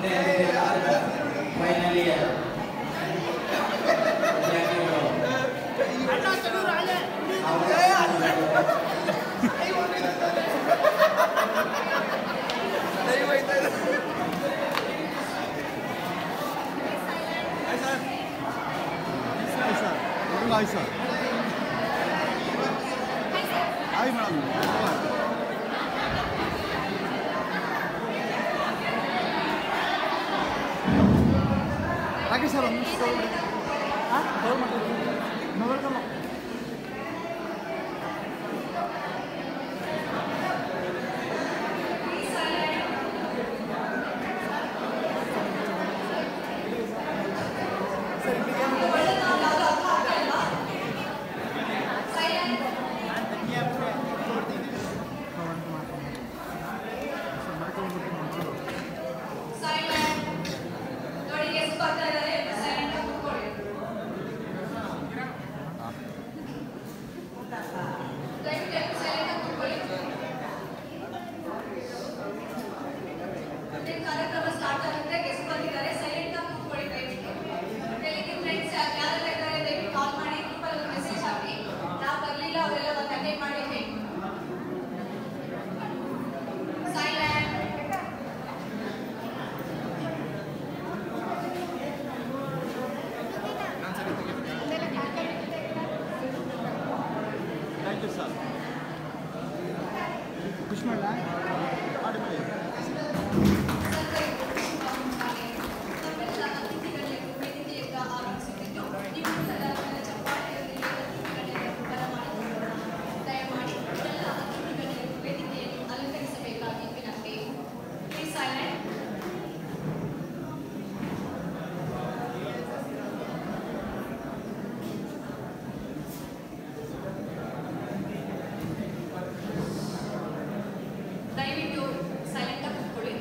ಒಂದೇ final year ವಿದ್ಯಾರ್ಥಿಗಳು hi sir hi madam ಹಾಗೆ ಸರ್ ಒಂದು ನಿಮಿಷ ತಗೊಳ್ಳಿ ಹಾಂ ನೋಡ್ಕೊಳ್ಳೋ ನೋಡಿ ಎಷ್ಟು ಬರ್ತಾ ಇದ್ದಾರೆ ಸೈಲೆಂಟ್ ಆಗಿ ಕೂತ್ಕೊಳ್ಳಿ ದಯವಿಟ್ಟು ಎಲ್ಲರೂ ಸೈಲೆಂಟ್ ಆಗಿ ಕೂತ್ಕೊಳ್ಳಿ ಮುಂದಿನ ಕಾರ್ಯಕ್ರಮ ಸ್ಟಾರ್ಟ್ ಆಗುತ್ತೆ ಗೆಸ್ಟ್ ಬಂದಿದ್ದಾರೆ ಸೈಲೆಂಟ್ ಆಗಿ ಕೂತ್ಕೊಳ್ಳಿ ದಯವಿಟ್ಟು ಬೆಳಿಗ್ಗೆ ಫ್ರೆಂಡ್ಸ್ ಯಾರೆಲ್ಲ ಇದ್ದಾರೆ ದಯವಿಟ್ಟು ಕಾಲ್ ಮಾಡಿ ಗ್ರೂಪಲ್ಲಿ ಒಂದು ಮೆಸೇಜ್ ಹಾಕಿ ನಾವು ಬರಲಿಲ್ಲ ಅವರೆಲ್ಲ ಒಂದು ಅಟೆಂಡ್ ಮಾಡಿ ಹೇಳಿ ಸೈಲೆಂಟ್ ಥ್ಯಾಂಕ್ ಯು ಸರ್ ಖುಷಿ ಮಾಡಲ ಮಾಡಿ ಮಾಡಿ ದಯವಿಟ್ಟು ಸೈಲೆಂಟ್ ಆಗಿ ಕೂತ್ಕೊಳ್ಳಿ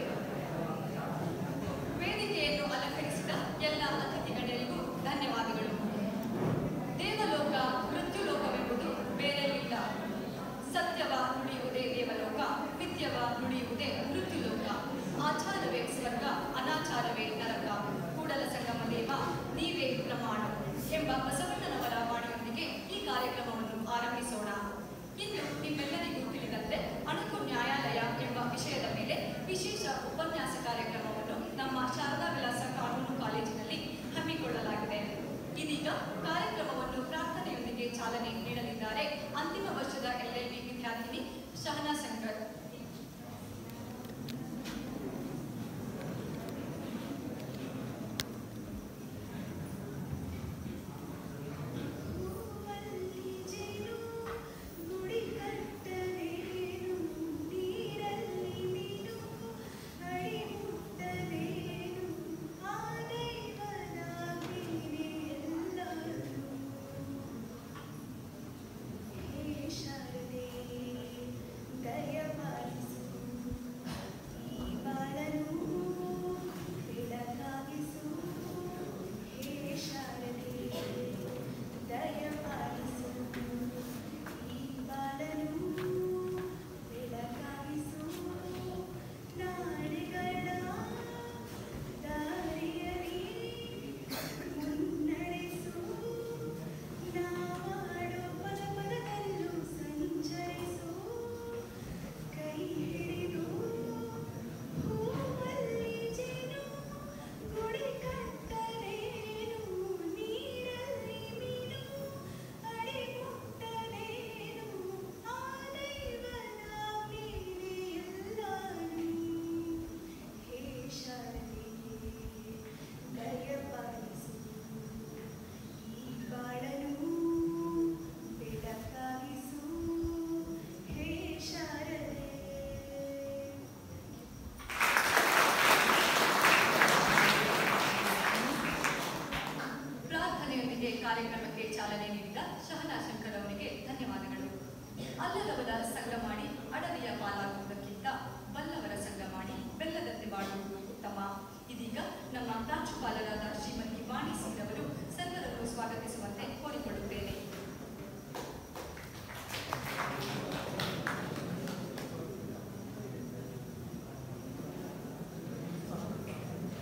ವೇದಿಕೆಯನ್ನು ಅಲಂಕರಿಸಿದ ಎಲ್ಲ ಅತಿಥಿಗಳೆಲ್ಲರಿಗೂ ಧನ್ಯವಾದಗಳು ದೇವಲೋಕ ಮೃತ್ಯುಲೋಕವೆಂಬುದು ಬೇರೆಯಿಲ್ಲ ಸತ್ಯವ ನುಡಿಯುವುದೇ ದೇವಲೋಕ ನಿತ್ಯವ ನುಡಿಯುವುದೇ ಮೃತ್ಯುಲೋಕ ಆಚಾರವೇ ಸ್ವರ್ಗ ಅನಾಚಾರವೇ ನರಕ ಕೂಡಲ ಸಂಗಮ ದೇವ ನೀವೇ ಪ್ರಮಾಣ ಎಂಬ ಬಸವಣ್ಣನವರ ವಾಣಿಯೊಂದಿಗೆ ಈ ಕಾರ್ಯಕ್ರಮವನ್ನು ಆರಂಭಿಸೋಣ ಇಂದು ನಿಮ್ಮೆಲ್ಲರಿಗೂ ತಿಳಿದಂತೆ ಅಣುಕು ನ್ಯಾಯಾಲಯ ಎಂಬ ವಿಷಯದ ಮೇಲೆ ವಿಶೇಷ ಉಪನ್ಯಾಸ ಕಾರ್ಯಕ್ರಮವನ್ನು ನಮ್ಮ ಶಾರದಾ ವಿಲಾಸ ಕಾನೂನು ಕಾಲೇಜಿನಲ್ಲಿ ಹಮ್ಮಿಕೊಳ್ಳಲಾಗಿದೆ ಇದೀಗ ಕಾರ್ಯಕ್ರಮವನ್ನು ಪ್ರಾರ್ಥನೆಯೊಂದಿಗೆ ಚಾಲನೆ ನೀಡಲಿದ್ದಾರೆ ಅಂತಿಮ ವರ್ಷದ ಎಲ್ಎಲ್ಬಿ ವಿದ್ಯಾರ್ಥಿನಿ ಶಹನಾ ಶಂಕರ್ ಪ್ರಾರ್ಥನೆಯೊಂದಿಗೆ ಕಾರ್ಯಕ್ರಮಕ್ಕೆ ಚಾಲನೆ ನೀಡಿದ ಶಹನಾ ಶಂಕರ್ ಅವರಿಗೆ ಧನ್ಯವಾದಗಳು ಅಲ್ಲದವರ ಸಂಘ ಮಾಡಿ ಅಡವಿಯ ಪಾಲಾಗುವುದಕ್ಕಿಂತ ಬಲ್ಲವರ ಸಂಘ ಮಾಡಿ ಬೆಲ್ಲದಂತೆ ಬಾಳುವುದು ಉತ್ತಮ ಇದೀಗ ನಮ್ಮ ಪ್ರಾಂಶುಪಾಲರಾದ ಶ್ರೀಮತಿ ವಾಣಿ ಸಿಂಗ್ ಅವರು ಸರ್ವರನ್ನು ಸ್ವಾಗತಿಸುವಂತೆ ಕೋರಿಕೊಳ್ಳುತ್ತೇನೆ ಿ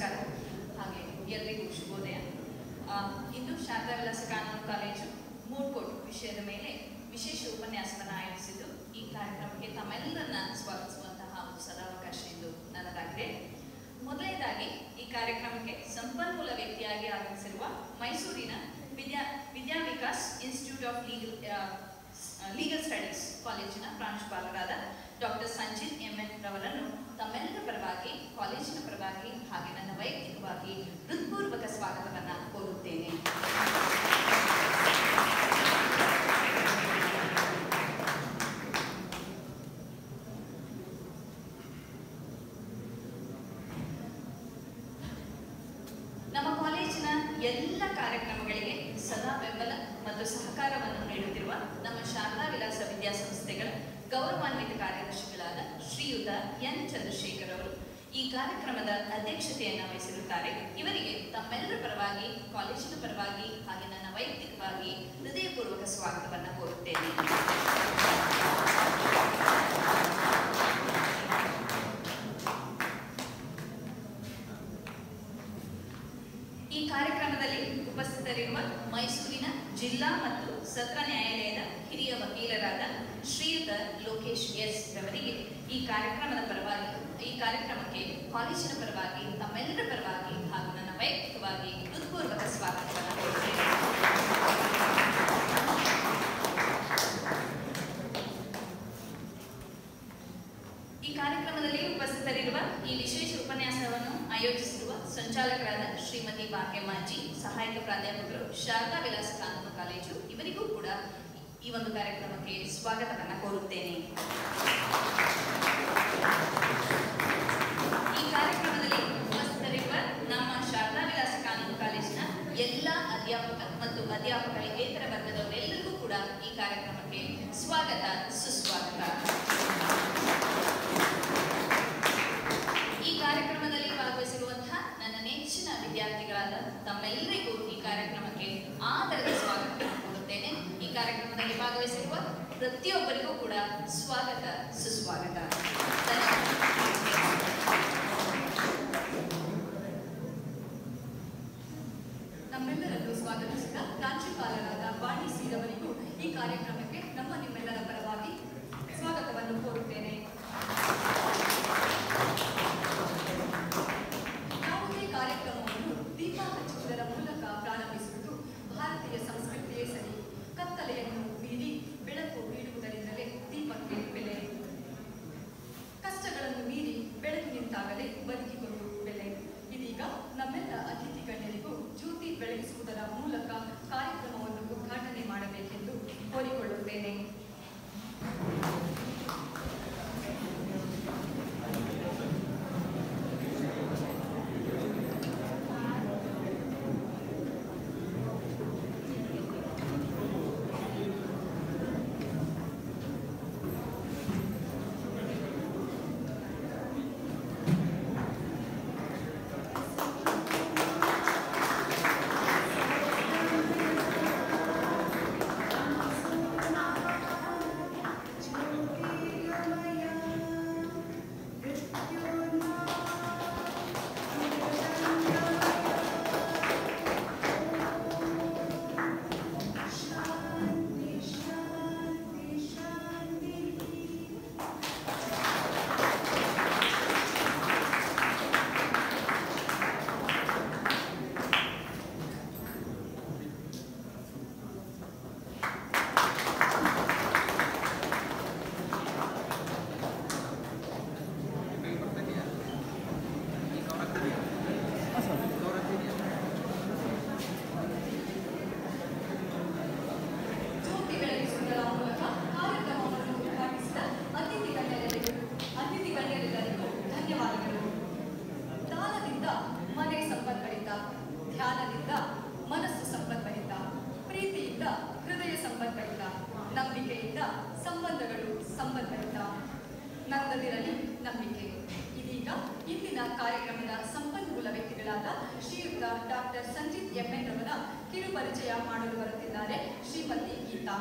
ನಮಸ್ಕಾರ ಹಾಗೆ ಎಲ್ರಿಗೂ ಶುಭೋದಯ ಆ, ಇಂದು ಶಾರದಾ ವಿಲಾಸ ಕಾನೂನು ಕಾಲೇಜು ಮೂಡ್ಕೋಟ್ ವಿಷಯದ ಮೇಲೆ ವಿಶೇಷ ಉಪನ್ಯಾಸವನ್ನು ಆಯೋಜಿಸಿದ್ದು ಈ ಕಾರ್ಯಕ್ರಮಕ್ಕೆ ತಮ್ಮೆಲ್ಲರನ್ನ ಸ್ವಾಗತಿಸುವಂತಹ ಒಂದು ಸದಾವಕಾಶ ಎಂದು ನನ್ನದಾಗಿದೆ ಮೊದಲನೇದಾಗಿ ಈ ಕಾರ್ಯಕ್ರಮಕ್ಕೆ ಸಂಪನ್ಮೂಲ ವ್ಯಕ್ತಿಯಾಗಿ ಆಗಮಿಸಿರುವ ಮೈಸೂರಿನ Vidya Vidya Vikas institute of legal legal studies ಕಾಲೇಜಿನ ಪ್ರಾಂಶುಪಾಲರಾದ ಡಾಕ್ಟರ್ ಸಂಜಿತ್ ಎಂ ಎನ್ ರವರನ್ನು ತಮ್ಮೆಲ್ಲರ ಪರವಾಗಿ ಕಾಲೇಜಿನ ಪರವಾಗಿ ಹಾಗೆ ನನ್ನ ವೈಯಕ್ತಿಕವಾಗಿ ಹೃತ್ಪೂರ್ವಕ ಸ್ವಾಗತವನ್ನ ಕೋರುತ್ತೇನೆ ನಮ್ಮ ಕಾಲೇಜಿನ ಎಲ್ಲ ಕಾರ್ಯಕ್ರಮಗಳಿಗೆ ಸದಾ ಬೆಂಬಲ ಮತ್ತು ಸಹಕಾರವನ್ನು ನೀಡುತ್ತಿರುವ ನಮ್ಮ ಶಾರದಾ ವಿಲಾಸ ವಿದ್ಯಾಸಂಸ್ಥೆಗಳ ಗೌರವಾನ್ವಿತ ಕಾರ್ಯದರ್ಶಿಗಳಾದ ಶ್ರೀಯುತ ಎನ್ ಚಂದ್ರಶೇಖರ್ ಅವರು ಈ ಕಾರ್ಯಕ್ರಮದ ಅಧ್ಯಕ್ಷತೆಯನ್ನು ವಹಿಸಿರುತ್ತಾರೆ ಇವರಿಗೆ ತಮ್ಮೆಲ್ಲರ ಪರವಾಗಿ ಕಾಲೇಜಿನ ಪರವಾಗಿ ಹಾಗೆ ನನ್ನ ವೈಯಕ್ತಿಕವಾಗಿ ಹೃದಯಪೂರ್ವಕ ಸ್ವಾಗತವನ್ನು ಕೋರುತ್ತೇನೆ ಈ ಕಾರ್ಯಕ್ರಮದಲ್ಲಿ ಉಪಸ್ಥಿತರಿರುವ ಮೈಸೂರಿನ ಜಿಲ್ಲಾ ಮತ್ತು ಸತ್ರ ನ್ಯಾಯಾಲಯದ ಹಿರಿಯ ವಕೀಲರಾದ ಶ್ರೀಯುತ ಲೋಕೇಶ್ ಎಸ್ ರವರಿಗೆ ಈ ಕಾರ್ಯಕ್ರಮದ ಪರವಾಗಿ ಈ ಕಾರ್ಯಕ್ರಮಕ್ಕೆ ಕಾಲೇಜಿನ ಪರವಾಗಿ ತಮ್ಮೆಲ್ಲರ ಪರವಾಗಿ ಹಾಗೂ ನನ್ನ ವೈಯಕ್ತಿಕವಾಗಿ ಹೃತ್ಪೂರ್ವಕ ಸ್ವಾಗತವನ್ನು ಕೋರುತ್ತೇನೆ ಈ ಕಾರ್ಯಕ್ರಮದಲ್ಲಿ ಉಪಸ್ಥಿತರಿರುವ ಈ ವಿಶೇಷ ಉಪನ್ಯಾಸವನ್ನು ಆಯೋಜಿಸಿರುವ ಸಂಚಾಲಕರಾದ ಶ್ರೀಮತಿ ಭಾಗ್ಯಮ್ಮಾಜಿ ಸಹಾಯಕ ಪ್ರಾಧ್ಯಾಪಕರು ಶಾರದಾ ವಿಲಾಸ ಕಾನೂನು ಕಾಲೇಜು ಇವರಿಗೂ ಕೂಡ ಈ ಒಂದು ಕಾರ್ಯಕ್ರಮಕ್ಕೆ ಸ್ವಾಗತವನ್ನ ಕೋರುತ್ತೇನೆ ಈ ಕಾರ್ಯಕ್ರಮದಲ್ಲಿ ಉಪಸ್ಥಿತರಿರುವ ನಮ್ಮ ಶಾರದಾ ವಿಲಾಸ ಕಾನೂನು ಕಾಲೇಜಿನ ಎಲ್ಲ ಅಧ್ಯಾಪಕ ಮತ್ತು ಅಧ್ಯಾಪಕರೇತರ ವರ್ಗದವರೆಲ್ಲರಿಗೂ ಕೂಡ ಈ ಕಾರ್ಯಕ್ರಮಕ್ಕೆ ಸ್ವಾಗತ ಸುಸ್ವಾಗತ ಈ ಕಾರ್ಯಕ್ರಮದಲ್ಲಿ ಭಾಗವಹಿಸಿರುವಂತಹ ನನ್ನ ನೆಚ್ಚಿನ ವಿದ್ಯಾರ್ಥಿಗಳಾದ ತಮ್ಮೆಲ್ಲರಿಗೂ ಈ ಕಾರ್ಯಕ್ರಮಕ್ಕೆ ಆದರದ ಸ್ವಾಗತವನ್ನು ಕೋರುತ್ತೇನೆ ಈ ಕಾರ್ಯಕ್ರಮದಲ್ಲಿ ಭಾಗವಹಿಸಿರುವ ಪ್ರತಿಯೊಬ್ಬರಿಗೂ ಕೂಡ ಸ್ವಾಗತ ಸುಸ್ವಾಗತ ನಮ್ಮೆಲ್ಲರನ್ನು ಸ್ವಾಗತಿಸಿದ ಪ್ರಾಂಶುಪಾಲರಾದ ವಾಣಿ ಸೀರವರಿಗೂ ಈ ಕಾರ್ಯಕ್ರಮಕ್ಕೆ ನಮ್ಮ ನಿಮ್ಮೆಲ್ಲರ ಪರವಾಗಿ ಸ್ವಾಗತವನ್ನು ಕೋರುತ್ತೇನೆ ಯಾವುದೇ ಕಾರ್ಯಕ್ರಮವನ್ನು ದೀಪ ಹಚ್ಚುವುದರ ಮೂಲಕ ಪ್ರಾರಂಭಿಸುವುದು ಭಾರತೀಯ ಸಂಸ್ಕೃತಿಯೇ ಸರಿ ಕತ್ತಲೆಯನ್ನು ಮೀರಿ ಬೆಳಕು ಬೀಳುವುದರಿಂದಲೇ ದೀಪಕ್ಕೆ ಬೆಲೆ ಕಷ್ಟಗಳನ್ನು ಮೀರಿ ಬೆಳಕು ನಿಂತಾಗಲೇ ಬದುಕಿಕೊಂಡು ಬೆಲೆ ಇದೀಗ ನಮ್ಮೆಲ್ಲ ಅತಿಥಿ ಗಣ್ಯರಿಗೂ ಜ್ಯೋತಿ ಬೆಳಗಿಸುವುದರ ಮೂಲಕ ಕಾರ್ಯಕ್ರಮವನ್ನು ಉದ್ಘಾಟನೆ ಮಾಡಬೇಕೆಂದು ಕೋರಿಕೊಳ್ಳುತ್ತೇನೆ ಜ್ಯೋತಿ ಬೆಳಗಿಸುವುದರ ಮೂಲಕ ಕಾರ್ಯಕ್ರಮವನ್ನು ಉದ್ಘಾಟಿಸಿದ ಅತಿಥಿ ಗಣ್ಯರೆಲ್ಲರಿಗೂ ಅತಿಥಿ ಗಣ್ಯರೆಲ್ಲರಿಗೂ ಧನ್ಯವಾದಗಳು ದಾನದಿಂದ ಮನೆ ಸಂಪದ್ಭರಿತ ಧ್ಯಾನದಿಂದ ಮನಸ್ಸು ಸಂಪದ್ಭರಿತ ಪ್ರೀತಿಯಿಂದ ಹೃದಯ ಸಂಪದ್ಭರಿತ ನಂಬಿಕೆಯಿಂದ ಸಂಬಂಧಗಳು ಸಂಪದ್ಭರಿತ ನಂದದಿರಲಿ ನಂಬಿಕೆ ಇದೀಗ ಇಂದಿನ ಕಾರ್ಯಕ್ರಮದ ಸಂಪನ್ಮೂಲ ವ್ಯಕ್ತಿಗಳಾದ ಶ್ರೀಯುತ ಡಾಕ್ಟರ್ ಸಂಜಿತ್ ಎಂ ರವರ ಕಿರುಪರಿಚಯ ಮಾಡಲು ಬರುತ್ತಿದ್ದಾರೆ ಶ್ರೀಮತಿ ಗೀತಾ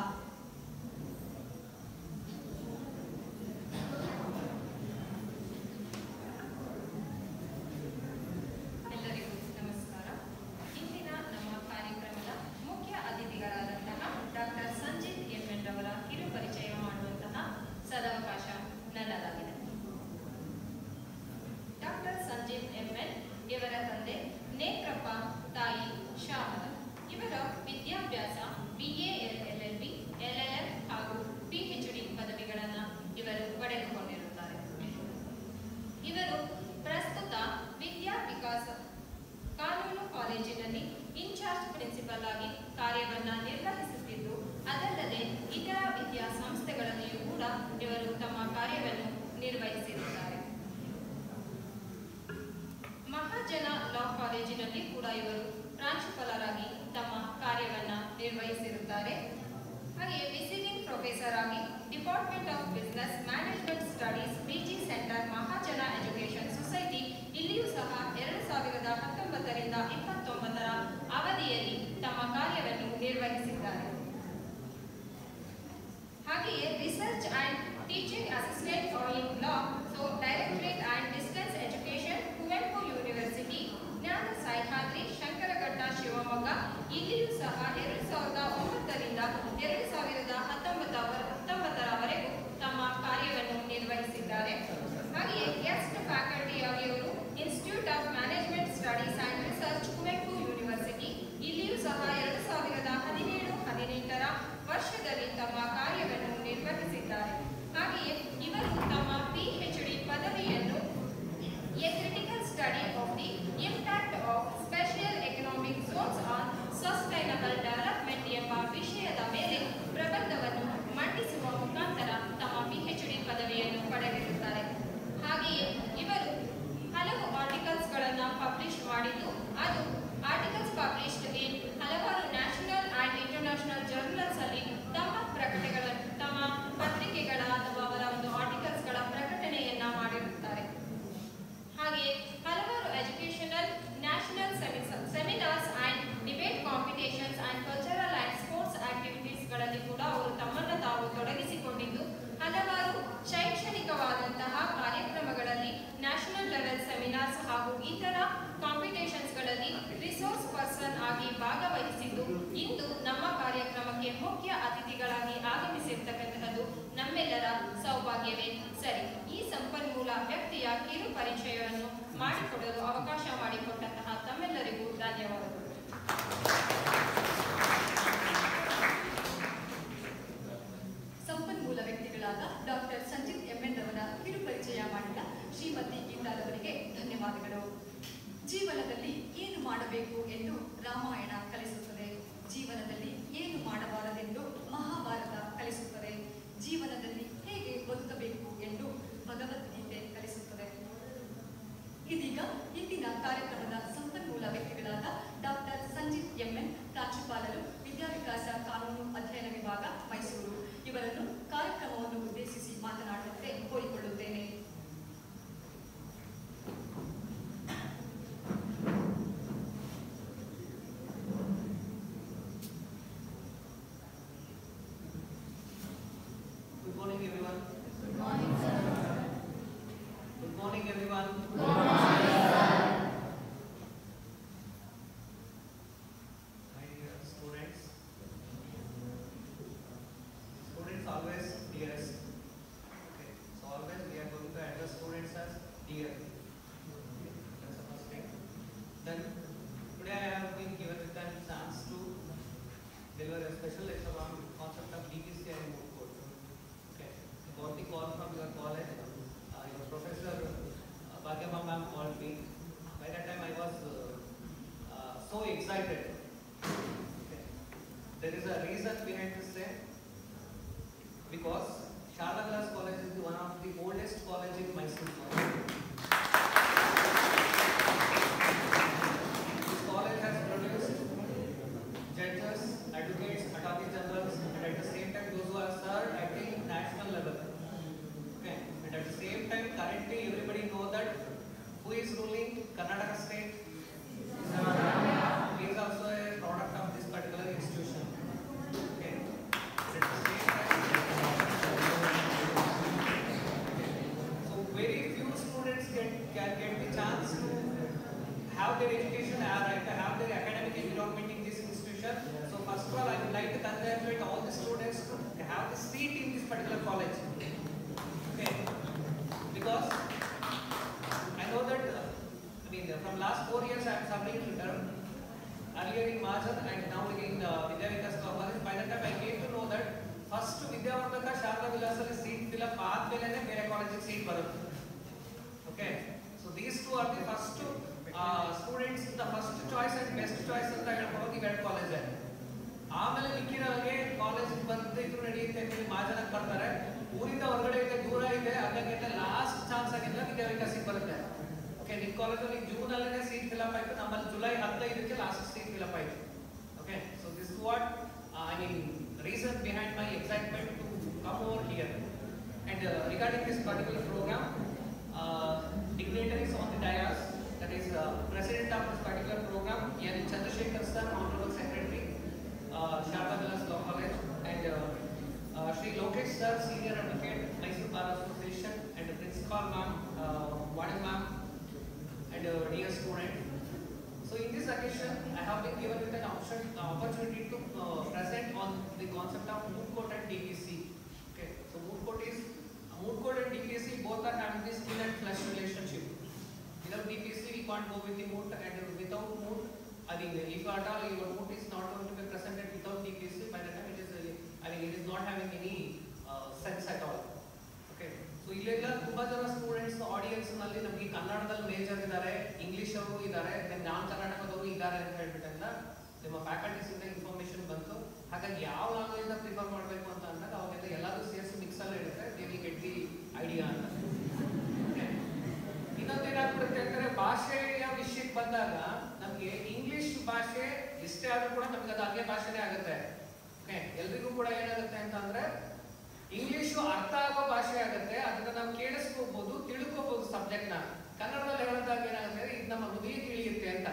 ನಿರ್ವಹಿಸಿರುತ್ತಾರೆ ಮಹಾಜನ ಲಾ ಕಾಲೇಜಿನಲ್ಲಿ ಕೂಡ ಇವರು ಪ್ರಾಂಶುಪಾಲರಾಗಿ ತಮ್ಮ ಕಾರ್ಯವನ್ನ ನಿರ್ವಹಿಸಿರುತ್ತಾರೆ ಹಾಗೆಯೇ ವಿಸಿಟಿಂಗ್ ಪ್ರೊಫೆಸರ್ ಆಗಿ department of business management studies PG centre Mahajana education society ಇಲ್ಲಿಯೂ ಸಹ ಎರಡು ಸಾವಿರದ ಹತ್ತೊಂಬತ್ತರಿಂದ ಇಪ್ಪತ್ತೊಂಬತ್ತರ ಅವಧಿಯಲ್ಲಿ ತಮ್ಮ ಕಾರ್ಯವನ್ನು ನಿರ್ವಹಿಸಿದ್ದಾರೆ ಹಾಗೆಯೇ research and teaching assistant in law so directorate and distance education Kuvempu university Jnana Sahyadri Shankaraghatta Shivamogga ಇಲ್ಲಿಯೂ ಸಹ ಎರಡು ಸಾವಿರದ ಒಂಬತ್ತರಿಂದ ಎರಡು ಸಾವಿರದ ಹತ್ತೊಂಬತ್ತವರ ಹತ್ತೊಂಬತ್ತರವರೆಗೂ ತಮ್ಮ ಕಾರ್ಯವನ್ನು ನಿರ್ವಹಿಸಿದ್ದಾರೆ ಹಾಗೆಯೇ ಗೆಸ್ಟ್ ಫ್ಯಾಕಲ್ಟಿಯಾಗಿ ಅವರು institute of management studies and research Kuvempu university ಇಲ್ಲಿಯೂ ಸಹ ಎರಡು ಸಾವಿರದ ಹದಿನೇಳು ಹದಿನೆಂಟರ ವರ್ಷದಲ್ಲಿ ತಮ್ಮ ಕಾರ್ಯವನ್ನು ನಿರ್ವಹಿಸಿದ್ದಾರೆ ಹಾಗೆಯೇ ಇವರು ತಮ್ಮ ಪಿಎಚ್ಡಿ ಪದವಿಯನ್ನು a critical study of the impact of special economic zones on sustainable development ಎಂಬ ವಿಷಯದ ಮೇಲೆ ಪ್ರಬಂಧವನ್ನು ಮಂಡಿಸುವ ಮುಖಾಂತರ ತಮ್ಮ ಪಿಎಚ್ಡಿ ಪದವಿಯನ್ನು ಪಡೆದಿರುತ್ತಾರೆ ಹಾಗೆಯೇ ಇವರು ಹಲವು ಆರ್ಟಿಕಲ್ಸ್ಗಳನ್ನು ಪಬ್ಲಿಷ್ ಮಾಡಿದ್ದು ಅದು ಆರ್ಟಿಕಲ್ಸ್ ಪಬ್ಲಿಷ್ಡ್ ಇನ್ ಹಲವಾರು ನ್ಯಾಷನಲ್ ಆ್ಯಂಡ್ ಇಂಟರ್ನ್ಯಾಷನಲ್ ಜರ್ನಲ್ಸ್ ಅಲ್ಲಿ ತಮ್ಮ ಪ್ರಕಟಣೆಗಳ ತಮ್ಮ ಪತ್ರಿಕೆಗಳ ಅಥವಾ ಅವರ ಒಂದು ಆರ್ಟಿಕಲ್ಸ್ಗಳ ಪ್ರಕಟಣೆಯನ್ನ ಮಾಡಿರುತ್ತಾರೆ ಹಾಗೆಯೇ ಹಲವಾರು educational national seminars and debate competitions and cultural and sports ಆಕ್ಟಿವಿಟೀಸ್ಗಳಲ್ಲಿ ಕೂಡ ಅವರು ತಮ್ಮನ್ನು ತಾವು ತೊಡಗಿಸಿಕೊಂಡಿದ್ದು ಹಲವಾರು ಶೈಕ್ಷಣಿಕವಾದಂತಹ ಕಾರ್ಯಕ್ರಮಗಳಲ್ಲಿ ನ್ಯಾಷನಲ್ ಲೆವೆಲ್ ಸೆಮಿನಾರ್ಸ್ ಹಾಗೂ ಇತರ ಕಾಂಪಿಟೇಷನ್ಸ್ಗಳಲ್ಲಿ ರಿಸೋರ್ಸ್ ಪರ್ಸನ್ ಆಗಿ ಭಾಗವಹಿಸಿದ್ದು ಇಂದು ನಮ್ಮ ಕಾರ್ಯಕ್ರಮಕ್ಕೆ ಮುಖ್ಯ ಅತಿಥಿಗಳಾಗಿ ಆಗಮಿಸಿರ್ತಕ್ಕಂತಹದ್ದು ನಮ್ಮೆಲ್ಲರ ಸೌಭಾಗ್ಯವೇ ಸರಿ ಈ ಸಂಪನ್ಮೂಲ ವ್ಯಕ್ತಿಯ ಕಿರು ಪರಿಚಯವನ್ನು ಮಾಡಿಕೊಡಲು ಅವಕಾಶ ಮಾಡಿಕೊಟ್ಟಂತಹ ತಮ್ಮೆಲ್ಲರಿಗೂ ಧನ್ಯವಾದಗಳು ಸಂಪನ್ಮೂಲ ವ್ಯಕ್ತಿಗಳಾದ ಡಾಕ್ಟರ್ ಸಂಜಿತ್ ಎಂಎನ್ ರವರ ಕಿರು ಪರಿಚಯ ಮಾಡಿದ ಶ್ರೀಮತಿ ಗೀತಾರವರಿಗೆ ಧನ್ಯವಾದಗಳು ಜೀವನದಲ್ಲಿ ಏನು ಮಾಡಬೇಕು ಎಂದು ರಾಮಾಯಣ ಕಲಿಸುತ್ತದೆ ಜೀವನದಲ್ಲಿ ಏನು ಮಾಡಬಾರದೆಂದು ಮಹಾಭಾರತ ಕಲಿಸುತ್ತದೆ ಜೀವನದಲ್ಲಿ ಹೇಗೆ ಬದುಕಬೇಕು ಎಂದು ಭಗವದ್ಗೀತೆ ಕಲಿಸುತ್ತದೆ ಇದೀಗ ಇಂದಿನ ಕಾರ್ಯಕ್ರಮದ ಸಂಪನ್ಮೂಲ ವ್ಯಕ್ತಿಗಳಾದ ಡಾಕ್ಟರ್ ಸಂಜಿತ್ ಎಂಎನ್ ಪ್ರಾಂಶುಪಾಲರು ವಿದ್ಯಾವಿಕಾಸ ಕಾನೂನು ಅಧ್ಯಯನ ವಿಭಾಗ ಮೈಸೂರು ಇವರನ್ನು ಕಾರ್ಯಕ್ರಮವನ್ನು ಉದ್ದೇಶಿಸಿ ಮಾತನಾಡುವಂತೆ ಕೋರಿಕೊಳ್ಳುತ್ತೇನೆ Good morning, everyone. Good morning, sir. Good morning, everyone. My dear students. Students always dearest. Okay, so always we are going to address students as dear. That's the first thing. Then today I have been given with a chance to deliver a special lecture on concept of DBC and mode code. Okay, I got the call from your college. Uh, your professor uh, Bhagyama ma'am called me. By that time I was uh, uh, so excited. Okay. There is a reason behind this say because Sharda Class College is one of the oldest college in Mysore. This college has produced judges, advocates, attorney generals, and at the same time those who are served at the national level. Okay, and at the same time, currently everybody know that who is ruling Karnataka state? He is also a product of this particular institution. Okay, and at the same time, so very few students get can get the chance to have their education or right, have their academic environment in this institution. So first of all, I would like to congratulate all the students to have the seat in this particular college. Okay, because I know that uh, I mean uh, from last four years I am serving in term. Earlier in Majan and now in uh, Vidya Vikas College. By the time I came to know that first Vidyavardhaka Sharda Vilasali seat fill up ಆದ್ಮೇಲೆ ಬೇರೆ ಕಾಲೇಜಿಗೆ seat ಬರುತ್ತೆ okay so these two are the first students the first choice and best choice ಅಂತ ಹೇಳ್ಕೊಂಡು ಇವೆರಡು college ಆಮೇಲೆ ಮಿಕ್ಕಿರೋರಿಗೆ college ಬಂದು ಇದ್ರು ನಡೆಯುತ್ತೆ ಅಂತೇಳಿ ಮಾಜನಕ್ಕೆ ಬರ್ತಾರೆ ಊರಿಂದ ಹೊರಗಡೆ ಇದೆ ದೂರ ಇದೆ ಹಾಗಾಗಿ ಲಾಸ್ಟ್ ಕಾಲೇಜಲ್ಲಿ ಜೂನ್ ಅಲ್ಲೇ ಸೀಟ್ ಫಿಲಪ್ ಆಯ್ತು ನಮ್ಮಲ್ಲಿ ಜುಲೈ ಹದಿನೈದಕ್ಕೆ ಲಾಸ್ಟ್ ಸೀಟ್ ಫಿಲಪ್ ಆಯ್ತು okay so this what I mean reason behind my excitement to come over here and regarding this particular programme dignitaries on the dais, that is uh, president of this particular program, N. Chandrasekhar sir, honorable secretary, uh, Sharda Vilas Law College, and uh, uh, Sri Lokesh sir, senior advocate, Mysore Bar Association, and the principal ma'am, uh, Vani ma'am, and uh, dear student. So in this occasion, I have been given with an option, uh, opportunity to uh, present on the concept of moot court and DPC. Okay, so moot court is moot court and DPC both are having this skin and flesh relationship. Without DPC, we can't go with the moot, and without moot, I mean, if at all your moot is not going to be presented without DPC, by the time it is, uh, I mean, it is not having any uh, sense at all. Okay so ಇಲ್ಲೆಲ್ಲ ತುಂಬಾ ಜನ students audience ನಲ್ಲಿ ನಮಗೆ ಕನ್ನಡದಲ್ಲಿ major ಇದ್ದಾರೆ English ಅವರು ಇದ್ದಾರೆ ನಾನ್ ಕರ್ನಾಟಕದವರು ಇದ್ದಾರೆ ಅಂತ ಹೇಳ್ಬಿಟ್ಟಂತ ನಿಮ್ಮ ಫ್ಯಾಕಲ್ಟೀಸ್ ಇಂದ ಇನ್ಫಾರ್ಮೇಶನ್ ಬಂತು ಹಾಗಾಗಿ ಯಾವ ಲ್ಯಾಂಗ್ವೇಜ್ ನ ಪ್ರಿಫರ್ ಮಾಡಬೇಕು ಅಂತ ಅಂದಾಗ ಅವಾಗೆಲ್ಲ ಎಲ್ಲಾದ್ರೂ ಸೇರಿಸಿ ಮಿಕ್ಸ್ ಅಲ್ಲಿ ಇರುತ್ತೆ they will get the idea ಅಂತ Okay. ಇನ್ನೊಂದು ಏನಾಗ್ಬಿಡುತ್ತೆ ಅಂದ್ರೆ ಭಾಷೆಯ ವಿಷಯಕ್ಕೆ ಬಂದಾಗ ನಮಗೆ ಇಂಗ್ಲಿಷ್ ಭಾಷೆ ಎಷ್ಟೇ ಆದ್ರೂ ಕೂಡ ನಮ್ಗೆ ಅದು ಅನ್ಯ ಭಾಷೆನೇ ಆಗುತ್ತೆ ಓಕೆ ಎಲ್ರಿಗೂ ಕೂಡ ಏನಾಗುತ್ತೆ ಅಂತ ಅಂದ್ರೆ ಇಂಗ್ಲಿಷು ಅರ್ಥ ಆಗೋ ಭಾಷೆ ಆಗುತ್ತೆ ಅದನ್ನ ನಾವು ಕೇಳಿಸ್ಕೋಬಹುದು ತಿಳ್ಕೋಬಹುದು ಸಬ್ಜೆಕ್ಟ್ ನ ಕನ್ನಡದಲ್ಲಿ ಹೇಳಿದಾಗ ಏನಾಗುತ್ತೆ ಅಂದ್ರೆ ಇದು ನಮ್ಮ ಹೃದಯ ತಿಳಿಯುತ್ತೆ ಅಂತ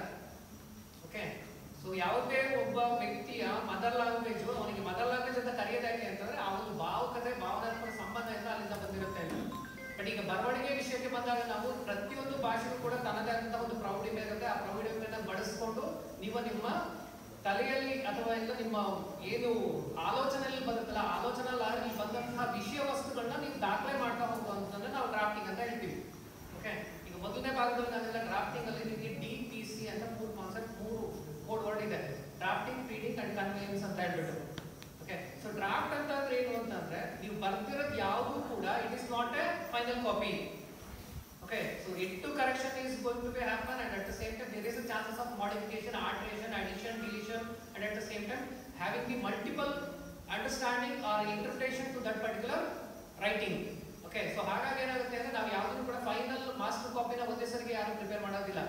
ಓಕೆ ಸೊ ಯಾವುದೇ ಒಬ್ಬ ವ್ಯಕ್ತಿಯ ಮದರ್ ಲ್ಯಾಂಗ್ವೇಜ್ ಅವನಿಗೆ ಮದರ್ ಲ್ಯಾಂಗ್ವೇಜ್ ಅಂತ ಕರೆಯೋದಾಕೆ ಅಂತಂದ್ರೆ ಆ ಒಂದು ಭಾವುಕತೆ ಭಾವನಾತ್ಮಕ ಸಂಬಂಧ ಎಲ್ಲ ಅಲ್ಲಿಂದ ಬಂದಿರುತ್ತೆ ಅಂತ ಬಟ್ ಈಗ ಬರವಣಿಗೆ ವಿಷಯಕ್ಕೆ ಬಂದಾಗ ನಾವು ಪ್ರತಿಯೊಂದು ಭಾಷೆಗೂ ಕೂಡ ತನ್ನದೇ ಆದಂತಹ ಒಂದು ಪ್ರೌಢಿಮೆ ಇರುತ್ತೆ ಆ ಪ್ರೌಢಿಮೆಯನ್ನ ಬಳಸ್ಕೊಂಡು ನೀವು ನಿಮ್ಮ ತಲೆಯಲ್ಲಿ ಅಥವಾ ಇಲ್ಲ ನಿಮ್ಮ ಏನು ಆಲೋಚನೆಯಲ್ಲಿ ಬರುತ್ತಲ್ಲ ಆಲೋಚನಾ ಲಾರಿಯಲ್ಲಿ ಬಂದಂತಹ ವಿಷಯ ವಸ್ತುಗಳನ್ನ ನೀವು ದಾಖಲೆ ಮಾಡ್ತಾ ಹೋಗುವಂತಂದ್ರೆ ನಾವು ಡ್ರಾಫ್ಟಿಂಗ್ ಅಂತ ಹೇಳ್ತೀವಿ ಓಕೆ ಈಗ ಮೊದಲನೇ ಭಾಗದಲ್ಲಿ ನಾನೆಲ್ಲ ಡ್ರಾಫ್ಟಿಂಗ್ ಅಲ್ಲಿ ನಿಮಗೆ ಡಿ ಪಿ ಸಿ ಅಂತ ಮೂರು ಕಾನ್ಸೆಪ್ಟ್ ಮೂರು ಕೋಡ್ ವರ್ಡ್ ಇದೆ ಡ್ರಾಫ್ಟಿಂಗ್ ಫೀಡಿಂಗ್ ಅಂಡ್ ಕನ್ವೇಯನ್ಸ್ ಅಂತ ಹೇಳ್ಬಿಟ್ಟು ಓಕೆ ಸೊ ಡ್ರಾಫ್ಟ್ ಅಂತ ಅಂದ್ರೆ ಏನು ಅಂತಂದ್ರೆ ನೀವು ಬರ್ತಿರೋದು ಯಾವುದು ಕೂಡ it is not a final copy Okay, so into correction is going to be happen and at the same time there is a chances of modification, alteration, addition, deletion and at the same time having the multiple understanding or interpretation to that particular writing. Okay, so ಹಾಗಾಗಿ ಏನಾಗುತ್ತೆ ಅಂದ್ರೆ ನಾವು ಯಾವುದನ್ನು ಕೂಡ final master ಕಾಪಿನ ಒಂದೇ ಸರಿಗೆ ಯಾರು prepare ಮಾಡೋದಿಲ್ಲ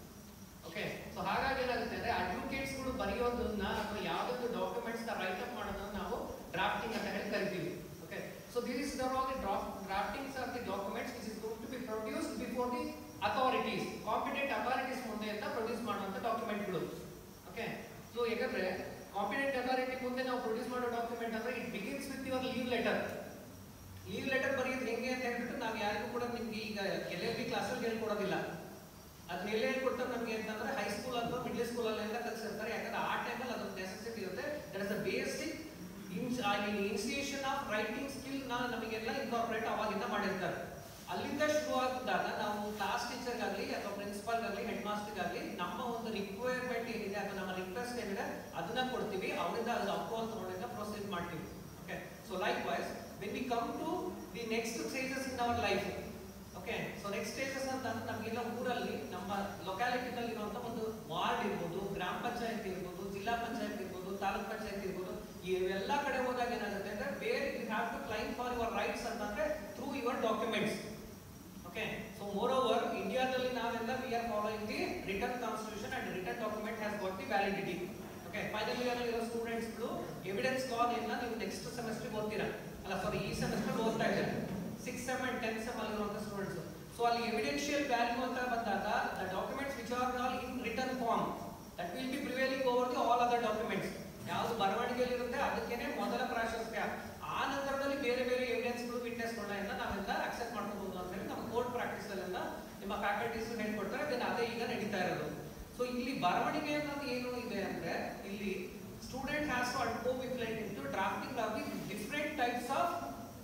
ಓಕೆ ಸೊ ಹಾಗಾಗಿ ಏನಾಗುತ್ತೆ ಅಂದ್ರೆ ಅಡ್ವೊಕೇಟ್ಸ್ ಗಳು ಬರೆಯೋದನ್ನ ಅಥವಾ ಯಾವುದೊಂದು ಡಾಕ್ಯುಮೆಂಟ್ಸ್ ನ ರೈಟ್ ಅಪ್ ಮಾಡೋದನ್ನ ನಾವು ಡ್ರಾಫ್ಟಿಂಗ್ ಅಂತ ಹೇಳಿ ಕರಿತೀವಿ okay so this is the all the draftings of the documents which is going to be produced before the authorities competent authorities ಮುಂದೆ ಅಂತ ಪ್ರೊಡ್ಯೂಸ್ ಮಾಡುವಂತ ಡಾಕ್ಯುಮೆಂಟ್ಗಳು ಓಕೆ ಸೊ ಯಾಕಂದ್ರೆ ಕಾಂಪಿಟೆಂಟ್ ಅಥಾರಿಟಿ ಮುಂದೆ ನಾವು ಪ್ರೊಡ್ಯೂಸ್ ಮಾಡೋ ಡಾಕ್ಯುಮೆಂಟ್ ಅಂದ್ರೆ it begins with your leave letter leave letter ಬರೆಯೋದು ಹೆಂಗೆ ಅಂತ ಹೇಳ್ಬಿಟ್ಟು ನಾವು ಯಾರಿಗೂ ಕೂಡ ನಿಮ್ಗೆ ಈಗ ಎಲ್ ಎಲ್ ಬಿ ಕ್ಲಾಸಲ್ಲಿ ಹೇಳ್ಕೊಡೋದಿಲ್ಲ ಅದನ್ನ ಎಲ್ಲಿ ಹೇಳ್ಕೊಡ್ತಾರೆ ನಮಗೆ ಅಂತಂದ್ರೆ ಹೈಸ್ಕೂಲ್ ಅಥವಾ ಮಿಡ್ಲ್ ಸ್ಕೂಲ್ ಅಲ್ಲೆಲ್ಲ ಕಲಿಸಿರ್ತಾರೆ ಯಾಕಂದ್ರೆ ಆ ಟೈಮಲ್ಲಿ ಅದೊಂದು ನೆಸೆಸಿಟಿ ಇರುತ್ತೆ that is a basic I mean institution of writing skill ನ ನಮಗೆಲ್ಲ ಇನ್ಕಾರ್ಪೊರೇಟ್ ಅವಾಗಿಂದ ಮಾಡಿರ್ತಾರೆ ಅಲ್ಲಿಂದ ಶುರು ಆಗಿದ್ದಾಗ ನಾವು ಕ್ಲಾಸ್ ಟೀಚರ್ಗಾಗಲಿ ಅಥವಾ ಪ್ರಿನ್ಸಿಪಾಲ್ಗಾಗಲಿ ಹೆಡ್ ಮಾಸ್ಟರ್ಗಾಗಲಿ ನಮ್ಮ ಒಂದು ರಿಕ್ವೈರ್ಮೆಂಟ್ ಏನಿದೆ ಅಥವಾ ನಮ್ಮ ರಿಕ್ವೆಸ್ಟ್ ಏನಿದೆ ಅದನ್ನ ಕೊಡ್ತೀವಿ ಅವರಿಂದ ಅದು ಅಪ್ರೂವಲ್ ತಗೊಂಡಿಂದ ಪ್ರೊಸೀಡ್ ಮಾಡ್ತೀವಿ okay so likewise when we come to the next stages in our life okay so next stages ಅಂತ ಅಂದ್ರೆ ನಮಗೆಲ್ಲ ಊರಲ್ಲಿ ನಮ್ಮ ಲೊಕ್ಯಾಲಿಟಿನಲ್ಲಿ ಇರುವಂತ ಒಂದು ವಾರ್ಡ್ ಇರ್ಬೋದು ಗ್ರಾಮ ಪಂಚಾಯತ್ ಇರ್ಬೋದು ಜಿಲ್ಲಾ ಪಂಚಾಯತ್ ಇರ್ಬೋದು ತಾಲೂಕ್ ಪಂಚಾಯತ್ ಇರ್ಬೋದು ಇವೆಲ್ಲ ಕಡೆ ಹೋದಾಗ ಏನಾಗುತ್ತೆ ಅಂದ್ರೆ ಬೇರೆ you have to claim for your rights ಅಂತಂದ್ರೆ through your documents okay so moreover ಇಂಡಿಯಾದಲ್ಲಿ ನಾವೆಲ್ಲ we are following the written constitution and written document has got the validity okay final year ಇರೋ ಸ್ಟೂಡೆಂಟ್ಸ್ಗಳು ಎವಿಡೆನ್ಸ್ ಕಾಲ್ ಎಲ್ಲ ನೀವು next semester ಓದ್ತೀರಾ ಅಲ್ಲ ಸಾರಿ ಈ ಸೆಮೆಸ್ಟರ್ ಓದ್ತಾ ಇದ್ದಾರೆ six sem and ten sem ಅಲ್ಲಿರುವಂತ ಸ್ಟೂಡೆಂಟ್ಸ್ ಸೊ ಅಲ್ಲಿ ಎವಿಡೆನ್ಷಿಯಲ್ ವ್ಯಾಲ್ಯೂ ಅಂತ ಬಂದಾಗ the documents which are all in written form that will be prevailing over the all other documents ಯಾವುದು ಬರವಣಿಗೆಯಲ್ಲಿ ಇರುತ್ತೆ ಅದಕ್ಕೇನೆ ಮೊದಲ ಪ್ರಾಶಸ್ತ್ಯ ಆ ನಂತರದಲ್ಲಿ ಬೇರೆ ಬೇರೆ ಎವಿಡೆನ್ಸ್ಗಳು ವಿಟ್ನೆಸ್ಗಳನ್ನ ಎಲ್ಲ ನಾವೆಲ್ಲ ಅಕ್ಸೆಪ್ಟ್ ಮಾಡ್ಕೋಬಹುದು ಅಂತ ಹೇಳಿ ನಮ್ಮ ಕೋರ್ಟ್ ಪ್ರಾಕ್ಟೀಸ್ ಅಲ್ಲೆಲ್ಲ ನಿಮ್ಮ ಫ್ಯಾಕಲ್ಟೀಸ್ ಹೇಳ್ಕೊಡ್ತಾರೆ ದೆನ್ ಅದೇ ಈಗ ನಡೀತಾ ಇರೋದು ಸೊ ಇಲ್ಲಿ ಬರವಣಿಗೆ ಅನ್ನೋದು ಏನು ಇದೆ ಅಂದ್ರೆ ಇಲ್ಲಿ ಸ್ಟೂಡೆಂಟ್ ಹ್ಯಾಸ್ ಟು ಅಡ್ಕೋ with light in to drafting of the different types of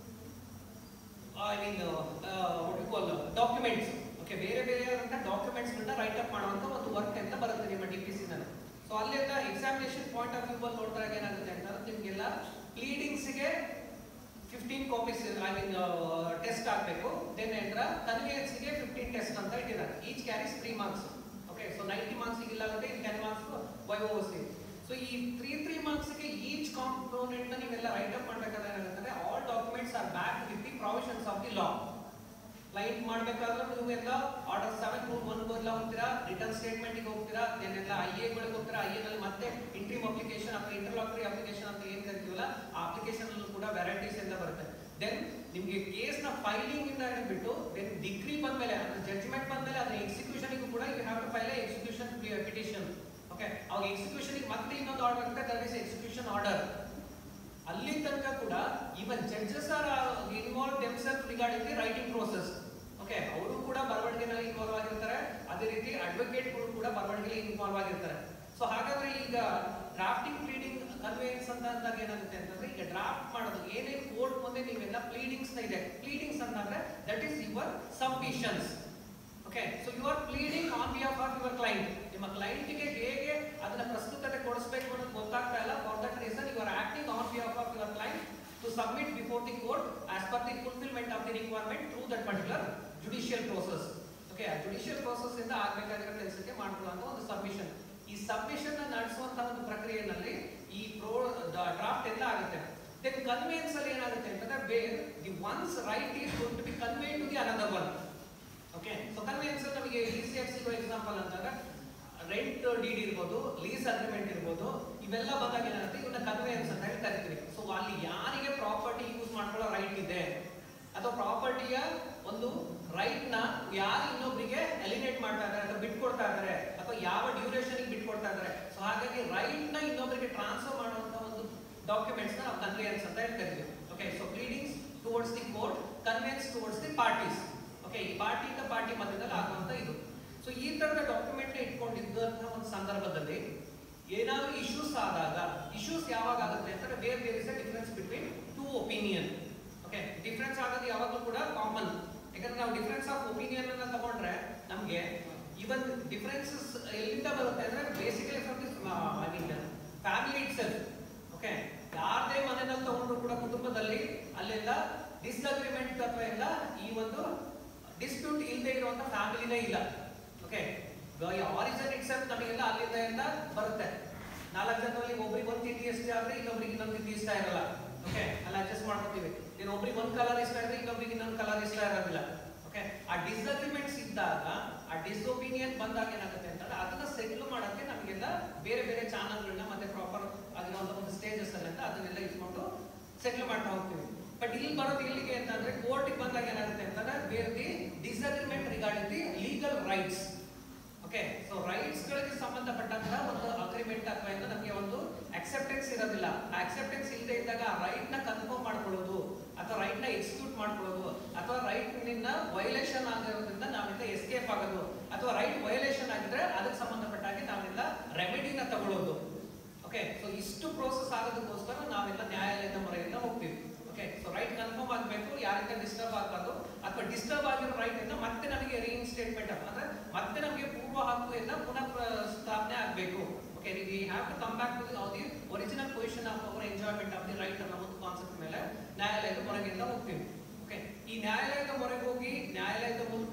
I mean call documents okay ಬೇರೆ ಬೇರೆ ಆದಂತ ಡಾಕ್ಯುಮೆಂಟ್ಸ್ ಗಳನ್ನ ರೈಟ್ ಅಪ್ ಮಾಡುವಂತ ಒಂದು ವರ್ಕ್ ಅಂತ ಬರುತ್ತೆ ನಿಮ್ಮ ಡಿ ಪಿ ಸಿ ನಲ್ಲಿ ಸೊ ಅಲ್ಲೆಲ್ಲ ಎಕ್ಸಾಮಿನೇಷನ್ ಪಾಯಿಂಟ್ ಆಫ್ ವ್ಯೂ ಅಲ್ಲಿ ನೋಡಿದಾಗ ಏನಾಗುತ್ತೆ ಅಂತಂದ್ರೆ ನಿಮ್ಗೆಲ್ಲ ಪ್ಲೀಡಿಂಗ್ಸ್ ಗೆ fifteen copies I mean test ಆಗಬೇಕು ದೆನ್ ಎಂದ್ರ ಕನ್ವಿಯನ್ಸ್ ಗೆ ಫಿಫ್ಟೀನ್ ಟೆಸ್ಟ್ ಅಂತ ಇಟ್ಟಿದ್ದಾರೆ each carries three marks okay so ninety marks ಇಲ್ಲ ಅಂದ್ರೆ ಇನ್ ಟೆನ್ ಮಾರ್ಕ್ಸ್ ವೈ ಓಸಿ ಸೊ ಈ ತ್ರೀ ತ್ರೀ ಮಾರ್ಕ್ಸ್ ಗೆ ಈಚ್ ಕಾಂಪೋನೆಂಟ್ ನ ನೀವೆಲ್ಲ ರೈಟ್ ಅಪ್ ಮಾಡ್ಬೇಕಾದ್ರೆ ಏನಾಗುತ್ತೆ all documents are back with the provisions of the law client ಮಾಡ್ಬೇಕಾದ್ರೆ ನೀವು ಎಲ್ಲ ಆರ್ಡರ್ ಸೆವೆನ್ ರೂಲ್ ಒನ್ ಎಲ್ಲ ಹೋಗ್ತೀರಾ ರಿಟರ್ನ್ ಸ್ಟೇಟ್ಮೆಂಟ್ ಗೆ ಹೋಗ್ತೀರಾ ದೆನ್ ಎಲ್ಲ ಐ ಎ ಗಳಿಗೆ ಹೋಗ್ತೀರಾ ಐ ಎ ನಲ್ಲಿ ಮತ್ತೆ ಇಂಟ್ರಿಮ್ ಅಪ್ಲಿಕೇಶನ್ ಅಥವಾ ಇಂಟರ್ಲಾಕ್ಟರಿ ಅಪ್ಲಿಕೇಶನ್ ಅಂತ ಏನ್ ಕರಿತೀವಲ್ಲ ಆ ಅಪ್ಲಿಕೇಶನ್ ಅಲ್ಲೂ ಕೂಡ ವೆರೈಟೀಸ್ ಎಲ್ಲ ಬರುತ್ತೆ ದೆನ್ ನಿಮ್ಗೆ ಕೇಸ್ ನ ಫೈಲಿಂಗ್ ಇಂದ ಹಿಡಿದ್ಬಿಟ್ಟು ದೆನ್ ಡಿಗ್ರಿ ಬಂದ್ಮೇಲೆ ಅಂದ್ರೆ ಜಡ್ಜ್ಮೆಂಟ್ ಬಂದ್ಮೇಲೆ ಅದನ್ನ ಎಕ್ಸಿಕ್ಯೂಷನ್ ಕೂಡ you have to file execution petition okay ಅವಾಗ ಎಕ್ಸಿಕ್ಯೂಷನ್ ಮತ್ತೆ ಇನ್ನೊಂದು ಆರ್ಡರ್ ಇರುತ್ತೆ ದಟ್ ಇಸ್ ಎಕ್ಸಿಕ್ಯೂಷನ್ ಆರ್ಡರ್ ಅಲ್ಲಿ ತನಕ ಕೂಡ even judges are involve themselves regarding the writing process okay ಅವರು ಕೂಡ ಬರವಣಿಗೆನಲ್ಲಿ ಇನ್ವಾಲ್ವ್ ಆಗಿರ್ತಾರೆ ಅದೇ ರೀತಿ ಅಡ್ವೊಕೇಟ್ಗಳು ಕೂಡ ಬರವಣಿಗೆಯಲ್ಲಿ ಇನ್ವಾಲ್ವ್ ಆಗಿರ್ತಾರೆ ಸೊ ಹಾಗಾದ್ರೆ ಈಗ ಡ್ರಾಫ್ಟಿಂಗ್ ಪ್ಲೀಡಿಂಗ್ ಕನ್ವೇನ್ಸ್ ಅಂತ ಅಂದಾಗ ಏನಾಗುತ್ತೆ ಅಂತಂದ್ರೆ ಈಗ ಡ್ರಾಫ್ಟ್ ಮಾಡೋದು ಏನೇ ಕೋರ್ಟ್ ಮುಂದೆ ನೀವೆಲ್ಲ ಪ್ಲೀಡಿಂಗ್ಸ್ ಇದೆ ಪ್ಲೀಡಿಂಗ್ಸ್ ಅಂತಂದ್ರೆ that is your submissions okay so you are pleading on behalf of your client ನಿಮ್ಮ ಕ್ಲೈಂಟ್ಗೆ ಹೇಗೆ ಅದನ್ನ ಪ್ರಸ್ತುತತೆ ಕೊಡಿಸಬೇಕು ಅನ್ನೋದು ಗೊತ್ತಾಗ್ತಾ ಇಲ್ಲ for that reason you are acting on behalf of your client to submit before the court as per the fulfilment of the requirement through that particular judicial process okay ಆ ಜುಡಿಷಿಯಲ್ ಪ್ರೋಸೆಸ್ ಇಂದ ಆಗ್ಬೇಕಾಗಿರೋ ಕೆಲಸಕ್ಕೆ ಮಾಡ್ಕೊಳ್ಳೋ ಒಂದು submission ಈ submission ನಡೆಸುವಂತಹ ಒಂದು ಪ್ರಕ್ರಿಯೆಯಲ್ಲಿ ಈ ಪ್ರೋ ಡ್ರಾಫ್ಟ್ ಎಲ್ಲ ಆಗುತ್ತೆ ದೆನ್ ಕನ್ವೇನ್ಸ್ ಅಲ್ಲಿ ಏನಾಗುತ್ತೆ ಅಂತಂದ್ರೆ ಬೇರ್ the one's right is going to be convey to the another one okay so conveyance ನಮಗೆ ಈಸಿಯಾಗಿ ಸಿಗೋ ಎಕ್ಸಾಂಪಲ್ ಅಂತಂದ್ರೆ ರೆಂಟ್ ಡೀಡ್ ಇರ್ಬೋದು ಲೀಸ್ ಅಗ್ರಿಮೆಂಟ್ ಇರ್ಬೋದು ಇವೆಲ್ಲ ಬಂದಾಗ ಏನಾಗುತ್ತೆ ಇವನ್ನ ಕನ್ವೇನ್ಸ್ ಅಂತ ಹೇಳಿ ಕರಿತೀವಿ ಸೊ ಅಲ್ಲಿ ಯಾರಿಗೆ ಪ್ರಾಪರ್ಟಿ ಯೂಸ್ ಮಾಡ್ಕೊಳ್ಳೋ ರೈಟ್ ಇದೆ ಅಥವಾ ಪ್ರಾಪರ್ಟಿಯ ಒಂದು ರೈಟ್ ನ ಯಾರು ಇನ್ನೊಬ್ಬರಿಗೆ ಎಲಿನೇಟ್ ಮಾಡ್ತಾ ಇದ್ದಾರೆ ಅಥವಾ ಬಿಟ್ಕೊಡ್ತಾ ಇದ್ದಾರೆ ಅಥವಾ ಯಾವ ಡ್ಯೂರೇಷನ್ ಬಿಟ್ಕೊಡ್ತಾ ಇದ್ದಾರೆ ಸೊ ಹಾಗಾಗಿ ರೈಟ್ ನ ಇನ್ನೊಬ್ಬರಿಗೆ ಟ್ರಾನ್ಸ್ಫರ್ ಮಾಡುವಂತ ಒಂದು ಡಾಕ್ಯುಮೆಂಟ್ಸ್ ನ ನಾವು ಕನ್ವೇನ್ಸ್ ಅಂತ ಹೇಳಿ ಕರಿತೀವಿ okay so pleadings towards the court conveyance towards the parties okay ಈ ಪಾರ್ಟಿಯಿಂದ ಪಾರ್ಟಿ ಮಧ್ಯದಲ್ಲಿ ಆಗುವಂತ ಇದು ಸೊ ಈ ತರದ ಡಾಕ್ಯುಮೆಂಟ್ ಇಟ್ಕೊಂಡಿದ್ದಂತಹ ಒಂದು ಸಂದರ್ಭದಲ್ಲಿ ಏನಾದ್ರು ಇಶ್ಯೂಸ್ ಆದಾಗ ಇಶ್ಯೂಸ್ ಯಾವಾಗ ಆಗುತ್ತೆ ಅಂತಂದ್ರೆ ಬೇರೆ ಬೇರೆ is difference between two opinion okay difference ಆಗೋದು ಯಾವಾಗಲೂ ಕೂಡ ಕಾಮನ್ ಯಾಕಂದ್ರೆ ನಾವು ಡಿಫರೆನ್ಸ್ ಆಫ್ ಒಪಿನಿಯನ್ ಅನ್ನ ತಗೊಂಡ್ರೆ ನಮ್ಗೆ ಇವನ್ ಡಿಫರೆನ್ಸಸ್ ಎಲ್ಲಿಂದ ಬರುತ್ತೆ ಅಂದ್ರೆ basically from this I mean family itself okay ಯಾರದೇ ಮನೆಯಲ್ಲಿ ತಗೊಂಡ್ರು ಕೂಡ ಕುಟುಂಬದಲ್ಲಿ ಅಲ್ಲೆಲ್ಲ ಡಿಸ್ಅಗ್ರಿಮೆಂಟ್ ಅಥವಾ ಎಲ್ಲ ಈ ಒಂದು ಡಿಸ್ಪ್ಯೂಟ್ ಇಲ್ಲದೆ ಇರುವಂತ ಫ್ಯಾಮಿಲಿನೇ ಇಲ್ಲ ಓಕೆ ಆರಿಜಿನ್ ಇಟ್ಸೆಲ್ಫ್ ನಮಗೆಲ್ಲ ಅಲ್ಲಿಂದ ಎಲ್ಲ ಬರುತ್ತೆ ನಾಲ್ಕು ಜನರಲ್ಲಿ ಒಬ್ರಿಗೆ ಒಂದು ತಿಂಡಿ ಇಷ್ಟ ಆದ್ರೆ ಇನ್ನೊಬ್ರಿಗೆ ಇನ್ನೊಂದು ತಿಂಡಿ ಇಷ್ಟ ಇರಲ್ಲ ಓಕೆ ಅಲ್ಲಿ ಅಡ್ಜಸ್ಟ್ ಮಾಡ್ಕೊತೀವಿ ನೀನು ಒಬ್ರಿಗೆ ಒಂದು ಕಲರ್ ಇಷ್ಟ ಇದ್ರೆ ಇನ್ನೊಬ್ರಿಗೆ ಇನ್ನೊಂದು ಕಲರ್ ಇಷ್ಟ ಇರೋದಿಲ್ಲ ಓಕೆ ಆ ಡಿಸ್ಅಗ್ರಿಮೆಂಟ್ಸ್ ಇದ್ದಾಗ ಆ ಡಿಸ್ಒಪಿನಿಯನ್ ಬಂದಾಗ ಏನಾಗುತ್ತೆ ಅಂತಂದ್ರೆ ಅದನ್ನ ಸೆಟ್ಲ್ ಮಾಡಕ್ಕೆ ನಮಗೆಲ್ಲ ಬೇರೆ ಬೇರೆ ಚಾನಲ್ಗಳನ್ನ ಮತ್ತೆ ಪ್ರಾಪರ್ ಆಗಿರುವಂತ ಒಂದು ಸ್ಟೇಜಸ್ ಅಲ್ಲೆಲ್ಲ ಅದನ್ನೆಲ್ಲ ಇಟ್ಕೊಂಡು ಸೆಟ್ಲ್ ಮಾಡ್ತಾ ಹೋಗ್ತೀವಿ ಬಟ್ ಇಲ್ಲಿ ಬರೋದು ಇಲ್ಲಿಗೆ ಅಂತಂದ್ರೆ ಕೋರ್ಟ್ ಬಂದಾಗ ಏನಾಗುತ್ತೆ ಅಂತಂದ್ರೆ ಬೇರೆ the disagreement regarding the legal rights okay so rights ಗಳಿಗೆ ಸಂಬಂಧಪಟ್ಟಂತಹ ಒಂದು ಅಗ್ರಿಮೆಂಟ್ ಅಥವಾ ಏನೋ ನಮಗೆ ಒಂದು ಅಕ್ಸೆಪ್ಟೆನ್ಸ್ ಇರೋದಿಲ್ಲ ಆ ಅಕ್ಸೆಪ್ಟೆನ್ಸ್ ಇಲ್ಲದೆ ಇದ್ದಾಗ ಆ ರೈಟ್ ನ ಕನ್ಫರ್ಮ್ ಮಾಡ್ಕೊಳ್ಳೋದು ಅಥವಾ ರೈಟ್ ನ ಎಕ್ಸಿಕ್ಯೂಟ್ ಮಾಡ್ಕೊಳ್ಳೋದು ಅಥವಾ ರೈಟ್ ನಿಂದ ವೈಲೇಷನ್ ಆಗಿರೋದ್ರಿಂದ ನಾವೆಲ್ಲ ಎಸ್ಕೇಪ್ ಆಗೋದು ಅಥವಾ ರೈಟ್ ವೈಲೇಷನ್ ಆಗಿದ್ರೆ ಅದಕ್ಕೆ ಸಂಬಂಧಪಟ್ಟ ಹಾಗೆ ನಾವೆಲ್ಲ ರೆಮಿಡಿನ ತಗೊಳ್ಳೋದು ಓಕೆ ಸೊ ಇಷ್ಟು ಪ್ರೋಸೆಸ್ ಆಗೋದಕ್ಕೋಸ್ಕರ ನಾವೆಲ್ಲ ನ್ಯಾಯಾಲಯದ ಮೊರೆಯಿಂದ ಹೋಗ್ತೀವಿ ಓಕೆ ಸೊ ರೈಟ್ ಕನ್ಫರ್ಮ್ ಆಗಬೇಕು ಯಾರಿಂದ ಡಿಸ್ಟರ್ಬ್ ಆಗಬಾರ್ದು ಅಥವಾ ಡಿಸ್ಟರ್ಬ್ ಆಗಿರೋ ರೈಟ್ ಇಂದ ಮತ್ತೆ ನಮಗೆ ರೀಇನ್ಸ್ಟೇಟ್ಮೆಂಟ್ ಅಂದ್ರೆ ಮತ್ತೆ ನಮಗೆ ಪೂರ್ವ ಹಕ್ಕುಯಿಂದ ಪುನಃ ಪ್ರ- ಸ್ಥಾಪನೆ ಆಗಬೇಕು okay we have to come back to the original position of our enjoyment of the right ಅನ್ನೋ ಒಂದು ಕಾನ್ಸೆಪ್ಟ್ ಮೇಲೆ ನ್ಯಾಯಾಲಯದ ಮೊರೆಗಿಂದ ಹೋಗ್ತೀವಿ ಓಕೆ ಈ ನ್ಯಾಯಾಲಯದ ಮೊರೆಗೆ ಹೋಗಿ ನ್ಯಾಯಾಲಯದ ಮೂಲಕ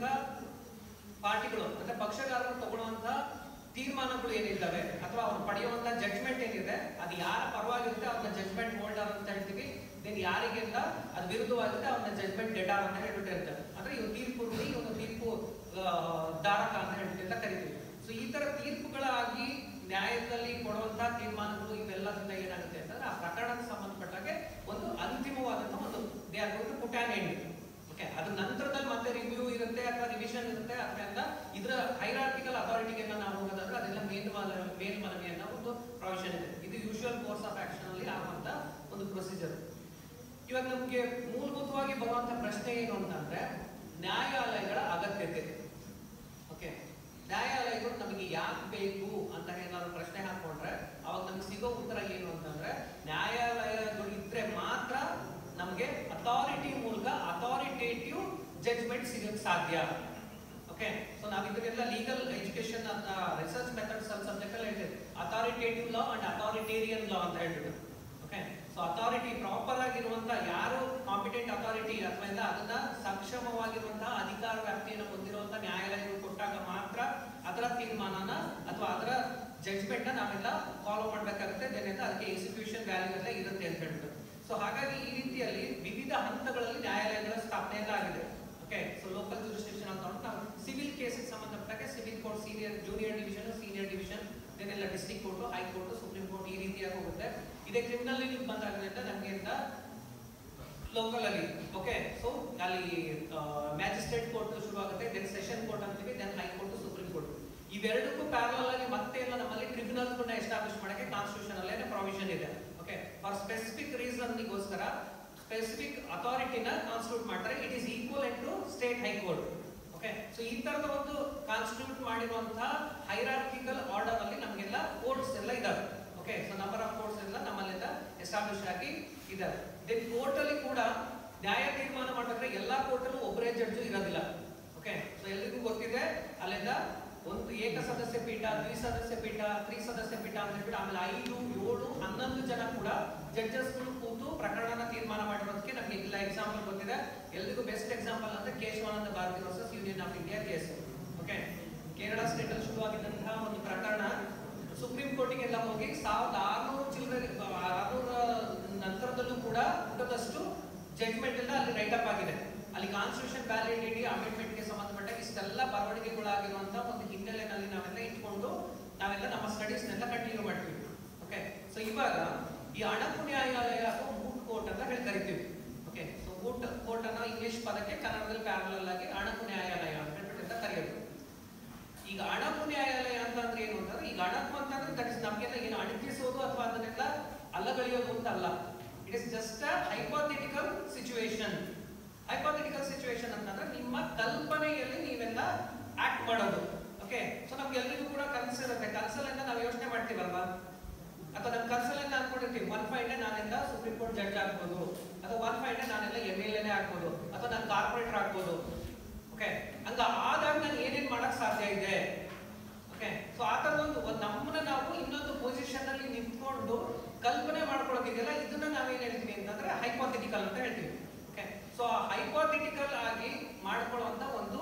ಪಾರ್ಟಿಗಳು ಅಂದ್ರೆ ಪಕ್ಷಗಾರರು ತಗೊಳ್ಳುವಂತ ತೀರ್ಮಾನಗಳು ಏನಿದ್ದಾವೆ ಅಥವಾ ಅವ್ರು ಪಡೆಯುವಂತ ಜಡ್ಜ್ಮೆಂಟ್ ಏನಿದೆ ಅದು ಯಾರ ಪರವಾಗಿರುತ್ತೆ ಅವ್ರನ್ನ ಜಡ್ಜ್ಮೆಂಟ್ ಹೋಲ್ಡರ್ ಅಂತ ಹೇಳ್ತೀವಿ ದೆನ್ ಯಾರಿಗೆಲ್ಲ ಅದು ವಿರುದ್ಧವಾಗುತ್ತೆ ಅವ್ರನ್ನ ಜಡ್ಜ್ಮೆಂಟ್ ಡೆಟಾರ್ ಅಂತ ಹೇಳ್ಬಿಟ್ಟಿರುತ್ತೆ ಅಂದ್ರೆ ಇವ್ ತೀರ್ಪು ರುಡಿ ಇವನು ತೀರ್ಪು ಆ, ಧಾರಕ ಅಂತ ಹೇಳ್ಬಿಟ್ಟು ಅಂತ ಕರಿತೀವಿ ಸೊ ಈ ತರ ತೀರ್ಪುಗಳಾಗಿ ನ್ಯಾಯದಲ್ಲಿ ಕೊಡುವಂತ ತೀರ್ಮಾನಗಳು ಇವೆಲ್ಲದಿಂದ ಏನಾಗುತ್ತೆ ಅಂತಂದ್ರೆ ಆ ಪ್ರಕರಣಕ್ಕೆ ಸಂಬಂಧಪಟ್ಟಾಗೆ ಒಂದು ಅಂತಿಮವಾದಂತಹ ಒಂದು they are going to put on end okay ಅದ್ರ ನಂತರದಲ್ಲಿ ಮತ್ತೆ ರಿವ್ಯೂ ಇರುತ್ತೆ ಅಥವಾ ರಿವಿಷನ್ ಇರುತ್ತೆ ಅದರಿಂದ ಇದರ ಹೈರಾರ್ಟಿಕಲ್ ಅಥಾರಿಟಿಗೆಲ್ಲ ನಾವು ಹೋಗೋದಾದ್ರೆ ಅದೆಲ್ಲ ಮೇಲ್ ಮೇಲ್ಮನವಿ ಅನ್ನೋ ಒಂದು ಪ್ರಾವಿಷನ್ ಇದೆ ಇದು ಯೂಶುವಲ್ ಕೋರ್ಸ್ ಆಫ್ ಆಕ್ಷನ್ ಅಲ್ಲಿ ಆಗುವಂತ ಒಂದು ಪ್ರೊಸೀಜರ್ ಇವಾಗ ನಮ್ಗೆ ಮೂಲಭೂತವಾಗಿ ಬರುವಂತ ಪ್ರಶ್ನೆ ಏನು ಅಂತಂದ್ರೆ ನ್ಯಾಯಾಲಯಗಳ ಅಗತ್ಯತೆ ಓಕೆ ನ್ಯಾಯಾಲಯಗಳು ನಮಗೆ ಯಾಕೆ ಬೇಕು ಅಂತ ಏನಾದ್ರು ಪ್ರಶ್ನೆ ಹಾಕೊಂಡ್ರೆ ಅವಾಗ ನಮ್ಗೆ ಸಿಗೋ ಉತ್ತರ ಏನು ಅಂತಂದ್ರೆ ನ್ಯಾಯಾಲಯಗಳು ಇದ್ರೆ ಮಾತ್ರ ನಮಗೆ ಅಥಾರಿಟಿ ಮೂಲಕ ಅಥಾರಿಟೇಟಿವ್ ಜಡ್ಜ್ಮೆಂಟ್ ಸಿಗಕ್ಕೆ ಸಾಧ್ಯ ಓಕೆ ಸೊ ನಾವು ಇದನ್ನೆಲ್ಲ ಲೀಗಲ್ ಎಜುಕೇಶನ್ ಅಂತ ರಿಸರ್ಚ್ ಮೆಥಡ್ಸ್ ಅಲ್ಲಿ ಸಬ್ಜೆಕ್ಟ್ ಅಲ್ಲಿ ಹೇಳ್ತೀವಿ authoritative law and authoritarian law ಅಂತ ಹೇಳ್ಬಿಟ್ಟು ಓಕೆ ಸೊ ಅಥಾರಿಟಿ ಪ್ರಾಪರ್ ಆಗಿರುವಂತ ಯಾರು ಕಾಂಪಿಟೆಂಟ್ ಅಥಾರಿಟಿ ಅಥವಾ ಇಲ್ಲ ಅದನ್ನ ಸಕ್ಷಮವಾಗಿರುವಂತಹ ಅಧಿಕಾರ ವ್ಯಾಪ್ತಿಯನ್ನು ಹೊಂದಿರುವಂತ ನ್ಯಾಯಾಲಯಗಳು ಕೊಟ್ಟಾಗ ಮಾತ್ರ ಅದರ ತೀರ್ಮಾನನ ಅಥವಾ ಅದರ ಜಡ್ಜ್ಮೆಂಟ್ ನಾವೆಲ್ಲ ಫಾಲೋ ಮಾಡ್ಬೇಕಾಗುತ್ತೆ ದೆನ್ ಅದಕ್ಕೆ ಎಕ್ಸಿಕ್ಯೂಷನ್ ವ್ಯಾಲ್ಯೂ ಎಲ್ಲ ಇರುತ್ತೆ ಅಂತ ಹೇಳ್ಬಿಟ್ಟು ಸೊ ಹಾಗಾಗಿ ಈ ರೀತಿಯಲ್ಲಿ ವಿವಿಧ ಹಂತಗಳಲ್ಲಿ ನ್ಯಾಯಾಲಯಗಳ ಸ್ಥಾಪನೆ ಎಲ್ಲ ಆಗಿದೆ ಓಕೆ ಸೊ ಲೋಕಲ್ ಅಂತ ಉಂಟು ನಾವು ಸಿವಿಲ್ ಕೇಸಿಗೆ ಸಂಬಂಧಪಟ್ಟಾಗೆ civil court senior junior division senior division ಇದನ್ನೆಲ್ಲ district court high court supreme court ಈ ರೀತಿಯಾಗಿ ಹೋಗುತ್ತೆ ಇದೇ ಕ್ರಿಮಿನಲ್ ಬಂದಾಗಲಿಂದ ನಮಗೆ ಅಂತ ಲೋಕಲ್ ಅಲ್ಲಿ ಓಕೆ ಸೊ ಅಲ್ಲಿ ಮ್ಯಾಜಿಸ್ಟ್ರೇಟ್ ಕೋರ್ಟ್ ಶುರು ಆಗುತ್ತೆ ದೆನ್ ಸೆಷನ್ ಕೋರ್ಟ್ ಅಂತೀವಿ ದೆನ್ ಹೈಕೋರ್ಟ್ ಸುಪ್ರೀಂ ಕೋರ್ಟ್ ಇವೆರಡಕ್ಕೂ ಪ್ಯಾರಲಲ್ ಆಗಿ ಮತ್ತೆ ಎಲ್ಲ ನಮ್ಮಲ್ಲಿ ಟ್ರಿಬ್ಯುನಲ್ ಕೂಡ ಎಸ್ಟಾಬ್ಲಿಷ್ ಮಾಡಕ್ಕೆ ಕಾನ್ಸ್ಟಿಟ್ಯೂಷನ್ ಅಲ್ಲೇ ಪ್ರಾವಿಷನ್ ಇದೆ ಓಕೆ ಫಾರ್ ಸ್ಪೆಸಿಫಿಕ್ ರೀಸನ್ಗೋಸ್ಕರ ಸ್ಪೆಸಿಫಿಕ್ ಅಥಾರಿಟಿನ ಕಾನ್ಸ್ಟಿಟ್ಯೂಟ್ ಮಾಡ್ತಾರೆ it is equal to state high court okay so ಈ ತರದ ಒಂದು ಕಾನ್ಸ್ಟಿಟ್ಯೂಟ್ ಮಾಡಿರುವಂತಹ ಹೈರಾರ್ಕಿಕಲ್ ಆರ್ಡರ್ ಅಲ್ಲಿ ನಮಗೆಲ್ಲ ಕೋರ್ಟ್ಸ್ ಎಲ್ಲ ಇದಾವೆ okay so number of courts ಎಲ್ಲ ನಮ್ಮಲ್ಲಿಂದ ಎಸ್ಟಾಬ್ಲಿಷ್ ಆಗಿ ಇದಾವೆ ದೆನ್ ಕೋರ್ಟ್ ಅಲ್ಲಿ ಕೂಡ ನ್ಯಾಯ ತೀರ್ಮಾನ ಮಾಡ್ಬೇಕಾದ್ರೆ ಎಲ್ಲಾ ಕೋರ್ಟ್ ಅಲ್ಲೂ ಒಬ್ಬರೇ ಜಡ್ಜು ಇರೋದಿಲ್ಲ ಓಕೆ ಸೊ ಎಲ್ರಿಗೂ ಗೊತ್ತಿದೆ ಅಲ್ಲಿಂದ ಒಂದು ಏಕ ಸದಸ್ಯ ಪೀಠ ದ್ವಿಸದಸ್ಯ ಪೀಠ ತ್ರಿಸದಸ್ಯ ಪೀಠ ಅಂತ ಹೇಳ್ಬಿಟ್ಟು ಆಮೇಲೆ ಐದು ಏಳು ಹನ್ನೊಂದು ಜನ ಕೂಡ ಜಡ್ಜಸ್ಗಳು ಕೂತು ಪ್ರಕರಣನ ತೀರ್ಮಾನ ಮಾಡಿರೋದಕ್ಕೆ ನಮಗೆ ಇಲ್ಲ ಎಕ್ಸಾಂಪಲ್ ಗೊತ್ತಿದೆ ಎಲ್ರಿಗೂ ಬೆಸ್ಟ್ ಎಕ್ಸಾಂಪಲ್ ಅಂದ್ರೆ Keshavananda Bharati versus union of India case okay Kerala state ಅಲ್ಲಿ ಶುರುವಾಗಿದ್ದಂತಹ ಒಂದು ಪ್ರಕರಣ ಸುಪ್ರೀಂ ಕೋರ್ಟಿಗೆಲ್ಲ ಹೋಗಿ ಸಾವಿರದ ಆರ್ನೂರು ಚಿಲ್ಲರೆ ಆರ್ನೂರ ನಂತರದಲ್ಲೂ ಕೂಡ ಊಟದಷ್ಟು ಜಡ್ಜ್ಮೆಂಟ್ ಎಲ್ಲ ಅಲ್ಲಿ ರೈಟ್ ಅಪ್ ಆಗಿದೆ ಅಲ್ಲಿ ಕಾನ್ಸ್ಟಿಟ್ಯೂಷನ್ ವ್ಯಾಲಿಡಿಟಿ ಅಮೆಂಡ್ಮೆಂಟ್ಗೆ ಸಂಬಂಧಪಟ್ಟ ಇಷ್ಟೆಲ್ಲ ಬರವಣಿಗೆಗಳಾಗಿರುವಂತಹ ಒಂದು ಹಿನ್ನೆಲೆಯಲ್ಲಿ ನಾವೆಲ್ಲ ಇಟ್ಕೊಂಡು ನಾವೆಲ್ಲ ನಮ್ಮ ಸ್ಟಡೀಸ್ನೆಲ್ಲ ಕಂಟಿನ್ಯೂ ಮಾಡ್ತೀವಿ ಓಕೆ ಸೊ ಇವಾಗ ಈ ಅಣಕು ನ್ಯಾಯಾಲಯ ಅಥವಾ ಮೂಟ್ ಕೋರ್ಟ್ ಅಂತ ಹೇಳಿ ಕರಿತೀವಿ ಓಕೆ ಸೊ ಮೂಟ್ ಕೋರ್ಟ್ ಅನ್ನೋ ಇಂಗ್ಲಿಷ್ ಪದಕ್ಕೆ ಕನ್ನಡದಲ್ಲಿ ಪ್ಯಾರಲಲ್ ಆಗಿ ಅಣಕು ನ್ಯಾಯಾಲಯ ಅಂತ ಹೇಳ್ಬಿಟ್ಟು ಅಂತ ಕರೆಯೋದು ಈಗ ಅಣಕು ನ್ಯಾಯಾಲಯ ಅಂತಂದ್ರೆ ಏನು ಅಂತಂದ್ರೆ ಈಗ ಅಣಕು ಅಂತಂದ್ರೆ ದಟ್ ಇಸ್ ನಮ್ಗೆಲ್ಲ ಏನು ಅಣಕಿಸೋದು ಅಥವಾ ಅದನ್ನೆಲ್ಲ ಅಲ್ಲಗಳೆಯೋದು ಅಂತ ಅಲ್ಲ it is just a hypothetical situation hypothetical situation ಅಂತಂದ್ರೆ ನಿಮ್ಮ ಕಲ್ಪನೆಯಲ್ಲಿ ನೀವೆಲ್ಲ ಆಕ್ಟ್ ಮಾಡೋದು ಓಕೆ ಸೊ ನಮ್ಗೆ ಎಲ್ರಿಗೂ ಕೂಡ ಕನಸಿರುತ್ತೆ ಕನಸಲ್ಲಿಂದ ನಾವು ಯೋಚನೆ ಮಾಡ್ತೀವಲ್ವಾ ಅಥವಾ ನಮ್ಮ ಕನಸಲ್ಲಿಂದ ಅನ್ಕೊಂಡಿರ್ತೀವಿ ಒನ್ ಫೈವ್ ಡೇ ನಾನೆಲ್ಲ ಸುಪ್ರೀಂ ಕೋರ್ಟ್ ಜಡ್ಜ್ ಆಗ್ಬೋದು ಅಥವಾ ಒನ್ ಫೈವ್ ಡೇ ನಾನೆಲ್ಲ ಎಮ್ ಎಲ್ ಎನೇ ಆಗ್ಬೋದು ಅಥವಾ ನಾನು ಕಾರ್ಪೊರೇಟರ್ ಆಗ್ಬೋದು ಓಕೆ ಹಂಗ ಆದಾಗ ನಾನು ಏನೇನ್ ಮಾಡಕ್ ಸಾಧ್ಯ ಇದೆ ಓಕೆ ಸೊ ಆ ತರ ಒಂದು ಒಂದ್ ನಮ್ಮನ್ನ ನಾವು ಇನ್ನೊಂದು ಪೊಸಿಷನ್ ಅಲ್ಲಿ ನಿಂತ್ಕೊಂಡು ಕಲ್ಪನೆ ಮಾಡ್ಕೊಳ್ಳೋದಿದೆಯಲ್ಲ ಇದನ್ನ ನಾವೇನ್ ಹೇಳ್ತೀವಿ ಅಂತಂದ್ರೆ ಹೈಪೋಥೆಟಿಕಲ್ ಅಂತ ಹೇಳ್ತೀವಿ ಓಕೆ ಸೊ ಆ ಹೈಪೋಥೆಟಿಕಲ್ ಆಗಿ ಮಾಡ್ಕೊಳ್ಳುವಂತ ಒಂದು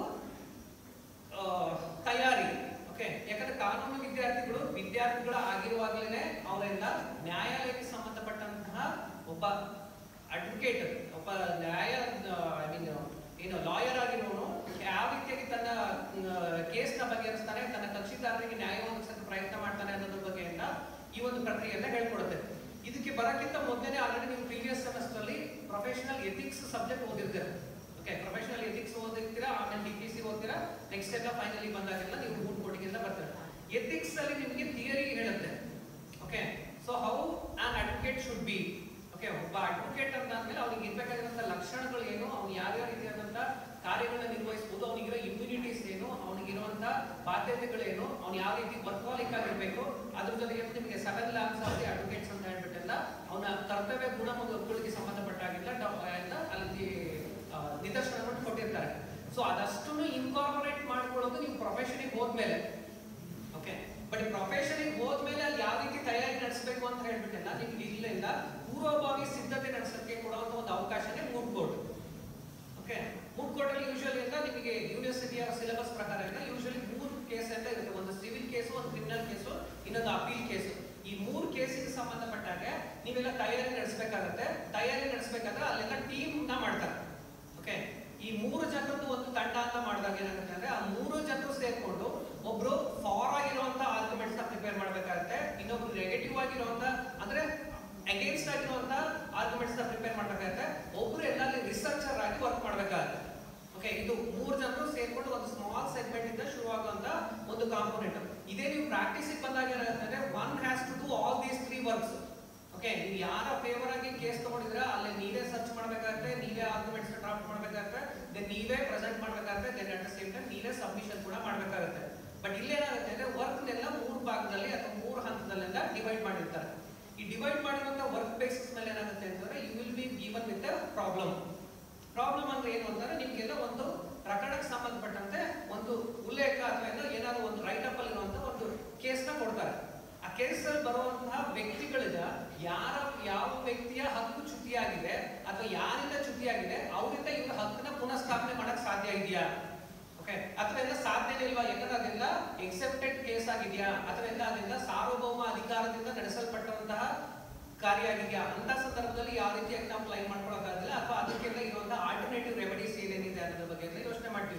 ಆ, ತಯಾರಿ ಓಕೆ ಯಾಕಂದ್ರೆ ಕಾನೂನು ವಿದ್ಯಾರ್ಥಿಗಳು ವಿದ್ಯಾರ್ಥಿಗಳು ಆಗಿರುವಾಗಲೇ ಅವರೆಲ್ಲ ನ್ಯಾಯಾಲಯಕ್ಕೆ ಸಂಬಂಧಪಟ್ಟಂತಹ ಒಬ್ಬ ಅಡ್ವೊಕೇಟ್ ಒಬ್ಬ ನ್ಯಾಯ ಐ ಮೀನ್ ಏನು ಲಾಯರ್ ಆಗಿರೋನು ಯಾವ ರೀತಿಯಾಗಿ ತನ್ನ ಕೇಸ್ನ ಬಗೆಹರಿಸ್ತಾನೆ ತನ್ನ ಕಕ್ಷಿದಾರರಿಗೆ ನ್ಯಾಯ ಒದಗಿಸಕ್ಕೆ ಪ್ರಯತ್ನ ಮಾಡ್ತಾನೆ ಅನ್ನೋದ್ರ ಬಗ್ಗೆ ಎಲ್ಲ ಈ ಒಂದು ಪ್ರಕ್ರಿಯೆಯನ್ನ ಹೇಳ್ಕೊಡುತ್ತೆ ಇದಕ್ಕೆ ಬರಕ್ಕಿಂತ ಮೊದಲೇ ಆಲ್ರೆಡಿ ನೀವು ಪ್ರೀವಿಯಸ್ ಸೆಮೆಸ್ಟರ್ ಅಲ್ಲಿ ಪ್ರೊಫೆಷನಲ್ ಎಥಿಕ್ಸ್ ಸಬ್ಜೆಕ್ಟ್ ಓದಿರ್ತೀರ ಓಕೆ ಪ್ರೊಫೆಷನಲ್ ಎಥಿಕ್ಸ್ ಓದಿರ್ತೀರಾ ಆಮೇಲೆ ಡಿ ಪಿ ಸಿ ಓದ್ತೀರಾ ನೆಕ್ಸ್ಟ್ ಎಲ್ಲ ಫೈನಲಿ ಬಂದಾಗೆಲ್ಲ ನೀವು ಮೂಡ್ ಕೋಟಿಗೆಲ್ಲ ಬರ್ತೀರಾ ಎಥಿಕ್ಸ್ ಅಲ್ಲಿ ನಿಮಗೆ ಥಿಯರಿ ಹೇಳುತ್ತೆ okay so how an advocate should be okay ಒಬ್ಬ ಅಡ್ವೊಕೇಟ್ ಅಂತ ಅಂದ್ಮೇಲೆ ಅವ್ನಿಗೆ ಇರ್ಬೇಕಾಗಿರುವಂತ ಲಕ್ಷಣಗಳು ಏನು ಅವ್ನು ಯಾವ್ಯಾವ ರೀತಿಯಾದಂತ ಕಾರ್ಯಗಳನ್ನ ನಿರ್ವಹಿಸಬಹುದು ಅವನಿಗಿರೋ ಇಮ್ಯುನಿಟೀಸ್ ಏನು ಅವನಿಗಿರುವಂತ ಬಾಧ್ಯತೆಗಳೇನು ಅವ್ನು ಯಾವ ರೀತಿ ವರ್ಕಾಲಿಕ್ ಆಗಿರ್ಬೇಕು ಅದ್ರ ಜೊತೆಗೆ ನಿಮಗೆ seven lamps of the advocates ಅಂತ ಹೇಳ್ಬಿಟ್ಟೆಲ್ಲ ಅವನ ಕರ್ತವ್ಯ ಗುಣಮುಖಗಳಿಗೆ ಸಂಬಂಧಪಟ್ಟಾಗಿಲ್ಲ ಡಾ- ಎಲ್ಲ ಅಲ್ಲಿ ಆ, ನಿದರ್ಶನವನ್ನು ಕೊಟ್ಟಿರ್ತಾರೆ ಸೊ ಅದಷ್ಟು ಇನ್ಕಾರ್ಪೊರೇಟ್ ಮಾಡ್ಕೊಳ್ಳೋದು ನೀವು ಪ್ರೊಫೆಷನ್ಗೆ ಹೋದ್ಮೇಲೆ ಓಕೆ ಬಟ್ ಪ್ರೊಫೆಷನ್ಗೆ ಹೋದ್ಮೇಲೆ ಅಲ್ಲಿ ಯಾವ ರೀತಿ ತಯಾರಿ ನಡೆಸಬೇಕು ಅಂತ ಹೇಳ್ಬಿಟ್ಟೆಲ್ಲ ನಿಮ್ಗೆ ಇಲ್ಲಿಂದ ಪೂರ್ವಭಾವಿ ಸಿದ್ಧತೆ ನಡೆಸಕ್ಕೆ ಕೊಡುವಂತ ಒಂದು ಅವಕಾಶನೇ moot court okay moot court ಅಲ್ಲಿ ಯೂಶುವಲಿ ಅಂತ ನಿಮಗೆ ಯೂನಿವರ್ಸಿಟಿಯ ಸಿಲೆಬಸ್ ಪ್ರಕಾರ ಎಲ್ಲ ಯೂಶುವಲಿ ಮೂರು ಕೇಸ್ ಅಂತ ಇರುತ್ತೆ ಒಂದು ಸಿವಿಲ್ ಕೇಸು ಒಂದು ಕ್ರಿಮಿನಲ್ ಕೇಸು ಇನ್ನೊಂದು ಅಪೀಲ್ ಕೇಸು ಈ ಮೂರು ಕೇಸಿಗೆ ಸಂಬಂಧಪಟ್ಟಾಗೆ ನೀವೆಲ್ಲ ತಯಾರಿ ನಡೆಸಬೇಕಾಗತ್ತೆ ತಯಾರಿ ನಡೆಸಬೇಕಾದ್ರೆ ಅಲ್ಲೆಲ್ಲ ಟೀಮ್ ನ ಮಾಡ್ತಾರೆ ಓಕೆ ಈ ಮೂರು ಜನರದ್ದು ಒಂದು ತಂಡ ಅಂತ ಮಾಡಿದಾಗ ಏನಾಗುತ್ತೆ ಅಂದ್ರೆ ಆ ಮೂರು ಜನರು ಸೇರ್ಕೊಂಡು ಒಬ್ರು ಫಾರ್ ಆಗಿರುವಂತ ಆರ್ಗ್ಯುಮೆಂಟ್ಸ್ ನ ಪ್ರಿಪೇರ್ ಮಾಡ್ಬೇಕಾಗತ್ತೆ ಇನ್ನೊಬ್ರು ನೆಗೆಟಿವ್ ಆಗಿರುವಂತ ಅಂದ್ರೆ ಅಗೇನ್ಸ್ಟ್ ಆಗಿರುವಂತ ಆರ್ಗ್ಯುಮೆಂಟ್ಸ್ ನ ಪ್ರಿಪೇರ್ ಮಾಡ್ಬೇಕಾಗತ್ತೆ ಒಬ್ರು ಎಲ್ಲ ರಿಸರ್ಚರ್ ಆಗಿ ವರ್ಕ್ ಮಾಡ್ಬೇಕಾಗತ್ತೆ ಓಕೆ ಇದು ಮೂರು ಜನರು ಸೇರ್ಕೊಂಡು ಒಂದು ಸ್ಮಾಲ್ ಸೆಗ್ಮೆಂಟ್ ಇಂದ ಶುರುವಾಗುವಂತ ಒಂದು ಕಾಂಪೋನೆಂಟ್ ಇದೇ ನೀವು ಪ್ರಾಕ್ಟೀಸ್ ಬಂದಾಗ ಏನಾಗುತ್ತೆ one has to do all these three works okay ನೀವು ಯಾರ ಫೇವರ್ ಆಗಿ ಕೇಸ್ ತಗೊಂಡಿದ್ರ ಅಲ್ಲಿ ನೀವೇ ಸರ್ಚ್ ಮಾಡ್ಬೇಕಾಗತ್ತೆ ನೀವೇ ಆರ್ಗ್ಯುಮೆಂಟ್ಸ್ ಡ್ರಾಫ್ಟ್ ಮಾಡ್ಬೇಕಾಗತ್ತೆ ದೆನ್ ನೀವೇ ಪ್ರೆಸೆಂಟ್ ಮಾಡ್ಬೇಕಾಗತ್ತೆ then at the same time ನೀವೇ ಸಬ್ಮಿಷನ್ ಕೂಡ ಮಾಡ್ಬೇಕಾಗತ್ತೆ ಬಟ್ ಇಲ್ಲೇನಾಗುತ್ತೆ ಅಂದ್ರೆ ವರ್ಕ್ನೆಲ್ಲ ಮೂರು ಭಾಗದಲ್ಲಿ ಅಥವಾ ಮೂರು ಹಂತದಲ್ಲೆಲ್ಲ ಡಿವೈಡ್ ಮಾಡಿರ್ತಾರೆ ಈ ಡಿವೈಡ್ ಮಾಡಿರುವಂತ ವರ್ಕ್ ಬೇಸಿಸ್ ಮೇಲೆ ಏನಾಗುತ್ತೆ ಅಂತಂದ್ರೆ you will be given with problem problem ಅಂದ್ರೆ ಏನು ಅಂತಂದ್ರೆ ನಿಮ್ಗೆಲ್ಲ ಒಂದು ಪ್ರಕರಣಕ್ಕೆ ಸಂಬಂಧಪಟ್ಟಂತೆ ಒಂದು ಉಲ್ಲೇಖ ಅಥವಾ ಏನೋ ಏನಾದ್ರು ಒಂದು ರೈಟ್ ಅಪ್ ಅಲ್ಲಿರುವಂತ ಒಂದು ಕೇಸ್ನ ಕೊಡ್ತಾರೆ ಆ ಕೇಸಲ್ಲಿ ಬರುವಂತಹ ವ್ಯಕ್ತಿಗಳಿಂದ ಯಾರ ಯಾವ ವ್ಯಕ್ತಿಯ ಹಕ್ಕು ಚ್ಯುತಿಯಾಗಿದೆ ಅಥವಾ ಯಾರಿಂದ ಚ್ಯುತಿಯಾಗಿದೆ ಅವರಿಂದ ಇವ್ರ ಹಕ್ಕನ್ನ ಪುನಃಸ್ಥಾಪನೆ ಮಾಡಕ್ ಸಾಧ್ಯ ಇದೆಯಾ ಓಕೆ ಅಥವಾ ಎಲ್ಲ ಸಾಧ್ಯನೇ ಇಲ್ವಾ ಯಾಕಂದ್ರೆ ಅದೆಲ್ಲ ಎಕ್ಸೆಪ್ಟೆಡ್ ಕೇಸ್ ಆಗಿದೆಯಾ ಅಥವಾ ಎಲ್ಲ ಅದರಿಂದ ಸಾರ್ವಭೌಮ ಅಧಿಕಾರದಿಂದ ನಡೆಸಲ್ಪಟ್ಟಂತಹ ಕಾರ್ಯ ಆಗಿದೆಯಾ ಅಂತ ಸಂದರ್ಭದಲ್ಲಿ ಯಾವ ರೀತಿಯಾಗಿ ನಾವು ಕ್ಲೈಮ್ ಮಾಡ್ಕೊಳಕ್ಕಾಗಲ್ಲ ಅಥವಾ ಅದಕ್ಕೆಲ್ಲ ಇರುವಂತಹ ಆಲ್ಟರ್ನೇಟಿವ್ ರೆಮಿಡೀಸ್ ಏನೇನಿದೆ ಅನ್ನೋದ್ರ ಬಗ್ಗೆ ಎಲ್ಲ ಯೋಚನೆ ಮಾಡ್ತೀವಿ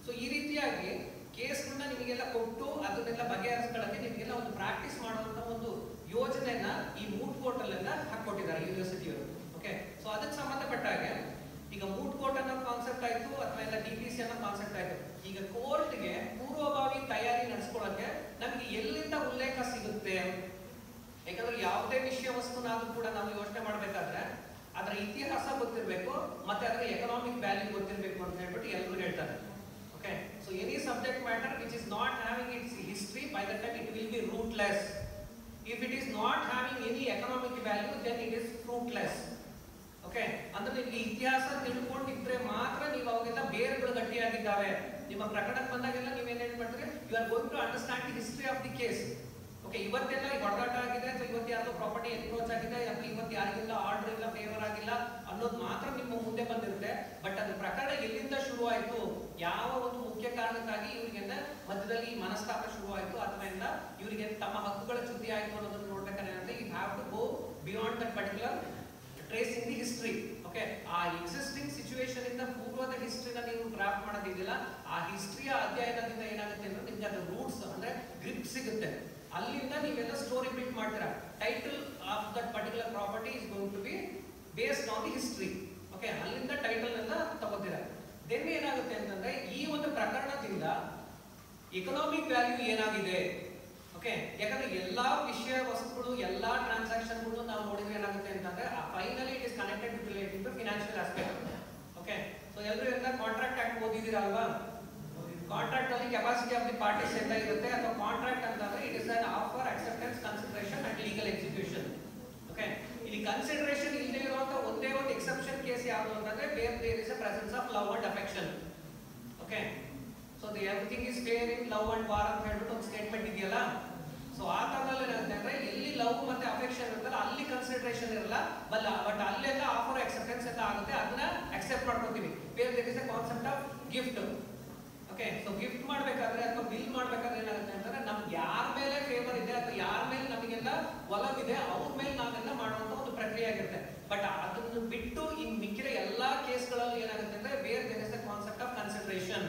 ಸೊ ಈ ರೀತಿಯಾಗಿ ಕೇಸ್ಗಳನ್ನ ನಿಮಗೆಲ್ಲ ಕೊಟ್ಟು ಅದನ್ನೆಲ್ಲ ಬಗೆಹರಿಸ್ಕೊಳ್ಳೋಕೆ ನಿಮಗೆಲ್ಲ ಒಂದು ಪ್ರಾಕ್ಟೀಸ್ ಮಾಡುವಂತ ಒಂದು ಯೋಜನೆಯನ್ನ ಈ ಮೂಟ್ ಕೋರ್ಟ್ ಅಲ್ಲೆಲ್ಲ ಹಾಕೊಟ್ಟಿದ್ದಾರೆ ಯೂನಿವರ್ಸಿಟಿಯವರು ಓಕೆ ಸೊ ಅದಕ್ಕೆ ಸಂಬಂಧಪಟ್ಟ ಹಾಗೆ ಈಗ ಮೂಟ್ ಕೋರ್ಟ್ ಅನ್ನೋ ಕಾನ್ಸೆಪ್ಟ್ ಆಯ್ತು ಅಥವಾ ಎಲ್ಲ ಡಿ ಪಿ ಸಿ ಅನ್ನೋ ಕಾನ್ಸೆಪ್ಟ್ ಆಯ್ತು ಈಗ ಕೋರ್ಟ್ಗೆ ಪೂರ್ವಭಾವಿ ತಯಾರಿ ನಡೆಸ್ಕೊಳ್ಳೋಕೆ ನಮಗೆ ಎಲ್ಲಿಂದ ಉಲ್ಲೇಖ ಸಿಗುತ್ತೆ ಯಾಕಂದ್ರೆ ಯಾವುದೇ ವಿಷಯ ವಸ್ತುನಾದ್ರೂ ಕೂಡ ನಾವು ಯೋಚನೆ ಮಾಡ್ಬೇಕಾದ್ರೆ ಅದರ ಇತಿಹಾಸ ಗೊತ್ತಿರಬೇಕು ಮತ್ತೆ ಅದರ ಎಕನಾಮಿಕ್ ವ್ಯಾಲ್ಯೂ ಗೊತ್ತಿರಬೇಕು ಅಂತ ಹೇಳ್ಬಿಟ್ಟು ಎಲ್ಲರೂ ಹೇಳ್ತಾರೆ okay so any subject matter which is not having its history by the time it will be rootless if it is not having any economic value then it is fruitless okay ಅಂದ್ರೆ ನಿಮ್ಗೆ ಇತಿಹಾಸ ತಿಳ್ಕೊಂಡಿದ್ರೆ ಮಾತ್ರ ನೀವು ಅವಾಗೆಲ್ಲ ಬೇರುಗಳು ಗಟ್ಟಿಯಾಗಿದ್ದಾವೆ ನಿಮ್ಮ ಪ್ರಕರಣಕ್ಕೆ ಬಂದಾಗೆಲ್ಲ ನೀವೇನ್ ಹೇಳ್ಬಿಟ್ರೆ you are going to understand the history of the case okay ಇವತ್ತೆಲ್ಲ ಈ ಹೊಡೆದಾಟ ಆಗಿದೆ ಅಥವಾ ಇವತ್ತು ಯಾರ್ದೋ ಪ್ರಾಪರ್ಟಿ ಎನ್ಕ್ರೋಚ್ ಆಗಿದೆ ಅಥವಾ ಇವತ್ತು ಯಾರಿಗಿಲ್ಲ ಆರ್ಡರ್ ಇಲ್ಲ ಫೇವರ್ ಆಗಿಲ್ಲ ಅನ್ನೋದು ಮಾತ್ರ ನಿಮ್ಮ ಮುಂದೆ ಬಂದಿರುತ್ತೆ ಬಟ್ ಅದು ಪ್ರಕರಣ ಎಲ್ಲಿಂದ ಶುರು ಆಯ್ತು ಯಾವ ಒಂದು ಮುಖ್ಯ ಕಾರಣಕ್ಕಾಗಿ ಇವರಿಗೆಲ್ಲ ಮಧ್ಯದಲ್ಲಿ ಈ ಮನಸ್ತಾಪ ಶುರು ಆಯ್ತು ಅಥವಾ ಇಲ್ಲ ಇವರಿಗೆ ತಮ್ಮ ಹಕ್ಕುಗಳ ಚ್ಯುತಿ ಆಯ್ತು ಅನ್ನೋದನ್ನ ನೋಡ್ಬೇಕಾದ್ರೆ ಏನಂದ್ರೆ you have to go beyond that particular tracing the history okay ಆ ಎಕ್ಸಿಸ್ಟಿಂಗ್ ಸಿಚುವೇಶನ್ ಇಂದ ಪೂರ್ವದ ಹಿಸ್ಟ್ರಿನ ನೀವು ಡ್ರಾಫ್ಟ್ ಮಾಡೋದಿದೆಯಲ್ಲ ಆ ಹಿಸ್ಟ್ರಿಯ ಅಧ್ಯಯನದಿಂದ ಏನಾಗುತ್ತೆ ಅಂದ್ರೆ ನಿಮ್ಗೆ ಅದು ರೂಟ್ಸ್ ಅಂದ್ರೆ ಗ್ರಿಪ್ ಸಿಗುತ್ತೆ ಅಲ್ಲಿಂದ ನೀವೆಲ್ಲ ಸ್ಟೋರಿ ಬಿಲ್ಡ್ ಮಾಡ್ತೀರಾ title of that particular property is going to be based on the history okay ಅಲ್ಲಿಂದ ಟೈಟಲ್ ಎಲ್ಲ ತಗೋತೀರಾ ದೆನ್ ಏನಾಗುತ್ತೆ ಅಂತಂದ್ರೆ ಈ ಒಂದು ಪ್ರಕರಣದಿಂದ ಎಕನಾಮಿಕ್ ವ್ಯಾಲ್ಯೂ ಏನಾಗಿದೆ ಓಕೆ ಯಾಕಂದ್ರೆ ಎಲ್ಲಾ ವಿಷಯ ವಸ್ತುಗಳು ಎಲ್ಲಾ ಟ್ರಾನ್ಸಾಕ್ಷನ್ಗಳು ನಾವು ನೋಡಿದ್ರೆ ಏನಾಗುತ್ತೆ ಅಂತಂದ್ರೆ finally it is connected with related to financial aspect okay so ಎಲ್ಲರೂ ಎಲ್ಲ ಕಾಂಟ್ರಾಕ್ಟ್ ಆಕ್ಟ್ ಓದಿದ್ದೀರಾ ಅಲ್ವಾ ಕಾಂಟ್ರಾಕ್ಟ್ ಅಲ್ಲಿ ಕೆಪಾಸಿಟಿ ಆಫ್ ದಿ ಪಾರ್ಟೀಸ್ ಅಂತ ಇರುತ್ತೆ ಅಥವಾ ಕಾಂಟ್ರಾಕ್ಟ್ ಅಂತಂದ್ರೆ it is an offer acceptance consideration and legal execution okay ಇಲ್ಲಿ ಕನ್ಸಿಡರೇಷನ್ ಇಲ್ಲದೆ ಇರುವಂತ ಒಂದೇ ಒಂದು ಎಕ್ಸೆಪ್ಷನ್ ಕೇಸ್ ಯಾವುದು ಅಂತಂದ್ರೆ where there is a presence of love and affection okay so the everything is fair in love and war ಅಂತ ಹೇಳ್ಬಿಟ್ಟು ಒಂದು ಸ್ಟೇಟ್ಮೆಂಟ್ ಇದೆಯಲ್ಲ ಸೊ ಆ ತರದಲ್ಲಿ ಏನಾಗುತ್ತೆ ಅಂದ್ರೆ ಎಲ್ಲಿ ಲವ್ ಮತ್ತೆ ಅಫೆಕ್ಷನ್ ಇರುತ್ತಲ್ಲ ಅಲ್ಲಿ ಕನ್ಸಿಡರೇಷನ್ ಇರಲ್ಲ ಬಲ್ಲ ಬಟ್ ಅಲ್ಲೆಲ್ಲ ಆಫರ್ ಅಕ್ಸೆಪ್ಟೆನ್ಸ್ ಎಲ್ಲ ಆಗುತ್ತೆ ಅದನ್ನ ಅಕ್ಸೆಪ್ಟ್ ಮಾಡ್ಕೊತೀವಿ where there is a concept of gift okay so gift ಮಾಡ್ಬೇಕಾದ್ರೆ ಅಥವಾ ಬಿಲ್ ಮಾಡ್ಬೇಕಾದ್ರೆ ಏನಾಗುತ್ತೆ ಅಂತಂದ್ರೆ ನಮ್ಗೆ ಯಾರ ಮೇಲೆ ಫೇವರ್ ಇದೆ ಅಥವಾ ಯಾರ ಮೇಲೆ ನಮಗೆಲ್ಲ ಒಲವಿದೆ ಅವ್ರ ಮೇಲೆ ನಾವೆಲ್ಲ ಮಾಡುವಂತ ಒಂದು ಪ್ರಕ್ರಿಯೆ ಆಗಿರುತ್ತೆ ಬಟ್ ಅದನ್ನು ಬಿಟ್ಟು ಇನ್ ಮಿಕ್ಕಿದ ಎಲ್ಲಾ ಕೇಸ್ಗಳಲ್ಲಿ ಏನಾಗುತ್ತೆ ಅಂದ್ರೆ where there is the concept of consideration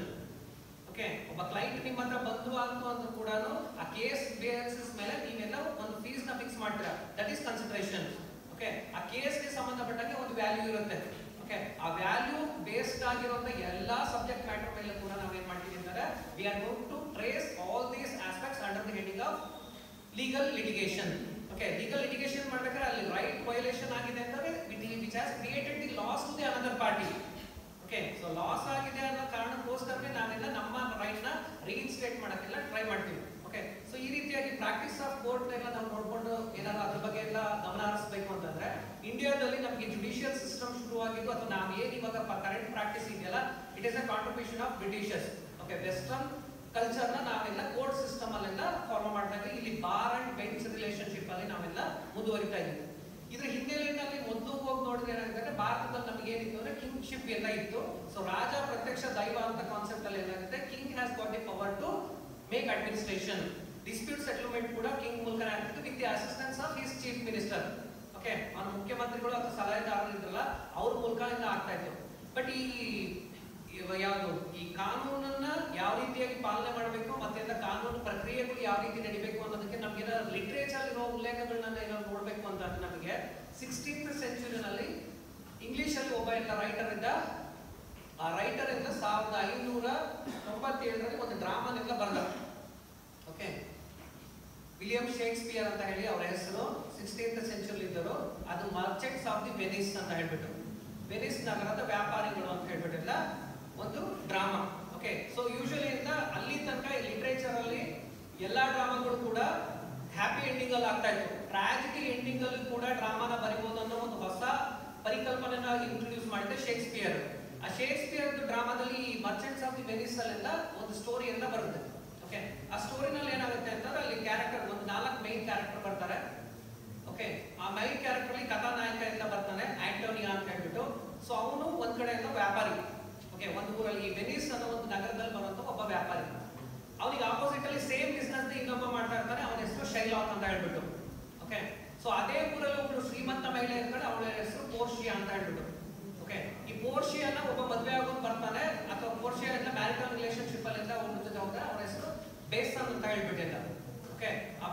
okay ಒಬ್ಬ ಕ್ಲೈಂಟ್ ನಿಮ್ಮ ಹತ್ರ ಬಂದು ಅಂತ ಅಂದ್ರೂ ಕೂಡ ಆ ಕೇಸ್ ಬೇಸಿಸ್ ಮೇಲೆ ನೀವೆಲ್ಲ ಒಂದು ಫೀಸ್ ನ ಫಿಕ್ಸ್ ಮಾಡ್ತೀರಾ ದಟ್ ಈಸ್ ಕನ್ಸಿಡರೇಷನ್ ಓಕೆ ಆ ಕೇಸ್ಗೆ ಸಂಬಂಧಪಟ್ಟಂಗೆ ಒಂದು ವ್ಯಾಲ್ಯೂ ಇರುತ್ತೆ ಓಕೆ ಆ ವ್ಯಾಲ್ಯೂ ಬೇಸ್ಡ್ ಆಗಿರುವಂತ ಎಲ್ಲಾ ಸಬ್ಜೆಕ್ಟ್ ಮ್ಯಾಟರ್ ಮೇಲೆ ಕೂಡ ನಾವು ಏನ್ ಮಾಡ್ತೀವಿ ಅಂತಂದ್ರೆ we are going to trace all these aspects under the heading of legal litigation okay legal litigation ಮಾಡ್ಬೇಕಾದ್ರೆ ಅಲ್ಲಿ ರೈಟ್ ವೈಲೇಷನ್ ಆಗಿದೆ ಅಂತಂದ್ರೆ which has created the loss to the another party okay so loss ಆಗಿದೆ ಅನ್ನೋ ಕಾರಣಕ್ಕೋಸ್ಕರನೇ ನಾವೆಲ್ಲ ನಮ್ಮ right ನ ರೀಇನ್ಸ್ಟೇಟ್ ಮಾಡಕ್ಕೆಲ್ಲ ಟ್ರೈ ಮಾಡ್ತೀವಿ ಓಕೆ ಸೊ ಈ ರೀತಿಯಾಗಿ ಪ್ರಾಕ್ಟೀಸ್ ಆಫ್ ಕೋರ್ಟ್ ಎಲ್ಲ ನಾವು ನೋಡ್ಕೊಂಡು ಏನಾದ್ರು ಅದ್ರ ಬಗ್ಗೆ ಎಲ್ಲ ಗಮನ ಹರಿಸಬೇಕು ಅಂತಂದ್ರೆ ಇಂಡಿಯಾದಲ್ಲಿ ನಮಗೆ ಜುಡಿಷಿಯಲ್ ಸಿಸ್ಟಮ್ ಶುರುವಾಗಿದ್ದು ಅಥವಾ ನಾವು ಏನ್ ಇವಾಗ ಕರೆಂಟ್ ಪ್ರಾಕ್ಟೀಸ್ ಇದೆಯಲ್ಲ it is a contribution of Britishers okay western culture ನ ನಾವೆಲ್ಲ ಕೋರ್ಟ್ ಸಿಸ್ಟಮ್ ಅಲ್ಲೆಲ್ಲ ಫಾಲೋ ಮಾಡ್ತಾ ಇದ್ದೀವಿ ಇಲ್ಲಿ ಬಾರ್ ಅಂಡ್ ಬೆಂಚ್ ರಿಲೇಶನ್ಶಿಪ್ ಅಲ್ಲಿ ನಾವೆಲ್ಲ ಮುಂದುವರಿತಾ ಇದ್ದೀವಿ ಇದ್ರ ಹಿನ್ನೆಲೆಯಲ್ಲಿ ಮೊದಲು ಹೋಗಿ ನೋಡಿದ್ರೆ ಏನಾಗುತ್ತೆ ಭಾರತದಲ್ಲಿ ನಮಗೆ ಏನಿತ್ತು ಅಂದ್ರೆ ಕಿಂಗ್ಶಿಪ್ ಎಲ್ಲ ಇತ್ತು ಸೊ ರಾಜ ಪ್ರತ್ಯಕ್ಷ ದೈವ ಅಂತ ಕಾನ್ಸೆಪ್ಟ್ ಅಲ್ಲಿ ಏನಾಗುತ್ತೆ king has got the power to make administration dispute settlement ಕೂಡ ಕಿಂಗ್ ಮೂಲಕ ಆಗ್ತಿತ್ತು with the assistance of his chief minister okay ಅವನ ಮುಖ್ಯಮಂತ್ರಿಗಳು ಅಥವಾ ಸಲಹೆಗಾರರು ಇದ್ರಲ್ಲ ಅವ್ರ ಮೂಲಕ ಎಲ್ಲ ಆಗ್ತಾ ಇತ್ತು ಬಟ್ ಈ ಇವ- ಯಾವುದು ಈ ಕಾನೂನನ್ನ ಯಾವ ರೀತಿಯಾಗಿ ಪಾಲನೆ ಮಾಡಬೇಕು ಮತ್ತೆ ಎಲ್ಲ ಕಾನೂನು ಪ್ರಕ್ರಿಯೆಗಳು ಯಾವ ರೀತಿ ನಡಿಬೇಕು ಅನ್ನೋದಕ್ಕೆ ನಮ್ಗೆ ಲಿಟ್ರೇಚರ್ ಇರೋ ಉಲ್ಲೇಖಗಳನ್ನ ಏನಾದ್ರು ನೋಡ್ಬೇಕು ಅಂತ ಅಂದ್ರೆ ನಮಗೆ ಸಿಕ್ಸ್ಟೀನ್ತ್ ಸೆಂಚುರಿನಲ್ಲಿ ಇಂಗ್ಲಿಷ್ ಅಲ್ಲಿ ಒಬ್ಬ ಎಲ್ಲ ರೈಟರ್ ಇದ್ದ ಆ ರೈಟರ್ ಇಂದ ಸಾವಿರದ ಐನೂರ ತೊಂಬತ್ತೇಳರಲ್ಲಿ ಒಂದು ಡ್ರಾಮಾನೆಲ್ಲ ಬರೆದ ಓಕೆ ವಿಲಿಯಂ ಶೇಕ್ಸ್ಪಿಯರ್ ಅಂತ ಹೇಳಿ ಅವರ ಹೆಸರು ಸಿಕ್ಸ್ಟೀನ್ತ್ ಸೆಂಚುರಿ ಇದ್ದರು ಅದು ಮರ್ಚೆಂಟ್ಸ್ ಆಫ್ ದಿ ವೆನಿಸ್ ಅಂತ ಹೇಳ್ಬಿಟ್ಟು ವೆನಿಸ್ ನಗರದ ವ್ಯಾಪಾರಿಗಳು ಅಂತ ಹೇಳ್ಬಿಟ್ಟಿಲ್ಲ ಒಂದು ಡ್ರಾಮಾ ಓಕೆ ಸೊ ಯೂಶಲಿ ಇಂದ ಅಲ್ಲಿ ತನಕ ಲಿಟ್ರೇಚರ್ ಅಲ್ಲಿ ಎಲ್ಲಾ ಡ್ರಾಮಾಗಳು ಕೂಡ ಹ್ಯಾಪಿ ಎಂಡಿಂಗ್ ಅಲ್ಲಿ ಆಗ್ತಾ ಇತ್ತು ಟ್ರಾಜಿಡಿ ಎಂಡಿಂಗ್ ಅಲ್ಲಿ ಕೂಡ ಡ್ರಾಮಾನ ಬರಿಬಹುದು ಅನ್ನೋ ಒಂದು ಹೊಸ ಪರಿಕಲ್ಪನೆನ ಇಂಟ್ರೊಡ್ಯೂಸ್ ಮಾಡಿದೆ ಶೇಕ್ಸ್ಪಿಯರ್ ಆ ಶೇಕ್ಸ್ಪಿಯರ್ ಡ್ರಾಮಾದಲ್ಲಿ ಈ ಮರ್ಚೆಂಟ್ಸ್ ಆಫ್ ದಿ ವೆನಿಸ್ ಅಲ್ಲೆಲ್ಲ ಒಂದು ಸ್ಟೋರಿ ಎಲ್ಲ ಬರುತ್ತೆ ಓಕೆ ಆ ಸ್ಟೋರಿನಲ್ಲಿ ಏನಾಗುತ್ತೆ ಅಂತಂದ್ರೆ ಅಲ್ಲಿ ಕ್ಯಾರೆಕ್ಟರ್ ಒಂದು ನಾಲ್ಕು ಮೈನ್ ಕ್ಯಾರೆಕ್ಟರ್ ಬರ್ತಾರೆ ಓಕೆ ಆ ಮೈನ್ ಕ್ಯಾರೆಕ್ಟರ್ ಅಲ್ಲಿ ಕಥಾನಾಯಕ ಎಲ್ಲ ಬರ್ತಾನೆ ಆಂಟೋನಿಯಾ ಅಂತ ಹೇಳ್ಬಿಟ್ಟು ಸೊ ಅವನು ಒಂದ್ ಕಡೆ ಎಲ್ಲ ವ್ಯಾಪಾರಿ ಓಕೆ ಒಂದು ಊರಲ್ಲಿ ವೆನಿಸ್ ಅನ್ನೋ ಒಂದು ನಗರದಲ್ಲಿ ಬರುವಂತ ಒಬ್ಬ ವ್ಯಾಪಾರಿ ಅವನಿಗೆ ಆಪೋಸಿಟ್ ಅಲ್ಲಿ ಸೇಮ್ ಬಿಸ್ನೆಸ್ ಇನ್ನೊಬ್ಬ ಮಾಡ್ತಾ ಇರ್ತಾನೆ ಅವನ ಹೆಸರು ಶೈಲಾಕ್ ಅಂತ ಹೇಳ್ಬಿಟ್ಟು ಓಕೆ ಸೊ ಅದೇ ಊರಲ್ಲಿ ಒಬ್ಳು ಶ್ರೀಮಂತ ಮಹಿಳೆ ಇರ್ತಾಳೆ ಅವಳ ಹೆಸರು ಪೋರ್ಷಿಯಾ ಅಂತ ಹೇಳ್ಬಿಟ್ಟು ಓಕೆ ಈ ಪೋರ್ಷಿಯಾನ ಒಬ್ಬ ಮದ್ವೆ ಆಗೋನ್ ಬರ್ತಾನೆ ಅಥವಾ ಪೋರ್ಷಿಯಾ ಇಂದ ಮ್ಯಾರಿಟಲ್ ರಿಲೇಶನ್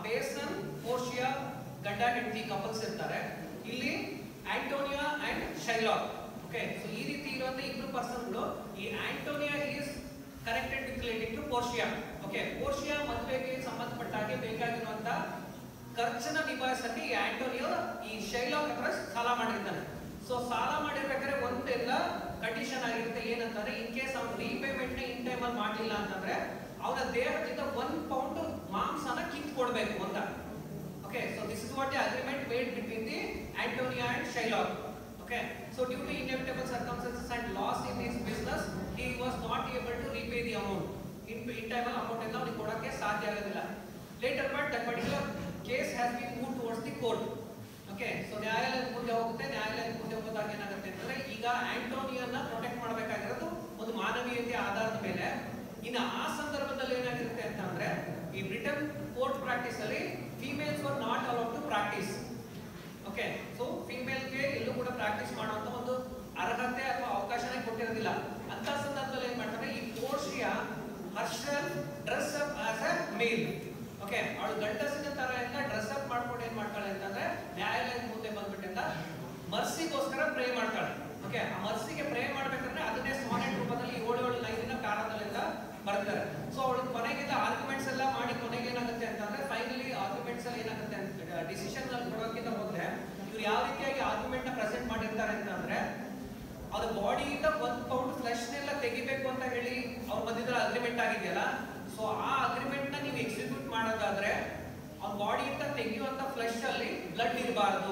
ಪೇಸನ್ ಪೋರ್ಷಿಯಾ ಗಂಡ ಹೆಂಡತಿ ಕಪಲ್ಸ್ ಇರ್ತಾರೆ ಇಲ್ಲಿ Antonia and Shylock okay so ಈ ರೀತಿ ಇರುವಂತ ಇಬ್ರು ಪರ್ಸನ್ಗಳು ಈ Antonia is connected with related to Portia okay Portia ಮದುವೆಗೆ ಸಂಬಂಧಪಟ್ಟ ಹಾಗೆ ಬೇಕಾಗಿರುವಂತ ಖರ್ಚನ್ನ ನಿಭಾಯಿಸಕ್ಕೆ ಈ ಆಂಟೋನಿಯೋ ಈ ಶೈಲಾಕ್ ಹತ್ರ ಸಾಲ ಮಾಡಿರ್ತಾನೆ ಸೊ ಸಾಲ ಮಾಡಿರ್ಬೇಕಾದ್ರೆ ಒಂದೆಲ್ಲ ಕಂಡೀಷನ್ ಆಗಿರುತ್ತೆ ಏನಂತಂದ್ರೆ ಇನ್ ಕೇಸ್ ಅವ್ನು ರೀಪೇಮೆಂಟ್ ನ ಇನ್ ಟೈಮ್ ಅಲ್ಲಿ ಮಾಡಲಿಲ್ಲ ಅಂತಂದ್ರೆ ಅವನ ದೇಹದಿಂದ ಒಂದ್ ಪೌಂಡ್ ಮಾಂಸನ ಕಿತ್ ಕೊಡ್ಬೇಕು ಅಂತ okay so this is what the agreement made between the Antonia and Shylock okay so due to inevitable circumstances and loss in his business he was not able to repay the amount in in time ಅಲ್ಲಿ amount ಎಲ್ಲ ಅವನಿಗೆ ಕೊಡಕ್ಕೆ ಸಾಧ್ಯ ಆಗೋದಿಲ್ಲ later but that particular case has been move towards the court okay so ನ್ಯಾಯಾಲಯದ ಮುಂದೆ ಹೋಗುತ್ತೆ ನ್ಯಾಯಾಲಯದ ಮುಂದೆ ಹೋದಾಗ ಏನಾಗುತ್ತೆ ಅಂತಂದ್ರೆ ಈಗ ಆಂಟೋನಿಯನ್ನ ಪ್ರೊಟೆಕ್ಟ್ ಮಾಡಬೇಕಾಗಿರೋದು ಒಂದು ಮಾನವೀಯತೆಯ ಆಧಾರದ ಮೇಲೆ ಇನ್ನು ಆ ಸಂದರ್ಭದಲ್ಲಿ ಏನಾಗಿರುತ್ತೆ ಅಂತಂದ್ರೆ ಈ ಬ್ರಿಟನ್ ಕೋರ್ಟ್ ಪ್ರಾಕ್ಟೀಸ್ ಅಲ್ಲಿ females were not allowed to practice okay so ಫಿಮೇಲ್ಗೆ ಎಲ್ಲೂ ಕೂಡ ಪ್ರಾಕ್ಟೀಸ್ ಮಾಡುವಂತ ಒಂದು ಅರ್ಹತೆ ಅಥವಾ ಅವಕಾಶನೇ ಕೊಟ್ಟಿರೋದಿಲ್ಲ ಅಂತ ಸಂದರ್ಭದಲ್ಲಿ ಏನ್ ಮಾಡ್ತಾರೆ ಈ Portia herself dress up as a male okay ಅವಳು ಗಂಡಸಿನ ತರ ಎಲ್ಲ ಡ್ರೆಸ್ ಅಪ್ ಮಾಡ್ಕೊಂಡು ಏನ್ ಮಾಡ್ತಾಳೆ ಅಂತಂದ್ರೆ ನ್ಯಾಯಾಲಯದ ಮುಂದೆ ಬಂದ್ಬಿಟ್ಟಿಂದ ಮರ್ಸಿಗೋಸ್ಕರ ಪ್ರೇ ಮಾಡ್ತಾಳೆ ಓಕೆ ಆ ಮರ್ಸಿಗೆ ಪ್ರೇ ಮಾಡ್ಬೇಕಂದ್ರೆ ಅದನ್ನೇ ಸಾನೆಟ್ ರೂಪದಲ್ಲಿ ಏಳು ಏಳು ಲೈನಿನ ಪ್ಯಾರಾದಲ್ಲಿಂದ ಬರ್ತಾರೆ ಸೊ ಅವಳು ಕೊನೆಗಿಂದ ಆರ್ಗ್ಯುಮೆಂಟ್ಸ್ ಎಲ್ಲ ಮಾಡಿ ಕೊನೆಗೆ ಏನಾಗುತ್ತೆ ಅಂತಂದ್ರೆ ಫೈನಲಿ ಆರ್ಗ್ಯುಮೆಂಟ್ಸ್ ಅಲ್ಲಿ ಏನಾಗುತ್ತೆ ಅಂತ ಡಿಸಿಷನ್ ಅಲ್ಲಿ ಕೊಡೋಕ್ಕಿಂತ ಮೊದಲೇ ಇವ್ರು ಯಾವ ರೀತಿಯಾಗಿ ಆರ್ಗ್ಯುಮೆಂಟ್ ನ ಪ್ರೆಸೆಂಟ್ ಮಾಡಿರ್ತಾರೆ ಅಂತಂದ್ರೆ ಅದು ಬಾಡಿಯಿಂದ ಒಂದ್ ಪೌಂಡ್ ಫ್ಲೆಶ್ ನೆಲ್ಲ ತೆಗಿಬೇಕು ಅಂತ ಹೇಳಿ ಅವ್ರ ಮಧ್ಯದಲ್ಲಿ ಅಗ್ರಿಮೆಂಟ್ ಆಗಿದೆಯಲ್ಲ ಸೊ ಆ ಅಗ್ರಿಮೆಂಟ್ ನ ನೀವು ಎಕ್ಸಿಕ್ಯೂಟ್ ಮಾಡೋದಾದ್ರೆ ಅವ್ರ ಬಾಡಿಯಿಂದ ತೆಗೆಯುವಂತ ಫ್ಲೆಶ್ ಅಲ್ಲಿ ಬ್ಲಡ್ ಇರಬಾರದು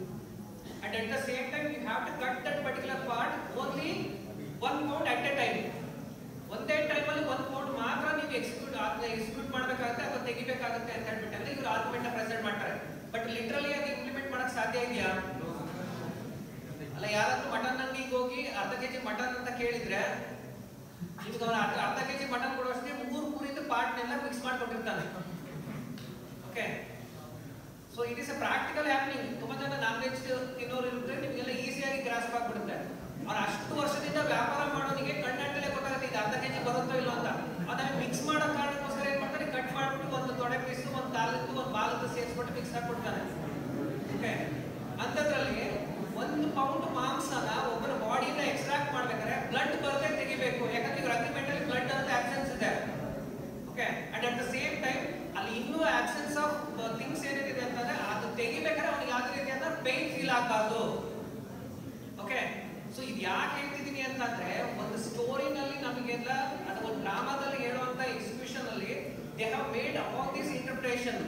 and at the same time you have to cut that particular part only one pound at a time ಒಂದೇ ಟೈಮ್ ಅಲ್ಲಿ ಒಂದ್ ಪೌಂಡ್ ಮಾತ್ರ ನೀವು ಎಕ್ಸಿಕ್ಯೂಟ್ ಅದನ್ನ ಎಕ್ಸಿಕ್ಯೂಟ್ ಮಾಡ್ಬೇಕಾಗುತ್ತೆ ಅಥವಾ ತೆಗಿಬೇಕಾಗುತ್ತೆ ಅಂತ ಹೇಳ್ಬಿಟ್ಟು ಅಂದ್ರೆ ಇವ್ರು ಆರ್ಗ್ಯುಮೆಂಟ್ ನ ಪ್ರೆಸೆಂಟ್ ಮಾಡ್ತಾರೆ ಬಟ್ ಲಿಟ್ರಲಿ ಅದು ಇಂಪ್ಲಿಮೆಂಟ್ ಮಾಡಕ್ ಸಾಧ್ಯ ಇದೆಯಾ ಅಲ್ಲ ಯಾರಾದ್ರೂ ಮಟನ್ ಅಂಗಡಿಗೆ ಹೋಗಿ ಅರ್ಧ ಕೆಜಿ ಮಟನ್ ಅಂತ ಕೇಳಿದ್ರೆ ನಿಮ್ಗೆ ಅವ್ನು ಅರ್ಧ ಅರ್ಧ ಕೆಜಿ ಮಟನ್ ಕೊಡೋಷ್ಟೇ ಮೂರು ಮೂರಿಂದ ಪಾರ್ಟ್ನೆಲ್ಲ ಮಿಕ್ಸ್ ಮಾಡ್ಕೊಂಡಿರ್ತಾನೆ okay so it is a practical happening ತುಂಬಾ ಜನ ನಾನ್ ವೆಜ್ ತಿನ್ನೋರು ಇರುತ್ತೆ ನಿಮಗೆಲ್ಲ ಈಸಿಯಾಗಿ ಗ್ರಾಸ್ಪ್ ಆಗ್ಬಿಡುತ್ತೆ ಅವ್ರು ಅಷ್ಟು ವರ್ಷದಿಂದ ವ್ಯಾಪಾರ ಮಾಡೋನಿಗೆ ಕಣ್ಣಾಟಲೆ ಗೊತ್ತಾಗುತ್ತೆ ಇದು ಅರ್ಧ ಕೆಜಿ ಬರುತ್ತೋ ಇಲ್ಲೋ ಅಂತ ಅದನ್ನ ಮಿಕ್ಸ್ ಮಾಡೋ ಕಾರಣಕ್ಕೋಸ್ಕರ ಏನ್ ಮಾಡ್ತಾರೆ ಕಟ್ ಮಾಡ್ಬಿಟ್ಟು ಒಂದು ತೊಡೆ ಪೀಸ್ ಒಂದು ಕಾಲದ್ದು ಒಂದು ಬಾಲದ್ದು ಸೇರಿಸ್ಬಿಟ್ಟು ಮಿಕ್ಸ್ ಹಾಕ್ಬಿಡ್ತಾನೆ ಓಕೆ ಅಂಥದ್ರಲ್ಲಿ ಒಂದು ಪೌಂಡ್ ಮಾಂಸನ ಒಬ್ಬರ ಬಾಡಿನ ಎಕ್ಸ್ಟ್ರಾಕ್ಟ್ ಮಾಡ್ಬೇಕಾದ್ರೆ ಬ್ಲಡ್ ಬರದೆ ತೆಗಿಬೇಕು ಯಾಕಂದ್ರೆ ಇವ್ರ ಅಗ್ರಿಮೆಂಟ್ ಅಲ್ಲಿ ಬ್ಲಡ್ ಅಂತ ಆಬ್ಸೆನ್ಸ್ ಇದೆ okay and at the same time ಅಲ್ಲಿ ಇನ್ನೂ ಆಬ್ಸೆನ್ಸ್ ಆಫ್ ಥಿಂಗ್ಸ್ ಏನಿದೆ ಅಂತಂದ್ರೆ ಅದು ತೆಗಿಬೇಕಾದ್ರೆ ಅವ್ನಿಗೆ ಯಾವುದೇ ರೀತಿಯಾದ ಪೇನ್ ಫೀಲ್ ಆಗಬಾರ್ದು ಓಕೆ ಸೊ ಇದು ಯಾಕೆ ಹೇಳ್ತಿದೀನಿ ಅಂತಂದ್ರೆ ಒಂದು ಸ್ಟೋರಿನಲ್ಲಿ ನಮಗೆಲ್ಲ ಅಥವಾ ಒಂದು ಡ್ರಾಮಾದಲ್ಲಿ ಹೇಳುವಂತ ಎಕ್ಸಿಕ್ಯೂಷನ್ ಅಲ್ಲಿ they have made all this interpretation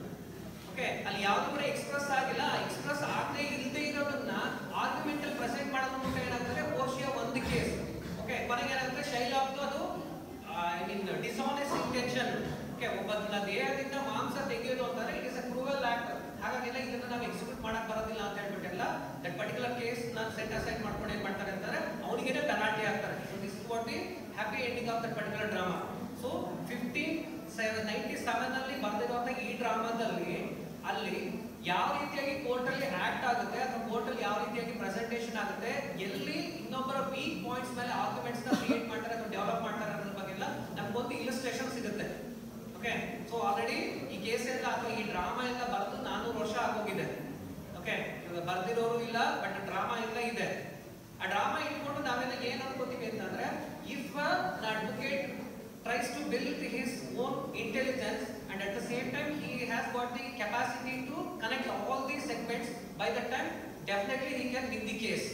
okay ಅಲ್ಲಿ ಯಾವ್ದು ಕೂಡ ಎಕ್ಸ್ಪ್ರೆಸ್ ಆಗಿಲ್ಲ ಎಕ್ಸ್ಪ್ರೆಸ್ ಆಗದೆ ಇಲ್ಲದೆ ಇರೋದನ್ನ ಆರ್ಗ್ಯುಮೆಂಟ್ ಅಲ್ಲಿ ಪ್ರೆಸೆಂಟ್ ಮಾಡೋದ್ರ ಮೂಲಕ ಏನಾಗ್ತದೆ ಓಶಿಯ ಒಂದು ಕೇಸ್ ಓಕೆ ಕೊನೆಗೆ ಏನಾಗುತ್ತೆ ಶೈಲಾಬ್ದು ಅದು I mean dishonest intention okay ಒಬ್ಬನ ದೇಹದಿಂದ ಮಾಂಸ ತೆಗೆಯೋದು ಅಂತಂದ್ರೆ it is a cruel act ಹಾಗಾಗಿಲ್ಲ ಇದನ್ನ ನಾವು ಎಕ್ಸಿಕ್ಯೂಟ್ ಮಾಡಕ್ ಬರೋದಿಲ್ಲ ಅಂತ ಹೇಳ್ಬಿಟ್ಟೆಲ್ಲ ದಟ್ ಪರ್ಟಿಕ್ಯುಲರ್ ಕೇಸ್ ನಾನು ಸೆಟ್ ಅಸೈಡ್ ಮಾಡ್ಕೊಂಡು ಏನ್ ಮಾಡ್ತಾರೆ ಅಂತಾರೆ ಅವನಿಗೇನೆ ಪೆನಾಲ್ಟಿ ಆಗ್ತಾರೆ so this is what the happy ending of that particular drama so fifteen ninety seven ಅಲ್ಲಿ ಬರೆದಿರುವಂತ ಈ ಡ್ರಾಮಾದಲ್ಲಿ ಅಲ್ಲಿ ಯಾವ ರೀತಿಯಾಗಿ ಕೋರ್ಟ್ ಅಲ್ಲಿ ಆಕ್ಟ್ ಆಗುತ್ತೆ ಅಥವಾ ಕೋರ್ಟ್ ಅಲ್ಲಿ ಯಾವ ರೀತಿಯಾಗಿ ಪ್ರೆಸೆಂಟೇಷನ್ ಆಗುತ್ತೆ ಎಲ್ಲಿ ಇನ್ನೊಬ್ಬರ ವೀಕ್ ಪಾಯಿಂಟ್ಸ್ ಮೇಲೆ ಆರ್ಗ್ಯುಮೆಂಟ್ಸ್ ನ ಕ್ರಿಯೇಟ್ ಮಾಡ್ತಾರೆ ಅಥವಾ ಡೆವಲಪ್ ಮಾಡ್ತಾರೆ ಅನ್ನೋದ್ರ ಬಗ್ಗೆ ಎಲ್ಲ ನಮ್ಗೊಂದು ಇಲಿಸ್ಟ್ರೇಷನ್ ಸಿಗುತ್ತೆ ಓಕೆ ಸೊ ಆಲ್ರೆಡಿ ಈ ಕೇಸ್ ಎಲ್ಲ ಅಥವಾ ಈ ಡ್ರಾಮಾ ಎಲ್ಲ ಬರೆದು ನಾನೂರು ವರ್ಷ ಆಗೋಗಿದೆ ಓಕೆ ಇವಾಗ ಬರ್ದಿರೋರು ಇಲ್ಲ ಬಟ್ ಡ್ರಾಮಾ ಎಲ್ಲ ಇದೆ ಆ ಡ್ರಾಮಾ ಇಟ್ಕೊಂಡು ನಾವೆಲ್ಲ ಏನ್ ಅನ್ಕೋತೀವಿ ಅಂತಂದ್ರೆ if the advocate tries to build his own intelligence and at the same time he has got the capacity to connect all these segments by the time definitely he can win the case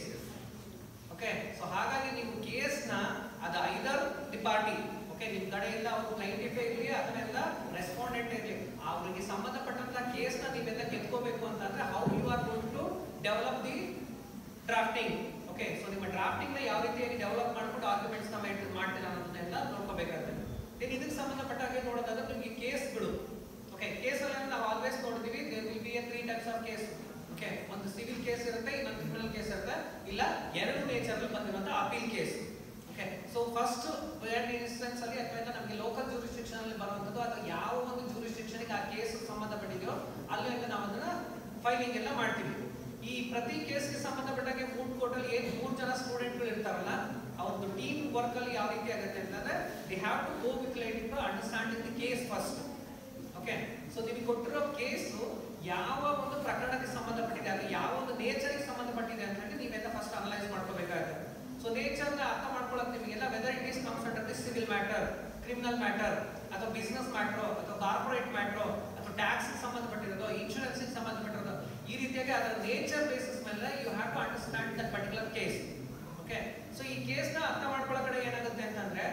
okay so ಹಾಗಾಗಿ ನೀವು case ನ ಅದು ಐದರ್ the party okay ನಿಮ್ ಕಡೆಯಿಂದ ಅವರು ಕ್ಲೈಂಟಿಫೈ ಇರಲಿ ಅದನ್ನೆಲ್ಲ respondent ಇರಲಿ ಅವರಿಗೆ ಸಂಬಂಧಪಟ್ಟಂತ ಕೇಸ್ ನ ನೀವೆಲ್ಲ ಗೆದ್ಕೋಬೇಕು ಅಂತಂದ್ರೆ how you are going to develop the drafting okay so ನಿಮ್ಮ ಡ್ರಾಫ್ಟಿಂಗ್ ನ ಯಾವ ರೀತಿಯಾಗಿ ಡೆವಲಪ್ ಮಾಡ್ಕೊಂಡು ಆರ್ಗ್ಯುಮೆಂಟ್ಸ್ ನ ಮೇಂಟೈನ್ ಮಾಡ್ತೀರಾ ಅನ್ನೋದನ್ನೆಲ್ಲ ನೋಡ್ಕೋಬೇಕಾಗುತ್ತೆ ದೆನ್ ಇದಕ್ಕೆ ಸಂಬಂಧಪಟ್ಟ ಹಾಗೆ ನೋಡೋದಾದ್ರೆ ನಿಮಗೆ ಕೇಸ್ಗಳು ಓಕೆ ಕೇಸ್ ಅಲ್ಲಿ ನಾವು ಆಲ್ವೇಸ್ ನೋಡ್ತೀವಿ there will be a three types of case okay ಒಂದು ಸಿವಿಲ್ ಕೇಸ್ ಇರುತ್ತೆ ಇನ್ನೊಂದು ಕ್ರಿಮಿನಲ್ ಕೇಸ್ ಇರುತ್ತೆ ಇಲ್ಲ ಎರಡು ನೇಚರ್ ಅಲ್ಲಿ ಬಂದಿರುವಂತ appeal case okay so first ಎರಡು ಇನ್ಸ್ಟೆನ್ಸ್ ಅಲ್ಲಿ ಅಥವಾ ನಮಗೆ ಲೋಕಲ್ ಜೂರಿಸ್ಟಿಕ್ಷನ್ ಅಲ್ಲಿ ಬರುವಂತದ್ದು ಅಥವಾ ಯಾವ ಒಂದು ಜೂರಿಸ್ಟಿಕ್ಷನ್ ಆ ಕೇಸ್ ಸಂಬಂಧಪಟ್ಟಿದೆಯೋ ಅಲ್ಲಿ ನಾವು ಅದನ್ನ ಫೈಲಿಂಗ್ ಎಲ್ಲ ಮಾಡ್ತೀವಿ ಈ ಪ್ರತಿ ಕೇಸ್ಗೆ ಸಂಬಂಧಪಟ್ಟಾಗೆ ಫುಡ್ ಕೋರ್ಟ್ ಅಲ್ಲಿ ಏನ್ ಮೂರ್ ಜನ ಸ್ಟೂಡೆಂಟ್ಗಳು ಇರ್ತಾರಲ್ಲ ಅವ್ರದ್ದು ಟೀಮ್ ವರ್ಕ್ ಅಲ್ಲಿ ಯಾವ ರೀತಿ ಆಗುತ್ತೆ ಅಂತಂದ್ರೆ they have to go with related to understanding the case first okay so ನಿಮಗೆ ಕೊಟ್ಟಿರೋ ಕೇಸು ಯಾವ ಒಂದು ಪ್ರಕರಣಕ್ಕೆ ಸಂಬಂಧಪಟ್ಟಿದೆ ಅದು ಯಾವ ಒಂದು ನೇಚರ್ಗೆ ಸಂಬಂಧಪಟ್ಟಿದೆ ಅಂತ ಹೇಳಿ ನೀವೆಲ್ಲ ಫಸ್ಟ್ ಅನಲೈಸ್ ಮಾಡ್ಕೋಬೇಕಾಗುತ್ತೆ ಸೊ ನೇಚರ್ನ ಅರ್ಥ ಮಾಡ್ಕೊಳ್ಳೋಕೆ ನಿಮಗೆಲ್ಲ whether it is comes under the civil matter criminal matter ಅಥವಾ ಬಿಸ್ನೆಸ್ ಮ್ಯಾಟ್ರೋ ಅಥವಾ ಕಾರ್ಪೊರೇಟ್ ಮ್ಯಾಟ್ರೋ ಅಥವಾ ಟ್ಯಾಕ್ಸ್ ಸಂಬಂಧಪಟ್ಟಿರೋದು ಇನ್ಶೂರೆನ್ಸ್ ಸಂಬಂಧಪಟ್ಟಿರೋದು ಈ ರೀತಿಯಾಗಿ ಅದರ ನೇಚರ್ ಬೇಸಿಸ್ ಮೇಲೆ you have to understand that particular case okay so ಈ ಕೇಸ್ನ ಅರ್ಥ ಮಾಡ್ಕೊಳ್ಳೋ ಕಡೆ ಏನಾಗುತ್ತೆ ಅಂತಂದ್ರೆ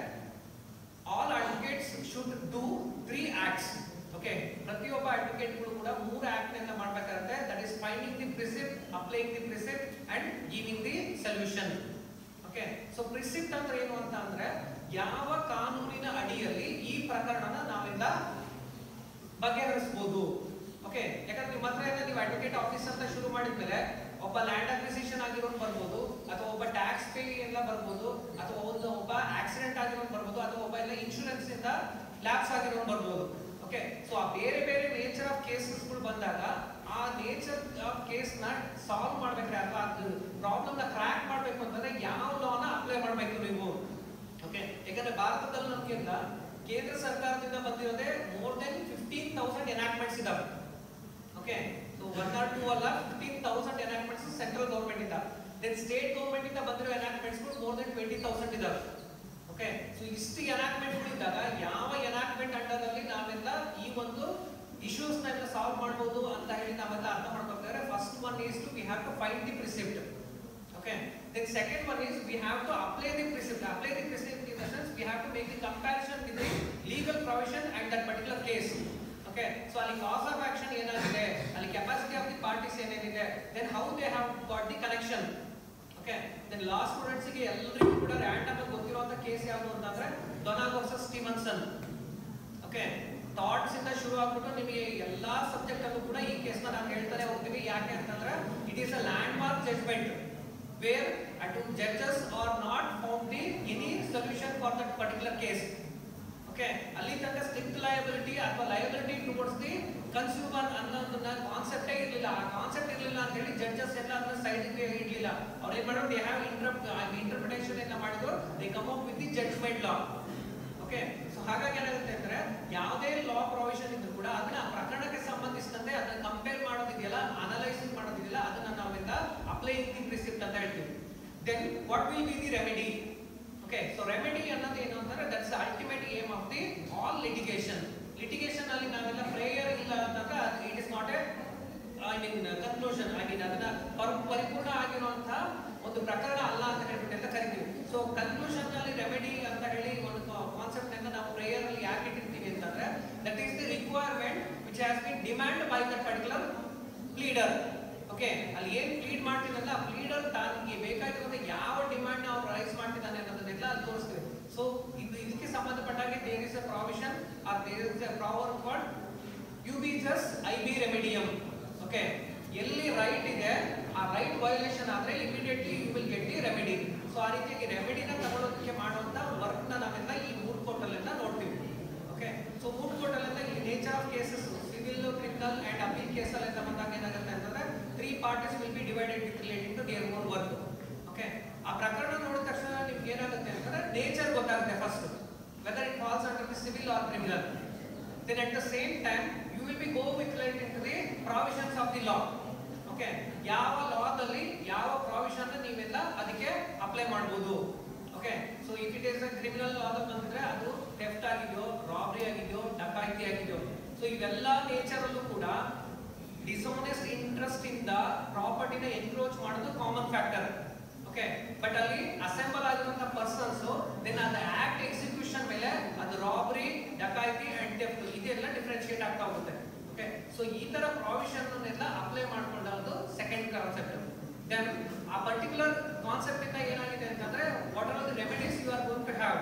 all advocates should do three acts okay ಪ್ರತಿಯೊಬ್ಬ ಅಡ್ವೊಕೇಟ್ಗಳು ಕೂಡ ಮೂರು ಆಕ್ಟ್ ಅನ್ನ ಮಾಡಬೇಕಾಗುತ್ತೆ that is finding the precept applying the precept and giving the solution okay so precept ಅಂದ್ರೆ ಏನು ಅಂತ ಅಂದ್ರೆ ಯಾವ ಕಾನೂನಿನ ಅಡಿಯಲ್ಲಿ ಈ ಪ್ರಕರಣನ ನಾವೆಲ್ಲ ಬಗೆಹರಿಸಬಹುದು ಓಕೆ ಯಾಕಂದ್ರೆ ನಿಮ್ಮ ಹತ್ರ ಎಲ್ಲ ನೀವು ಅಡ್ವೊಕೇಟ್ ಆಫೀಸ್ ಅಂತ ಶುರು ಮಾಡಿದ್ಮೇಲೆ ಒಬ್ಬ ಲ್ಯಾಂಡ್ ಅಕ್ವಿಸಿಷನ್ ಆಗಿರೋನು ಬರ್ಬೋದು ಅಥವಾ ಒಬ್ಬ ಟ್ಯಾಕ್ಸ್ ಪೇ ಎಲ್ಲ ಬರ್ಬೋದು ಅಥವಾ ಒಂದು ಒಬ್ಬ ಆಕ್ಸಿಡೆಂಟ್ ಆಗಿರೋನು ಬರ್ಬೋದು ಅಥವಾ ಒಬ್ಬ ಎಲ್ಲ ಇನ್ಶೂರೆನ್ಸ್ ಇಂದ ಲ್ಯಾಪ್ಸ್ ಆಗಿರೋನು ಬರ್ಬೋದು ಓಕೆ ಸೊ ಆ ಬೇರೆ ಬೇರೆ ನೇಚರ್ ಆಫ್ ಕೇಸಸ್ಗಳು ಬಂದಾಗ ಆ ನೇಚರ್ ಆಫ್ ಕೇಸ್ ನ ಸಾಲ್ವ್ ಮಾಡ್ಬೇಕಾದ್ರೆ ಅಥವಾ ಅದು ಪ್ರಾಬ್ಲಮ್ ನ ಕ್ರ್ಯಾಕ್ ಮಾಡ್ಬೇಕು ಅಂತಂದ್ರೆ ಯಾವ ಲಾನ ಅಪ್ಲೈ ಮಾಡ್ಬೇಕು ನೀವು ಓಕೆ ಯಾಕಂದ್ರೆ ಭಾರತದಲ್ಲಿ ನಮ್ಗೆಲ್ಲ ಕೇಂದ್ರ ಸರ್ಕಾರದಿಂದ ಬಂದಿರೋದೇ more than fifteen thousand enactments ಇದಾವೆ okay so one or two ಅಲ್ಲ fifteen thousand enactments central government ಇಂದ ದೆನ್ ಸ್ಟೇಟ್ ಗೌರ್ಮೆಂಟ್ ಇಂದ ಬಂದಿರೋ enactments more than twenty thousand ಇದಾವೆ ಓಕೆ ಸೊ ಇಷ್ಟು ಎನಾಕ್ಟ್ಮೆಂಟ್ ಇದ್ದಾಗ ಯಾವ ಎನಾಕ್ಟ್ಮೆಂಟ್ ಅಂಡರ್ ಅಲ್ಲಿ ನಾವೆಲ್ಲ ಈ ಒಂದು ಇಶ್ಯೂಸ್ ನೆಲ್ಲ ಸಾಲ್ವ್ ಮಾಡಬಹುದು ಅಂತ ಹೇಳಿ ನಾವೆಲ್ಲ ಅರ್ಥ ಮಾಡ್ಬೇಕಾದ್ರೆ first one is to we have to find the precept Okay. Then second one is we have to apply the precept. Apply the precept in the sense we have to make the comparison with the legal provision and that particular case. Okay. So ಅಲ್ಲಿ cause of action ಏನಾಗಿದೆ ಅಲ್ಲಿ capacity of the parties ಏನೇನಿದೆ then how they have got the connection. Okay. Then law students ಗೆ ಎಲ್ಲರಿಗೂ ಕೂಡ random ಆಗಿ ಗೊತ್ತಿರುವಂತ case ಯಾವುದು ಅಂತಂದ್ರೆ Donald versus Stevenson okay torts ಇಂದ ಶುರು ಆಗ್ಬಿಟ್ಟು ನಿಮಗೆ ಎಲ್ಲಾ ಸಬ್ಜೆಕ್ಟ್ ಅಲ್ಲೂ ಕೂಡ ಈ ಕೇಸ್ನ ನಾವು ಹೇಳ್ತಾನೆ ಹೋಗ್ತೀವಿ ಯಾಕೆ ಅಂತಂದ್ರೆ it is a landmark judgment where at judges are not found the any solution for that particular case okay ಅಲ್ಲಿ ತನಕ ಸ್ಟ್ರಿಕ್ಟ್ ಲಯಬಿಲಿಟಿ ಅಥವಾ ಲಯಬಿಲಿಟಿ ಟುವರ್ಡ್ಸ್ ದಿ ಕನ್ಸ್ಯೂಮರ್ ಅನ್ನೋದನ್ನ ಕಾನ್ಸೆಪ್ಟೇ ಇರಲಿಲ್ಲ ಆ ಕಾನ್ಸೆಪ್ಟ್ ಇರಲಿಲ್ಲ ಅಂತ ಹೇಳಿ ಜಡ್ಜಸ್ ಎಲ್ಲ ಅದನ್ನ ಸೈಡ್ ಇಡಲಿಲ್ಲ ಅವ್ರು ಏನ್ ಮಾಡೋದು ದೇ ಹ್ಯಾವ್ ಇಂಟರ್ಪ್ರಿಟೇಷನ್ ಎಲ್ಲ ಮಾಡಿದ್ರು they come up with the judgment law okay so ಹಾಗಾಗಿ ಏನಾಗುತ್ತೆ ಅಂದ್ರೆ ಯಾವುದೇ ಲಾ ಪ್ರೊವಿಷನ್ ಇದ್ರೂ ಕೂಡ ಅದನ್ನ ಆ ಪ್ರಕರಣಕ್ಕೆ ಸಂಬಂಧಿಸಿದಂತೆ ಅದನ್ನ ಕಂಪೇರ್ ಮಾಡೋದಿದೆಯಲ್ಲ ಅನಲೈಸಿಸ್ ಮಾಡೋದಿದೆಯಲ್ಲ ಅದನ್ನ ನಾವೆಲ್ಲ ಅಪ್ಲೈಯಿಂಗ್ ದಿ ಪ್ರಿಸಿಪ್ಟ್ ಅಂತ ಹೇಳ್ತೀವಿ then what will be the remedy okay so remedy ಅನ್ನೋದು ಏನು ಅಂತಂದ್ರೆ that's ultimate aim of the all litigation litigation ಅಲ್ಲಿ ನಾವೆಲ್ಲ ಪ್ರೇಯರ್ ಇಲ್ಲ ಅಂತಂದ್ರೆ it is not a I mean conclusion I mean ಅದನ್ನ ಪರ್- ಪರಿಪೂರ್ಣ ಆಗಿರುವಂತಹ ಒಂದು ಪ್ರಕರಣ ಅಲ್ಲ ಅಂತ ಹೇಳ್ಬಿಟ್ಟು ಎಲ್ಲ ಕರಿತೀವಿ ಸೊ ಕನ್ಕ್ಲೂಷನ್ ಅಲ್ಲಿ ರೆಮಿಡಿ ಅಂತ ಹೇಳಿ ಒಂದು ಕಾನ್ಸೆಪ್ಟ್ ಅನ್ನ ನಾವು ಪ್ರೇಯರ್ ಅಲ್ಲಿ ಯಾಕೆ ಇಟ್ಟಿರ್ತೀವಿ ಅಂತಂದ್ರೆ that is the requirement which has been demand by that particular pleader okay ಅಲ್ಲಿ ಏನ್ ಪ್ಲೀಡ್ ಮಾಡ್ತಿದ್ದಲ್ಲ ಆ ಪ್ಲೀಡರ್ ತನಗೆ ಬೇಕಾಗಿರುವಂತ ಯಾವ ಡಿಮಾಂಡ್ ಅವ್ರು ರೈಸ್ ಮಾಡ್ತಿದ್ದಾನೆ ಅನ್ನೋದನ್ನೆಲ್ಲ ಅಲ್ಲಿ ತೋರಿಸ್ತೀವಿ ಸೊ ಇದು ಇದಕ್ಕೆ ಸಂಬಂಧಪಟ್ಟಾಗೆ there is a provision or there is a proverb called ubi jus ibi remedium okay ಎಲ್ಲಿ ರೈಟ್ ಇದೆ ಆ ರೈಟ್ ವಯೋಲೇಷನ್ ಆದ್ರೆ immediately you will get the remedy so ಆ ರೀತಿಯಾಗಿ ರೆಮಿಡಿನ ತಗೊಳ್ಳೋದಕ್ಕೆ ಮಾಡುವಂತ ವರ್ಕ್ ನ ನಾವೆಲ್ಲ ಈ ಮೂರು ಕೋರ್ಟಲ್ಲೆಲ್ಲ ನೋಡ್ತೀವಿ ಓಕೆ ಸೊ ಮೂರು ಕೋರ್ಟಲ್ಲೆಲ್ಲ ಈ nature of cases civil criminal and appeal ಕೇಸಲ್ಲಿ ಅಂತ ಬಂದಾಗ ಏನಾಗುತ್ತೆ ಅಂತಂದ್ರೆ three parties will be divided with relating to their own work okay ಆ ಪ್ರಕರಣ ನೋಡಿದ ತಕ್ಷಣ ನಿಮ್ಗೆ ಏನಾಗುತ್ತೆ ಅಂತಂದ್ರೆ ನೇಚರ್ ಗೊತ್ತಾಗುತ್ತೆ first whether it falls under the civil or criminal then at the same time you will be go with right into the provisions of the law okay ಯಾವ ಲಾದಲ್ಲಿ ಯಾವ ಪ್ರಾವಿಷನ್ ನೀವೆಲ್ಲ ಅದಕ್ಕೆ ಅಪ್ಲೈ ಮಾಡಬಹುದು okay so if it is a criminal ಲಾದ ಬಂದ್ರೆ ಅದು theft ಆಗಿದೆಯೋ ರಾಬರಿ ಆಗಿದೆಯೋ ಡಕಾಯಿತಿ ಆಗಿದೆಯೋ ಸೊ ಇವೆಲ್ಲ ನೇಚರ್ ಅಲ್ಲೂ ಕೂಡ ಡಿಸೋನೆಸ್ಟ್ ಇಂಟ್ರೆಸ್ಟ್ ಇಂದ ಪ್ರಾಪರ್ಟಿನ ಎನ್ಕ್ರೋಚ್ ಮಾಡೋದು ಕಾಮನ್ ಫ್ಯಾಕ್ಟರ್ ಓಕೆ ಬಟ್ ಅಲ್ಲಿ ಅಸೆಂಬಲ್ ಆಗಿರುವಂತ ಪರ್ಸನ್ಸ್ ದೆನ್ ಅದ ಆಕ್ಟ್ ಎಕ್ಸಿಕ್ಯೂಷನ್ ಮೇಲೆ ಅದು ರಾಬರಿ ಡಕಾಯಿತಿ ಅಂಡ್ ಥೆಫ್ಟ್ ಇದೆಲ್ಲ ಡಿಫ್ರೆನ್ಶಿಯೇಟ್ ಆಗ್ತಾ ಹೋಗುತ್ತೆ ಓಕೆ ಸೊ ಈ ತರ ಪ್ರಾವಿಷನ್ ಅನ್ನೆಲ್ಲ ಅಪ್ಲೈ ಮಾಡ್ಕೊಂಡದ್ದು ಸೆಕೆಂಡ್ ಕಾನ್ಸೆಪ್ಟ್ ದೆನ್ ಆ ಪರ್ಟಿಕ್ಯುಲರ್ ಕಾನ್ಸೆಪ್ಟ್ ಇಂದ ಏನಾಗಿದೆ ಅಂತಂದ್ರೆ what are the remedies you are going to have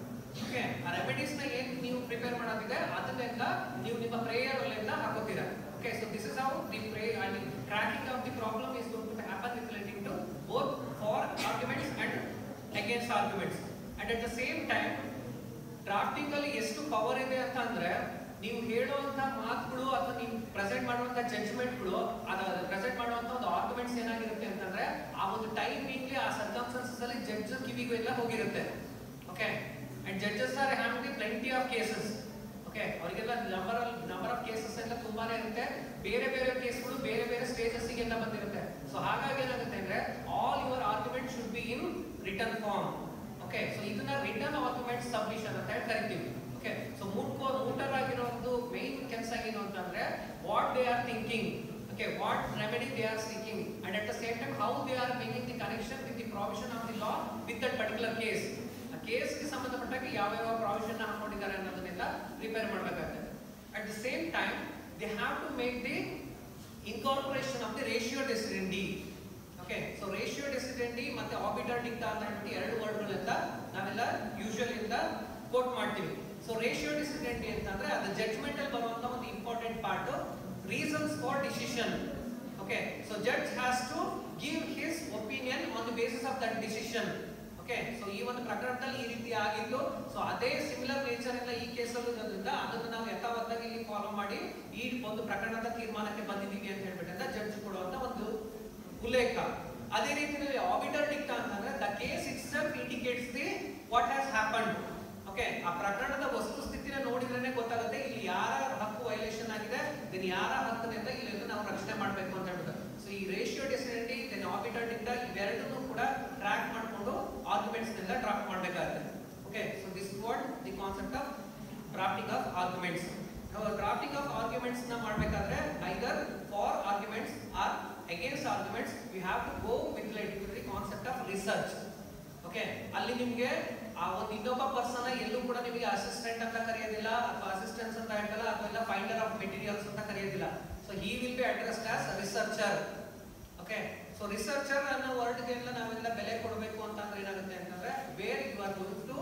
okay ಆ ರೆಮಿಡೀಸ್ ನ ಏನ್ ನೀವು ಪ್ರಿಪೇರ್ ಮಾಡೋದಿದೆ ಅದನ್ನೆಲ್ಲ ನೀವು ನಿಮ್ಮ ಪ್ರೇಯರ್ ಅಲ್ಲೆಲ್ಲ ಹಾಕೋತೀರಾ okay so this is how the pray I mean tracking of the problem is going to happen with relating to both for arguments and against arguments and at the same time drafting ಅಲ್ಲಿ ಎಷ್ಟು power ಇದೆ ಅಂತ ಅಂದ್ರೆ ನೀವು ಹೇಳುವಂತ ಮಾತುಗಳು ಅಥವಾ ನೀವು ಪ್ರೆಸೆಂಟ್ ಮಾಡುವಂತ ಜಡ್ಜ್ಮೆಂಟ್ಗಳು ಅದ ಪ್ರೆಸೆಂಟ್ ಮಾಡುವಂತ ಒಂದು ಆರ್ಗ್ಯುಮೆಂಟ್ಸ್ ಏನಾಗಿರುತ್ತೆ ಅಂತಂದ್ರೆ ಆ ಒಂದು ಟೈಮಿಂಗ್ ಆ ಸರ್ಕಮ್ಸ್ಟೆನ್ಸಸ್ ಅಲ್ಲಿ ಜಡ್ಜ್ ಕಿವಿಗೂ ಎಲ್ಲ ಹೋಗಿರುತ್ತೆ okay and judges are having the plenty of cases okay ಅವರಿಗೆಲ್ಲ ನಂಬರ್ ನಂಬರ್ ಆಫ್ ಕೇಸಸ್ ಎಲ್ಲ ತುಂಬಾನೇ ಇರುತ್ತೆ ಬೇರೆ ಬೇರೆ ಕೇಸ್ಗಳು ಬೇರೆ ಬೇರೆ ಸ್ಟೇಜಸ್ ಎಲ್ಲ ಬಂದಿರುತ್ತೆ ಸೊ ಹಾಗಾಗಿ ಏನಾಗುತ್ತೆ ಅಂದ್ರೆ all your argument should be in written form okay so ಇದನ್ನ ರಿಟರ್ನ್ ಆರ್ಗ್ಯುಮೆಂಟ್ ಸಬ್ಮಿಷನ್ ಅಂತ ಹೇಳಿ ಕರಿತೀವಿ ಓಕೆ ಸೊ ಮೂಟ್ ಮೂಟರ್ ಆಗಿರೋ ಒಂದು ಮೇನ್ ಕೆಲಸ ಏನು ಅಂತಂದ್ರೆ what they are thinking okay what remedy they are seeking and at the same time how they are making the connection with the provision of the law with that particular case ಆ ಕೇಸ್ಗೆ ಸಂಬಂಧಪಟ್ಟಾಗ ಯಾವ ಯಾವ provision ಹಾಕೊಂಡಿದ್ದಾರೆ ಅನ್ನೋದನ್ನೆಲ್ಲ prepare ಮಾಡಬೇಕಾಗುತ್ತೆ at the same time they have to make the incorporation of the ratio decidendi okay so ratio decidendi ಮತ್ತೆ obiter ಡಿಕ್ಟಾ ಅಂತ ಹೇಳ್ಬಿಟ್ಟು ಎರಡು ವರ್ಡ್ಗಳೆಲ್ಲ ನಾವೆಲ್ಲ ಯೂಶುವಲ್ ಇಂದ ಕೋಟ್ ಮಾಡ್ತೀವಿ ಸೊ ರೇಷಿಯೋ ಡೆಸಿಡೆಂಡಿ ಅಂತಂದ್ರೆ ಅದು ಜಡ್ಜ್ಮೆಂಟ್ ಅಲ್ಲಿ ಬರುವಂತ ಒಂದು important part reasons for decision okay so judge has to give his opinion on the basis of that decision okay so ಈ ಒಂದು ಪ್ರಕರಣದಲ್ಲಿ ಈ ರೀತಿ ಆಗಿದ್ದು ಸೊ ಅದೇ ಸಿಮಿಲರ್ ನೇಚರ್ ಎಲ್ಲ ಈ ಕೇಸಲ್ಲಿ ಇರೋದ್ರಿಂದ ಅದನ್ನು ನಾವು ಯಥಾವತ್ತಾಗಿ ಇಲ್ಲಿ ಫಾಲೋ ಮಾಡಿ ಈ ಒಂದು ಪ್ರಕರಣದ ತೀರ್ಮಾನಕ್ಕೆ ಬಂದಿದ್ದೀವಿ ಅಂತ ಹೇಳ್ಬಿಟ್ಟು ಜಡ್ಜ್ ಕೊಡುವಂತ ಒಂದು ಉಲ್ಲೇಖ ಅದೇ ರೀತಿಯಲ್ಲಿ ಆಬಿಟರ್ ಡಿಕ್ಟಾ ಅಂತಂದ್ರೆ the case itself indicates the what has happened okay ಆ ಪ್ರಕರಣದ ವಸ್ತುಸ್ಥಿತಿನ ನೋಡಿದ್ರೇನೆ ಗೊತ್ತಾಗುತ್ತೆ ಇಲ್ಲಿ ಯಾರ ಹಕ್ಕು ವೈಲೇಷನ್ ಆಗಿದೆ ದೆನ್ ಯಾರ ಹಕ್ಕನ್ನೆಲ್ಲ ಇಲ್ಲಿ ನಾವು ರಕ್ಷಣೆ ಮಾಡಬೇಕು ಅಂತ ಹೇಳ್ಬಿಟ್ಟು ಸೊ ಈ ratio decidendi then obiter dicta ಇವೆರಡನ್ನೂ ಕೂಡ ಟ್ರ್ಯಾಕ್ ಮಾಡಿಕೊಂಡು ಆರ್ಗ್ಯುಮೆಂಟ್ಸ್ ನೆಲ್ಲ ಡ್ರಾಫ್ಟ್ ಮಾಡಬೇಕಾಗುತ್ತೆ okay so this what the concept of drafting of arguments drafting of arguments ನ ಮಾಡಬೇಕಾದ್ರೆ either for arguments or against arguments we have to go with the concept of research okay ಅಲ್ಲಿ ನಿಮ್ಗೆ ಆ ಒಂದು ಇನ್ನೊಬ್ಬ person ಎಲ್ಲೂ ಕೂಡ ನಿಮಗೆ ಅಸಿಸ್ಟೆಂಟ್ ಅಂತ ಕರೆಯೋದಿಲ್ಲ ಅಥವಾ ಅಸಿಸ್ಟೆನ್ಸ್ ಅಂತ ಹೇಳ್ತಲ್ಲ ಅಥವಾ ಫೈಂಡರ್ ಆಫ್ ಮೆಟೀರಿಯಲ್ಸ್ ಅಂತ ಕರೆಯೋದಿಲ್ಲ so he will be addressed as researcher okay so researcher ಅನ್ನೋ ವರ್ಡ್ಗೆ ಎಲ್ಲ ನಾವೆಲ್ಲ ಬೆಲೆ ಕೊಡಬೇಕು ಅಂತಂದ್ರೆ ಏನಾಗುತ್ತೆ ಅಂತಂದ್ರೆ where you are going to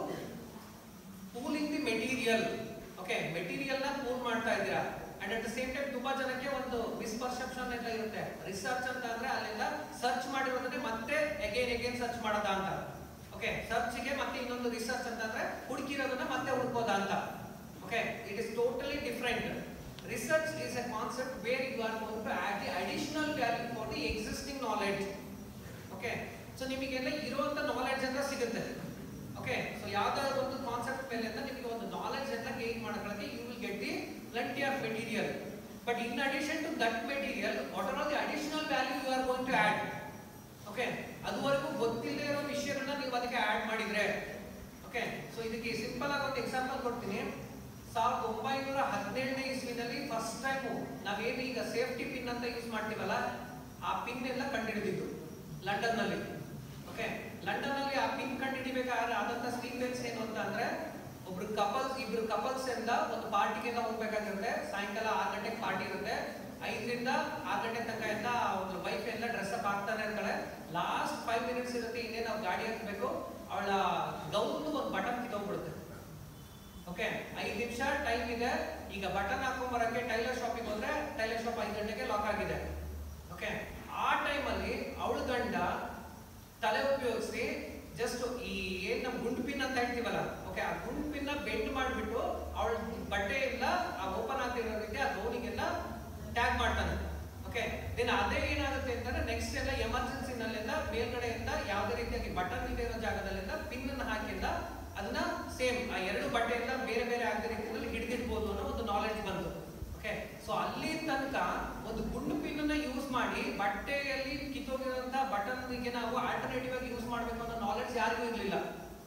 pooling the material okay material ನ ಪೂಲ್ ಮಾಡ್ತಾ ಇದ್ದೀರಾ and at the same time ತುಂಬಾ ಜನಕ್ಕೆ ಒಂದು ಮಿಸ್ಪರ್ಸೆಪ್ಷನ್ ಎಲ್ಲ ಇರುತ್ತೆ ರಿಸರ್ಚ್ ಅಂತ ಅಂದ್ರೆ ಅಲ್ಲೆಲ್ಲ ಸರ್ಚ್ ಮಾಡಿರೋದನ್ನೇ ಮತ್ತೆ ಅಗೇನ್ ಅಗೇನ್ ಸರ್ಚ್ ಮಾಡೋದಾ ಅಂತ ಓಕೆ ಸರ್ಚ್ಗೆ ಮತ್ತೆ ಇನ್ನೊಂದು ರಿಸರ್ಚ್ ಅಂತಂದ್ರೆ ಹುಡುಕಿರೋದನ್ನ ಮತ್ತೆ ಹುಡುಕೋದಾ ಅಂತ okay it is totally different research is a concept where you are going to add the additional value for the existing knowledge okay so ನಿಮಗೆಲ್ಲ ಇರುವಂತ ನಾಲೆಡ್ಜ್ ಅಂತ ಸಿಗುತ್ತೆ ಓಕೆ ಸೊ ಯಾವ್ದಾದ್ರು ಒಂದು ಕಾನ್ಸೆಪ್ಟ್ ಮೇಲೆ ಅಂತ ನಿಮಗೆ ಒಂದು ನಾಲೆಡ್ಜ್ ಎಲ್ಲ ಗೇನ್ ಮಾಡ್ಕೊಳ್ಳೋಕೆ you will get the plenty of material but in addition to that material what are the additional value you are going to add okay ಅದುವರೆಗೂ ಗೊತ್ತಿಲ್ಲದೆ ಇರೋ ವಿಷಯಗಳನ್ನ ನೀವು ಅದಕ್ಕೆ ಆಡ್ ಮಾಡಿದ್ರೆ ಓಕೆ ಸೊ ಇದಕ್ಕೆ ಸಿಂಪಲ್ ಆಗಿ ಒಂದು ಎಕ್ಸಾಂಪಲ್ ಕೊಡ್ತೀನಿ ಸಾವಿರದ ಒಂಬೈನೂರ ಹದಿನೇಳನೇ ಇಸ್ವಿನಲ್ಲಿ ಫಸ್ಟ್ ಟೈಮು ನಾವೇನು ಈಗ ಸೇಫ್ಟಿ ಪಿನ್ ಅಂತ ಯೂಸ್ ಮಾಡ್ತೀವಲ್ಲ ಆ ಪಿನ್ ಎಲ್ಲ ಕಂಡುಹಿಡಿದಿದ್ದು ಲಂಡನ್ ನಲ್ಲಿ ಓಕೆ ಲಂಡನ್ ನಲ್ಲಿ ಆ ಪಿನ್ ಕಂಡುಹಿಡಿಬೇಕಾದ್ರೆ ಆದಂತ ಸೀಕ್ವೆನ್ಸ್ ಏನು ಅಂತ ಅಂದ್ರೆ ಒಬ್ರು ಕಪಲ್ಸ್ ಇಬ್ರು ಕಪಲ್ಸ್ ಇಂದ ಒಂದು ಪಾರ್ಟಿಗೆಲ್ಲ ಹೋಗ್ಬೇಕಾಗಿರುತ್ತೆ ಸಾಯಂಕಾಲ ಆರು ಗಂಟೆಗೆ ಪಾರ್ಟಿ ಇರುತ್ತೆ ಐದರಿಂದ ಆರು ಗಂಟೆ ತನಕ ಎಲ್ಲ ಒಂದು ವೈಫ್ ಎಲ್ಲ ಡ್ರೆಸ್ ಅಪ್ ಆಗ್ತಾನೆ ಇರ್ತಾಳೆ ಲಾಸ್ಟ್ ಫೈವ್ ಮಿನಿಟ್ಸ್ ಇರುತ್ತೆ ಇನ್ನೇ ನಾವು ಗಾಡಿ ಹತ್ಬೇಕು ಅವಳ ಗೌನ್ ಒಂದು ಬಟನ್ ಕಿತ್ತೋಗ್ಬಿಡುತ್ತೆ ಓಕೆ ಐದು ನಿಮಿಷ ಟೈಮ್ ಇದೆ ಈಗ ಬಟನ್ ಹಾಕೊಂಡ್ ಬರಕ್ಕೆ ಟೈಲರ್ ಶಾಪಿಗೆ ಹೋದ್ರೆ ಟೈಲರ್ ಶಾಪ್ ಐದು ಗಂಟೆಗೆ ಲಾಕ್ ಆಗಿದೆ ಓಕೆ ಆ ಟೈಮಲ್ಲಿ ಅವಳ ಗಂಡ ತಲೆ ಉಪಯೋಗಿಸಿ ಜಸ್ಟ್ ಈ ಏನ್ ನಮ್ ಗುಂಡ್ ಪಿನ್ ಅಂತ ಹೇಳ್ತೀವಲ್ಲ ಓಕೆ ಆ ಗುಂಡ್ ಪಿನ್ ಬೆಂಡ್ ಮಾಡ್ಬಿಟ್ಟು ಅವಳ ಬಟ್ಟೆ ಎಲ್ಲ ಆ ಓಪನ್ ಆಗ್ತಿರೋದಕ್ಕೆ ಆ ರೋನಿಗೆಲ್ಲ ಟ್ಯಾಗ್ ಮಾಡ್ತಾನೆ ಓಕೆ ದೆನ್ ಅದೇ ಏನಾಗುತ್ತೆ ಅಂತಂದ್ರೆ ನೆಕ್ಸ್ಟ್ ಎಲ್ಲ ಎಮರ್ಜೆನ್ಸಿ ನಲ್ಲೆಲ್ಲ ಮೇಲ್ಗಡೆಯಿಂದ ಯಾವುದೇ ರೀತಿಯಾಗಿ ಬಟನ್ ಇಲ್ಲದೆ ಇರೋ ಜಾಗದಲ್ಲೆಲ್ಲ ಪಿನ್ ಅನ್ನ ಹಾಕಿಲ್ಲ ಅದನ್ನ ಸೇಮ್ ಆ ಎರಡು ಬಟ್ಟೆಯಿಂದ ಬೇರೆ ಬೇರೆ ಆಗದ ರೀತಿಯಲ್ಲಿ ಹಿಡಿದಿಡ್ಬೋದು ಅನ್ನೋ ಒಂದು ನಾಲೆಡ್ಜ್ ಬಂತು ಓಕೆ ಸೊ ಅಲ್ಲಿ ತನಕ ಒಂದು ಗುಂಡು ಪಿನ್ ಅನ್ನ ಯೂಸ್ ಮಾಡಿ ಬಟ್ಟೆಯಲ್ಲಿ ಕಿತ್ತೋಗಿರೋಂತ ಬಟನ್ ಗೆ ನಾವು ಆಲ್ಟರ್ನೇಟಿವ್ ಆಗಿ ಯೂಸ್ ಮಾಡಬೇಕು ಅನ್ನೋ ನಾಲೆಡ್ಜ್ ಯಾರಿಗೂ ಇರಲಿಲ್ಲ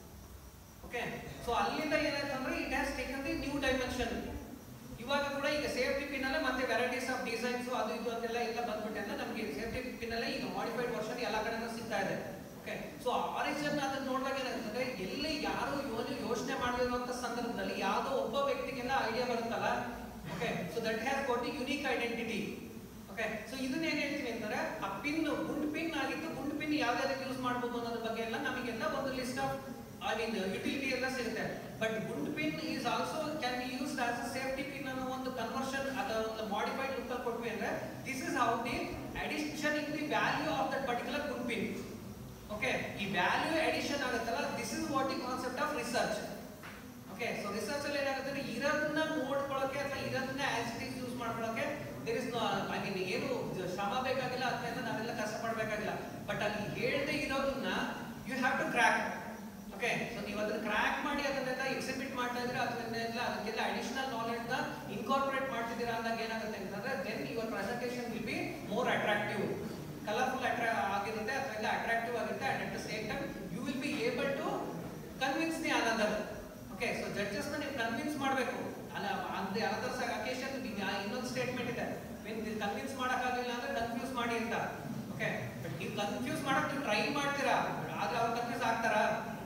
ಓಕೆ ಸೊ ಅಲ್ಲಿಂದ ಏನಾಯ್ತು ಅಂದ್ರೆ it has taken the new dimension ಇವಾಗ ಕೂಡ ಈಗ ಸೇಫ್ಟಿ ಪಿನ್ ಅಲ್ಲೇ ಮತ್ತೆ ವೆರೈಟೀಸ್ ಆಫ್ ಡಿಸೈನ್ಸ್ ಅದು ಇದು ಅಂತೆಲ್ಲ ಎಲ್ಲ ಬಂದ್ಬಿಟ್ಟೆ ನಮಗೆ ಸೇಫ್ಟಿ ಪಿನ್ ಅಲ್ಲೇ ಈಗ ಮಾಡಿಫೈಡ್ ವರ್ಷನ್ ಎಲ್ಲ ಕಡೆನೂ ಸಿಗ್ತಾ ಇದೆ ಓಕೆ ಸೊ ಆರಿಜಿನ್ ಅದನ್ನ ನೋಡಿದಾಗ ಏನಾಗ್ತದೆ ಎಲ್ಲಿ ಯಾರು ಯೋಜನೆ ಯೋಚನೆ ಮಾಡಿರುವಂತ ಸಂದರ್ಭದಲ್ಲಿ ಯಾವುದೋ ಒಬ್ಬ ವ್ಯಕ್ತಿಗೆಲ್ಲ ಐಡಿಯಾ ಬರುತ್ತಲ್ಲ okay so that has got the unique identity okay so ಇದನ್ನ ಏನ್ ಹೇಳ್ತೀನಿ ಅಂದ್ರೆ ಆ ಪಿನ್ ಗುಂಡ್ ಪಿನ್ ಆಗಿತ್ತು ಗುಂಡ್ ಪಿನ್ ಯಾವ್ದು ರೀತಿ ಯೂಸ್ ಮಾಡಬಹುದು ಅನ್ನೋದ್ರ ಬಗ್ಗೆ ಎಲ್ಲ ನಮಗೆಲ್ಲ ಒಂದು list of I mean utility ಎಲ್ಲ ಸಿಗುತ್ತೆ ಬಟ್ ಗುಂಡ್ pin is also can be use as a safety pin ಅನ್ನೋ ಒಂದು ಕನ್ವರ್ಷನ್ ಅದರ ಒಂದು ಮಾಡಿಫೈಡ್ ಲುಕ್ ಅಲ್ಲಿ ಕೊಟ್ವಿ ಅಂದ್ರೆ this is how the addition in the value of that particular ಗುಂಡ್ ಪಿನ್ ಓಕೆ ಈ ವ್ಯಾಲ್ಯೂ ಅಡಿಷನ್ ಆಗುತ್ತಲ್ಲ this is what the concept of research okay so research ಅಲ್ಲಿ ಏನಾಗುತ್ತೆ ಅಂದ್ರೆ ಇರೋದನ್ನ ನೋಡ್ಕೊಳ್ಳೋಕೆ ಅಥವಾ ಇರೋದನ್ನ ಆಸ್ ಇಟ್ ಈಸ್ ಯೂಸ್ ಮಾಡ್ಕೊಳ್ಳೋಕೆ ದೇರ್ ಇಸ್ ಐ ಮೀನ್ ಏನು ಶ್ರಮ ಬೇಕಾಗಿಲ್ಲ ಅದನ್ನ ನಾವೆಲ್ಲ ಕಷ್ಟ ಪಡ್ಬೇಕಾಗಿಲ್ಲ ಬಟ್ ಅಲ್ಲಿ ಹೇಳ್ದೆ ಇರೋದನ್ನ you have to crack okay so ನೀವು ಅದನ್ನ ಕ್ರ್ಯಾಕ್ ಮಾಡಿ ಅದನ್ನೆಲ್ಲ ಎಕ್ಸಿಬಿಟ್ ಮಾಡ್ತಾ ಇದ್ರೆ ಅದರಿಂದ ಇಲ್ಲ ಅದಕ್ಕೆಲ್ಲ ಅಡಿಷನಲ್ ನಾಲೆಡ್ಜ್ ನ ಇನ್ಕಾರ್ಪೊರೇಟ್ ಮಾಡ್ತಿದ್ದೀರಾ ಅಂದಾಗ ಏನಾಗುತ್ತೆ ಅಂತಂದ್ರೆ then your presentation will be more attractive colourful ಅಟ್ರಾ ಆಗಿರುತ್ತೆ ಅದರಿಂದ ಅಟ್ರಾಕ್ಟಿವ್ ಆಗುತ್ತೆ and at the same time you will be able to convince the another okay so judges ನ ನೀವು ಕನ್ವಿನ್ಸ್ ಮಾಡಬೇಕು ಅಲ್ಲ ಅಂದ್ರೆ ಅನದರ್ ಅಕೇಶನ್ ಇನ್ನೊಂದು ಸ್ಟೇಟ್ಮೆಂಟ್ ಇದೆ ಕನ್ವಿನ್ಸ್ ಮಾಡಕ್ಕಾಗಲಿಲ್ಲ ಅಂದ್ರೆ ಕನ್ಫ್ಯೂಸ್ ಮಾಡಿ ಅಂತ ಓಕೆ ಬಟ್ ನೀವು ಕನ್ಫ್ಯೂಸ್ ಮಾಡಕ್ ನೀವು ಟ್ರೈ ಮಾಡ್ತೀರಾ ಆದ್ರೆ ಅವ್ರು ಕನ್ಫ್ಯೂಸ್ ಆಗ್ತಾರಾ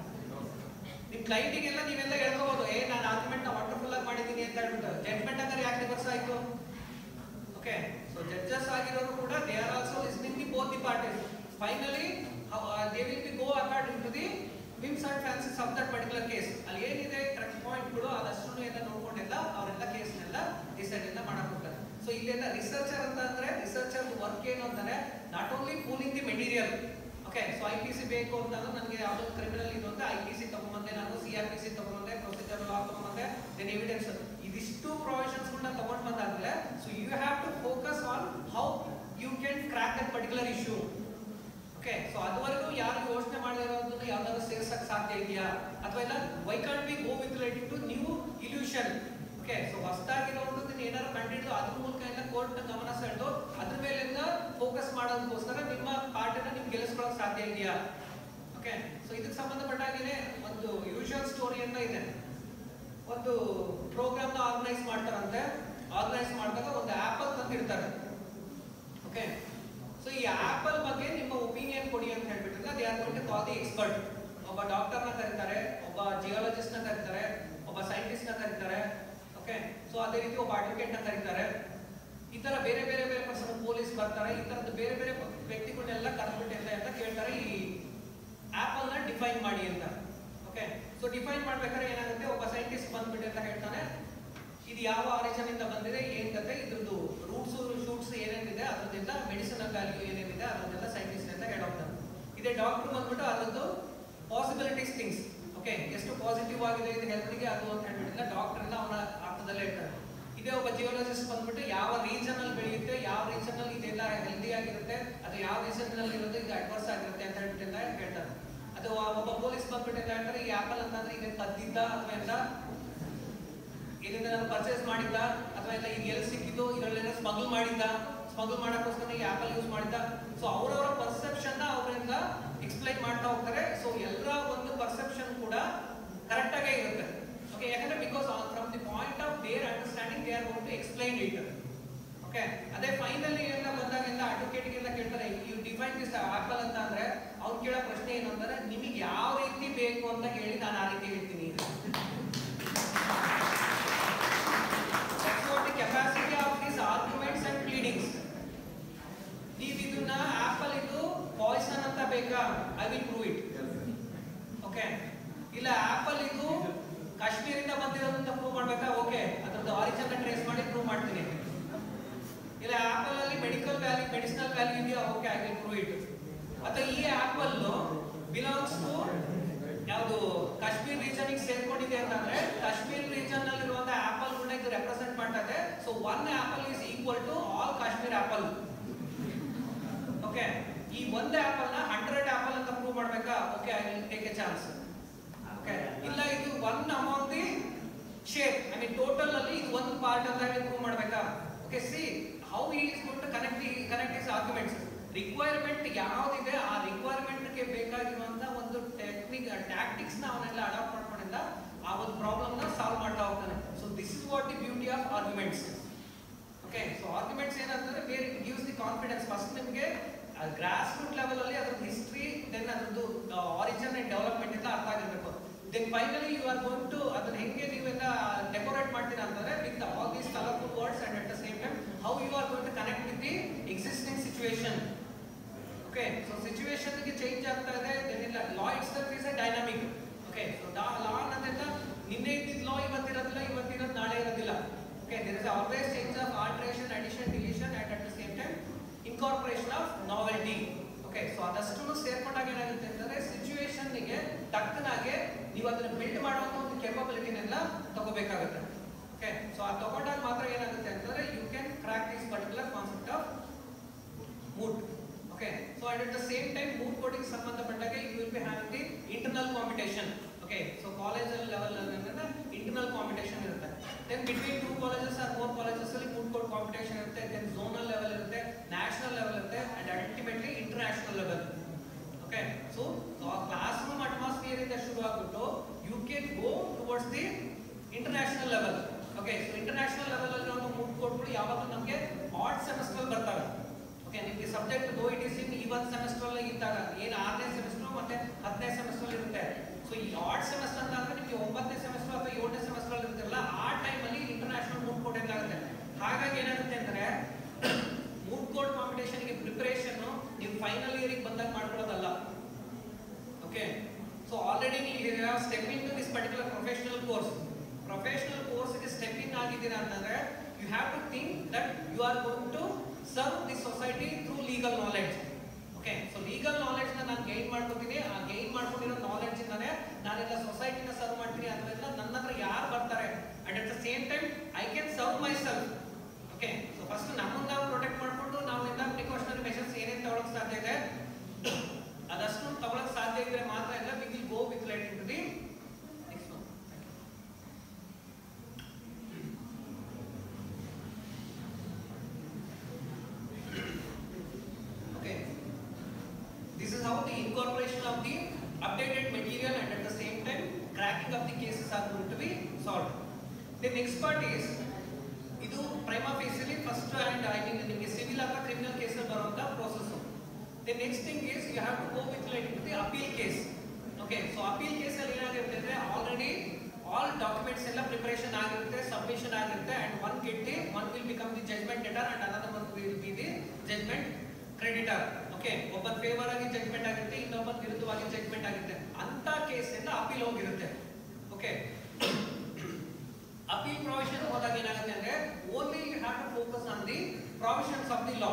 ನಿಮ್ ಕ್ಲೈಂಟಿಗೆಲ್ಲ ನೀವೆಲ್ಲ ಹೇಳ್ಕೋಬಹುದು ಏ ನಾನು ಆರ್ಗ್ಯುಮೆಂಟ್ ನ ವಂಡರ್ಫುಲ್ ಆಗಿ ಮಾಡಿದ್ದೀನಿ ಅಂತ ಹೇಳ್ಬಿಟ್ಟು ಜಡ್ಜ್ಮೆಂಟ್ ಅಂದ್ರೆ ಯಾಕೆ ರಿವರ್ಸ್ ಆಯ್ತು ಓಕೆ ಸೊ ಜಡ್ಜಸ್ ಆಗಿರೋರು ಕೂಡ they are also listening the both the parties finally they will be go according to the whims and fancies of that particular case ಅಲ್ಲಿ ಏನಿದೆ ಕರೆಕ್ಟ್ ಪಾಯಿಂಟ್ಗಳು ಅದಷ್ಟು ಎಲ್ಲ ನೋಡ್ಕೊಂಡೆಲ್ಲ ಅವರೆಲ್ಲ ಕೇಸ್ನೆಲ್ಲ ಡಿಸೈಡ್ ಎಲ್ಲ ಮಾಡಕ್ ಹೋಗ್ತಾರೆ ಸೊ ಇಲ್ಲೆಲ್ಲ ರಿಸರ್ಚರ್ ಅಂತ ಅಂದ್ರೆ ರಿಸರ್ಚರ್ ವರ್ಕ್ ಏನು ಅಂತಾನೆ not only pooling the material okay so I P C ಬೇಕು ಅಂತಂದ್ರೆ ನನಗೆ ಯಾವ್ದೋ ಕ್ರಿಮಿನಲ್ ಇದು ಅಂತ ಐ ಪಿ ಸಿ ತಗೊಂಬಂದೆ ನಾನು ಸಿ ಆರ್ ಪಿ ಸಿ ತಗೊಂಬಂದೆ ಪ್ರೊಸೀಜರ್ ಲಾ ತಗೊಂಬಂದೆ ದೆನ್ ಎವಿಡೆನ್ಸ್ ಇದಿಷ್ಟು ಪ್ರೊವಿಷನ್ಸ್ ಗಳನ್ನ ತಗೊಂಡ್ ಬಂದಾದ್ಮೇಲೆ so you have to focus on how you can crack that particular issue okay so ಅದುವರೆಗೂ ಯಾರು ಯೋಚನೆ ಮಾಡಿರೋದನ್ನ ಯಾವ್ದಾದ್ರು ಸೇರ್ಸಕ್ ಸಾಧ್ಯ ಇದೆಯಾ ಅಥವಾ ಇಲ್ಲ why can't be go with related to new illusion okay so ಹೊಸದಾಗಿರೋದನ್ನ ಏನಾದ್ರು ಕಂಡಿದ್ದು ಅದ್ರ ಮೂಲಕ ಎಲ್ಲ ಕೋರ್ಟ್ ಗಮನ ಸೆಳೆದು ಅದ್ರ ಮೇಲಿಂದ ಫೋಕಸ್ ಮಾಡೋದಕ್ಕೋಸ್ಕರ ನಿಮ್ಮ ಪಾರ್ಟಿನ ನೀವು ಗೆಲ್ಲಿಸ್ಕೊಳಕ್ ಸಾಧ್ಯ ಇದೆಯಾ ಓಕೆ ಸೊ ಇದಕ್ಕೆ ಸಂಬಂಧಪಟ್ಟಾಗೇನೆ ಒಂದು ಯೂಶುವಲ್ ಸ್ಟೋರಿ ಅಂತ ಇದೆ ಒಂದು ಪ್ರೋಗ್ರಾಮ್ ನ ಆರ್ಗನೈಸ್ ಮಾಡ್ತಾರಂತೆ ಆರ್ಗನೈಸ್ ಮಾಡಿದಾಗ ಒಂದು ಆಪಲ್ ತಂದಿರ್ತಾರೆ ಓಕೆ ಸೊ ಈ ಆಪಲ್ ಬಗ್ಗೆ ನಿಮ್ಮ ಒಪಿನಿಯನ್ ಕೊಡಿ ಅಂತ ಹೇಳ್ಬಿಟ್ಟಿದ್ರೆ they are going to call the expert ಒಬ್ಬ ಡಾಕ್ಟರ್ ನ ಕರೀತಾರೆ ಒಬ್ಬ ಜಿಯಾಲಜಿಸ್ಟ್ ನ ಕರೀತಾರೆ ಒಬ್ಬ ಸೈಂಟಿಸ್ಟ್ ನ ಕರೀತಾರೆ ಓಕೆ ಸೊ ಅದೇ ರೀತಿ ಒಬ್ಬ ಅಡ್ವೊಕೇಟ್ ನ ಕರೀತಾರೆ ಈ ತರ ಬೇರೆ ಬೇರೆ ಬೇರೆ ಪರ್ಸನ್ ಪೊಲೀಸ್ ಬರ್ತಾರೆ ಈ ತರದ ಬೇರೆ ಬೇರೆ ವ್ಯಕ್ತಿಗಳನ್ನೆಲ್ಲ ಕರೆದ್ಬಿಟ್ಟು ಎಲ್ಲ ಅಂತ ಕೇಳ್ತಾರೆ ಈ ಆಪಲ್ ನ ಡಿಫೈನ್ ಮಾಡಿ ಅಂತ ಓಕೆ ಸೊ ಡಿಫೈನ್ ಮಾಡ್ಬೇಕಾದ್ರೆ ಏನಾಗುತ್ತೆ ಒಬ್ಬ ಸೈಂಟಿಸ್ಟ್ ಬಂದ್ಬಿಟ್ಟು ಅಂತ ಹೇಳ್ತಾನೆ ಇದು ಯಾವ ಆರಿಜಿನ್ ಇಂದ ಬಂದಿದೆ ಏನ್ ಕತೆ ಇದ್ರದ್ದು ರೂಟ್ಸ್ ಶೂಟ್ಸ್ ಏನೇನಿದೆ ಅದ್ರದಿಂದ ಮೆಡಿಸಿನಲ್ ವ್ಯಾಲ್ಯೂ ಏನೇನಿದೆ ಅದನ್ನೆಲ್ಲ ಸೈಂಟಿಸ್ಟ್ ಅಂತ ಹೇಳೋಗ್ತಾನೆ ಇದೇ ಡಾಕ್ಟರ್ ಬಂದ್ಬಿಟ್ಟು ಅದ್ರದ್ದು ಪಾಸಿಬಿಲಿಟೀಸ್ ಥಿಂಗ್ಸ್ ಓಕೆ ಎಷ್ಟು ಪಾಸಿಟಿವ್ ಆಗಿದೆ ಇದು ಹೆಲ್ತ್ಗೆ ಅದು ಅಂತ ಹೇಳ್ಬಿಟ್ಟಿಲ್ಲ ಡಾಕ್ಟರ್ ಎಲ್ಲ ಅವನ ಅರ್ಥದಲ್ಲೇ ಹೇಳ್ತಾರೆ ಇದೇ ಒಬ್ಬ ಜಿಯೋಲಜಿಸ್ಟ್ ಬಂದ್ಬಿಟ್ಟು ಯಾವ ರೀಜನ್ ಅಲ್ಲಿ ಬೆಳೆಯುತ್ತೆ ಯಾವ ರೀಜನ್ ಅಲ್ಲಿ ಇದೆಲ್ಲ ಹೆಲ್ದಿ ಆಗಿರುತ್ತೆ ಅದು ಯಾವ ರೀಜನ್ ಅಲ್ಲಿ ಇರೋದು ಇದು ಅಡ್ವರ್ಸ್ ಆಗಿರುತ್ತೆ ಅಂತ ಹೇಳ್ಬಿಟ್ಟಿಲ್ಲ ಹೇಳ್ತಾರೆ ಅದು ಒಬ್ಬ ಪೊಲೀಸ್ ಬಂದ್ಬಿಟ್ಟು ಎಲ್ಲ ಹೇಳ್ತಾರೆ ಈ ಆಪಲ್ ಅಂತಂದ್ರೆ ಇದನ್ನ ಕದ್ದಿದ್ದ ಅಥವಾ ಎಲ್ಲ ಇದರಿಂದ ನಾನು ಪರ್ಚೇಸ್ ಮಾಡಿದ್ದ ಅಥವಾ ಇಲ್ಲ ಇದು ಎಲ್ಲಿ ಸಿಕ್ಕಿದ್ದು ಇದರಲ್ಲೇನೋ ಸ್ಮಗಲ್ ಮಾಡಿದ್ದ ಸ್ಮಗಲ್ ಮಾಡಕ್ಕೋಸ್ಕರ ಈ ಆಪಲ್ ಯೂಸ್ ಮಾಡಿದ್ದ ಸೊ ಅವರವರ ಪರ್ಸೆಪ್ಷನ್ ನ ಅವರಿಂದ ಎಕ್ಸ್ಪ್ಲೈನ್ ಮಾಡ್ತಾ ಹೋಗ್ತಾರೆ ಸೊ ಎಲ್ಲರ ಒಂದು ಪರ್ಸೆಪ್ಷನ್ ಕೂಡ ಕರೆಕ್ಟ್ ಆಗೇ ಇರುತ್ತೆ ಓಕೆ ಯಾಕಂದ್ರೆ because from the point of their understanding they are going to explain it okay ಅದೇ ಫೈನಲಿ ಎಲ್ಲ ಬಂದಾಗೆಲ್ಲ ಅಡ್ವೊಕೇಟ್ ಗೆಲ್ಲ ಕೇಳ್ತಾರೆ ಯು ಡಿಫೈನ್ ದಿಸ್ ಆಪಲ್ ಅಂತ ಅಂದ್ರೆ ಅವ್ರು ಕೇಳೋ ಪ್ರಶ್ನೆ ಏನು ಅಂದ್ರೆ ನಿಮಗೆ ಯಾವ ರೀತಿ ಬೇಕು ಅಂತ ಹೇಳಿ ನಾನು ಆ ರೀತಿ ಹೇಳ್ತೀನಿ That's what the capacity of these arguments and pleadings. ನೀವು ಇದನ್ನ ಆಪಲ್ ಇದು ಪಾಯ್ಸನ್ ಅಂತ ಬೇಕಾ I will prove it okay ಇಲ್ಲ ಆಪಲ್ ಇದು ಕಾಶ್ಮೀರಿಂದ ಬಂದಿರೋದಂತ ಪ್ರೂವ್ ಮಾಡ್ಬೇಕಾ ಓಕೆ ಅದ್ರದ್ದು ಆರಿಜಿನ್ ಟ್ರೇಸ್ ಮಾಡಿ ಪ್ರೂವ್ ಮಾಡ್ತೀನಿ ಇಲ್ಲ ಆಪಲ್ ಅಲ್ಲಿ ಮೆಡಿಕಲ್ ವ್ಯಾಲ್ಯೂ ಮೆಡಿಸಿನಲ್ ವ್ಯಾಲ್ಯೂ ಇದೆಯಾ okay I will prove it ಅಥವಾ ಈ ಆಪಲ್ ಬಿಲಾಂಗ್ಸ್ ಟು ಯಾವುದು ಕಾಶ್ಮೀರ್ ರೀಜನ್ ಗೆ ಸೇರ್ಕೊಂಡಿದೆ ಅಂತಂದ್ರೆ ಕಾಶ್ಮೀರ್ ರೀಜನ್ ಅಲ್ಲಿ ಇರುವಂತ ಆಪಲ್ ಕೂಡ ಇದು ರೆಪ್ರೆಸೆಂಟ್ ಮಾಡ್ತಾ ಇದೆ so one apple is equal to all Kashmir apple okay ಈ ಒಂದು ಆಪಲ್ ನ ಹಂಡ್ರೆಡ್ ಆಪಲ್ ಅಂತ ಪ್ರೂವ್ ಮಾಡ್ಬೇಕಾ okay I will take a chance okay ಇಲ್ಲ ಇದು one amount the share I mean total ಅಲ್ಲಿ ಇದು ಒಂದು ಪಾರ್ಟ್ ಅಂತ ಹೇಳಿ ಪ್ರೂವ್ ಮಾಡ್ಬೇಕಾ ಓಕೆ ಸಿ ಹೌ ಈ is going to connect connect is arguments requirement ಯಾವ್ದಿದೆ ಆ ರಿಕ್ವೈರ್ಮೆಂಟ್ ಗೆ ಬೇಕಾಗಿರುವಂತ ಒಂದು ಟೆಕ್ನಿಕ್ ಟ್ಯಾಕ್ಟಿಕ್ಸ್ ನ ಅವನೆಲ್ಲ ಅಡಾಪ್ಟ್ ಮಾಡ್ಕೊಂಡಿದ್ದ ಆ ಒಂದು ಪ್ರಾಬ್ಲಮ್ ನ ಸಾಲ್ವ್ ಮಾಡ್ತಾ ಹೋಗ್ತಾನೆ so this is what the beauty of arguments okay so arguments ಏನಂತಂದ್ರೆ ಬೇರೆ ಗಿವ್ಸ್ ದಿ ಕಾನ್ಫಿಡೆನ್ಸ್ ಫಸ್ಟ್ ನಿಮಗೆ ಗ್ರಾಸ್ ರೂಟ್ ಲೆವೆಲ್ ಅಲ್ಲಿ ಅದ್ರದ್ದು ಹಿಸ್ಟ್ರಿ ದೆನ್ ಅದ್ರದ್ದು ಆರಿಜಿನ್ ಅಂಡ್ ಡೆವಲಪ್ಮೆಂಟ್ ಎಲ್ಲ ಅರ್ಥ ಆಗಿರ್ಬೇಕು then finally you are going to ಅದನ್ನ ಹೆಂಗೆ ನೀವೆಲ್ಲ ಡೆಕೋರೇಟ್ ಮಾಡ್ತೀರಾ ಅಂತಂದ್ರೆ with all these colourful words and at the same time how you are going to connect with the existing situation okay so situation ಗೆ change ಆಗ್ತಾ ಇದೆ then ಇಲ್ಲ law it's is a dynamic okay so law ಅನ್ನೋದೆಲ್ಲ ನಿನ್ನೆ ಇದ್ದಿದ್ದ law ಇವತ್ತಿರೋದಿಲ್ಲ ಇವತ್ತಿರೋದು ನಾಳೆ ಇರೋದಿಲ್ಲ okay there is always change of alteration addition deletion and at the same time incorporation of novelty okay so ಅದಷ್ಟು ಸೇರ್ಕೊಂಡಾಗ ಏನಾಗುತ್ತೆ ಅಂತಂದ್ರೆ ಸಿಚುವೇಶನ್ ಗೆ ತಕ್ಕನಾಗೆ ನೀವು ಅದನ್ನ ಬಿಲ್ಡ್ ಮಾಡುವಂತ ಒಂದು ಕೆಪಬಿಲಿಟಿನೆಲ್ಲ ತಗೋಬೇಕಾಗುತ್ತೆ ಓಕೆ ಸೊ ಅದು ತಗೊಂಡಾಗ ಮಾತ್ರ ಏನಾಗುತ್ತೆ ಅಂತಂದ್ರೆ you can crack this particular concept of moot okay so and at the same time moot coding ಸಂಬಂಧಪಟ್ಟಾಗ you will be having the internal competition okay so college level internal international level okay so international level ಅಲ್ಲಿ ನಾವು moot ಕೋಡ್ಗಳು ಯಾವಾಗಲೂ ನಮಗೆ odd semester ಬರ್ತವೆ okay ನಿಮಗೆ subject though it is in ಈ ಒಂದು ಸೆಮಿಸ್ಟರ್ ಅಲ್ಲಿ ಇದ್ದಾಗ ಏನು ಆರನೇ ಸೆಮಿಸ್ಟರ್ ಮತ್ತೆ ಹತ್ತನೇ ಸೆಮಿಸ್ಟರ್ ಇರುತ್ತೆ ಸೊ ಈ ಆಡ್ ಸೆಮಿಸ್ಟರ್ ಅಂತ ಅಂದ್ರೆ ನಿಮಗೆ ಒಂಬತ್ತನೇ ಸೆಮಿಸ್ಟರ್ ಅಥವಾ ಏಳನೇ ಸೆಮಿಸ್ಟರ್ ಅಲ್ಲಿ ಇರುತ್ತಲ್ಲ ಆ ಟೈಮಲ್ಲಿ ಇಂಟರ್ನ್ಯಾಷನಲ್ ಮೂಡ್ ಕೋಡ್ ಏನಾಗುತ್ತೆ ಹಾಗಾಗಿ ಏನಾಗುತ್ತೆ ಅಂದ್ರೆ ಮೂಡ್ ಕೋಡ್ ಕಾಂಪಿಟೇಷನ್ ಗೆ ಪ್ರಿಪರೇಷನ್ ನೀವು ಫೈನಲ್ ಇಯರ್ ಬಂದಾಗ ಮಾಡ್ಕೊಳ್ಳೋದಲ್ಲ ಓಕೆ ಸೊ ಆಲ್ರೆಡಿ ನೀವು step into this particular professional course professional course ಗೆ ಸ್ಟೆಪ್ ಇನ್ ಆಗಿದ್ದೀರಾ ಅಂತಂದ್ರೆ you have to think that you are going to serve the society through legal knowledge okay so legal knowledge ನ ನಾನು gain ಮಾಡ್ಕೊತೀನಿ ಆ gain ಮಾಡ್ಕೊಂಡಿರೋ knowledge ಇಂದಾನೆ ನಾನೆಲ್ಲ ಸೊಸೈಟಿನ ಸರ್ವ್ ಮಾಡ್ತೀನಿ ಅದರಿಂದ ನನ್ನ ಹತ್ರ ಯಾರು ಬರ್ತಾರೆ and at the same time I can serve myself okay so first ನಮ್ಮನ್ನ ನಾವು ಪ್ರೊಟೆಕ್ಟ್ ಮಾಡ್ಕೊಂಡು ನಾವು ಎಲ್ಲ ಪ್ರಿಕಾಷನರಿ ಮೆಷರ್ಸ್ ಏನೇನು ತಗೊಳಕ್ ಸಾಧ್ಯ ಇದೆ ಅದಷ್ಟು ತಗೊಳಕ್ ಸಾಧ್ಯ ಇದ್ರೆ ಮಾತ್ರ ಎಲ್ಲ we will go with light in into the next one Okay. This is how the incorporation of the updated material and at the same time cracking of the cases are going to be solved. The next part is ಇದು prima facie first and I mean ನಿಮಗೆ civil ಅಥವಾ criminal case ಬರುವಂತ process the next thing is you have to go with like the appeal case okay so appeal case ಅಲ್ಲಿ ಏನಾಗಿರುತ್ತೆ ಅಂದ್ರೆ already all documents ಎಲ್ಲ preparation ಆಗಿರುತ್ತೆ submission ಆಗಿರುತ್ತೆ and one get the one will become the judgment debtor and another one will be the judgment creditor okay ಒಬ್ಬ favour ಆಗಿ judgment ಆಗುತ್ತೆ ಇನ್ನೊಬ್ಬ ವಿರುದ್ಧವಾಗಿ ಜಜ್ಮೆಂಟ್ ಆಗುತ್ತೆ ಅಂತ ಕೇಸ್ ಇಂದ ಅಪೀಲ್ ಹೋಗಿರುತ್ತೆ ಓಕೆ ಅಪೀಲ್ ಪ್ರೊವಿಷನ್ ಹೋದಾಗ ಏನಾಗುತ್ತೆ ಅಂದ್ರೆ only you have to focus on the provisions of the law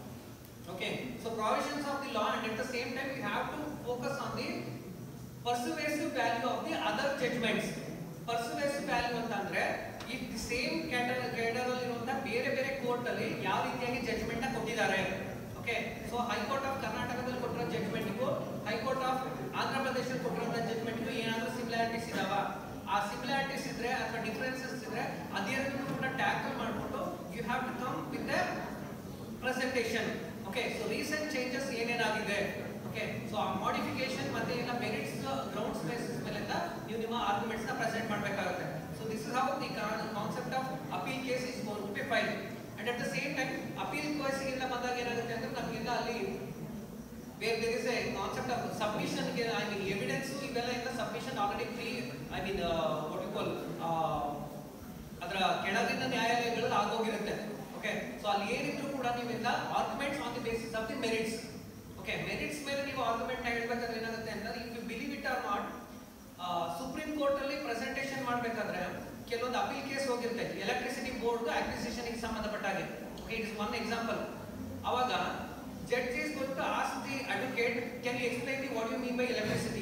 okay so provisions of the law and at the same time you have to focus on the persuasive value of the other judgments persuasive value ಅಂತ ಅಂದ್ರೆ ಈ same cater ಅಲ್ಲಿ ಇರುವಂತಹ ಬೇರೆ ಬೇರೆ court ಅಲ್ಲಿ ಯಾವ ರೀತಿಯಾಗಿ ಜಜ್ಮೆಂಟ್ ನ ಕೊಟ್ಟಿದ್ದಾರೆ ಓಕೆ ಸೊ ಹೈಕೋರ್ಟ್ ಆಫ್ ಕರ್ನಾಟಕದಲ್ಲಿ ಕೊಟ್ಟಿರೋ ಜಜ್ಮೆಂಟ್ಗೂ ಹೈಕೋರ್ಟ್ ಆಫ್ ಆಂಧ್ರ ಪ್ರದೇಶದಲ್ಲಿ ಕೊಟ್ಟಿರೋ ಜಜ್ಮೆಂಟ್ಗೂ ಏನಾದರೂ ಸಿಮಿಲಾರಿಟೀಸ್ ಇದಾವ ಆ ಸಿಮಿಲಾರಿಟೀಸ್ ಇದ್ರೆ ಅಥವಾ ಡಿಫರೆನ್ಸಸ್ ಇದ್ರೆ ಅದೆರಡನ್ನೂ ಕೂಡ ಟ್ಯಾಕಲ್ ಮಾಡ್ಬಿಟ್ಟು you have to come with presentation okay so recent changes ಏನೇನಾಗಿದೆ ಓಕೆ ಸೊ ಆ ಮಾಡಿಫಿಕೇಶನ್ ಮತ್ತೆ ಎಲ್ಲ ಮೆರಿಟ್ಸ್ ಗ್ರೌಂಡ್ಸ್ ಬೇಸಿಸ್ ಮೇಲೆಲ್ಲ ನೀವು ನಿಮ್ಮ ಆರ್ಗ್ಯುಮೆಂಟ್ಸ್ ನ ಪ್ರೆಸೆಂಟ್ ಮಾಡಬೇಕಾಗುತ್ತೆ so this is how the concept of appeal case is gone to be file and at the same time appeal ಕೇಸಿಗೆಲ್ಲ ಬಂದಾಗ ಏನಾಗುತ್ತೆ ಅಂದ್ರೆ ನಮಗೆಲ್ಲ ಅಲ್ಲಿ where there is a concept of submission ಗೆ I mean evidence ಇವೆಲ್ಲ ಎಲ್ಲ submission already pre I mean uh, what you call uh, ಅದರ ಕೆಳಗಿನ ನ್ಯಾಯಾಲಯಗಳಲ್ಲಿ ಆಗೋಗಿರುತ್ತೆ ಓಕೆ ಸೊ ಅಲ್ಲಿ ಏನಿದ್ರು ಕೂಡ ನೀವೆಲ್ಲ arguments on the basis of the merits okay merits ಮೇಲೆ ನೀವು ಆರ್ಗ್ಯುಮೆಂಟ್ ಹೇಳ್ಬೇಕಾದ್ರೆ ಏನಾಗುತ್ತೆ ಅಂದ್ರೆ if you believe it or not supreme court ಅಲ್ಲಿ ಪ್ರೆಸೆಂಟೇಷನ್ ಮಾಡಬೇಕಾದ್ರೆ ಕೆಲವೊಂದು ಅಪೀಲ್ ಕೇಸ್ ಹೋಗಿರುತ್ತೆ ಎಲೆಕ್ಟ್ರಿಸಿಟಿ ಬೋರ್ಡ್ ಅಕ್ವಿಸಿಷನ್ ಗೆ ಸಂಬಂಧಪಟ್ಟ ಹಾಗೆ okay it is one example ಅವಾಗ judge is going to ask the advocate can you explain the what you mean by electricity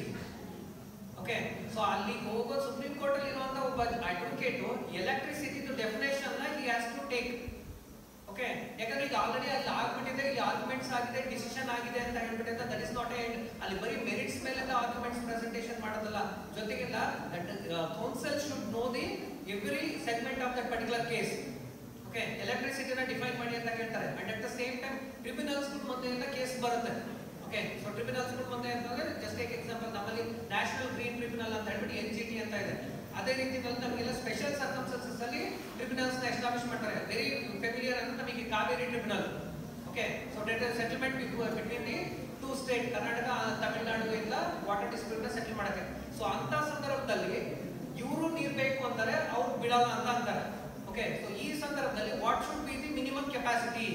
okay so ಅಲ್ಲಿ ಹೋಗೋ ಸುಪ್ರೀಂ ಕೋರ್ಟ್ ಅಲ್ಲಿ ಇರುವಂತ ಒಬ್ಬ ಅಡ್ವೊಕೇಟ್ ಎಲೆಕ್ಟ್ರಿಸಿಟಿ ಡೆಫಿನೇಷನ್ ನ he has to take okay ಯಾಕಂದ್ರೆ ಈಗ already ಅಲ್ಲಿ ಆಗ್ಬಿಟ್ಟಿದೆ ಇಲ್ಲಿ ಆರ್ಗ್ಯುಮೆಂಟ್ಸ್ ಆಗಿದೆ ಡಿಸಿಷನ್ ಆಗಿದೆ ಅಂತ ಹೇಳ್ಬಿಟ್ಟಿದೆ ದಟ್ ಇಸ್ ನಾಟ್ ಎಂಡ್ ಅಲ್ಲಿ ಬರೀ ಮೆರಿಟ್ಸ್ ಮೇಲೆ ಆರ್ಗ್ಯುಮೆಂಟ್ಸ್ ಪ್ರೆಸೆಂಟೇಷನ್ ಮಾಡೋದಲ್ಲ ಜೊತೆಗೆಲ್ಲ that council should know the every segment of that particular case okay ಎಲೆಕ್ಟ್ರಿಸಿಟಿನ ಡಿಫೈನ್ ಮಾಡಿ ಅಂತ ಕೇಳ್ತಾರೆ and at the same time tribunals ಮುಂದೆ ಎಲ್ಲ ಕೇಸ್ ಬರುತ್ತೆ ಓಕೆ ಸೊ ಟ್ರಿಬ್ಯುನಲ್ಸ್ ಮುಂದೆ ಅಂತಂದ್ರೆ ಜಸ್ಟ್ ಟೇಕ್ ಎಕ್ಸಾಂಪಲ್ ನಮ್ಮಲ್ಲಿ ನ್ಯಾಷನಲ್ ಗ್ರೀನ್ ಟ್ರಿಬ್ಯುನಲ್ ಅಂತ ಹೇಳ್ಬಿಟ್ಟು ಎನ್ ಜಿ ಟಿ ಅಂತ ಇದೆ ಅದೇ ರೀತಿ ನಮಗೆಲ್ಲ ಸ್ಪೆಷಲ್ ಸರ್ಕಮ್ಸ್ಟೆನ್ಸಸ್ ಅಲ್ಲಿ ಟ್ರಿಬ್ಯುನಲ್ಸ್ ನ ಎಸ್ಟಾಬ್ಲಿಷ್ ಮಾಡ್ತಾರೆ ವೆರಿ ಫೆಮಿಲಿಯರ್ ಅಂತ ನಮಗೆ Kaveri tribunal okay so debt settlement between the two state Karnataka Tamil Nadu ಇಂದ ವಾಟರ್ ಡಿಸ್ಪ್ಯೂಟ್ ನ ಸೆಟಲ್ ಮಾಡಕ್ಕೆ ಸೊ ಅಂತ ಸಂದರ್ಭದಲ್ಲಿ ಇವರು ನೀರ್ ಬೇಕು ಅಂತಾರೆ ಅವ್ರು ಬಿಡಲ್ಲ ಅಂತ ಅಂತಾರೆ ಓಕೆ ಸೊ ಈ ಸಂದರ್ಭದಲ್ಲಿ what should be the minimum capacity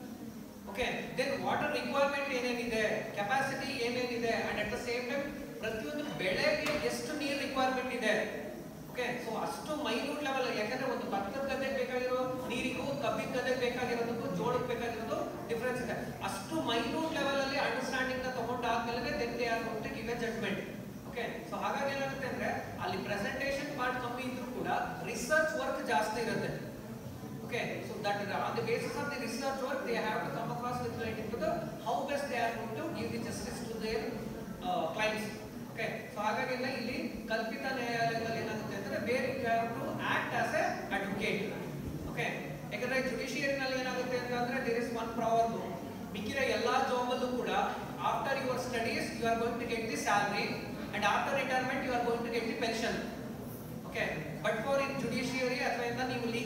okay then water requirement ಏನೇನಿದೆ ಕೆಪಾಸಿಟಿ ಏನೇನಿದೆ and at the same time ಪ್ರತಿಯೊಂದು ಬೆಳೆಗೆ ಎಷ್ಟು ನೀರು ರಿಕ್ವೈರ್ಮೆಂಟ್ ಇದೆ ಓಕೆ ಸೊ ಅಷ್ಟು ಮೈನ್ಯೂಟ್ ಲೆವೆಲ್ ಯಾಕಂದ್ರೆ ಒಂದು ಭತ್ತದ ಗದ್ದೆಗೆ ಬೇಕಾಗಿರೋ ನೀರಿಗೂ ಕಬ್ಬಿನ ಗದ್ದೆಗೆ ಬೇಕಾಗಿರೋದಕ್ಕೂ ಜೋಳಕ್ಕೆ ಬೇಕಾಗಿರೋದು ಡಿಫ್ರೆನ್ಸ್ ಇದೆ ಅಷ್ಟು ಮೈನ್ಯೂಟ್ ಲೆವೆಲ್ ಅಲ್ಲಿ ಅಂಡರ್ಸ್ಟ್ಯಾಂಡಿಂಗ್ ನ ತಗೊಂಡಾದ್ಮೇಲೆ then they are going to give a judgment okay so ಹಾಗಾಗಿ ಏನಾಗುತ್ತೆ ಅಂದ್ರೆ ಅಲ್ಲಿ ಪ್ರೆಸೆಂಟೇಷನ್ ಪಾರ್ಟ್ ಕಮ್ಮಿ ಇದ್ರೂ ಕೂಡ ರಿಸರ್ಚ್ ವರ್ಕ್ ಜಾಸ್ತಿ ಇರುತ್ತೆ Okay, so that is on the basis of the research work, they have to come across with related to the how best they are going to give the justice to their uh, clients. Okay, so ಹಾಗಾಗಿಲ್ಲ ಇಲ್ಲಿ ಕಲ್ಪಿತ ನ್ಯಾಯಾಲಯದಲ್ಲಿ ಏನಾಗುತ್ತೆ ಅಂದ್ರೆ ಬೇರೆ to act as a advocate okay ಯಾಕಂದ್ರೆ ಜುಡಿಷಿಯರಿನಲ್ಲಿ ಏನಾಗುತ್ತೆ ಅಂತಂದ್ರೆ ದೇರ್ ಇಸ್ ಒನ್ ಪ್ರಾವರ್ಬ್ ಮಿಕ್ಕಿರೋ ಎಲ್ಲಾ ಜಾಬ್ ಅಲ್ಲೂ ಕೂಡ after your studies you are going to get the salary and after retirement you are going to get the pension okay but for in judiciary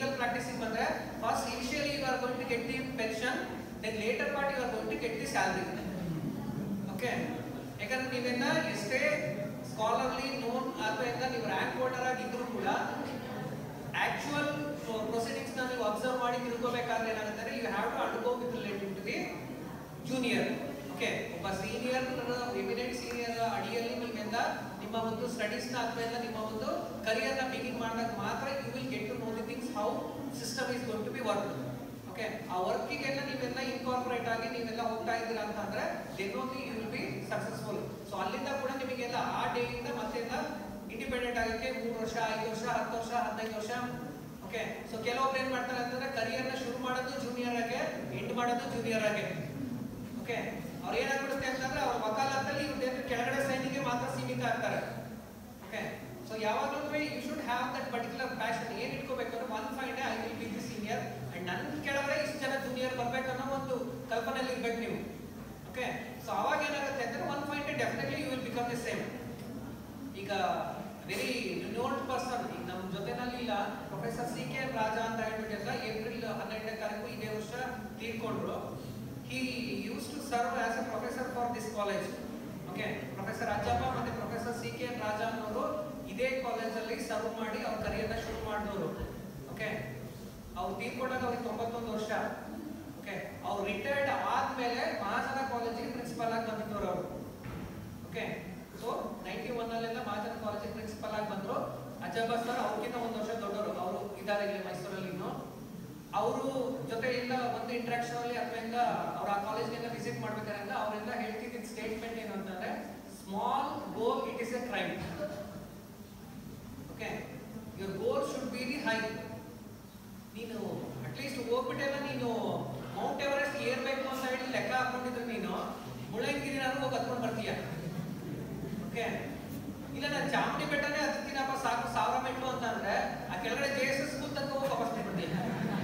legal ಪ್ರಾಕ್ಟೀಸಿಗೆ ಬಂದ್ರೆ first initially you are going to get the pension then later part you are going to get the salary okay ಯಾಕಂದ್ರೆ ನೀವೆಲ್ಲ ಎಷ್ಟೇ scholarly non ಅಥವಾ ಎಲ್ಲ ನೀವು rank holder ಆಗಿದ್ರು ಕೂಡ ಆಕ್ಚುಯಲ್ ಪ್ರೊಸೀಡಿಂಗ್ಸ್ ನ ನೀವು ಅಬ್ಸರ್ವ್ ಮಾಡಿ ತಿಳ್ಕೋಬೇಕಾದ್ರೆ ಏನಾಗುತ್ತೆ you have to undergo with relative to the junior okay ಒಬ್ಬ ಸೀನಿಯರ್ ಎಮಿನೆಂಟ್ ಸೀನಿಯರ್ ಅಡಿಯಲ್ಲಿ ನೀವೆಲ್ಲ ನಿಮ್ಮ ಒಂದು ಸ್ಟಡೀಸ್ ನ ಅಥವಾ ಎಲ್ಲ ನಿಮ್ಮ ಒಂದು ಕರಿಯರ್ ನ ಬಿಗಿನ್ ಮಾಡಿದಾಗ ಮಾತ್ರ you will get to know the things how system is going to be work okay ಆ ವರ್ಕಿಗೆಲ್ಲ ನೀವೆಲ್ಲ ಇನ್ಕಾರ್ಪೊರೇಟ್ ಆಗಿ ನೀವೆಲ್ಲ ಹೋಗ್ತಾ ಇದ್ದೀರಾ ಅಂತಂದ್ರೆ then only you will be successful so ಅಲ್ಲಿಂದ ಕೂಡ ನಿಮಗೆಲ್ಲ ಆ ಡೇ ಇಂದ ಮತ್ತೆಲ್ಲ ಇಂಡಿಪೆಂಡೆಂಟ್ ಆಗಕ್ಕೆ ಮೂರು ವರ್ಷ ಐದು ವರ್ಷ ಹತ್ತು ವರ್ಷ ಹದಿನೈದು ವರ್ಷ ಓಕೆ ಸೊ ಕೆಲವೊಬ್ರು ಏನ್ ಮಾಡ್ತಾರೆ ಅಂತಂದ್ರೆ ಕರಿಯರ್ ನ ಶುರು ಮಾಡೋದು ಜೂನಿಯರ್ ಆಗಿ ಎಂಡ್ ಮಾಡೋದು ಜೂನಿಯರ್ ಆಗಿ ಓಕೆ ಅವ್ರು ಏನಾಗ್ಬಿಡುತ್ತೆ ಅಂತಂದ್ರೆ ಅವ್ರ ವಕಾಲತ್ತಲ್ಲಿ ಇವ್ರದ್ದು ಕೆಳಗಡೆ ಸೈನಿಗೆ ಮಾತ್ರ ಸೀಮಿತ ಆಗ್ತಾರೆ ಓಕೆ ಸೊ ಯಾವಾಗಲೂ you should have that particular passion ಏನ್ ಇಟ್ಕೋಬೇಕು ಅಂದ್ರೆ one five day I will be the senior and ನನ್ನ ಕೆಳಗಡೆ ಇಷ್ಟು ಜನ ಜೂನಿಯರ್ ಬರ್ಬೇಕನ್ನೋ ಒಂದು ಕಲ್ಪನೆಯಲ್ಲಿ ಇರ್ಬೇಕು ನೀವು ಓಕೆ ಸೊ ಅವಾಗ ಏನಾಗುತ್ತೆ ಅಂದ್ರೆ one five day definitely you will become the same ಈಗ ವೆರಿ ರಿನೋಲ್ಡ್ ಪರ್ಸನ್ ಈಗ ನಮ್ಮ ಜೊತೆನಲ್ಲಿ ಇಲ್ಲ ಪ್ರೊಫೆಸರ್ ಸಿ ಕೆ ರಾಜ ಅಂತ ಹೇಳ್ಬಿಟ್ಟಿಲ್ಲ ಏಪ್ರಿಲ್ ಹನ್ನೆರಡನೇ ತಾರೀಕು ಇದೇ ವರ್ಷ ತೀರ್ಕೊಂಡ್ರು he used to serve as a professor for this college okay professor Ajjappa ಮತ್ತೆ ಪ್ರೊಫೆಸರ್ ಸಿ ಕೆ ರಾಜ ಅನ್ನೋರು ಇದೇ ಕಾಲೇಜಲ್ಲಿ ಸರ್ವ್ ಮಾಡಿ ಅವ್ರ ಕರಿಯರ್ನ ಶುರು ಮಾಡಿದವರು ಓಕೆ ಅವ್ರು ತೀರ್ಕೊಂಡಾಗ ಅವ್ರಿಗೆ ತೊಂಬತ್ತೊಂದು ವರ್ಷ ಓಕೆ ಅವ್ರು ರಿಟೈರ್ಡ್ ಆದ್ಮೇಲೆ ಮಹಾಜನ ಕಾಲೇಜಿಗೆ ಪ್ರಿನ್ಸಿಪಲ್ ಆಗಿ ಬಂದಿದ್ದವರು ಅವರು ಓಕೆ ಸೊ ನೈಂಟಿ ಒನ್ ಅಲ್ಲೆಲ್ಲ ಮಹಾಜನ ಕಾಲೇಜಿಗೆ ಪ್ರಿನ್ಸಿಪಲ್ ಆಗಿ ಬಂದ್ರು ಅಜ್ಜಬ್ಬ ಸರ್ ಅವ್ರಿಗಿಂತ ಒಂದು ವರ್ಷ ದೊಡ್ಡವರು ಅವರು ಇದ್ದಾರೆ ಇಲ್ಲಿ ಮೈಸೂರಲ್ಲಿ ಇನ್ನು ಅವರು ಜೊತೆ ಎಲ್ಲ ಒಂದು ಇಂಟ್ರಾಕ್ಷನ್ ಅಲ್ಲಿ ಅಥವಾ ಅವ್ರ ಆ ಕಾಲೇಜ್ಗೆಲ್ಲ ವಿಸಿಟ್ ಮಾಡ್ಬೇಕಾದ್ರೆ ಅವರೆಲ್ಲ ಹೇಳ್ತಿದ್ದ ಸ್ಟೇಟ್ಮೆಂಟ್ ಏನು ಅಂತಂದ್ರೆ small goal it is a crime okay your goal should be the high ನೀನು ಅಟ್ಲೀಸ್ಟ್ ಹೋಗ್ಬಿಟ್ಟೆಲ್ಲ ನೀನು ಮೌಂಟ್ ಎವರೆಸ್ಟ್ ಏರ್ಬೇಕು ಅಂತ ಹೇಳಿ ಲೆಕ್ಕ ಹಾಕೊಂಡಿದ್ರೆ ನೀನು ಮುಳ್ಳಯ್ಯನಗಿರಿನಾದ್ರೂ ಹೋಗಿ ಹತ್ಕೊಂಡು ಬರ್ತೀಯ ಓಕೆ ಇಲ್ಲ ನಾನು ಚಾಮುಂಡಿ ಬೆಟ್ಟನೇ ಹತ್ತೀನಪ್ಪ ಸಾಕು ಸಾವಿರ ಮೆಟ್ಲು ಅಂತ ಅಂದ್ರೆ ಆ ಕೆಳಗಡೆ ಜೆ ಎಸ್ ಎಸ್ ಸ್ಕೂಲ್ ತನಕ ಹೋಗಿ ವಾಪಸ್ ಬರ್ತೀನಿ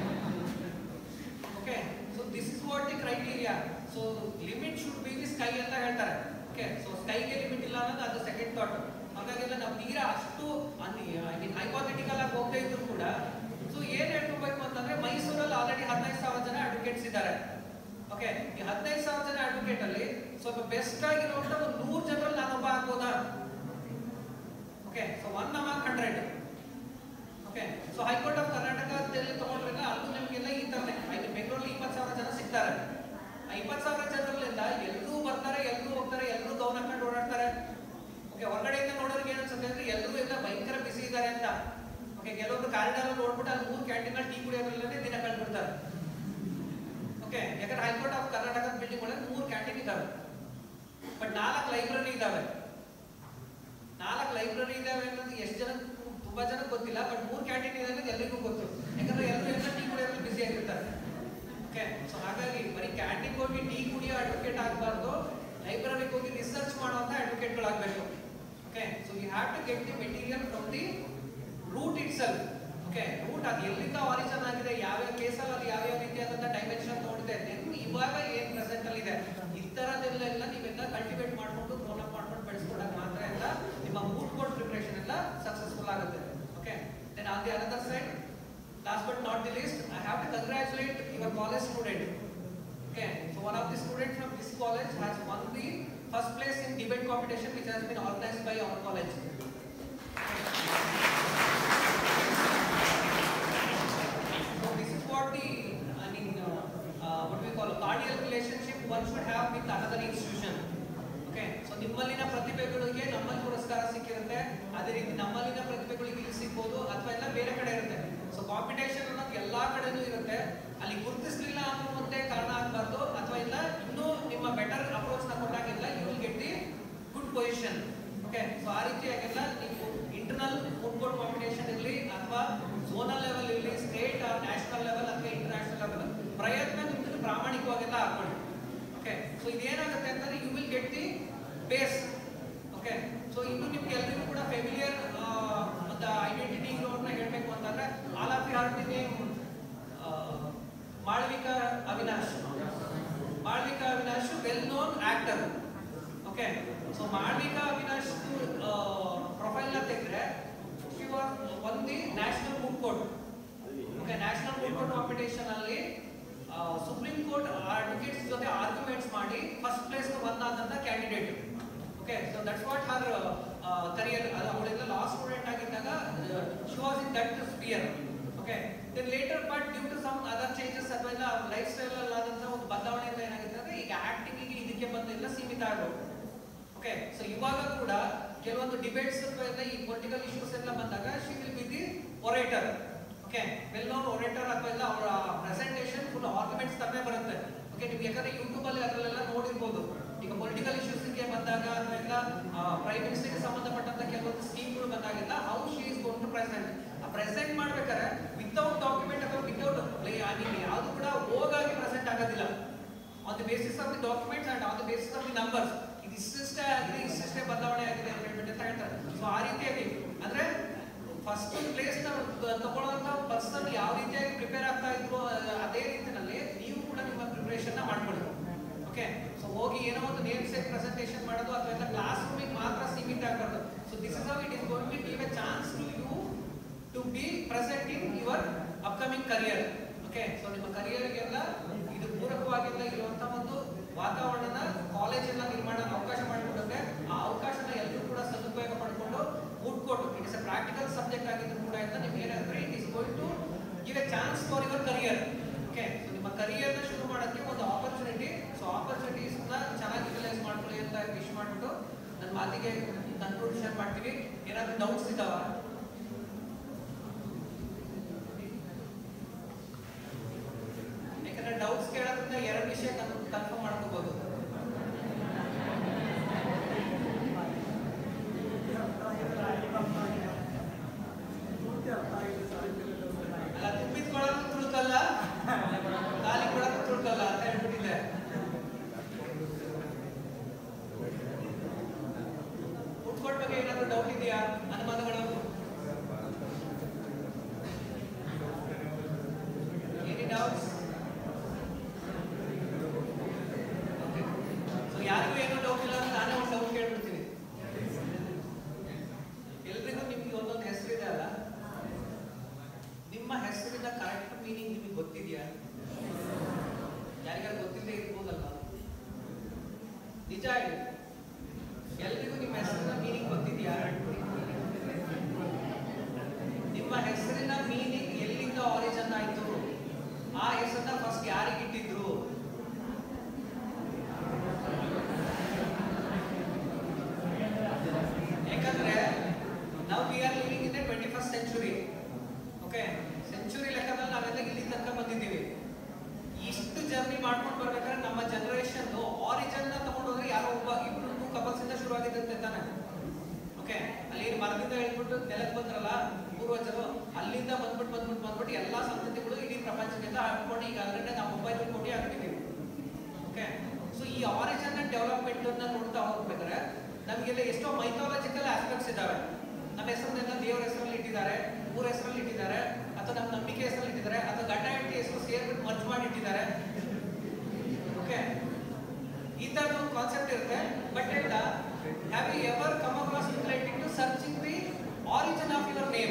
okay so this is what the criteria so limit should be the sky ಅಂತ ಹೇಳ್ತಾರೆ ಓಕೆ ಸೊ ಸ್ಕೈಗೆ ಲಿಮಿಟ್ ಇಲ್ಲ ಅನ್ನೋದು ಅದು ಸೆಕೆಂಡ್ ಥಾಟ್ ಹಾಗಾಗೆಲ್ಲ ನಾವು ತೀರಾ ಅಷ್ಟು ಐ ಮೀನ್ ಹೈಪಾಥೆಟಿಕಲ್ ಆಗಿ ಹೋಗ್ತಾ ಇದ್ರು ಕೂಡ ಸೊ ಏನ್ ಹೇಳ್ಕೊಬೇಕು ಅಂತಂದ್ರೆ ಮೈಸೂರಲ್ಲಿ ಆಲ್ರೆಡಿ ಹದಿನೈದು ಸಾವಿರ ಜನ ಅಡ್ವೊಕೇಟ್ಸ್ ಇದ್ದಾರೆ ಓಕೆ ಈ ಹದಿನೈದು ಸಾವಿರ ಜನ ಅಡ್ವೊಕೇಟ್ ಅಲ್ಲಿ ಸ್ವಲ್ಪ ಬೆಸ್ಟ್ ಆಗಿರುವಂತ ಒಂದು ನೂರು ಜನರಲ್ಲಿ ನಾನೊಬ್ಬ ಆಗ್ಬೋದಾ okay so one among hundred okay so high court of Karnataka ಅಂತೇಳಿ ತಗೊಂಡ್ರೆ ಅಲ್ಲೂ ನಿಮಗೆಲ್ಲ ಈ ತರನೇ ಐದು ಬೆಂಗಳೂರಲ್ಲಿ ಇಪ್ಪತ್ತು ಸಾವಿರ ಜನ ಸಿಗ್ತಾರೆ ಆ ಇಪ್ಪತ್ತು ಸಾವಿರ ಜನರಲ್ಲಿಂದ ಎಲ್ಲರೂ ಬರ್ತಾರೆ ಎಲ್ಲರೂ ಹೋಗ್ತಾರೆ ಎಲ್ಲರೂ ಗೌನ್ ಹಾಕೊಂಡು ಓಡಾಡ್ತಾರೆ ಓಕೆ ಹೊರಗಡೆಯಿಂದ ನೋಡೋರಿಗೆ ಏನು ಅನ್ಸುತ್ತೆ ಅಂದ್ರೆ ಎಲ್ಲರೂ ಎಲ್ಲ ಭಯಂಕರ ಬಿಸಿ ಇದ್ದಾರೆ ಅಂತ ಓಕೆ ಕೆಲವೊಬ್ರು ಕಾರಿಡಾರ್ ನೋಡ್ಬಿಟ್ಟು ಅಲ್ಲಿ ಮೂರು ಕ್ಯಾಂಟೀನ್ ಟೀ ಕುಡಿಯೋದ್ರಲ್ಲೇ ದಿನ ಕಳ್ಬಿಡ್ತಾರೆ ಓಕೆ ಯಾಕಂದ್ರೆ ಹೈಕೋರ್ಟ್ ಆಫ್ ಕರ್ನಾಟಕ ಬಿಲ್ಡಿಂಗ್ ಒಳಗೆ ಮೂರು ಕ್ಯಾಂಟೀನ್ ಇದಾವೆ ಬಟ್ ನಾಲ್ಕು ಲೈಬ್ರರಿ ಇದಾವೆ ನಾಲ್ಕು ಲೈಬ್ರರಿ ಇದಾವೆ ಅನ್ನೋದು ಎಷ್ಟು ಜನ ತುಂಬಾ ಜನ ಗೊತ್ತಿಲ್ಲ ಬಟ್ ಮೂರು ಕ್ಯಾಂಟೀನ್ ಇದೆ ಅನ್ನೋದು ಎಲ್ಲರಿಗೂ ಗೊತ್ತು ಯಾಕಂದ್ರೆ ಎಲ್ಲರೂ ಎಲ್ಲ ಟೀ ಕುಡಿಯೋದ್ರಲ್ಲಿ ಬಿಸಿ ಆಗಿರ್ತಾರೆ ಓಕೆ ಸೊ ಹಾಗಾಗಿ ಬರೀ ಕ್ಯಾಂಟೀನ್ ಹೋಗಿ ಟೀ ಕುಡಿಯೋ ಅಡ್ವೊಕೇಟ್ ಆಗಬಾರ್ದು ಲೈಬ್ರರಿಗೆ ಹೋಗಿ ರಿಸರ್ಚ್ ಮಾಡುವಂತ ಅಡ್ವೊಕೇಟ್ಗಳಾಗಬೇಕು okay so you have to get the material from the root itself okay root ಅದು ಎಲ್ಲಿಂದ ಆರಿಜಿನ್ ಆಗಿದೆ ಯಾವ್ಯಾವ ಕೇಸಲ್ಲಿ ಅದು ಯಾವ್ಯಾವ ರೀತಿಯಾದಂಥ ಡೈಮೆನ್ಷನ್ ನೋಡಿದೆ ದೆನ್ ಇವಾಗ ಏನ್ ಪ್ರೆಸೆಂಟ್ ಅಲ್ಲಿ ಇದೆ ಈ ಥರದೆಲ್ಲ ನೀವೆಲ್ಲ ಕಲ್ಟಿವೇಟ್ ಮಾಡ್ಕೊಂಡು ಗ್ರೋನ್ ಅಪ್ ಮಾಡ್ಕೊಂಡು ಬೆಳೆಸ್ಕೊಂಡಾಗ ಮಾತ್ರ ಎಲ್ಲ ನಿಮ್ಮ ಮೂಡ್ ಕೋಡ್ ಪ್ರಿಪರೇಷನ್ ಎಲ್ಲ ಸಕ್ಸಸ್ಫುಲ್ ಆಗುತ್ತೆ okay then on the another side last but not the least I have to congratulate your college student Okay, so one of the students from this college has won the first place in debate competition which has been organized by our college. So this is what the, I mean, uh, uh, what we call a cordial relationship one should have with another institution. Okay so ನಿಮ್ಮಲ್ಲಿನ ಪ್ರತಿಭೆಗಳಿಗೆ ನಮ್ಮಲ್ಲಿ ಪುರಸ್ಕಾರ ಸಿಕ್ಕಿರುತ್ತೆ ಅದೇ ರೀತಿ ನಮ್ಮಲ್ಲಿನ ಪ್ರತಿಭೆಗಳಿಗೆ ಇಲ್ಲಿ ಸಿಗ್ಬೋದು ಅಥವಾ ಎಲ್ಲ ಬೇರೆ ಕಡೆ ಇರುತ್ತೆ ಸೊ ಕಾಂಪಿಟೇಷನ್ ಅನ್ನೋದು ಎಲ್ಲಾ ಕಡೆನೂ ಇರುತ್ತೆ ಅಲ್ಲಿ ಗುರುತಿಸ್ಲಿಲ್ಲ ಅನ್ನೋ ಒಂದೇ ಕಾರಣ ಆಗಬಾರ್ದು ಅಥವಾ ಇಲ್ಲ ಇನ್ನೂ ನಿಮ್ಮ ಬೆಟರ್ ಅಪ್ರೋಚ್ ನ ಕೊಟ್ಟಾಗೆಲ್ಲ you will get the good position okay so ಆ ರೀತಿಯಾಗೆಲ್ಲ ನೀವು ಇಂಟರ್ನಲ್ ಫುಡ್ ಕೋರ್ಟ್ ಕಾಂಪಿಟೇಷನ್ ಇರಲಿ ಅಥವಾ ಝೋನಲ್ ಲೆವೆಲ್ ಇರಲಿ ಸ್ಟೇಟ್ ಆರ್ ನ್ಯಾಷನಲ್ ಲೆವೆಲ್ ಅಥವಾ ಇಂಟರ್ನ್ಯಾಷನಲ್ ಲೆವೆಲ್ ಪ್ರಯತ್ನ ನಿಮ್ದು ಪ್ರಾಮಾಣಿಕವಾಗೆಲ್ಲ ಹಾಕೊಳ್ಳಿ ಓಕೆ ಸೊ ಇದೇನಾಗುತ್ತೆ ಅಂತಂದ್ರೆ you will get the base okay so ಇನ್ನು ನಿಮ್ಗೆ ಎಲ್ಲರಿಗೂ ಕೂಡ ಫೆಮಿಲಿಯರ್ ಒಂದು ಐಡೆಂಟಿಟಿ ಇರೋರ್ನ ಹೇಳ್ಬೇಕು ಅಂತಂದ್ರೆ all of you are the name Malavika Avinash Malavika Avinash well known actor okay so Malavika Avinash profile ನ ತೆಗೆದ್ರೆ she was one the national food court okay that's what her career ಅವಳೆಲ್ಲ ಲಾ ಸ್ಟೂಡೆಂಟ್ ಆಗಿದ್ದಾಗ she was in that sphere okay then later but due to some other changes ಅಥವಾ ಇಲ್ಲ life style ಆದಂತ ಒಂದು ಬದಲಾವಣೆಯಿಂದ ಏನಾಗುತ್ತೆ ಅಂದ್ರೆ ಈಗ ಆಕ್ಟಿಂಗ್ ಇದಕ್ಕೆ ಬಂದಿಲ್ಲ ಸೀಮಿತ ಆಗೋದು ಓಕೆ ಸೊ ಇವಾಗ ಕೂಡ ಕೆಲವೊಂದು ಡಿಬೇಟ್ಸ್ ಅಥವಾ ಈ ಪೊಲಿಟಿಕಲ್ ಇಶ್ಯೂಸ್ ಎಲ್ಲ ಬಂದಾಗ she will be the orator okay well known orator ಅಥವಾ ಇಲ್ಲ ಅವರ ಪ್ರೆಸೆಂಟೇಷನ್ ಫುಲ್ ಆರ್ಗ್ಯುಮೆಂಟ್ಸ್ ತರನೇ ಬರುತ್ತೆ ಓಕೆ ನೀವು ಯಾಕಂದ್ರೆ ಯೂಟ್ಯೂಬ್ ಅಲ್ಲಿ ಅದರಲ್ಲೆಲ್ಲ ನೋಡಿರ್ಬೋದು ಈಗ ಪೊಲಿಟಿಕಲ್ ಇಶ್ಯೂಸ್ಗೆ ಬಂದಾಗ ಅಥವಾ ಇಲ್ಲ ಪ್ರೈಮ್ ಮಿನಿಸ್ಟರ್ಗೆ ಸಂಬಂಧಪಟ್ಟಂತ ಕೆಲವೊಂದು ಸ್ಕೀಮ್ಗಳು ಬಂದಾಗೆಲ್ಲ how she is gone to present ಆ ಪ್ರೆಸೆಂಟ್ ಮಾಡ್ಬೇಕಾದ್ರೆ ವಿತೌಟ್ ಡಾಕ್ಯುಮೆಂಟ್ ಅಥವಾ ವಿತೌಟ್ ನಿಮಗೆ ಯಾವುದು ಕೂಡ ಹೋಗಾಗಿ ಪ್ರೆಸೆಂಟ್ ಆಗೋದಿಲ್ಲ on the basis of the documents and on the basis of the numbers ಇದು ಇಷ್ಟಿಷ್ಟೇ ಆಗಿದೆ ಇಷ್ಟಿಷ್ಟೇ ಬದಲಾವಣೆ ಆಗಿದೆ ಅಂತ ಹೇಳ್ಬಿಟ್ಟು ಅಂತ ಹೇಳ್ತಾರೆ ಸೊ ಆ ರೀತಿಯಾಗಿ ಅಂದ್ರೆ ಫಸ್ಟ್ ಪ್ಲೇಸ್ ನ ತಗೊಳ್ಳುವಂತ ಪರ್ಸನ್ ಯಾವ ರೀತಿಯಾಗಿ ಪ್ರಿಪೇರ್ ಆಗ್ತಾ ಇದ್ರು ಅಹ್, ಅದೇ ರೀತಿನಲ್ಲಿ ನೀವು ಕೂಡ ನಿಮ್ಮ ಪ್ರಿಪರೇಷನ್ ನ ಮಾಡ್ಕೊಳ್ಳಿ ಓಕೆ ಸೊ ಹೋಗಿ ಏನೋ ಒಂದು ನೇಮ್ ಸೆಟ್ ಪ್ರೆಸೆಂಟೇಷನ್ ಮಾಡೋದು ಅಥವಾ ಎಲ್ಲ ಕ್ಲಾಸ್ ರೂಮಿಗೆ ಮಾತ್ರ ಸೀಮಿತ ಆಗಬಾರ್ದು so this is how it is going to give a chance to you to be present in your upcoming career okay so ನಿಮ್ಮ ಕರಿಯರ್ಗೆಲ್ಲ ಇದು ಪೂರಕವಾಗಿಲ್ಲ ಇರುವಂತ ಒಂದು ವಾತಾವರಣನ ಕಾಲೇಜ್ ಎಲ್ಲ ನಿರ್ಮಾಣ ಅವಕಾಶ ಮಾಡಿಕೊಡುತ್ತೆ ಆ ಅವಕಾಶನ ಎಲ್ಲರೂ ಕೂಡ ಸದುಪಯೋಗ ಮಾಡಿಕೊಂಡು ಮುಟ್ಕೊಟ್ಟು it is a practical subject ಆಗಿದ್ರು ಕೂಡ ಅಂತ ನಿಮ್ಗೆ ಏನಂದ್ರೆ it is going to give a chance for your career okay so ನಿಮ್ಮ ಕರಿಯರ್ನ ಶುರು ಮಾಡೋಕ್ಕೆ ಒಂದು ಆಪರ್ಚುನಿಟಿ ಸೊ ಆಪರ್ಚುನಿಟೀಸ್ ಚೆನ್ನಾಗಿ ಯುಟಿಲೈಸ್ ಮಾಡ್ಕೊಳ್ಳಿ ಅಂತ ವಿಶ್ ಮಾಡ್ಬಿಟ್ಟು ನನ್ನ ಮಾತಿಗೆ ಕನ್ಕ್ಲೂಷನ್ ಮಾಡ್ತೀವಿ ಏನಾದ್ರು ಡೌಟ್ಸ್ ಇದಾವ ಯಾಕಂದ್ರೆ ಡೌಟ್ಸ್ ಕೇಳೋದ್ರಿಂದ ಎರಡು ವಿಷಯ ಕನ್ಫರ್ಮ್ ಮಾಡ್ಕೋಬಹುದು ಅಲ್ಲ ತುಂಬಿದ್ಕೊಳ್ಳೋದು ತುಳುಕಲ್ಲ ಖಾಲಿ ಕೊಡೋದು ತುಳುಕಲ್ಲ ಅಂತ ಹೇಳ್ಬಿಟ್ಟಿದೆ ಫುಡ್ ಬಗ್ಗೆ ಏನಾದ್ರು ಡೌಟ್ ಇದೆಯಾ ಅನುಮಾನಗಳು ಎನಿ ಡೌಟ್ಸ್ ಸೊ ಯಾರಿಗೂ ಏನೂ ಡೌಟ್ ಇಲ್ಲ ಅಂತ ನಾನೇ ಒಂದು ಡೌಟ್ ಕೇಳ್ಬಿಡ್ತೀನಿ ಎಲ್ರಿಗೂ ನಿಮ್ಗೆ ಒಂದೊಂದು ಹೆಸರಿದೆ ಅಲ್ಲ ನಿಮ್ಮ ಹೆಸರಿನ ಕರೆಕ್ಟ್ ಮೀನಿಂಗ್ ನಿಮಗೆ ಗೊತ್ತಿದೆಯಾ ಯಾರಿಗಾರು ಗೊತ್ತಿಲ್ಲದೆ ಇರ್ಬೋದಲ್ವಾ ನಿಜ ಹೇಳಿ ಎಲ್ರಿಗೂ ನಿಮ್ಮ ಹೆಸರಿನ ಮೀನಿಂಗ್ ಗೊತ್ತಿದೆಯಾ ನಿಮ್ಮ ಹೆಸರಿನ ಮೀನಿಂಗ್ ಎಲ್ಲಿಂದ ಆರಿಜಿನ್ ಆಯ್ತು ಆ ಹೆಸರನ್ನ ಫಸ್ಟ್ ಯಾರಿಗೆ ಇಟ್ಟಿದ್ರು ಯಾಕಂದ್ರೆ ನಾವು we are living in twenty first century okay century ಲೆಕ್ಕದಲ್ಲಿ ನಾವೆಲ್ಲ ಇಲ್ಲಿ ತನಕ ಬಂದಿದ್ದೀವಿ ಇಷ್ಟು ಜರ್ನಿ ಮಾಡ್ಕೊಂಡು ಬರ್ಬೇಕಾದ್ರೆ ನಮ್ಮ ಜನರೇಷನ್ ಆರಿಜಿನ್ ತಗೊಂಡು ಹೋದ್ರೆ ಯಾರೋ ಒಬ್ಬ ಇಬ್ರು ಟೂ ಕಪಲ್ಸ್ ಇಂದ ಶುರು ಆಗಿದ್ದಂತೆ ತಾನೆ ಓಕೆ ಅಲ್ಲಿ ಏನು ಮರದಿಂದ ಹೇಳ್ಬಿಟ್ಟು ನೆಲಕ್ಕೆ ಬಂದ್ರಲ್ಲ ಪೂರ್ವಜರು ಅಲ್ಲಿಂದ ಬಂದ್ಬಿಟ್ಟು ಬಂದ್ಬಿಟ್ಟು ಬಂದ್ಬಿಟ್ಟು ಎಲ್ಲಾ ಸಂತತಿಗಳು ಇಡೀ ಪ್ರಪಂಚದಿಂದ ಹಾಕೊಂಡು ಈಗ ಅದನ್ನೇ ನಾವು ಮೊಬೈಲ್ ಕೊಟ್ಟು ಆಗ್ಬಿಟ್ಟಿದ್ದೀವಿ ಓಕೆ ಸೊ ಈ ಆರಿಜಿನ್ ಡೆವಲಪ್ಮೆಂಟ್ ಅನ್ನ ನೋಡ್ತಾ ಹೋಗ್ಬೇಕಾದ್ರೆ ನಮಗೆಲ್ಲ ಎಷ್ಟೋ ಮೈಥಾಲಜಿಕಲ್ ಆಸ್ಪೆಕ್ಟ್ಸ್ ಇದಾವೆ ನಮ್ಮ ಹೆಸರನ್ನೆಲ್ಲ ದೇವರ ಹೆಸರಲ್ಲಿ ಇಟ್ಟಿದ್ದಾರೆ ಊರ ಹೆಸರಲ್ಲಿ ಇಟ್ಟಿದ್ದಾರೆ ಅಥವಾ ನಮ್ಮ ನಂಬಿಕೆ ಹೆಸರಲ್ಲಿ ಇಟ್ಟಿದ್ದಾರೆ ಅಥವಾ ಗಂಡ ಹೆಂಡತಿ ಹೆಸರು ಸೇರ್ಬಿಟ್ಟು ಮರ್ಜ್ ಮಾಡಿ ಇಟ್ಟಿದ್ದಾರೆ ಓಕೆ ಈ ತರದ ಒಂದು ಕಾನ್ಸೆಪ್ಟ್ ಇರುತ್ತೆ ಬಟ್ ಇಲ್ಲ have you ever come across relating to searching the origin of your name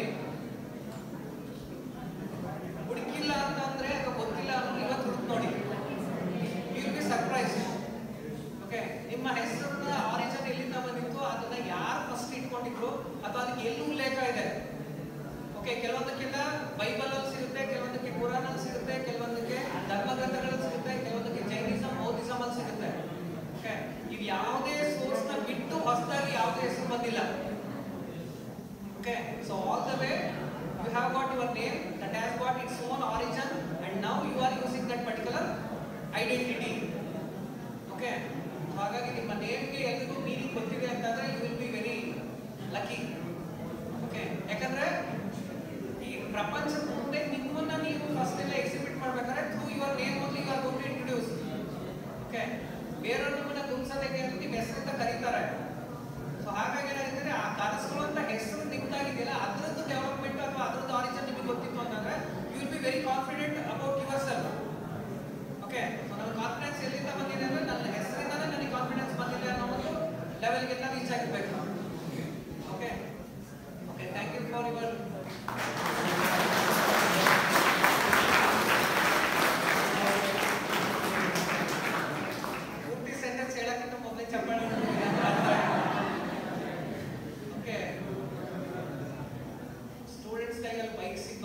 ಹುಡುಕಿಲ್ಲ ಅಂತ ಅಂದ್ರೆ ಅಥವಾ ಗೊತ್ತಿಲ್ಲ ಅಂದ್ರೆ ಇವತ್ತು ಹುಡುಕ್ ನೋಡಿ ಯು ಬಿ ಸರ್ಪ್ರೈಸ್ ಓಕೆ ನಿಮ್ಮ ಹೆಸರನ್ನ ಆರಿಜಿನ್ ಎಲ್ಲಿಂದ ಬಂದಿತ್ತು ಅದನ್ನ ಯಾರು ಫಸ್ಟ್ ಇಟ್ಕೊಂಡಿದ್ರು ಅಥವಾ ಅದಕ್ಕೆ ಎಲ್ಲಿ ಉಲ್ಲೇಖ ಇದೆ ಓಕೆ ಕೆಲವೊಂದಕ್ಕೆಲ್ಲ ಬೈಬಲ್ ಅಲ್ಲಿ ಸಿಗುತ್ತೆ ಕೆಲವೊಂದಕ್ಕೆ ಕುರಾನ್ ಅಲ್ಲಿ ಸಿಗುತ್ತೆ ಕೆಲವೊಂದಕ್ಕೆ ಧರ್ಮಗ್ರಂಥಗಳಲ್ಲಿ ಸಿಗುತ್ತೆ ಕೆಲವೊಂದಕ್ಕೆ ಜೈನಿಸಮ್ ಬೌದ್ಧಿಸಮ್ ಅಲ್ಲಿ ಸಿಗುತ್ತೆ ಓಕೆ ಇದು ಯಾವುದೇ ಸೋರ್ಸ್ ನ ಬಿಟ್ಟು ಹೊಸದಾಗಿ ಯಾವುದೇ ಹೆಸರು ಬಂದಿಲ್ಲ okay so all the way you have got your name that has got its own origin and now you are using that particular identity okay ಹಾಗಾಗಿ ನಿಮ್ಮ ನೇಮ್ಗೆ ಎಲ್ರಿಗೂ ಮೀನಿಂಗ್ ಗೊತ್ತಿದೆ ಅಂತಂದ್ರೆ you will be very lucky okay ಯಾಕಂದ್ರೆ ಈ ಪ್ರಪಂಚದ ಮುಂದೆ ನಿಮ್ಮನ್ನ ನೀವು ಫಸ್ಟ್ ಎಲ್ಲ ಎಕ್ಸಿಬಿಟ್ ಮಾಡ್ಬೇಕಾದ್ರೆ through your name only you are going to introduce okay ಬೇರೆಯವ್ರು ನಿಮ್ಮನ್ನ ಗುರುಸೋದಕ್ಕೆ ಅಂತ ನಿಮ್ಮ ಹೆಸರಿಂದ ಕರೀತಾರೆ ಸೊ ಹಾಗಾಗಿ ಏನಾಗಿದೆ ಆ ಕನಸುಗಳಂತ ಹೆಸರು ನಿಮ್ದಾಗಿದೆಯಲ್ಲ ಅದರದ್ದು ಡೆವಲಪ್ಮೆಂಟ್ ಅಥವಾ ಅದರದ್ದು ಆರಿಜಿನ್ ನಿಮಗೆ ಗೊತ್ತಿತ್ತು ಅಂತಂದ್ರೆ you will be very confident about yourself okay so ನನ್ನ ಕಾನ್ಫಿಡೆನ್ಸ್ ಎಲ್ಲಿಂದ ಬಂದಿದೆ ಅಂದ್ರೆ ನನ್ನ ಹೆಸರಿಂದನೇ ನನಗೆ ಕಾನ್ಫಿಡೆನ್ಸ್ ಬಂದಿದೆ ಅನ್ನೋ ಒಂದು ಲೆವೆಲ್ಗೆಲ್ಲ ರೀಚ್ ಆಗಿರ್ಬೇಕು okay okay thank you for your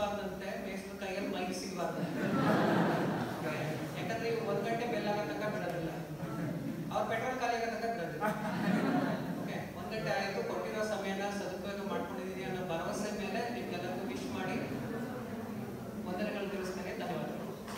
ಸಿಗಬಾರ್ದಂತೆ ಮೇಷ್ಟ್ರ ಕೈಯಲ್ಲಿ ಮೈಕ್ ಸಿಗಬಾರ್ದಂತೆ ಯಾಕಂದ್ರೆ ಇವು ಒಂದ್ ಗಂಟೆ ಬೆಲ್ಲ ಆಗೋ ತನಕ ಬಿಡೋದಿಲ್ಲ ಅವ್ರ ಪೆಟ್ರೋಲ್ ಖಾಲಿ ಆಗೋ ತನಕ ಬಿಡೋದಿಲ್ಲ ಓಕೆ ಒಂದ್ ಗಂಟೆ ಆಯ್ತು ಕೊಟ್ಟಿರೋ ಸಮಯನ ಸದುಪಯೋಗ ಮಾಡ್ಕೊಂಡಿದೀನಿ ಅನ್ನೋ ಭರವಸೆ ಮೇಲೆ ನಿಮ್ಗೆಲ್ಲರಿಗೂ ವಿಶ್ ಮಾಡಿ ವಂದನೆಗಳು ತಿಳಿಸ್ತೇನೆ ಧನ್ಯವಾದಗಳು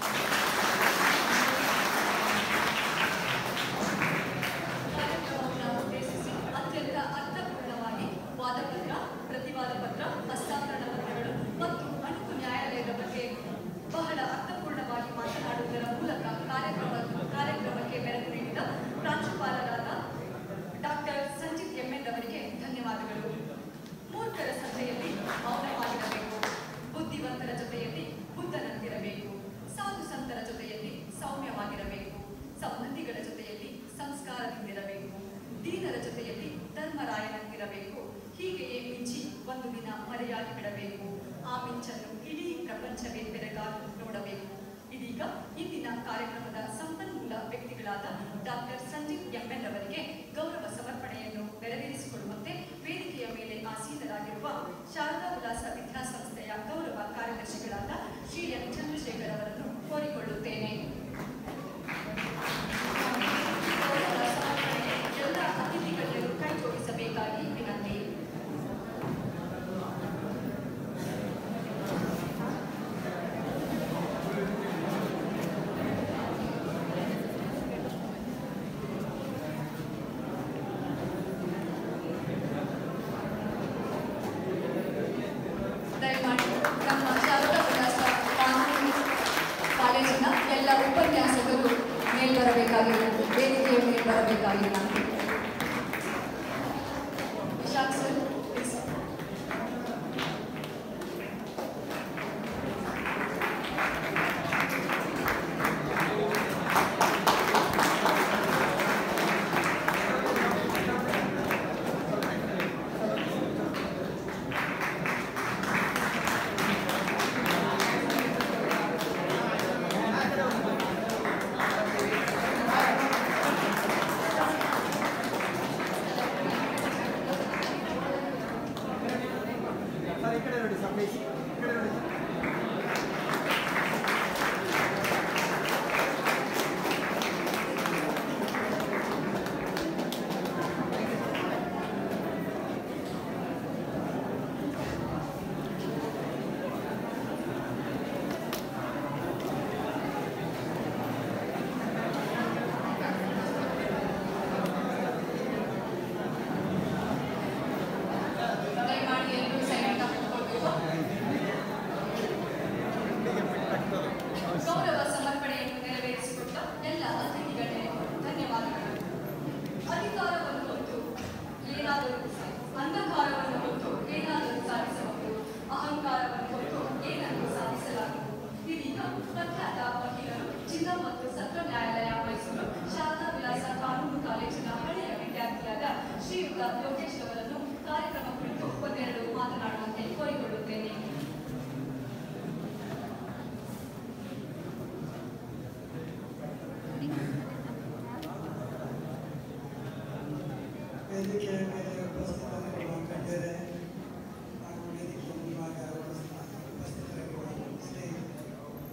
ಕಾರ್ಯಕ್ರಮವನ್ನು ಉದ್ದೇಶಿಸಿ ಅತ್ಯಂತ ಅರ್ಥಪೂರ್ಣವಾಗಿ ವಾದಪತ್ರ ಪ್ರತಿವಾದ ಪತ್ರ ಹಸ್ತಾಂತರಣ ಪತ್ರಗಳು ಮತ್ತು ಅಣುಕು ನ್ಯಾಯಾಲಯದ ಬಗ್ಗೆ ಬಹಳ ಅರ್ಥಪೂರ್ಣವಾಗಿ ಮಾತನಾಡುವುದರ ಮೂಲಕ ಕಾರ್ಯಕ್ರಮ ಕಾರ್ಯಕ್ರಮಕ್ಕೆ ಬೆಳಕು ನೀಡಿದ ಪ್ರಾಂಶುಪಾಲರಾದ ಡಾಕ್ಟರ್ ಸಂಜಿತ್ ಎಮ್ಮೆನ್ ಅವರಿಗೆ ಧನ್ಯವಾದಗಳು ಮೂರ್ಖರ ಸಂತೆಯಲ್ಲಿ ಮೌನವಾಗಿರಬೇಕು ಬುದ್ಧಿವಂತರ ಜೊತೆಯಲ್ಲಿ ಬುದ್ಧನಂತಿರಬೇಕು ಸಾಧು ಸಂತರ ಜೊತೆಯಲ್ಲಿ ಸೌಮ್ಯವಾಗಿರಬೇಕು ಸಂಬಂಧಿಗಳ ಜೊತೆಯಲ್ಲಿ ಸಂಸ್ಕಾರದಿಂದಿರಬೇಕು ದೀನರ ಜೊತೆಯಲ್ಲಿ ಧರ್ಮರಾಯನಂತಿರಬೇಕು ಹೀಗೆಯೇ ಮಿಂಚಿ ಒಂದು ದಿನ ಮರೆಯಾಗಿ ಬಿಡಬೇಕು ಆ ಮಿಂಚನ್ನು ಇಡೀ ಪ್ರಪಂಚವೇ ಬೆರಗಾಗಿ ನೋಡಬೇಕು ಇದೀಗ ಇಂದಿನ ಕಾರ್ಯಕ್ರಮದ ಸಂಪನ್ಮೂಲ ವ್ಯಕ್ತಿಗಳಾದ ಡಾಕ್ಟರ್ ಸಂಜೀವ್ ಎಂಎನ್ ಅವರಿಗೆ ಗೌರವ ಸಮರ್ಪಣೆಯನ್ನು ನೆರವೇರಿಸಿಕೊಡುವಂತೆ ವೇದಿಕೆಯ ಮೇಲೆ ಆಸೀನರಾಗಿರುವ ಶಾರದಾ ವಿಲಾಸ ವಿದ್ಯಾಸಂಸ್ಥೆಯ ಗೌರವ ಕಾರ್ಯದರ್ಶಿಗಳಾದ ಶ್ರೀ ಎಂ ಚಂದ್ರಶೇಖರ್ ಅವರನ್ನು ಕೋರಿಕೊಳ್ಳುತ್ತೇನೆ ಗೌರವ ಸಮರ್ಪಣೆಗೆ ಎಲ್ಲ ಅತಿಥಿಗಣ್ಯರು ಕೈ ಜೋಡಿಸಬೇಕಾಗಿ ವಿನಂತಿ ದಯಮಾಡಿ ನಮ್ಮ ಶಾರದಾ ವಿಲಾಸ ಕಾನೂನು ಕಾಲೇಜಿನ ಎಲ್ಲ ಉಪನ್ಯಾಸಕರು ಮೇಲ್ ಬರಬೇಕಾಗಿಲ್ಲ ವೇದಿಕೆಯ ಮೇಲೆ ಬರಬೇಕಾಗಿಲ್ಲ ವಿಶಾಖ್ ಸರ್ please. ಸರ್ ಈ ಕಡೆ ನೋಡಿ ಸರ್ ಪ್ಲೀಸ್ ಈ ಕಡೆ ನೋಡಿ ದಯಮಾಡಿ ಎಲ್ಲರೂ ಸೈಲೆಂಟ್ ಆಗಿ ಕೂತ್ಕೊಳ್ಬೇಕು ಗೌರವ ಸಮರ್ಪಣೆಯನ್ನು ನೆರವೇರಿಸಿಕೊಟ್ಟ ಎಲ್ಲ ಅತಿಥಿಗಳಿಗೆ ಧನ್ಯವಾದಗಳು ಅಧಿಕಾರವನ್ನು ಹೊತ್ತು ಏನಾದರೂ ಅಂಧಕಾರವನ್ನು ಹೊತ್ತು ಏನಾದರೂ ಸಾಧಿಸಬಹುದು ಅಹಂಕಾರವನ್ನು ಹೊತ್ತು ಏನನ್ನು ಸಾಧಿಸಲಾಗುವುದು ಇದೀಗ ಪ್ರಖ್ಯಾತ ವಕೀಲರು ಜಿಲ್ಲಾ ಮತ್ತು ಸತ್ರ ನ್ಯಾಯಾಲಯ ಮೈಸೂರು ಶಾರದಾ ವಿಲಾಸ ಕಾನೂನು ಕಾಲೇಜಿನ ಹಳೆಯ ವಿದ್ಯಾರ್ಥಿಯಾದ ಶ್ರೀಯುತ ಲೋಕೇಶ್ ಅವರನ್ನು ಕಾರ್ಯಕ್ರಮ ಕುರಿತು ಒಂದೆರಡು ಮಾತನಾಡುವಂತೆ ಕೋರಿಕೊಳ್ಳುತ್ತೇನೆ ವೇದಿಕೆಯ ಮೇಲೆ ಉಪಸ್ಥಿತರಿರುವ ಗಣ್ಯರೇ ಹಾಗೂ ವೇದಿಕೆಯ ಮುಂಭಾಗ ಉಪಸ್ಥಿತ- ಉಪಸ್ಥಿತರಿರುವ ಸ್ನೇಹಿತರೆ,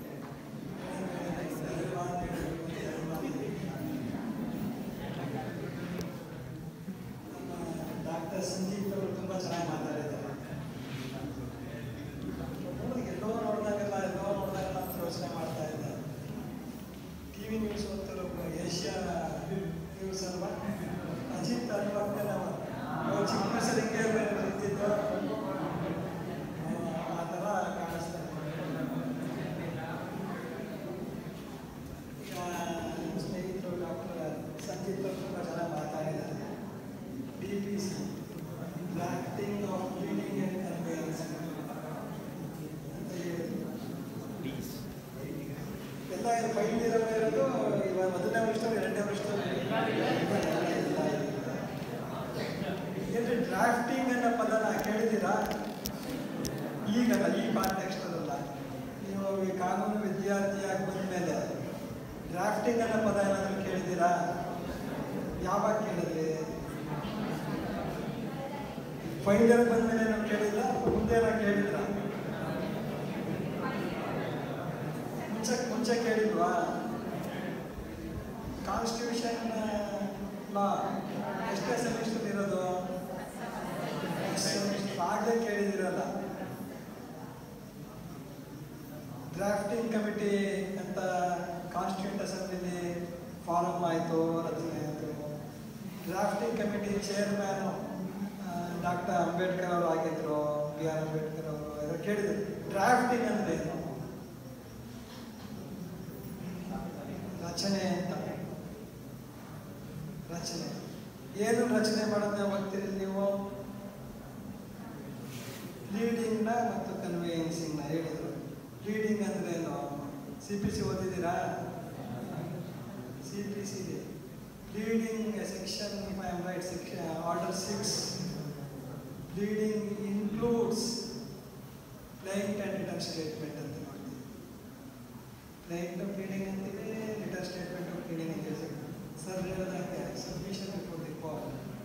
ಧನ್ಯವಾದಗಳು, ಧನ್ಯವಾದಗಳು. ನಮ್ಮ ಡಾಕ್ಟರ್ ಸಂದೀಪ್ ಅವರು ತುಂಬ ಚೆನ್ನಾಗಿ ಮಾತಾಡಿದ್ದಾರೆ ಒಬ್ಬೊಬ್ರಿಗೆ ಎಲ್ಲೋ ನೋಡಿದಾಗೆಲ್ಲ ಎಲ್ಲೋ ನೋಡಿದಾಗೆಲ್ಲ ಅಂತ ಯೋಚನೆ ಮಾಡ್ತಾ ಇದ್ದಾರೆ ಟಿ ವಿ ನ್ಯೂಸ್ ಹೊತ್ತು ಏಷ್ಯಾ ನ್ಯೂಸ್ ಅಲ್ವಾ ಅಜಿತ್ ಅನ್ಬಕ್ಕನವ ಅವ್ರು ಚಿಕ್ಕ ವಯಸ್ಸಲ್ಲಿಗೆ ನಿಂತಿದ್ದು ಆ ಥರ ಕಾಣಿಸ್ತಾ ಇದೆ ಈಗ ನಮ್ಮ ಸ್ನೇಹಿತರು ಡಾಕ್ಟರ್ ಸಂದೀಪ್ ಅವರು ತುಂಬ ಚೆನ್ನಾಗಿ ಮಾತಾಡಿದ್ದಾರೆ D P C drafting of pleading and conveyance ಅಂತ ಹೇಳಿದ್ರು ಎಲ್ಲ ಫೈಲ್ ಇರೋದು ಇವಾಗ ಮೊದಲನೇ ವರ್ಷ ಎರಡನೇ ವರ್ಷ ಏನ್ರಿ ಡ್ರಾಫ್ಟಿಂಗ್ ಅನ್ನೋ ಪದನ ಕೇಳಿದ್ದೀರಾ ಈಗಲ್ಲ ಈ ಕಾಂಟೆಕ್ಸ್ಟ್ ಅಲ್ಲ ನೀವು ಈ ಕಾನೂನು ವಿದ್ಯಾರ್ಥಿಯಾಗಿ ಬಂದ ಡ್ರಾಫ್ಟಿಂಗ್ ಅನ್ನೋ ಪದ ಏನಾದರೂ ಕೇಳಿದ್ದೀರಾ ಯಾವಾಗ ಕೇಳಿದ್ರಿ ಫೈನಲ್ ಬಂದ್ಮೇಲೆ ನಾವು ಕೇಳಿಲ್ಲ ಮುಂದೆ ನಾವು ಕೇಳಿದ್ರ ಕೇಳಿಲ್ವಾ ಕಾನ್ಸ್ಟಿಟ್ಯೂಷನ್ ಲಾ ಎಷ್ಟೇ ಸೆಮಿಸ್ಟರ್ ಇರೋದು ಸೆಮಿಸ್ಟರ್ ಆಗಲೇ ಕೇಳಿದಿರಲ್ಲ ಡ್ರಾಫ್ಟಿಂಗ್ ಕಮಿಟಿ ಅಂತ ಕಾನ್ಸ್ಟಿಟ್ಯೂಂಟ್ ಅಸೆಂಬ್ಲಿಲಿ ಫಾರಮ್ ಆಯಿತು ರಚನೆ ಆಯಿತು drafting committee chairman doctor Ambedkar ಅವರು ಆಗಿದ್ರು ಬಿ ಆರ್ ಅಂಬೇಡ್ಕರ್ ಅವರು ಎಲ್ಲ ಕೇಳಿದ್ರು ಡ್ರಾಫ್ಟಿಂಗ್ ಅಂದ್ರೆ ಏನು ರಚನೆ ಅಂತ ರಚನೆ ಏನು ರಚನೆ ಮಾಡೋದನ್ನ ಓದ್ತೀರಿ ನೀವು ಲೀಡಿಂಗ್ನ ಮತ್ತು ಕನ್ವೇನ್ಸಿಂಗ್ನ ಹೇಳಿದರು ಲೀಡಿಂಗ್ ಅಂದ್ರೆ ಏನು ಸಿ ಪಿ ಸಿ ಓದಿದ್ದೀರಾ C P C pleading section if I am right section order six pleading includes plaint and written statement ಅಂತ ನೋಡ್ತೀವಿ ಪ್ಲೇಯಿಂಟ್ ಆಫ್ ಲೀಡಿಂಗ್ ಅಂತೀವಿ ರಿಟರ್ನ್ ಸ್ಟೇಟ್ಮೆಂಟ್ ಆಫ್ ಲೀಡಿಂಗ್ ಅಂತ ಹೇಳ್ತೀವಿ ಸರ್ ಹೇಳಿದಂಗೆ submission before the call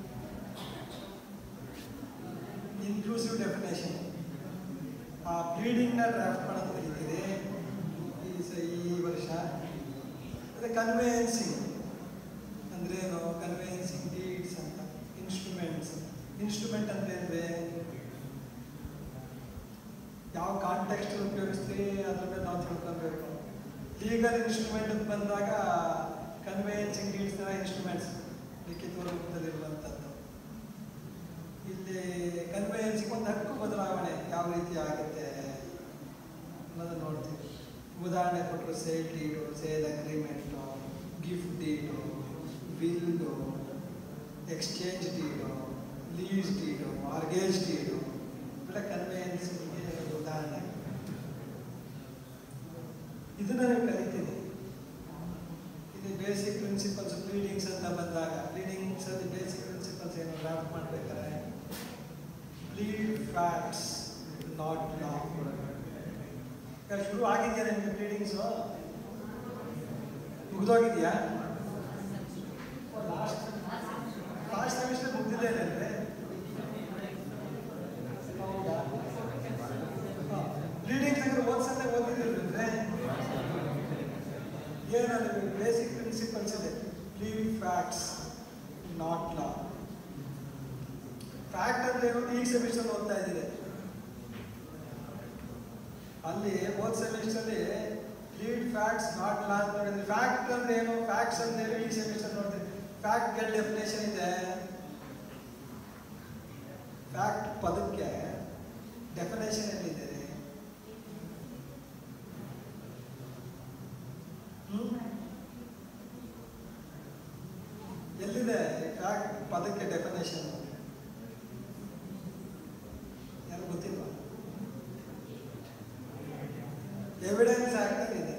inclusive definition ಆ ಪ್ಲೀಡಿಂಗ್ನ draft ಮಾಡೋದು ಕಲಿತೀರಿ ಈ ಸ ಈ ವರ್ಷ ಅದೇ ಕನ್ವೇನ್ಸಿಂಗ್ ಅಂದ್ರೆ ಏನು ಕನ್ವೇನ್ಸಿಂಗ್ ಡೀಡ್ಸ್ ಅಂತ ಇನ್ಸ್ಟ್ರೂಮೆಂಟ್ಸ್ ಇನ್ಸ್ಟ್ರೂಮೆಂಟ್ ಅಂದ್ರೆ ಅಂದ್ರೆ ಯಾವ ಕಾಂಟೆಕ್ಸ್ಟ್ ಉಪಯೋಗಿಸ್ತೀವಿ ಅದ್ರ ಮೇಲೆ ನಾವು ತಿಳ್ಕೊಬೇಕು ಲೀಗಲ್ ಇನ್ಸ್ಟ್ರೂಮೆಂಟ್ ಅಂತ ಬಂದಾಗ ಕನ್ವೇನ್ಸಿಂಗ್ ಡೀಡ್ಸ್ನ ಇನ್ಸ್ಟ್ರೂಮೆಂಟ್ಸ್ ಲಿಖಿತ ರೂಪದಲ್ಲಿರುವಂಥದ್ದು ಇಲ್ಲಿ ಕನ್ವೇನ್ಸಿಗೆ ಒಂದು ಹಕ್ಕು ಬದಲಾವಣೆ ಯಾವ ರೀತಿ ಆಗುತ್ತೆ ಅನ್ನೋದನ್ನ ನೋಡ್ತೀವಿ ಉದಾಹರಣೆ ಕೊಟ್ಟರು sale deed sale agreement gift deed bill exchange deed lease deed mortgage deed ಇವೆಲ್ಲ ಕನ್ವೇನ್ಸಿಗೆ ಉದಾಹರಣೆ ಇದನ್ನ ನೀವು ಕಲಿತೀರಿ ಇದು ಬೇಸಿಕ್ ಪ್ರಿನ್ಸಿಪಲ್ಸ್ ಪ್ಲೀಡಿಂಗ್ಸ್ ಅಂತ ಬಂದಾಗ ಪ್ಲೀಡಿಂಗ್ಸ್ ಅಲ್ಲಿ ಬೇಸಿಕ್ ಪ್ರಿನ್ಸಿಪಲ್ಸ್ ಏನು ಡ್ರಾಫ್ಟ್ ಮಾಡ್ಬೇಕಾದ್ರೆ ಪ್ಲೀಡ್ ಫ್ಯಾಕ್ಟ್ಸ್ ನಾಟ್ ಲಾ ಈಗ ಶುರು ಆಗಿದೆಯಾ ನಿಮಗೆ ಪ್ಲೀಡಿಂಗ್ಸು ಮುಗಿದೋಗಿದೆಯಾ ಲಾಸ್ಟ್ ಲಾಸ್ಟ್ ಸೆಮಿಸ್ಟರ್ ಮುಗ್ದಿದ್ದೇನೆ ಹೌದಾ ಪ್ಲೀಡಿಂಗ್ಸ್ ಅಂದ್ರೆ ಓದ್ಸತ್ತೆ ಓದಿದ್ರೆ ಏನಲ್ಲಿ ಬೇಸಿಕ್ ಪ್ರಿನ್ಸಿಪಲ್ಸ್ ಇದೆ plead facts not law fact ಅಂದ್ರೆ ಏನು ಈ ಸೆಮಿಸ್ಟರ್ ಓದ್ತಾ ಇದ್ದೀರಿ ಅಲ್ಲಿ ಹೋದ್ ಸೆಮಿಸ್ಟರ್ ಅಲ್ಲಿ ಲೀಡ್ ಫ್ಯಾಕ್ಟ್ಸ್ ನಾಟ್ ಲಾ ಅಂತ ನೋಡಿದ್ರಿ ಫ್ಯಾಕ್ಟ್ ಅಂದ್ರೆ ಏನು ಫ್ಯಾಕ್ಟ್ಸ್ ಅಂದ್ರೆ ಏನು ಈ ಸೆಮಿಸ್ಟರ್ ನೋಡ್ತೀವಿ ಫ್ಯಾಕ್ಟ್ ಗೆ ಡೆಫಿನೇಷನ್ ಇದೆ ಫ್ಯಾಕ್ಟ್ ಪದಕ್ಕೆ ಡೆಫಿನೇಷನ್ ಎಲ್ಲಿದೆ ಹ್ಮ್? ಎಲ್ಲಿದೆ ಫ್ಯಾಕ್ಟ್ ಪದಕ್ಕೆ ಡೆಫಿನೇಷನ್ ಯಾರು ಗೊತ್ತಿಲ್ವಾ ಎವಿಡೆನ್ಸ್ ಆಕ್ಟ್ ಇದೆ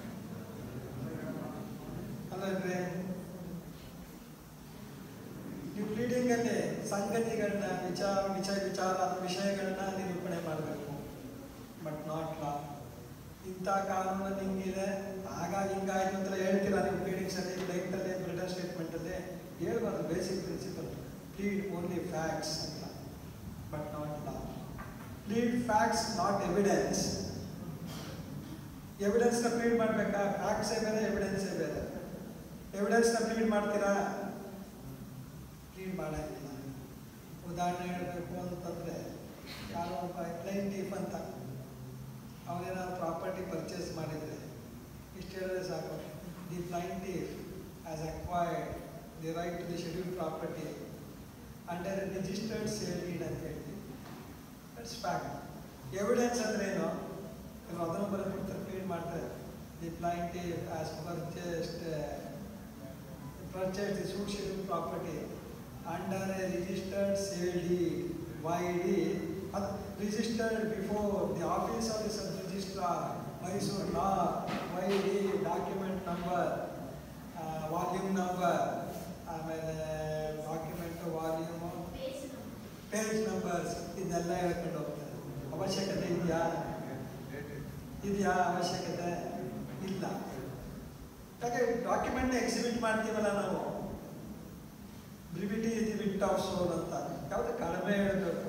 ಅಲ್ಲಲ್ರಿ ನೀವು ಪ್ಲೀಡಿಂಗ್ ಅಲ್ಲಿ ಸಂಗತಿಗಳನ್ನ ವಿಚಾರ ವಿಚಾರ ವಿಚಾರ ವಿಷಯಗಳನ್ನ ನಿರೂಪಣೆ ಮಾಡಬೇಕು ಬಟ್ ನಾಟ್ ಲಾ ಇಂಥ ಕಾನೂನು ಹಿಂಗಿದೆ ಹಾಗಾಗಿ ಹಿಂಗಾಯ್ತು ಅಂತ ಹೇಳ್ತೀರಾ ನೀವು ಪ್ಲೀಡಿಂಗ್ಸ್ ಅಲ್ಲಿ ಲೈಟ್ ಅಲ್ಲಿ ರಿಟರ್ನ್ ಸ್ಟೇಟ್ಮೆಂಟ್ ಅಲ್ಲಿ ಹೇಳ್ಬಾರ್ದು basic principle plead only facts ಅಂತ but not law plead facts not evidence ಎವಿಡೆನ್ಸ್ನ ಪ್ಲೀಡ್ ಮಾಡಬೇಕಾ ಫ್ಯಾಕ್ಟ್ಸೇ ಬೇರೆ ಎವಿಡೆನ್ಸೇ ಬೇರೆ ಎವಿಡೆನ್ಸ್ನ ಪ್ಲೀಡ್ ಮಾಡ್ತೀರಾ ಪ್ಲೀಡ್ ಮಾಡಂಗಿಲ್ಲ ಉದಾಹರಣೆ ಹೇಳಬೇಕು ಅಂತಂದರೆ ಯಾರೋ ಒಬ್ಬ ಕ್ಲೈಂಟೀಫ್ ಅಂತ ಅವನೇನಾದ್ರು ಪ್ರಾಪರ್ಟಿ ಪರ್ಚೇಸ್ ಮಾಡಿದರೆ ಇಷ್ಟು ಹೇಳಿದ್ರೆ ಸಾಕು the plaintiff has acquired the right to the schedule property under registered sale deed ಅಂತ ಹೇಳ್ತೀವಿ ದಟ್ಸ್ ಫ್ಯಾಕ್ಟ್ ಎವಿಡೆನ್ಸ್ ಅಂದ್ರೆ ಏನು ಕೆಲವು ಅದನ್ನು ಬರೆದ್ಬಿಡ್ತಾರೆ ಪ್ಲೀಡ್ ಮಾಡ್ತಾರೆ the plaintiff has purchased purchased the suit schedule property under a registered sale deed, YD, uh, registered before the office of the sub-registrar, Mysore law, YD, document number, uh, volume number, ಆಮೇಲೆ document volume page numbers ಇದೆಲ್ಲ ಹೇಳ್ಕೊಂಡು ಹೋಗ್ತಾರೆ ಅವಶ್ಯಕತೆ ಇದೆಯಾ ಇದೆಯಾ ಅವಶ್ಯಕತೆ ಇಲ್ಲ ಯಾಕೆ ಡಾಕ್ಯುಮೆಂಟ್ನ ಎಕ್ಸಿಬಿಟ್ ಮಾಡ್ತೀವಲ್ಲ ನಾವು brevity is the wit of soul ಅಂತ ಯಾವುದು ಕಡಿಮೆ ಹೇಳಬೇಕು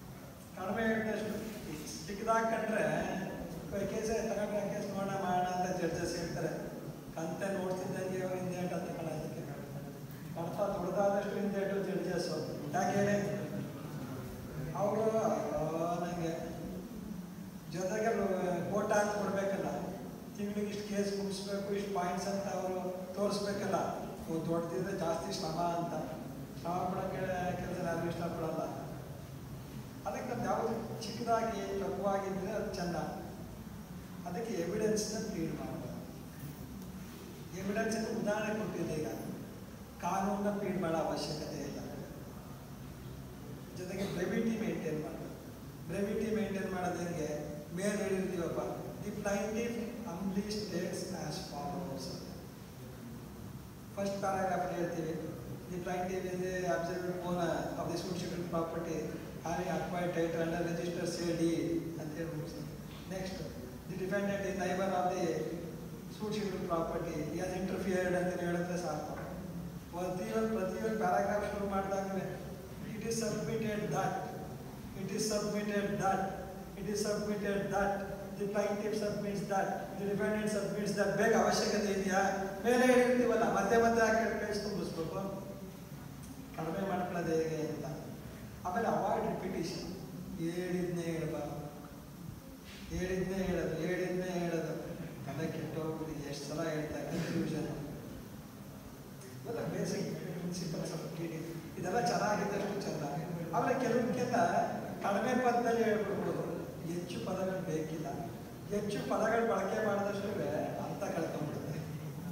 ಕಡಿಮೆ ಹೇಳಿದಷ್ಟು ಚಿಕ್ಕದಾಗಿ ಕಂಡ್ರೆ ಕೇಸ ತಗೊಂಡ್ರೆ ಕೇಸ್ ನೋಡೋಣ ಮಾಡೋಣ ಅಂತ ಜಡ್ಜಸ್ ಹೇಳ್ತಾರೆ ಕಂತೆ ನೋಡ್ತಿದ್ದಂಗೆ ಅವ್ರು ಹಿಂದೇಟ್ ಅಂತ ಕಣ ಅದಕ್ಕೆ ಕಣತ ದೊಡ್ಡದಾದಷ್ಟು ಹಿಂದೇಟು ಜಡ್ಜಸ್ಸು ಯಾಕೆ ಹೇಳಿ ಅವರು ನನಗೆ ಜೊತೆಗೆ ಕೋಟ ಅಂತ ಕೊಡ್ಬೇಕಲ್ಲ ತಿಂಗಳಿಗೆ ಇಷ್ಟು ಕೇಸ್ ಮುಗಿಸ್ಬೇಕು ಇಷ್ಟು ಪಾಯಿಂಟ್ಸ್ ಅಂತ ಅವರು ತೋರಿಸ್ಬೇಕಲ್ಲ ಓ ದೊಡ್ಡದಿದ್ರೆ ಜಾಸ್ತಿ ಶ್ರಮ ಅಂತ ಶ್ರಮ ಪಡೋಕ್ಕೆ ಕೆಲಸ ಯಾರು ಇಷ್ಟಪಡಲ್ಲ ಅದಕ್ಕೆ ನಮ್ದು ಯಾವುದು ಚಿಕ್ಕದಾಗಿ ಲಘುವಾಗಿದ್ದರೆ ಅದು ಚೆಂದ ಅದಕ್ಕೆ ಎವಿಡೆನ್ಸ್ನ ಫೀಡ್ ಮಾಡಬೇಕು ಎವಿಡೆನ್ಸ್ ಅಂತ ಉದಾಹರಣೆ ಕೊಟ್ಟಿದೆ ಈಗ ಕಾನೂನನ್ನ ಫೀಡ್ ಮಾಡೋ ಅವಶ್ಯಕತೆ ಇಲ್ಲ ಜೊತೆಗೆ ಬ್ರೆವಿಟಿ ಮೇಂಟೈನ್ ಮಾಡಬೇಕು ಬ್ರೆವಿಟಿ ಮೇಂಟೈನ್ ಮಾಡೋದು ಹೆಂಗೆ ಮೇಲೆ ಹೇಳಿರ್ತೀವಪ್ಪ the plaintiff humbly states as follows first paragraph ಹೇಳ್ತೀವಿ the plaintiff is the absolute owner of the suit schedule property having acquired title under register C D ಅಂತ ಹೇಳಿ ಮುಗಿಸ್ತೀವಿ next the defendant is neighbour of the suit schedule property has interfered ಅಂತ ಹೇಳಿದ್ರೆ ಸಾಕು ಪ್ರತಿಯೊಂದು ಪ್ರತಿಯೊಂದು paragraph ಶುರು ಮಾಡಿದಾಗ it is submitted that it is submitted that it is submitted that the plaintiff submits that the defendant submits that ಬೇಗ ಅವಶ್ಯಕತೆ ಇದೆಯಾ ಮೇಲೆ ಹೇಳಿರ್ತೀವಲ್ಲ ಮತ್ತೆ ಮತ್ತೆ ಹಾಕಿ ಪೇಜ್ ತುಂಬಿಸ್ಬೇಕು ಕಡಿಮೆ ಮಾಡ್ಕೊಳ್ಳೋದು ಹೇಗೆ ಅಂತ ಆಮೇಲೆ ಅವಾಯ್ಡ್ ರಿಪಿಟೇಷನ್ ಹೇಳಿದ್ನೇ ಹೇಳ್ಬಾರ್ದು ಹೇಳಿದ್ನೇ ಹೇಳೋದು ಹೇಳಿದ್ನೇ ಹೇಳೋದು ತಲೆ ಕೆಟ್ಟೋಗ್ಬಿಟ್ಟು ಎಷ್ಟು ಸಲ ಹೇಳ್ತಾ ಕನ್ಫ್ಯೂಷನ್ ಇವೆಲ್ಲ ಬೇಸಿಕ್ ಪ್ರಿನ್ಸಿಪಲ್ಸ್ ಆಫ್ ಟಿ ಇದೆಲ್ಲ ಚೆನ್ನಾಗಿದ್ದಷ್ಟು ಚೆಂದ ಆಮೇಲೆ ಕೆಲವಕ್ಕೆಲ್ಲ ಕಡಿಮೆ ಪದದಲ್ಲಿ ಹೇಳ್ಬಿಡ್ಬೋದು ಹೆಚ್ಚು ಪದಗಳು ಬೇಕಿಲ್ಲ ಹೆಚ್ಚು ಪದಗಳು ಬಳಕೆ ಮಾಡಿದಷ್ಟು ಅರ್ಥ ಕಳ್ಕೊಂಡ್ಬಿಡುತ್ತೆ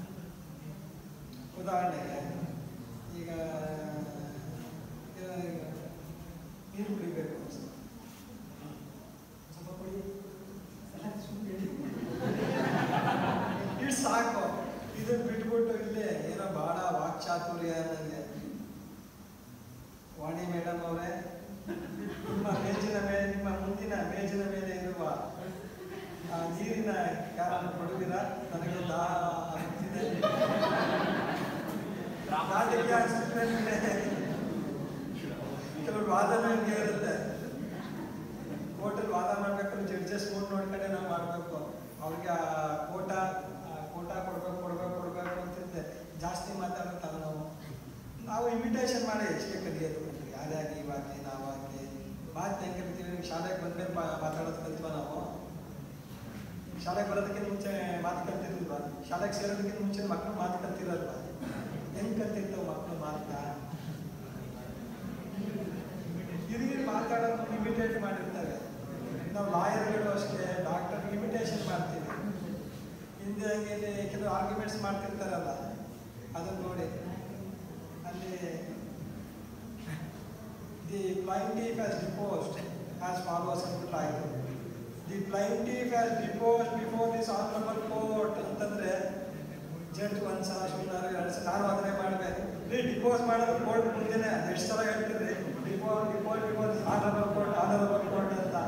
ಉದಾಹರಣೆಗೆ ಈಗ ಈಗ ನೀರು ಕುಡಿಬೇಕು ಅನ್ಸುತ್ತೆ ಸ್ವಲ್ಪ ಕುಡಿ ಇಷ್ಟು ಸಾಕು ಇದನ್ನ ಬಿಟ್ಬಿಟ್ಟು ಇಲ್ಲೇ ಏನೋ ಬಹಳ ವಾಕ್ಚಾತುರ್ಯ ನನಗೆ ವಾಣಿ ಮೇಡಮ್ ಅವರೇ ನಿಮ್ಮ ಮೇಜಿನ ಮೇಲೆ ನಿಮ್ಮ ಮುಂದಿನ ಮೇಜಿನ ಮೇಲೆ ಇರುವ ಆ ನೀರಿನ ಕ್ಯಾರನ್ನು ಕೊಡುವಿರಾ ನನಗೆ ದಾಹ ಆಗ್ತಿದೆ ನಾಟಿಗೆ ಅನ್ಸುತ್ತೆ ಕೆಲವರು ವಾದನ ಹಂಗೆ ಇರುತ್ತೆ ಕೋರ್ಟಲ್ಲಿ ವಾದ ಮಾಡ್ಬೇಕಾದ್ರೆ ಜಡ್ಜಸ್ ಕೋರ್ಟ್ ನೋಡ್ಕೊಂಡೆ ನಾವು ಮಾಡಬೇಕು ಅವ್ರಿಗೆ ಆ ಕೋಟ ಆ ಕೋಟ ಕೊಡ್ಬೇಕು ಕೊಡ್ಬೇಕು ಕೊಡ್ಬೇಕು ಅಂತಿರುತ್ತೆ ಜಾಸ್ತಿ ಮಾತಾಡುತ್ತಲ್ಲ ನಾವು ನಾವು ಇನ್ವಿಟೇಷನ್ ಮಾಡಿ ಎಷ್ಟೇ ಕಲಿಯೋದು ಯಾರ್ಯಾಗಿ ಇವಾಗಲಿ ನಾವಾಗಲಿ ಮಾತು ಹೆಂಗೆ ಕಲಿತೀವಿ ಶಾಲೆಗೆ ಬಂದ್ಮೇಲೆ ಮಾ- ಮಾತಾಡೋದು ಕಲ್ತೀವ ನಾವು ಶಾಲೆಗೆ ಬರೋದಕ್ಕಿಂತ ಮುಂಚೆ ಮಾತು ಕಲ್ತಿರ್ಲಿಲ್ವಾ ಶಾಲೆಗೆ ಸೇರೋದಕ್ಕಿಂತ ಮುಂಚೆ ಮಕ್ಕಳು ಮಾತು ಕಲ್ತಿರಲ್ವಾ ಹೆಂಗೆ ಕಲ್ತಿರ್ತಾವೆ ಮಕ್ಕಳು ಮಾತನ್ನ ಹಿರಿಯರು ಮಾತಾಡೋದು ಇಮಿಟೇಟ್ ಮಾಡಿರ್ತಾರೆ ನಾವು ಲಾಯರ್ಗಳು ಅಷ್ಟೇ ಡಾಕ್ಟರ್ ಇಮಿಟೇಷನ್ ಮಾಡ್ತೀವಿ ಹಿಂದೆ ಹಂಗೆ ಕೆಲವು ಆರ್ಗ್ಯುಮೆಂಟ್ಸ್ ಮಾಡ್ತಿರ್ತಾರಲ್ಲ ಅದನ್ನು ನೋಡಿ ಅಲ್ಲಿ the plaintiff has deposed as follows ಅಂದ್ಬಿಟ್ಟು ಆಯಿತು the plaintiff has deposed before this honourable court ಅಂತಂದ್ರೆ ಜಡ್ಜ್ ಒಂದು ಸಲ ಸುಮ್ಮನೆ ಎರಡು ಸಲ ನಾನು ಅದನ್ನೇ ಮಾಡಬೇಕು ರೀ ಡಿಪೋಸ್ ಮಾಡೋದು ಕೋರ್ಟ್ ಮುಂದೆನೆ ಎಷ್ಟು ಸಲ ಹೇಳ್ತೀರಿ ಡಿಪೋ depose before this honourable court honourable court ಅಂತ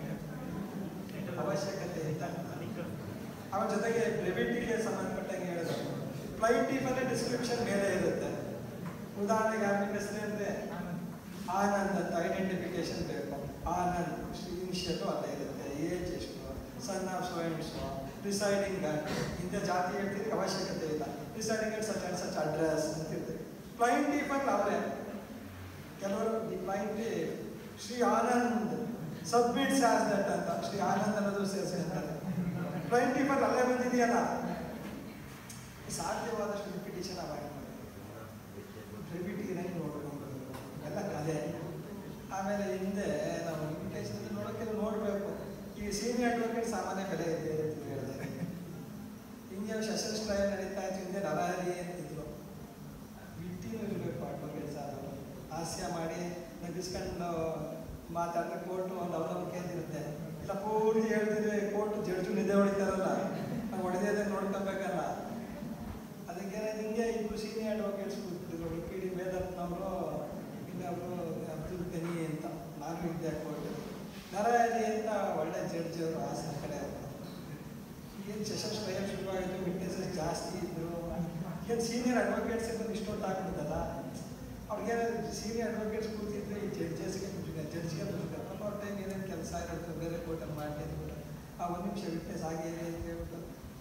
ಅವಶ್ಯಕತೆ ಇಲ್ಲ ಅವನ ಜೊತೆಗೆ ಬ್ರೆವಿಟಿಗೆ ಸಂಬಂಧಪಟ್ಟಂಗೆ ಹೇಳಿದ್ರು ಪ್ಲೈಂಟಿಫ್ ಅಂದ್ರೆ ಡಿಸ್ಕ್ರಿಪ್ಷನ್ ಮೇಲೆ ಇರುತ್ತೆ ಉದಾಹರಣೆಗೆ ಯಾರ ಹೆಸರು ಅಂದ್ರೆ ಆನಂದ್ ಅಂತ ಐಡೆಂಟಿಫಿಕೇಶನ್ ಬೇಕು ಆನಂದ್ ಇನಿಷಿಯಲು ಅಲ್ಲೇ ಇರುತ್ತೆ ಏಜ್ ಎಷ್ಟು son of so and so deciding ಇಂಥ ಜಾತಿ ಹೇಳ್ತಿದ್ರೆ ಅವಶ್ಯಕತೆ ಇಲ್ಲ deciding at such and such address ಅಂತ ಇರ್ತದೆ ಪ್ಲೈಂಟಿಫ್ ಅಂದ್ರೆ ಅವರೇ ಕೆಲವರು the plaintiff Shri Anand submits as that ಅಂತ ಶ್ರೀ ಆನಂದ್ ಅನ್ನೋದು ಸೇರಿಸಿ ಅಂತಾರೆ ಪ್ಲೈಂಟಿಫ್ ಅಲ್ಲಿ ಅಲ್ಲೇ ಬಂದಿದೆಯಲ್ಲ ಸಾಧ್ಯವಾದಷ್ಟು ರಿಪಿಟೇಷನ್ ಅವಾಯ್ಡ್ ಮಾಡಿ ರಿಪಿಟಿ ಇರಂಗೆ ನೋಡ್ಕೊಂಡು ಎಲ್ಲ ಕಲೆ ಆಮೇಲೆ ಹಿಂದೆ ನಾವು ಇನ್ವಿಟೇಷನ್ ನೋಡೋಕೆ ನೋಡಬೇಕು ಈ ಸೀನಿಯರ್ ಅಡ್ವೊಕೇಟ್ ಸಾಮಾನ್ಯ ಬೆಲೆ ಇದೆ ಅಂತ ಹೇಳಿದೆ ಹಿಂಗೆ ಸೆಷನ್ಸ್ ಟ್ರಯಲ್ ನಡೀತಾ ಇತ್ತು ಹಿಂದೆ ನರಹರಿ ಅಂತಿದ್ರು ಬಿಟ್ಟಿನೂ ಇರಬೇಕು ಅಡ್ವೊಕೇಟ್ಸ್ ಆದವರು ಹಾಸ್ಯ ಮಾಡಿ ನಗಿಸ್ಕೊಂಡು ಮಾತಾಡಿದ್ರೆ ಕೋರ್ಟು ಒಂದು ಅವಲಂಬಿಕೆ ಅಂತ ಇರುತ್ತೆ ಇಲ್ಲ ಪೂರ್ತಿ ಹೇಳ್ತಿದ್ರೆ ಕೋರ್ಟ್ ಜಡ್ಜು ನಿದ್ದೆ ಹೊಡಿತಾರಲ್ಲ ನಾವು ಹೊಡೆದೇ ನೋಡ್ಕೊಬೇಕಲ್ಲ ಅದಕ್ಕೆ ಹಿಂಗೆ ಇಬ್ಬರು ಸೀನಿಯರ್ ಅಡ್ವೊಕೇಟ್ಸ್ ಕೂತಿದ್ರು ಪಿ ಡಿ ವೇದಪ್ಪನವರು ಇನ್ನೊಬ್ರು ಅಬ್ದುಲ್ ಗನಿ ಅಂತ ನಾನು ಇದ್ದೆ ಕೋರ್ಟ್ ನರಹರಿ ಅಂತ ಒಳ್ಳೆ ಜಡ್ಜ್ ಅವರು ಹಾಸನ ಕಡೆ ಅವರು ಏನು ಸೆಷನ್ಸ್ ಟ್ರಯಲ್ ಶುರುವಾಯಿತು ವಿಟ್ನೆಸಸ್ ಜಾಸ್ತಿ ಇದ್ರು ಏನು ಸೀನಿಯರ್ ಅಡ್ವೊಕೇಟ್ಸ್ ಇರೋದು ಇಷ್ಟೊತ್ತು ಆಗ್ಬಿಡ್ತಲ್ಲ ಅವ್ರಿಗೆ ಸೀನಿಯರ್ ಅಡ್ವೊಕೇಟ್ಸ್ ಕೂತಿದ್ರೆ ಈ ಜಡ್ಜಸ್ಗೆ ಜಡ್ಜ್ಗೆ ನಮ್ಮ ಟೈಮ್ ಏನೇನು ಕೆಲಸ ಇರುತ್ತೆ ಬೇರೆ ಕೋರ್ಟಲ್ಲಿ ಮಾಡಿ ಅಂದ್ಬಿಟ್ಟು ಆ ಒಂದು ನಿಮಿಷ ವಿಟ್ನೆಸ್ ಆಗಿದೆ ಅಂತ ಹೇಳ್ಬಿಟ್ಟು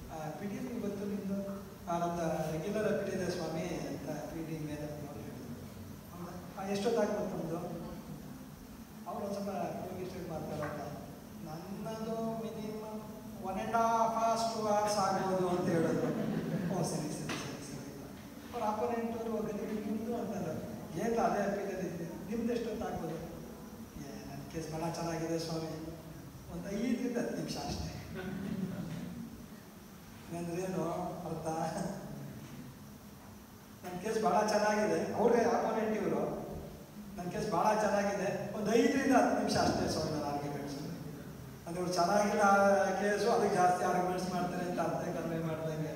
ಪಿ ಡಿ ಇವತ್ತು ನಿಮ್ಮದು ನಮ್ದು ರೆಗ್ಯುಲರ್ ಪಿ ಡಿ ಇದೆ ಸ್ವಾಮಿ ಅಂತ ಪಿ ಡಿ ಮೇಲೆ ಅವ್ರು ಹೇಳಿದ್ರು. ಹೌದಾ ಆ, ಎಷ್ಟೊತ್ತಾಗ್ಬೋದು ನಮ್ಮದು ಅವ್ರು ಒಂದು ಸ್ವಲ್ಪ ಹೋಗಿಷ್ಟು ಮಾತಾಡೋಲ್ಲ ನನ್ನದು minimum one and half hours two hours ಆಗ್ಬೋದು ಅಂತ ಹೇಳಿದ್ರು ಓ ಸರಿ ಸರಿ ಸರಿ ಸರಿ ಅವ್ರ ಅಪೋನೆಂಟ್ ಅವರು ಹೋಗಿದ್ವಿ ನಿಮ್ಮದು ಅಂತಂದ್ರೆ ಏನು ಅದೇ ಅಪೀಲಲ್ಲಿ ಇದ್ದೆ ನಿಮ್ದು ಎಷ್ಟೊತ್ತು ಆಗ್ಬೋದು ಏ ನನ್ನ ಕೇಸ್ ಭಾಳ ಚೆನ್ನಾಗಿದೆ ಸ್ವಾಮಿ ಒಂದು ಐದರಿಂದ ಹತ್ತು ನಿಮಿಷ ಅಷ್ಟೇ ನಂದ್ರೇನು ಅರ್ಥ ನನ್ನ ಕೇಸ್ ಭಾಳ ಚೆನ್ನಾಗಿದೆ ಅವ್ರಿಗೆ ಅಪೋನೆಂಟ್ ಇವರು ನನ್ನ ಕೇಸ್ ಭಾಳ ಚೆನ್ನಾಗಿದೆ ಒಂದು ಐದರಿಂದ ಹತ್ತು ನಿಮಿಷ ಅಷ್ಟೇ ಸ್ವಾಮಿ ನಾನು ಆರ್ಗ್ಯುಮೆಂಟ್ಸ್ ಅದು ಇವ್ರು ಚೆನ್ನಾಗಿಲ್ಲ ಕೇಸು ಅದಕ್ಕೆ ಜಾಸ್ತಿ ಆರ್ಗ್ಯುಮೆಂಟ್ಸ್ ಮಾಡ್ತಾರೆ ಅಂತ ಅರ್ಥ ಕಡಿಮೆ ಮಾಡ್ದಂಗೆ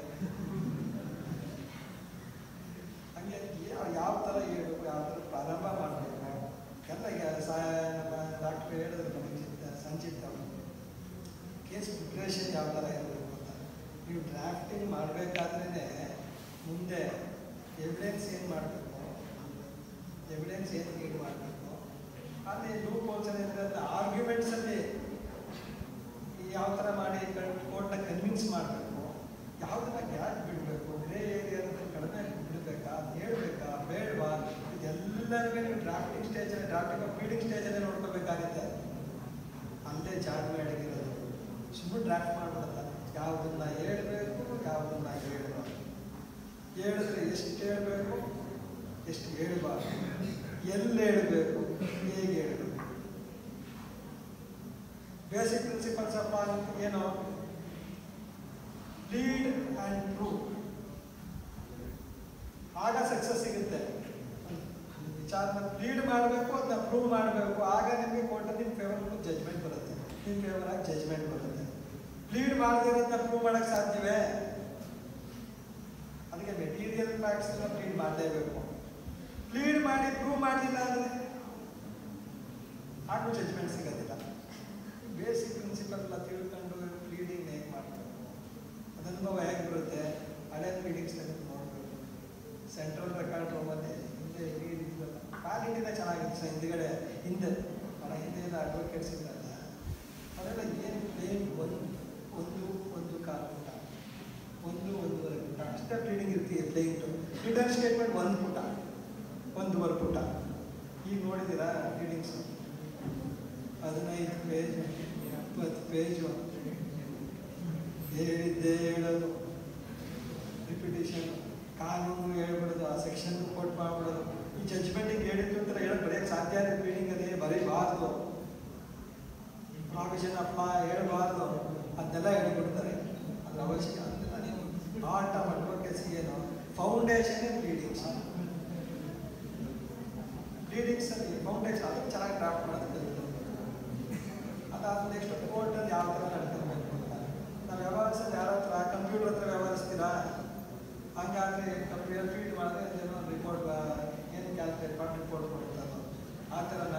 ಹಂಗೆ ಯಾವ ಯಾವ ಥರ ಹೇಳ್ಬೇಕು ಯಾವ ಥರ ಪ್ರಾರಂಭ ಮಾಡಬೇಕು ಎಲ್ಲ ಈಗ ಸಹಾಯ ನಮ್ಮ ಡಾಕ್ಟ್ರು ಹೇಳಿದ್ರು ನಮಗೆ ಚಿತ್ತ- ಸಂಚಿತ್ ಅವರು ಕೇಸ್ ಪ್ರಿಪ್ರೇಷನ್ ಯಾವ ಥರ ಇರಬೇಕು ಅಂತ ನೀವು ಡ್ರಾಫ್ಟಿಂಗ್ ಮಾಡಬೇಕಾದ್ರೇ ಮುಂದೆ ಎವಿಡೆನ್ಸ್ ಏನು ಮಾಡಬೇಕು ಎವಿಡೆನ್ಸ್ ಏನು ನೀಡ್ ಮಾಡಬೇಕು ಅಲ್ಲಿ ಲೂಪ್ ಹೋಲ್ಸ್ ಏನಿದ್ರೆ ಆರ್ಗ್ಯುಮೆಂಟ್ಸಲ್ಲಿ ಯಾವ ಥರ ಮಾಡಿ ಕೋರ್ಟ್ನ ಕನ್ವಿನ್ಸ್ ಮಾಡಬೇಕು ಯಾವುದನ್ನ ಗ್ಯಾಪ್ ಬಿಡಬೇಕು ಗ್ರೇ ಏರಿಯಾದಲ್ಲಿ ಕಡಿಮೆ ಬಿಡಬೇಕಾ ಹೇಳ್ಬೇಕಾ ಬೇಡವಾ ಇದೆಲ್ಲರಿಗೂ ನೀವು ಡ್ರಾಫ್ಟಿಂಗ್ ಸ್ಟೇಜಲ್ಲಿ ಡ್ರಾಫ್ಟಿಂಗ್ ಫೀಡಿಂಗ್ ಸ್ಟೇಜಲ್ಲೇ ನೋಡ್ಕೋಬೇಕಾಗುತ್ತೆ ಅಲ್ಲೇ ಜಾಡ್ ಮಾಡಿರೋದು ಸುಮ್ಮನೆ ಡ್ರಾಫ್ಟ್ ಮಾಡ್ಬಿಡಲ್ಲ ಯಾವುದನ್ನ ಹೇಳ್ಬೇಕು ಯಾವುದನ್ನ ಹೇಳ್ಬಾರ್ದು ಹೇಳಿದ್ರೆ ಎಷ್ಟು ಹೇಳ್ಬೇಕು ಎಷ್ಟು ಹೇಳ್ಬಾರ್ದು ಎಲ್ಲಿ ಹೇಳ್ಬೇಕು ಹೇಗೆ ಹೇಳ್ಬೇಕು ಬೇಸಿಕ್ ಪ್ರಿನ್ಸಿಪಲ್ಸ್ ಆಫ್ ಆಲ್ ಏನು ಲೀಡ್ ಆ್ಯಂಡ್ ಪ್ರೂವ್ ಆಗ ಸಕ್ಸಸ್ ಸಿಗುತ್ತೆ ವಿಚಾರನ ಲೀಡ್ ಮಾಡಬೇಕು ಅದನ್ನ ಪ್ರೂವ್ ಮಾಡಬೇಕು ಆಗ ನಿಮಗೆ ಕೋರ್ಟಲ್ಲಿ ನಿಮ್ಮ ಫೇವರ್ ಜಜ್ಮೆಂಟ್ ಬರುತ್ತೆ ನಿಮ್ಮ ಫೇವರ್ ಆಗಿ ಜಜ್ಮೆಂಟ್ ಬರುತ್ತೆ ಲೀಡ್ ಮಾಡದಿರೋದನ್ನ ಪ್ರೂವ್ ಮಾಡೋಕ್ಕೆ ಸಾಧ್ಯವೇ ಅದಕ್ಕೆ ಮೆಟೀರಿಯಲ್ ಫ್ಯಾಕ್ಟ್ಸ್ ಲೀಡ್ ಮಾಡಲೇಬೇಕು ಲೀಡ್ ಮಾಡಿ ಪ್ರೂವ್ ಮಾಡಲಿಲ್ಲ ಅಂದರೆ ಹಾಗೂ ಜಜ್ಮೆಂಟ್ ಸಿಗೋದಿಲ್ಲ ಬೇಸಿಕ್ ಪ್ರಿನ್ಸಿಪಲ್ ಎಲ್ಲ ತಿಳ್ಕೊಂಡು ಲೀಡಿಂಗ್ ಹೇಗೆ ಮಾಡಬೇಕು ಅದು ಅನುಭವ ಹೇಗೆ ಬರುತ್ತೆ ಹಳೆ ಲೀಡಿಂಗ್ಸ್ ತೆಗೆದು ನೋಡಬೇಕು ಸೆಂಟ್ರಲ್ ರೆಕಾರ್ಡ್ ರೂಮಲ್ಲಿ ಹಿಂದೆ ಲೀಡ್ ಇದ್ದಲ್ಲ ಕ್ವಾಲಿಟಿನೇ ಚೆನ್ನಾಗಿತ್ತು ಸರ್ ಹಿಂದ್ಗಡೆ ಹಿಂದೆ ಅವರ ಹಿಂದೆ ಎಲ್ಲ ಅಡ್ವೊಕೇಟ್ಸ್ ಇದ್ದಲ್ಲ ಅದೆಲ್ಲ ಏನು ಪ್ಲೇನ್ ಒಂದು ಒಂದು ಒಂದು ಕಾಲು ಪುಟ ಒಂದು ಒಂದೂವರೆ ಪುಟ ಅಷ್ಟೇ ಪ್ಲೀಡಿಂಗ್ ಇರ್ತೀವಿ ಪ್ಲೇಂಟು ರಿಟರ್ನ್ ಸ್ಟೇಟ್ಮೆಂಟ್ ಒಂದು ಪುಟ ಒಂದೂವರೆ ಪುಟ ಈಗ ನೋಡಿದ್ದೀರಾ ರೀಡಿಂಗ್ಸು ಹದಿನೈದು ಪೇಜ್ ಇಪ್ಪತ್ತು ಪೇಜು ಹೇಳಿದ್ದೇ ಹೇಳೋದು ರಿಪಿಟೇಷನ್ ಕಾನೂನು ಹೇಳ್ಬಿಡೋದು ಆ ಸೆಕ್ಷನ್ ಕೋಟ್ ಮಾಡ್ಬಿಡೋದು ಈ ಜಡ್ಜ್ಮೆಂಟಿಗೆ ಹೇಳಿದ್ದು ಅಂತ ಹೇಳಕ್ ಬರೆಯಕ್ಕೆ ಸಾಧ್ಯ ಇದೆ ರೀಡಿಂಗಲ್ಲಿ ಬರೀಬಾರ್ದು ಪ್ರಾವಿಷನ್ ಅಪ್ಪ ಹೇಳ್ಬಾರ್ದು ಅದನ್ನೆಲ್ಲ ಹೇಳ್ಬಿಡ್ತಾರೆ ಅದ್ರ ಅವಶ್ಯಕ ಅದೆಲ್ಲ ನೀವು ಆರ್ಟ್ ಆಫ್ ಅಡ್ವೊಕೇಸಿ ಏನು ಫೌಂಡೇಶನ್ ರೀಡಿಂಗ್ಸ್ ರೀಡಿಂಗ್ಸ್ ಅಲ್ಲಿ ಫೌಂಡೇಶನ್ ಅದಕ್ಕೆ ಚೆನ್ನಾಗಿ ಡ್ರಾಫ್ಟ್ ಮಾಡೋದು ಕಲಿತು ಅದಾದ ನೆಕ್ಸ್ಟ್ ಕೋರ್ಟಲ್ಲಿ ಯಾವ ಥರ ನಡ್ಕೊಬೇಕು ಅಂತ ನಾವು ವ್ಯವಹರಿಸೋದು ಯಾರ ಹತ್ರ ಕಂಪ್ಯೂಟರ್ ಹತ್ರ ವ್ಯವಹರಿಸ್ತೀರಾ ಹಂಗಾದ್ರೆ ಕಂಪ್ಯೂಟರ್ ಫೀಡ್ ಮಾಡಿದ್ರೆ ಏನೋ ರಿಪೋರ್ಟ್ ಏನು ಕ್ಯಾಲ್ಕುಲೇಟ್ ಮಾಡಿ ರಿಪೋರ್ಟ್ ಕೊಡ್ತಾರೆ ಆ ಥರನ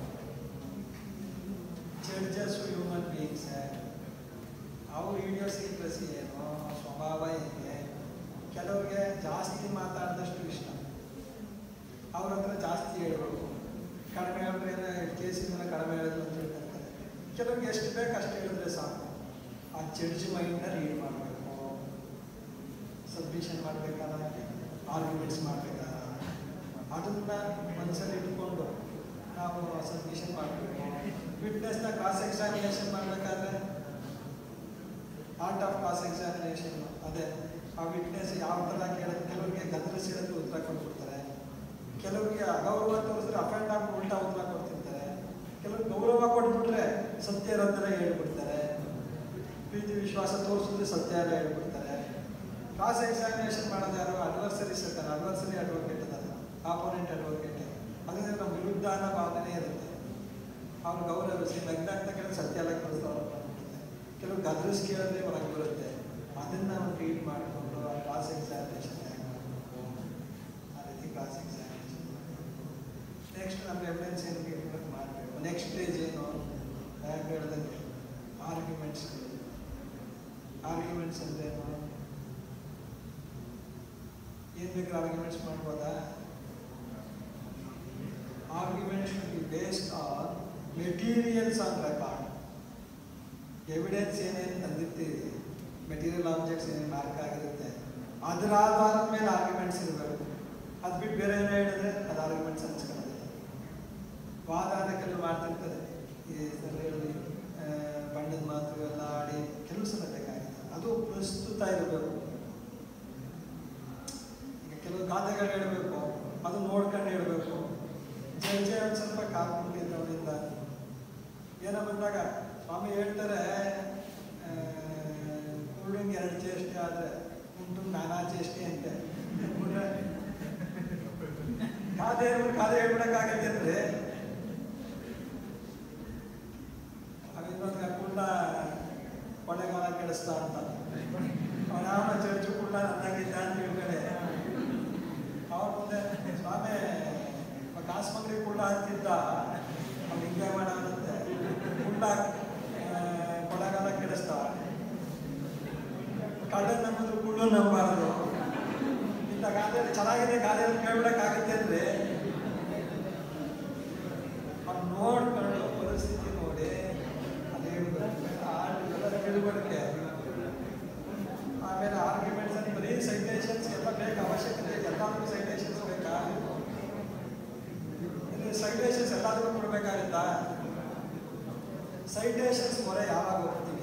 ಜಡ್ಜಸ್ ಹ್ಯೂಮನ್ ಬೀಯಿಂಗ್ಸ್ ಅವ್ರ ಇಡಿಯೋಸಿಕ್ರಸಿ ಏನು ಸ್ವಭಾವ ಏನಿದೆ ಕೆಲವ್ರಿಗೆ ಜಾಸ್ತಿ ಮಾತಾಡಿದಷ್ಟು ಇಷ್ಟ ಅವ್ರ ಹತ್ರ ಜಾಸ್ತಿ ಹೇಳ್ಬೇಕು ಕಡಿಮೆ ಹೇಳಿದ್ರೆ ಏನೋ ಕೇಸಿನ ಕಡಿಮೆ ಹೇಳಿದ್ರು ಅಂತ ಹೇಳ್ತಾರೆ ಕೆಲವ್ರಿಗೆ ಎಷ್ಟು ಬೇಕು ಅಷ್ಟು ಹೇಳಿದ್ರೆ ಸಾಕು ಆ ಜಡ್ಜ್ ಮೈಂಡ್ನ ರೀಡ್ ಮಾಡಬೇಕು ಸಬ್ಮಿಷನ್ ಮಾಡಬೇಕಾದ್ರೆ ಆರ್ಗ್ಯುಮೆಂಟ್ಸ್ ಮಾಡಬೇಕಾದ್ರೆ ಅದನ್ನ ಮನಸ್ಸಲ್ಲಿ ಇಟ್ಕೊಂಡು ನಾವು ಸಬ್ಮಿಷನ್ ಮಾಡಬೇಕು ವಿಟ್ನೆಸ್ನ ಕ್ರಾಸ್ ಎಕ್ಸಾಮಿನೇಷನ್ ಮಾಡಬೇಕಾದ್ರೆ ಆರ್ಟ್ ಆಫ್ ಕ್ರಾಸ್ ಎಕ್ಸಾಮಿನೇಷನ್ ಅದೇ ಆ ವಿಟ್ನೆಸ್ ಯಾವ ಥರ ಕೇಳೋದು ಕೆಲವರಿಗೆ ಗದರಿಸಿ ಹೇಳಿದ್ರೆ ಉತ್ತರ ಕೊಟ್ಬಿಡ್ತಾರೆ ಕೆಲವರಿಗೆ ಅಗೌರವ ತೋರಿಸಿದ್ರೆ ಅಫೆಂಡ್ ಆಗಿ ಉಲ್ಟಾ ಉತ್ತರ ಕೊಡ್ತಿರ್ತಾರೆ ಕೆಲವರು ಗೌರವ ಕೊಟ್ಬಿಟ್ರೆ ಸತ್ಯ ಇರೋದನ್ನ ಹೇಳ್ಬಿಡ್ತಾರೆ ಪ್ರೀತಿ ವಿಶ್ವಾಸ ತೋರಿಸಿದ್ರೆ ಸತ್ಯ ಎಲ್ಲ ಹೇಳ್ಬಿಡ್ತಾರೆ ಕ್ರಾಸ್ ಎಕ್ಸಾಮಿನೇಷನ್ ಮಾಡೋದು ಯಾರು ಅಡ್ವರ್ಸರೀಸ್ ಇರ್ತಾರೆ ಅಡ್ವರ್ಸರಿ ಅಡ್ವೊಕೇಟ್ ಅದಾರ ಆಪೋನೆಂಟ್ ಅಡ್ವೊಕೇಟ್ ಅದರಿಂದ ನಮ್ಮ ವಿರುದ್ಧ ಅನ್ನೋ ಭಾವನೆ ಇರುತ್ತೆ ಅವ್ರು ಗೌರವಿಸಿ ನಗ್ನಾಗ್ತಾ ಕೇಳಿದ್ರೆ ಸತ್ಯ ಎಲ್ಲ ಕಳಿಸ್ತಾರೆ ಕೆಲವು ಗದರಿಸಿ ಕೇಳಿದ್ರೆ ಹೊರಗೆ ಬರುತ್ತೆ ಅದನ್ನ ನಾವು ಟ್ರೀಟ್ ಮಾಡಿಕೊಂಡು ಆ ಕ್ರಾಸ್ ಎಕ್ಸಾಮಿನೇಷನ್ ಹೇಗೆ ಮಾಡಬೇಕು ಆ ರೀತಿ ಕ್ರಾಸ್ ಎಕ್ಸಾಮಿನೇಷನ್ ನೆಕ್ಸ್ಟ್ ನಮ್ಮ ಎವಿಡೆನ್ಸ್ ಏನು ಬೇಕು ಮಾಡಬೇಕು ನೆಕ್ಸ್ಟ್ ಸ್ಟೇಜ್ ಏನು ಹೇಗೆ ಹೇಳ್ದಂಗೆ ಆರ್ಗ್ಯುಮೆಂಟ್ಸ್ ಆರ್ಗ್ಯುಮೆಂಟ್ಸ್ ಅಂದ್ರೆ ಏನು ಏನು ಬೇಕಾದ್ರೆ ಆರ್ಗ್ಯುಮೆಂಟ್ಸ್ ಮಾಡ್ಬೋದಾ arguments be based on materials on record evidence ಏನೇನು ತಂದಿರ್ತೀವಿ ಮೆಟೀರಿಯಲ್ ಆಬ್ಜೆಕ್ಟ್ಸ್ ಏನು ಮಾರ್ಕ್ ಆಗಿರುತ್ತೆ ಅದರ ಆಧಾರದ ಮೇಲೆ ಆರ್ಗ್ಯುಮೆಂಟ್ಸ್ ಇರಬೇಕು ಅದು ಬಿಟ್ಟು ಬೇರೆ ಏನೋ ಹೇಳಿದ್ರೆ ಅದು ಆರ್ಗ್ಯುಮೆಂಟ್ಸ್ ಅನ್ಸ್ಕೊಳ್ಳೋದಿಲ್ಲ ವಾದ ಅಂತ ಕೆಲವು ಮಾಡ್ತಿರ್ತಾರೆ ಈ ಸರಿಯಲ್ಲಿ ಬಣ್ಣದ ಮಾತು ಎಲ್ಲ ಆಡಿ ಕೆಲವು ಸಲ ಬೇಕಾಗಿದೆ ಅದು ಪ್ರಸ್ತುತ ಇರಬೇಕು ಈಗ ಕೆಲವು ಗಾದೆಗಳು ಹೇಳಬೇಕು ಅದು ನೋಡ್ಕೊಂಡು ಹೇಳಬೇಕು ಜಯ ಜಯ ಒಂದು ಸ್ವಲ್ಪ ಕಾಲ್ಕೊಂಡಿದ್ದವನಿಂದ ಏನೋ ಬಂದಾಗ ಸ್ವಾಮಿ ಹೇಳ್ತಾರೆ ಕುರುಡಿಂಗ್ ಎರಡು ಚೇಷ್ಟೆ ಆದರೆ ಉಂಟು ನಾನಾ ಚೇಷ್ಟೆ ಅಂತೆ ಬಿಟ್ರೆ ಗಾದೆ ಹೇಳ್ಬಿಟ್ಟು ಗಾದೆ ಹೇಳ್ಬಿಡಕ್ಕಾಗತ್ತೆ ಅಂದ್ರೆ ಅವಿನ್ನೊಂದು ಕುಳ್ಳ ಕೊನೆಗಾಲ ಕೆಡಿಸ್ತಾ ಅಂತ ಅವನಾಮ ಚರ್ಚು ಕುಳ್ಳ ನನ್ನಾಗಿದ್ದ ಅಂತ ತಿಳ್ಕಡೆ ಅವ್ರ ಮುಂದೆ ಸ್ವಾಮಿ ಕಾಸ್ಮಂಗ್ರಿ ಕುಳ್ಳ ಅಂತಿದ್ದ ಅವ್ನು ಹಿಂಗೆ ಮಾಡೋದಂತೆ ಕುಳ್ಳ ಆ, ಕೊನೆಗಾಲ ಕೆಡಿಸ್ದ ಕಳ್ಳ ನಂಬಿದ್ರು ಕುಳ್ಳು ನಂಬಾರದು ಇಂಥ ಗಾದೆ ಚೆನ್ನಾಗಿದೆ ಗಾದೆ ಕೇಳ್ಬಿಡಕ್ಕಾಗತ್ತೆ ಅಂದ್ರೆ ಅವ್ನು ನೋಡ್ಕೊಂಡು ಪರಿಸ್ಥಿತಿ ನೋಡಿ ಅದು ಹೇಳ್ಬೇಕು ಆರ್ಟಿಗೆಲ್ಲ ತಿಳುವಳಿಕೆ ಆಮೇಲೆ ಆರ್ಗ್ಯುಮೆಂಟ್ಸ್ ಅಲ್ಲಿ ಬರೀ ಸೈಟೇಷನ್ಸ್ ಎಲ್ಲ ಬೇಕು ಅವಶ್ಯಕತೆ ಇದೆ ಎಲ್ಲದಕ್ಕೂ ಸೈಟೇಷನ್ಸ್ ಬೇಕಾ ಸೈಟೇಷನ್ಸ್ ಎಲ್ಲದಕ್ಕೂ ಕೊಡ್ಬೇಕಾಗುತ್ತಾ ಸೈಟೇಷನ್ಸ್ ಮೊರೆ ಯಾವಾಗ ಹೋಗ್ತೀವಿ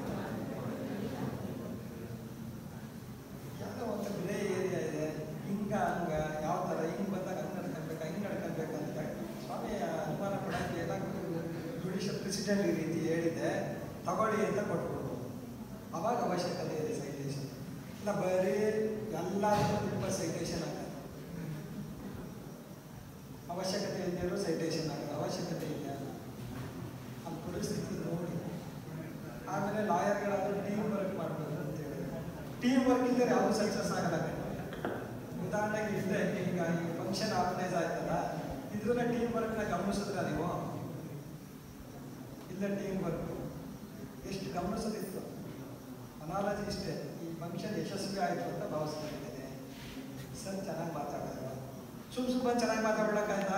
ಎಲ್ಲ ಒಂದು ಗ್ರೇ ಏರಿಯಾ ಇದೆ ಹಿಂಗ ಹಂಗ ಯಾವ ಥರ ಹಿಂಗೆ ಬಂದಾಗ ಹಂಗೆ ನಡ್ಕೊಬೇಕಾ ಹಿಂಗೆ ನಡ್ಕೊಬೇಕಂತ ಸ್ವಾಮಿ ಅನುಮಾನ ಪಡೋಕ್ಕೆ ಎಲ್ಲ ಜುಡಿಷಿಯಲ್ ಪ್ರೆಸಿಡೆಂಟ್ ಈ ರೀತಿ ಹೇಳಿದೆ ತಗೊಳ್ಳಿ ಅಂತ ಕೊಟ್ಬಿಡ್ಬೋದು ಅವಾಗ ಅವಶ್ಯಕತೆ ಇದೆ ಸೈಟೇಷನ್ ಇಲ್ಲ ಬರೀ ಎಲ್ಲದಕ್ಕೂ ತುಂಬ ಸೈಟೇಷನ್ ಆಗಲ್ಲ ಅವಶ್ಯಕತೆ ಇದ್ದರೂ ಸೈಟೇಷನ್ ಆಗಲ್ಲ ಅವಶ್ಯಕತೆ ಇದೆ ಅಲ್ಲಿ ಪರಿಸ್ಥಿತಿ ನೋಡಿ ಆಮೇಲೆ ಲಾಯರ್ಗಳಾದ್ರೂ ಟೀಮ್ ವರ್ಕ್ ಮಾಡ್ಬೋದು ಅಂತ ಹೇಳಿದ್ರು ಟೀಮ್ ವರ್ಕ್ ಇದ್ದರೆ ಯಾವುದು ಸಕ್ಸಸ್ ಆಗಲ್ಲ ಉದಾಹರಣೆಗೆ ಇಲ್ಲದೆ ಈಗ ಈ ಫಂಕ್ಷನ್ ಆರ್ಗನೈಸ್ ಆಯ್ತಲ್ಲ ಇದ್ರನ್ನ ಟೀಮ್ ವರ್ಕ್ನ ಗಮನಿಸಿದ್ರ ನೀವು ಇಲ್ಲ ಟೀಮ್ ವರ್ಕ್ ಎಷ್ಟು ಗಮನಿಸೋದಿತ್ತು ಅನಾಲಜಿ ಇಷ್ಟೇ ಈ ಫಂಕ್ಷನ್ ಯಶಸ್ವಿ ಆಯಿತು ಅಂತ ಭಾವಿಸ್ಕೊಂಡಿದ್ದೇನೆ ಸರ್ ಚೆನ್ನಾಗಿ ಮಾತಾಡೋದು ಸುಮ್ ಸುಮ್ಮನೆ ಚೆನ್ನಾಗಿ ಮಾತಾಡ್ಬೇಕಾಯ್ತಾ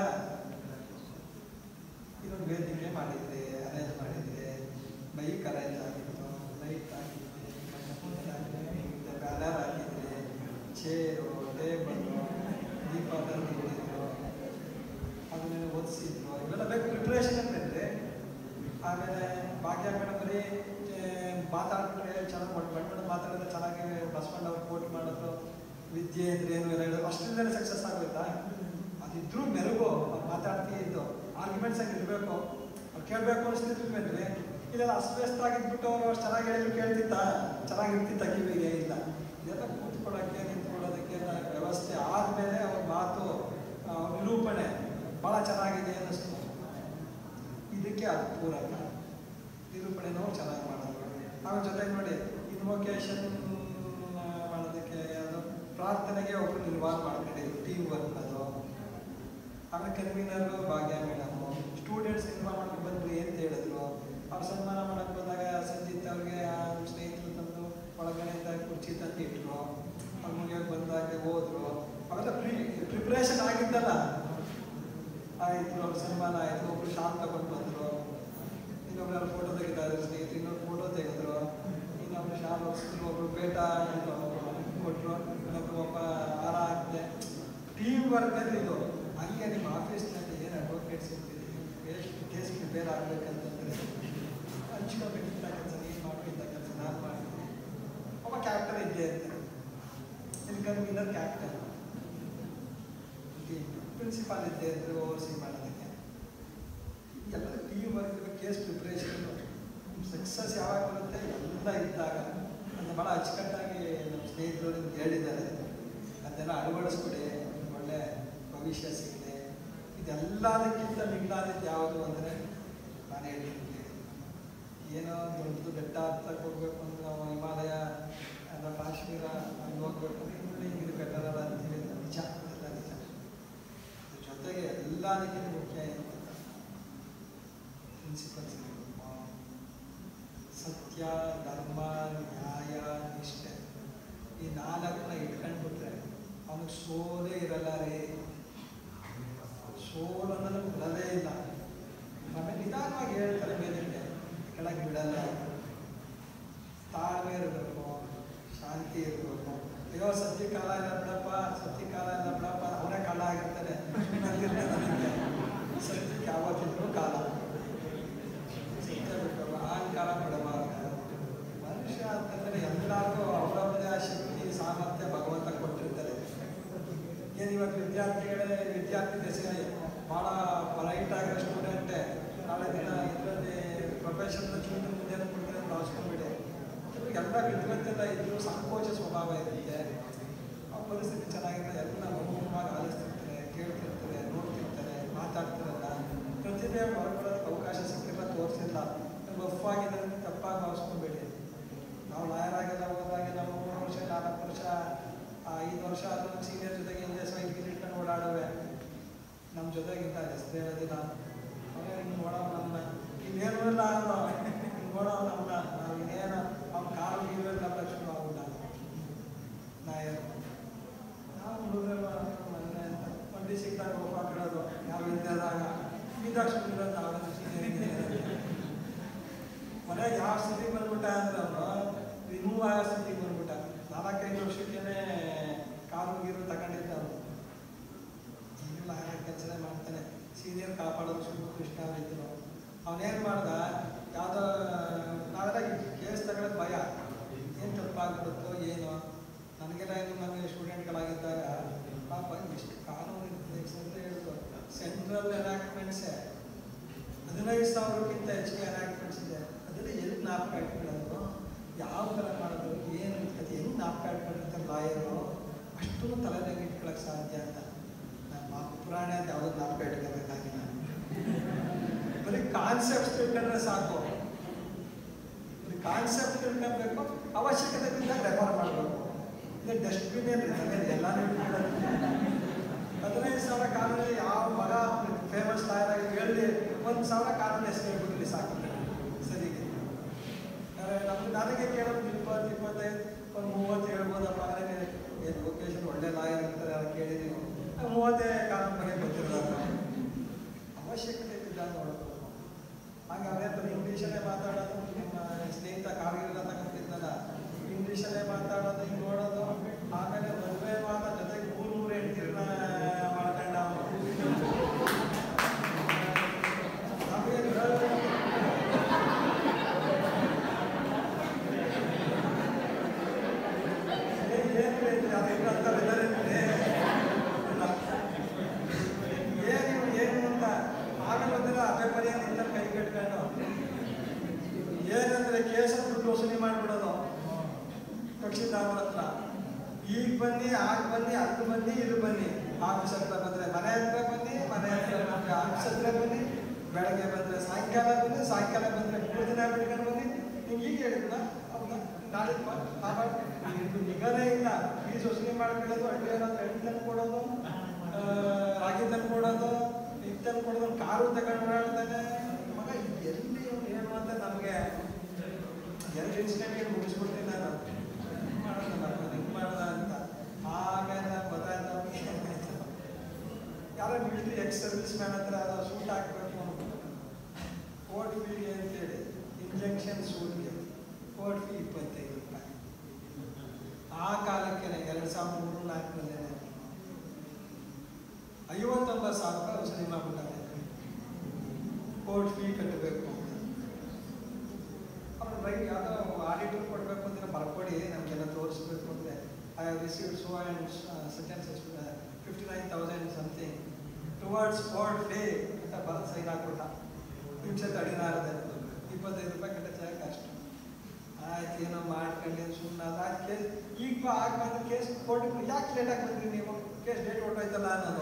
ಇದೊಂದು ವೇದಿಕೆ ಮಾಡಿದ್ರೆ ಅರೇಂಜ್ ಮಾಡಿದ್ರೆ ಬೈಕ್ ಅರೇಂಜ್ ಆಗಿತ್ತು ಲೈಟ್ ಹಾಕಿದ್ರೆ ಬ್ಯಾನರ್ ಹಾಕಿದ್ರೆ ಚೇರು ಟೇಬಲು ದೀಪ ತಂದಿದ್ರು ಅದನ್ನೆಲ್ಲ ಒದಿಸಿದ್ರು ಇವೆಲ್ಲ ಬೇಕು ಪ್ರಿಪ್ರೇಷನ್ ಅಂತಂದ್ರೆ ಆಮೇಲೆ ಭಾಗ್ಯ ಮೇಡಮ್ ಬರೀ ಏ, ಮಾತಾಡ್ಬಿಟ್ರೆ ಚೆನ್ನಾಗಿ ಬಣ್ಣ ಬಣ್ಣ ಮಾತಾಡಿದ್ರೆ ಚೆನ್ನಾಗಿ ಬಸವಣ್ಣ ಅವ್ರು ಕೋಟ್ ಮಾಡಿದ್ರು ವಿದ್ಯೆ ಅಂದ್ರೆ ಏನು ಎಲ್ಲ ಹೇಳಿದ್ರು ಅಷ್ಟಿಂದಲೇ ಸಕ್ಸಸ್ ಆಗುತ್ತಾ ಅದಿದ್ರು ಮೆರುಗು ಅವ್ರು ಮಾತಾಡ್ತೀವಿ ಇದ್ದು ಆರ್ಗ್ಯುಮೆಂಟ್ಸ್ ಆಗಿ ಇರಬೇಕು ಅವ್ರು ಕೇಳಬೇಕು ಅನಿಸ್ತಿದ್ಮೇಲೆ ಇದೆಲ್ಲ ಅಸ್ವ್ಯಸ್ತ ಆಗಿದ್ಬಿಟ್ಟು ಅವ್ರು ಅಷ್ಟು ಚೆನ್ನಾಗಿ ಹೇಳಿದ್ರು ಕೇಳ್ತಿತ್ತ ಚೆನ್ನಾಗಿರ್ತಿತ್ತ ಕಿವಿಗೆ ಇಲ್ಲ ಇದೆಲ್ಲ ಕೂತ್ಕೊಳ್ಳೋಕ್ಕೆ ನಿಂತ್ಕೊಳ್ಳೋದಕ್ಕೆ ಎಲ್ಲ ವ್ಯವಸ್ಥೆ ಆದಮೇಲೆ ಅವ್ರ ಮಾತು ಆ, ನಿರೂಪಣೆ ಭಾಳ ಚೆನ್ನಾಗಿದೆ ಅನ್ನಿಸ್ತು ಇದಕ್ಕೆ ಅದು ಪೂರಕ ನಿರೂಪಣೆನೂ ಚೆನ್ನಾಗಿ ಮಾಡೋದು ಆಮೇಲೆ ಜೊತೆಗೆ ನೋಡಿ ಇನ್ವೊಕೇಶನ್ ಮಾಡೋದಕ್ಕೆ ಅದು ಪ್ರಾರ್ಥನೆಗೆ ಒಬ್ಬರು ನಿರ್ವಾಹ ಮಾಡ್ಕೊಂಡಿದ್ರು ಟೀಮ್ ವರ್ಕ್ ಅದು ಆಮೇಲೆ ಕನ್ವೀನರು ಭಾಗ್ಯ ಮೇಡಮು ಸ್ಟೂಡೆಂಟ್ಸ್ ನಿರ್ಮಾಣ ಮಾಡಕ್ಕೆ ಬಂದ್ರಿ ಅಂತ ಹೇಳಿದ್ರು ಅವ್ರು ಸನ್ಮಾನ ಮಾಡಕ್ಕೆ ಬಂದಾಗ ಸಂಜಿತ್ ಅವ್ರಿಗೆ ಆ ಸ್ನೇಹಿತರು ತಂದು ಒಳಗಡೆಯಿಂದ ಕುರ್ಚಿ ತಂದು ಇಟ್ರು ಅವ್ರ ಮುಗಿಯೋಕೆ ಬಂದಾಗ ಹೋದ್ರು ಅವೆಲ್ಲ ಪ್ರಿ ಪ್ರಿಪ್ರೇಷನ್ ಆಗಿದ್ದಲ್ಲ ಆಯಿತು ಅವ್ರ ಸನ್ಮಾನ ಆಯಿತು ಒಬ್ರು ಶಾಲ್ ತಗೊಂಡು ಬಂದರು ಇನ್ನೊಬ್ರು ಫೋಟೋ ತೆಗಿತಾರೆ ಸ್ನೇಹಿತರು ಇನ್ನೊಂದು ಫೋಟೋ ತೆಗೆದ್ರು ಇನ್ನೊಬ್ರು ಶಾಲ್ ಹೊರಿಸಿದ್ರು ಒಬ್ರು ಬೇಟ ಅಂತ ಕೊಟ್ಟರು ಇನ್ನೊಬ್ರು ಒಬ್ಬ ಹಾರ ಹಾಕಿದೆ ಟೀಮ್ ವರ್ಕ್ ಅಂದ್ರೆ ಇದು ಹಂಗೆ ನಿಮ್ಮ ಆಫೀಸ್ನಲ್ಲಿ ಏನು ಅಡ್ವೊಕೇಟ್ಸ್ ಇರ್ತೀರಿ ಎಷ್ಟು ಕೇಸ್ ಪ್ರಿಪೇರ್ ಆಗಬೇಕಂತಂದ್ರೆ ಹಂಚ್ಕೋಬೇಕಿಂತ ಕೆಲಸ ನೀನು ಮಾಡ್ಬೇಕಿಂತ ಕೆಲಸ ನಾನು ಮಾಡ್ತೀನಿ ಒಬ್ಬ ಕ್ಯಾಪ್ಟನ್ ಇದ್ದೇ ಇರ್ತಾರೆ ಇಲ್ಲಿ ಕನ್ವೀನರ್ ಕ್ಯಾಪ್ಟನ್ ಪ್ರಿನ್ಸಿಪಾಲ್ ಇದ್ದೇ ಇದ್ರೆ ಓವರ್ಸಿ ಮಾಡೋದಕ್ಕೆ ಎಲ್ಲ team work case preparation success ಯಾವಾಗ ಬರುತ್ತೆ ಎಲ್ಲ ಇದ್ದಾಗ ಅಂತ ಭಾಳ ಅಚ್ಚುಕಟ್ಟಾಗಿ ನಮ್ಮ ಸ್ನೇಹಿತರು ನಿಮ್ಗೆ ಹೇಳಿದ್ದಾರೆ ಅದನ್ನೆಲ್ಲ ಅಳವಡಿಸ್ಕೊಡಿ ನಿಮ್ಗೆ ಒಳ್ಳೆ ಭವಿಷ್ಯ ಸಿಗಲಿ ಇದೆಲ್ಲದಕ್ಕಿಂತ ಮಿಗಿಲಾದದ್ದು ಯಾವುದು ಅಂದರೆ ನಾನು ಹೇಳ್ತೀನಿ ಏನೋ ದೊಡ್ಡದು ಬೆಟ್ಟ ಹತ್ತಕ್ಕೆ ಹೋಗ್ಬೇಕು ಅಂದ್ರೆ ನಾವು ಹಿಮಾಲಯ ಎಲ್ಲ ಕಾಶ್ಮೀರ ಅಲ್ಲಿ ಹೋಗ್ಬೇಕು ಅಂದ್ರೆ ಇಲ್ಲಿ ಹಿಂಗೆ ಬೆಟರಲ್ಲ ಅಂತೀವಿ ಅದು ನಿಜ ಎಲ್ಲ ನಿಜ ಅದ್ರ ಜೊತೆಗೆ ಎಲ್ಲದಕ್ಕಿಂತ ಮುಖ್ಯ ಏನು ಗೊತ್ತಾ ಪ್ರಿನ್ಸಿಪಲ್ಸ್ ಸತ್ಯ ಧರ್ಮ ನ್ಯಾಯ ನಿಷ್ಠೆ ಈ ನಾಲ್ಕನ್ನ ಇಟ್ಕೊಂಡ್ಬಿಟ್ರೆ ಅವನಿಗೆ ಸೋಲೇ ಇರಲ್ಲ ರೀ ಸೋಲು ಅನ್ನೋದು ಬಿಡಲೇ ಇಲ್ಲ ಆಮೇಲೆ ನಿಧಾನವಾಗಿ ಹೇಳ್ತಾರೆ ಮೇಲಿಂದ ಕೆಳಗೆ ಬಿಡಲ್ಲ ತಾಳ್ಮೆ ಇರಬೇಕು ವಿದ್ಯಾರ್ಥಿಗಳೇ ವಿದ್ಯಾರ್ಥಿ ದಶೆಯಲ್ಲಿ ಭಾಳ ಬ್ರೈಟ್ ಆಗಿರೋ ಸ್ಟೂಡೆಂಟೇ ನಾಳೆ ದಿನ ಇದರಲ್ಲಿ ಪ್ರೊಫೆಷನಲ್ ಜೀವನ ಮುಂದೆ ಕೊಡ್ತಾರೆ ಅಂತ ಭಾವಿಸ್ಕೊಂಡ್ಬಿಡಿ ಎಲ್ಲ ವಿದ್ವತ್ತೆಲ್ಲ ಇದ್ದು ಸಂಕೋಚ ಸ್ವಭಾವ ಇರುತ್ತೆ ಆ ಪರಿಸ್ಥಿತಿ ಚೆನ್ನಾಗಿರುತ್ತೆ ಎಲ್ಲ ಮಗುವಾಗಿ ಆಲಿಸ್ತಿರ್ತಾರೆ ಕೇಳ್ತಿರ್ತಾರೆ ನೋಡ್ತಿರ್ತಾರೆ ಮಾತಾಡ್ತಿರಲ್ಲ ಪ್ರತಿಭೆ ಹೊರಗೊಳ್ಳೋದಕ್ಕೆ ಅವಕಾಶ ಸಿಕ್ಕಿಲ್ಲ ತೋರಿಸಿಲ್ಲ ರಫ್ ಆಗಿದೆ ಅಂತ ತಪ್ಪಾಗಿ ಭಾವಿಸ್ಕೊಂಬೇಡಿ ನಾವು ಲಾಯರಾಗೆಲ್ಲ ಹೋದಾಗೆಲ್ಲ ಮೂರು ವರ್ಷ ನಾಲ್ಕು ವರ್ಷ ಆ, ಐದು ವರ್ಷ ಆದ್ರೂ ಸೀನಿಯರ್ ಜೊತೆಗೆ ಹಿಂದೆ ಸೈಕಲ್ ಇಟ್ಕೊಂಡು ಓಡಾಡುವೆ ನಮ್ಮ ಜೊತೆಗಿಂತ ಹೆಸರು ಹೇಳೋದಿಲ್ಲ ಅವನೇ ಹಿಂಗೆ ನೋಡೋ ನಮ್ಮನ್ನ ಇನ್ನೇನು ಇಲ್ಲ ಅನ್ನೋ ಹಿಂಗೆ ನೋಡೋ ನಮ್ಮನ್ನ ನಾವು ಇನ್ನೇನು ಅವ್ನ ಕಾಲು ಗೀರು ನಮ್ಮ ಲಕ್ಷಣ ಆಗುಲ್ಲ ನಾಯರು ನಾವು ಹುಡುಗರು ಮೊನ್ನೆ ಅಂತ ಮಂಡಿ ಸಿಕ್ಕಿದಾಗ ಹೋಗಿ ಹಾಕಿಡೋದು ನಾವು ಇದ್ದಾಗ ಇದ್ದಾಗ ಸುಮ್ಮನೆ ನಾವು ಮನೆಗೆ ಯಾವ ಸ್ಥಿತಿಗೆ ಬಂದ್ಬಿಟ್ಟ ಅಂದ್ರೆ ರಿಮೂವ್ ಆಗೋ ಸ್ಥಿತಿಗೆ ಬಂದ್ಬಿಟ್ಟ ನಾಲ್ಕೈದು ವರ್ಷಕ್ಕೇನೆ ಕಾರು ಗೀರು ತಗೊಂಡಿದ್ದ ಅವನು ಈಗಲೂ ಆಗ ಕೆಲಸನೇ ಮಾಡ್ತಾನೆ ಸೀನಿಯರ್ ಕಾಪಾಡೋದು ಸುಮ್ಮನೆ ಕೃಷ್ಣ ಅವರಿದ್ರು ಅವನೇನು ಮಾಡ್ದ ಯಾವುದೋ ನಾವೆಲ್ಲ ಕೇಸ್ ತಗೊಳ್ಳೋದು ಭಯ ಏನು ತಪ್ಪಾಗ್ಬಿಡುತ್ತೋ ಏನೋ ನನಗೆಲ್ಲ ಏನು ನಮಗೆ ಸ್ಟೂಡೆಂಟ್ಗಳಾಗಿದ್ದಾಗ ಪಾಪ ಎಷ್ಟು ಕಾನೂನು ಇರ್ತದೆ ಅಂತ ಹೇಳಿದ್ರು ಸೆಂಟ್ರಲ್ ಎನಾಕ್ಟ್ಮೆಂಟ್ಸೇ ಹದಿನೈದು ಸಾವಿರಕ್ಕಿಂತ ಹೆಚ್ಚಿಗೆ ಎನಾಕ್ಟ್ಮೆಂಟ್ಸ್ ಇದೆ ಅದರಲ್ಲಿ ಎಲ್ಲಿ ನಾಪಕ ಇಟ್ಕೊಳ್ಳೋದು ಯಾವ ಥರ ಮಾಡೋದು ಏನು ಅದು ಹೆಂಗೆ ನಾಪಕ ಇಟ್ಕೊಂಡಿರ್ತಾರೆ ಲಾಯರು ಅಷ್ಟನ್ನು ತಲೆನಾಗ ಇಟ್ಕೊಳಕ್ಕೆ ಸಾಧ್ಯ ಅಂತ ನಮ್ಮ ಪುರಾಣ ಅಂತ ಯಾವುದೋ ನಾಪಕ ಇಟ್ಕೋಬೇಕಾಗಿಲ್ಲ ಬರೀ ಕಾನ್ಸೆಪ್ಟ್ಸ್ ತಿಳ್ಕೊಂಡ್ರೆ ಸಾಕು ಬರೀ ಕಾನ್ಸೆಪ್ಟ್ ತಿಳ್ಕೊಬೇಕು ಅವಶ್ಯಕತೆ ಬಿದ್ದಾಗ ರೆಫರ್ ಮಾಡಬೇಕು ಇದು ಡಸ್ಟ್ಬಿನ್ ಏನಿದೆ ಎಲ್ಲಾನು ಇಟ್ಕೊಳ್ಳೋದು ಹದಿನೈದು ಸಾವಿರ ಕಾನೂನಲ್ಲಿ ಯಾವ ಮಗ ಫೇಮಸ್ ಲಾಯರ್ ಆಗಿ ಹೇಳಿ ಒಂದು ಸಾವಿರ ಕಾನೂನು ಹೆಸರು ಹೇಳ್ಬಿಡ್ಲಿ ಸಾಕು ಸರಿಗೆ ನಮ್ಗೆ ನನಗೆ ಕೇಳೋದು ಇಪ್ಪತ್ತು ಇಪ್ಪತ್ತೈದು ಒಂದು ಮೂವತ್ತು ಹೇಳ್ಬೋದಪ್ಪ ಅಂದರೆ ಏನು ಲೊಕೇಶನ್ ಒಳ್ಳೆ ಲಾಯರ್ ಅಂತಾರೆ ಅದು ಕೇಳಿದೀವಿ ಮೂವತ್ತೇ ಕಾನೂನು ಬಗ್ಗೆ ಗೊತ್ತಿರೋದು ಅವಶ್ಯಕತೆ ಇದ್ದಾಗ ನೋಡಬೇಕು ಹಾಗೆ ಅವರೇ ಬರೀ ಇಂಗ್ಲೀಷಲ್ಲೇ ಮಾತಾಡೋದು ನಿಮ್ಮ ಸ್ನೇಹಿತ ಕಾವಿಗೆಲ್ಲ ತಗೊಂಡಿದ್ನಲ್ಲ ಇಂಗ್ಲೀಷಲ್ಲೇ ಮಾತಾಡೋದು ಹಿಂಗೆ ನೋಡೋದು ಆಮೇಲೆ ಮದುವೆ ಮಾತ ಜೊತೆಗೆ ಮೂರು ಮೂರು ಹೆಂಡ್ತಿರನ್ನ ಮಾಡ್ಕೊಂಡ ಅವನು ನಮಗೆ ಏನು ಏನು ಅಂತ ಆಗಲ್ಲ ಅಂದ್ರೆ ಅದೇ ಪರ್ಯಾಯ ನಿಂತ ಕೈ ಕಟ್ಕೊಂಡು ಏನಂದ್ರೆ ಕೇಸ ದುಡ್ಡು ವಸೂಲಿ ಮಾಡಿಬಿಡೋದು ಕಕ್ಷಿದಾರರ ಹತ್ರ ಈಗ ಬನ್ನಿ ಆಗ ಬನ್ನಿ ಅಲ್ಲಿ ಬನ್ನಿ ಇಲ್ಲಿ ಬನ್ನಿ ಆಫೀಸ್ ಹತ್ರ ಬಂದ್ರೆ ಮನೆ ಹತ್ರ ಬನ್ನಿ ಮನೆ ಹತ್ರ ಬಂದ್ರೆ ಆಫೀಸ್ ಹತ್ರ ಬನ್ನಿ ಬೆಳಗ್ಗೆ ಬಂದ್ರೆ ಸಾಯಂಕಾಲ ಬನ್ನಿ ಸಾಯಂಕಾಲ ಬಂದ್ರೆ ಮೂರು ದಿನ ಬಿಟ್ಕೊಂಡು ಬನ್ನಿ ನಿಂಗೆ ಈಗ ಹೇಳಿದ್ನ ಹೌದಾ ನಾಳೆ ಬಾ, ನಾಳೆ ಬಾ. ಇದು ನಿಗನೇ ಇಲ್ಲ ಫೀಸ್ ವಸೂಲಿ ಮಾಡ್ಕೊಳ್ಳೋದು ಅಡ್ಡಿ ಏನಾದ್ರು ಎಣ್ಣೆ ತಂದು ಕೊಡೋದು ಆ, ರಾಗಿ ತಂದು ಕೊಡೋದು ಇದು ತಂದು ಕೊಡೋದು ಕಾರು ತಗೊಂಡು ಹೇಳ್ತಾನೆ ಮಗ ಎಲ್ಲಿ ಇವ್ನು ಏನು ಅಂತ ನಮಗೆ ಎರಡು ಇನ್ಸಿಡೆಂಟ್ಗೆ ಮುಗಿಸ್ಬಿಡ್ತೀನಿ ನಾನು ಹಿಂಗ್ ಮಾಡೋದಲ್ಲ ಹಿಂಗೆ ಮಾಡೋದ ಅಂತ ಆಮೇಲೆ ಗೊತ್ತಾಯ್ತು ನಮಗೆ ಯಾರೋ ಮಿಲಿಟರಿ ಎಕ್ಸ್ ಸರ್ವಿಸ್ ಮ್ಯಾನ್ ಹತ್ರ ಅದು ಸೂಟ್ ಹಾಕಬೇಕು ಕೋರ್ಟ್ ಫೀಗೆ ಅಂತೇಳಿ ಇಂಜೆಕ್ಷನ್ ಸೂಟ್ಗೆ ಕೋರ್ಟ್ ಫೀ ಇಪ್ಪತ್ತೈದು ರೂಪಾಯಿ ಆ ಕಾಲಕ್ಕೆ ಎರಡು ಸಾವಿರದ ಮೂರು ನಾಲ್ಕರಲ್ಲೇ ಐವತ್ತೊಂಬತ್ತು ಸಾವಿರ ರೂಪಾಯಿ ವಸೂಲಿ ಮಾಡ್ಬಿಟ್ಟಾರೆ ಕೋರ್ಟ್ ಫೀ ಕಟ್ಟಬೇಕು ಅಂತ ಅವ್ರು ರೈಟ್ ಯಾವುದೋ ಆಡಿಟರ್ ಕೊಡಬೇಕು ಅಂದರೆ ಬರ್ಕೊಡಿ ನಮಗೆಲ್ಲ ತೋರಿಸ್ಬೇಕು ಅಂದರೆ I have received so and sentences fifty nine thousand something towards court fee ಅಂತ ಬರೆದು ಸೈನ್ ಹಾಕ್ಬಿಟ್ಟ ಹಿಂಸೆ ತಡಿನಾರದೆ ಇಪ್ಪತ್ತೈದು ರೂಪಾಯಿ ಕಟ್ಟಕ್ಕೆ ಕಷ್ಟ ಆಯ್ತು ಏನೋ ಮಾಡ್ಕೊಂಡು ಸುಮ್ಮನೆ ಅದಾದ ಕೇಸ್ ಈಗ ಬಾ ಆಗ ಬಂದ ಕೇಸ್ ಕೋರ್ಟಿಗೆ ಯಾಕೆ ಲೇಟಾಗಿ ಬಂದ್ರಿ ನೀವು ಕೇಸ್ ಡೇಟ್ ಹೊಟ್ಟೋಯ್ತಲ್ಲ ಅನ್ನೋದು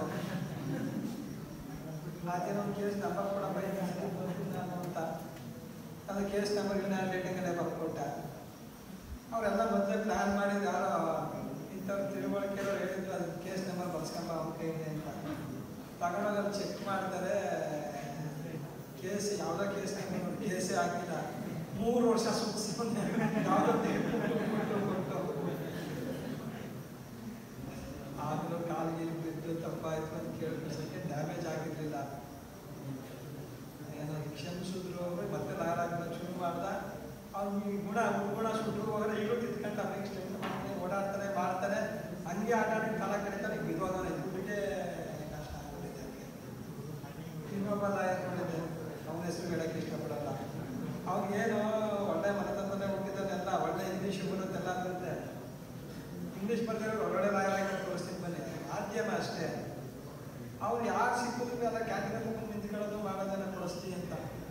ಅದೇನೋ ಕೇಸ್ ನಂಬರ್ ಕೂಡ ಬೈಕ್ ನಾನು ಅಂತ ಅದು ಕೇಸ್ ನಂಬರ್ ಇಲ್ಲ ರೇಟಿಂಗಲ್ಲೇ ಬರ್ಕೊಟ್ಟ ಅವರೆಲ್ಲ ಮೊದಲೇ ಪ್ಲ್ಯಾನ್ ಮಾಡಿದ್ದು ಯಾರೋ ಇಂಥವ್ರು ತಿಳುವಳಿಕೆ ಹೇಳಿದ್ರು ಅದು ಕೇಸ್ ನಂಬರ್ ಬರ್ಸ್ಕೊಂಬ ಅವ್ನ ಕೈಗೆ ಅಂತ ತಗೊಂಡೋಗಿ ಅಲ್ಲಿ ಚೆಕ್ ಮಾಡ್ತಾರೆ ಕೇಸ್ ಯಾವುದೋ ಕೇಸ್ ನಂಬರ್ ಕೇಸೇ ಆಗಿಲ್ಲ ಮೂರು ವರ್ಷ ಸುತ್ತಿಸ್ಕೊಂಡೆ ಯಾವುದೋ ಕೊಟ್ಟು ಆದರೂ ಕಾಲಿಗೆ ಬಿದ್ದು ತಪ್ಪಾಯ್ತು ಅಂತ ಕೇಳಿಸೋಕ್ಕೆ ಡ್ಯಾಮೇಜ್ ಆಗಿರಲಿಲ್ಲ ಏನೋ ಕ್ಷಮಿಸಿದ್ರು ಅವರು ಮತ್ತೆ ಲಾಯರ್ ಶುರು ಮಾಡ್ದ ಅವ್ನು ಈ ಗುಣ ಗುಣ ಸುಟ್ಟರು ಹೋದ್ರೆ ಈಗಲೂ ತಿದ್ಕೊಂಡ ನೆಕ್ಸ್ಟ್ ಮಾಡ್ತಾನೆ ಓಡಾಡ್ತಾನೆ ಮಾಡ್ತಾನೆ ಹಂಗೆ ಆಟ ಆಡಿ ಕಾಲ ಕಳೀತಾನೆ ಬಿದ್ದೋದಾನೆ ದುಡ್ಡಿಗೆ ಕಷ್ಟ ಆಗ್ಬಿಟ್ಟಿದೆ ಅವನಿಗೆ ಇನ್ನೊಬ್ಬ ಲಾಯರ್ ನೋಡಿದ್ದೆ ಅವನ ಹೆಸರು ಹೇಳಕ್ಕೆ ಇಷ್ಟಪಡಲ್ಲ ಅವ್ನಿಗೇನು ಒಳ್ಳೆ ಮನೆತನದಲ್ಲೇ ಹುಟ್ಟಿದ್ದನ್ನೆಲ್ಲ ಒಳ್ಳೆ ಇಂಗ್ಲೀಷ್ ಬರುತ್ತೆಲ್ಲ ಬರುತ್ತೆ ಇಂಗ್ಲೀಷ್ ಬರ್ತಾರೆ ಒಳ್ಳೊಳ್ಳೆ ಲಾಯರ್ ಆಗಿ ತೋರಿಸ್ತೀನಿ ಬನ್ನಿ ಮಾಧ್ಯಮ ಅಷ್ಟೇ ಅವ್ನು ಯಾರು ಸಿಕ್ಕಿದ್ರು ಎಲ್ಲ ಕ್ಯಾಟಗರಿ ನಿಂತ್ಕೊಳ್ಳೋದು ಮಾಡೋದನ್ನ ಕೊಡಿಸ್ತಿ ಅಂತ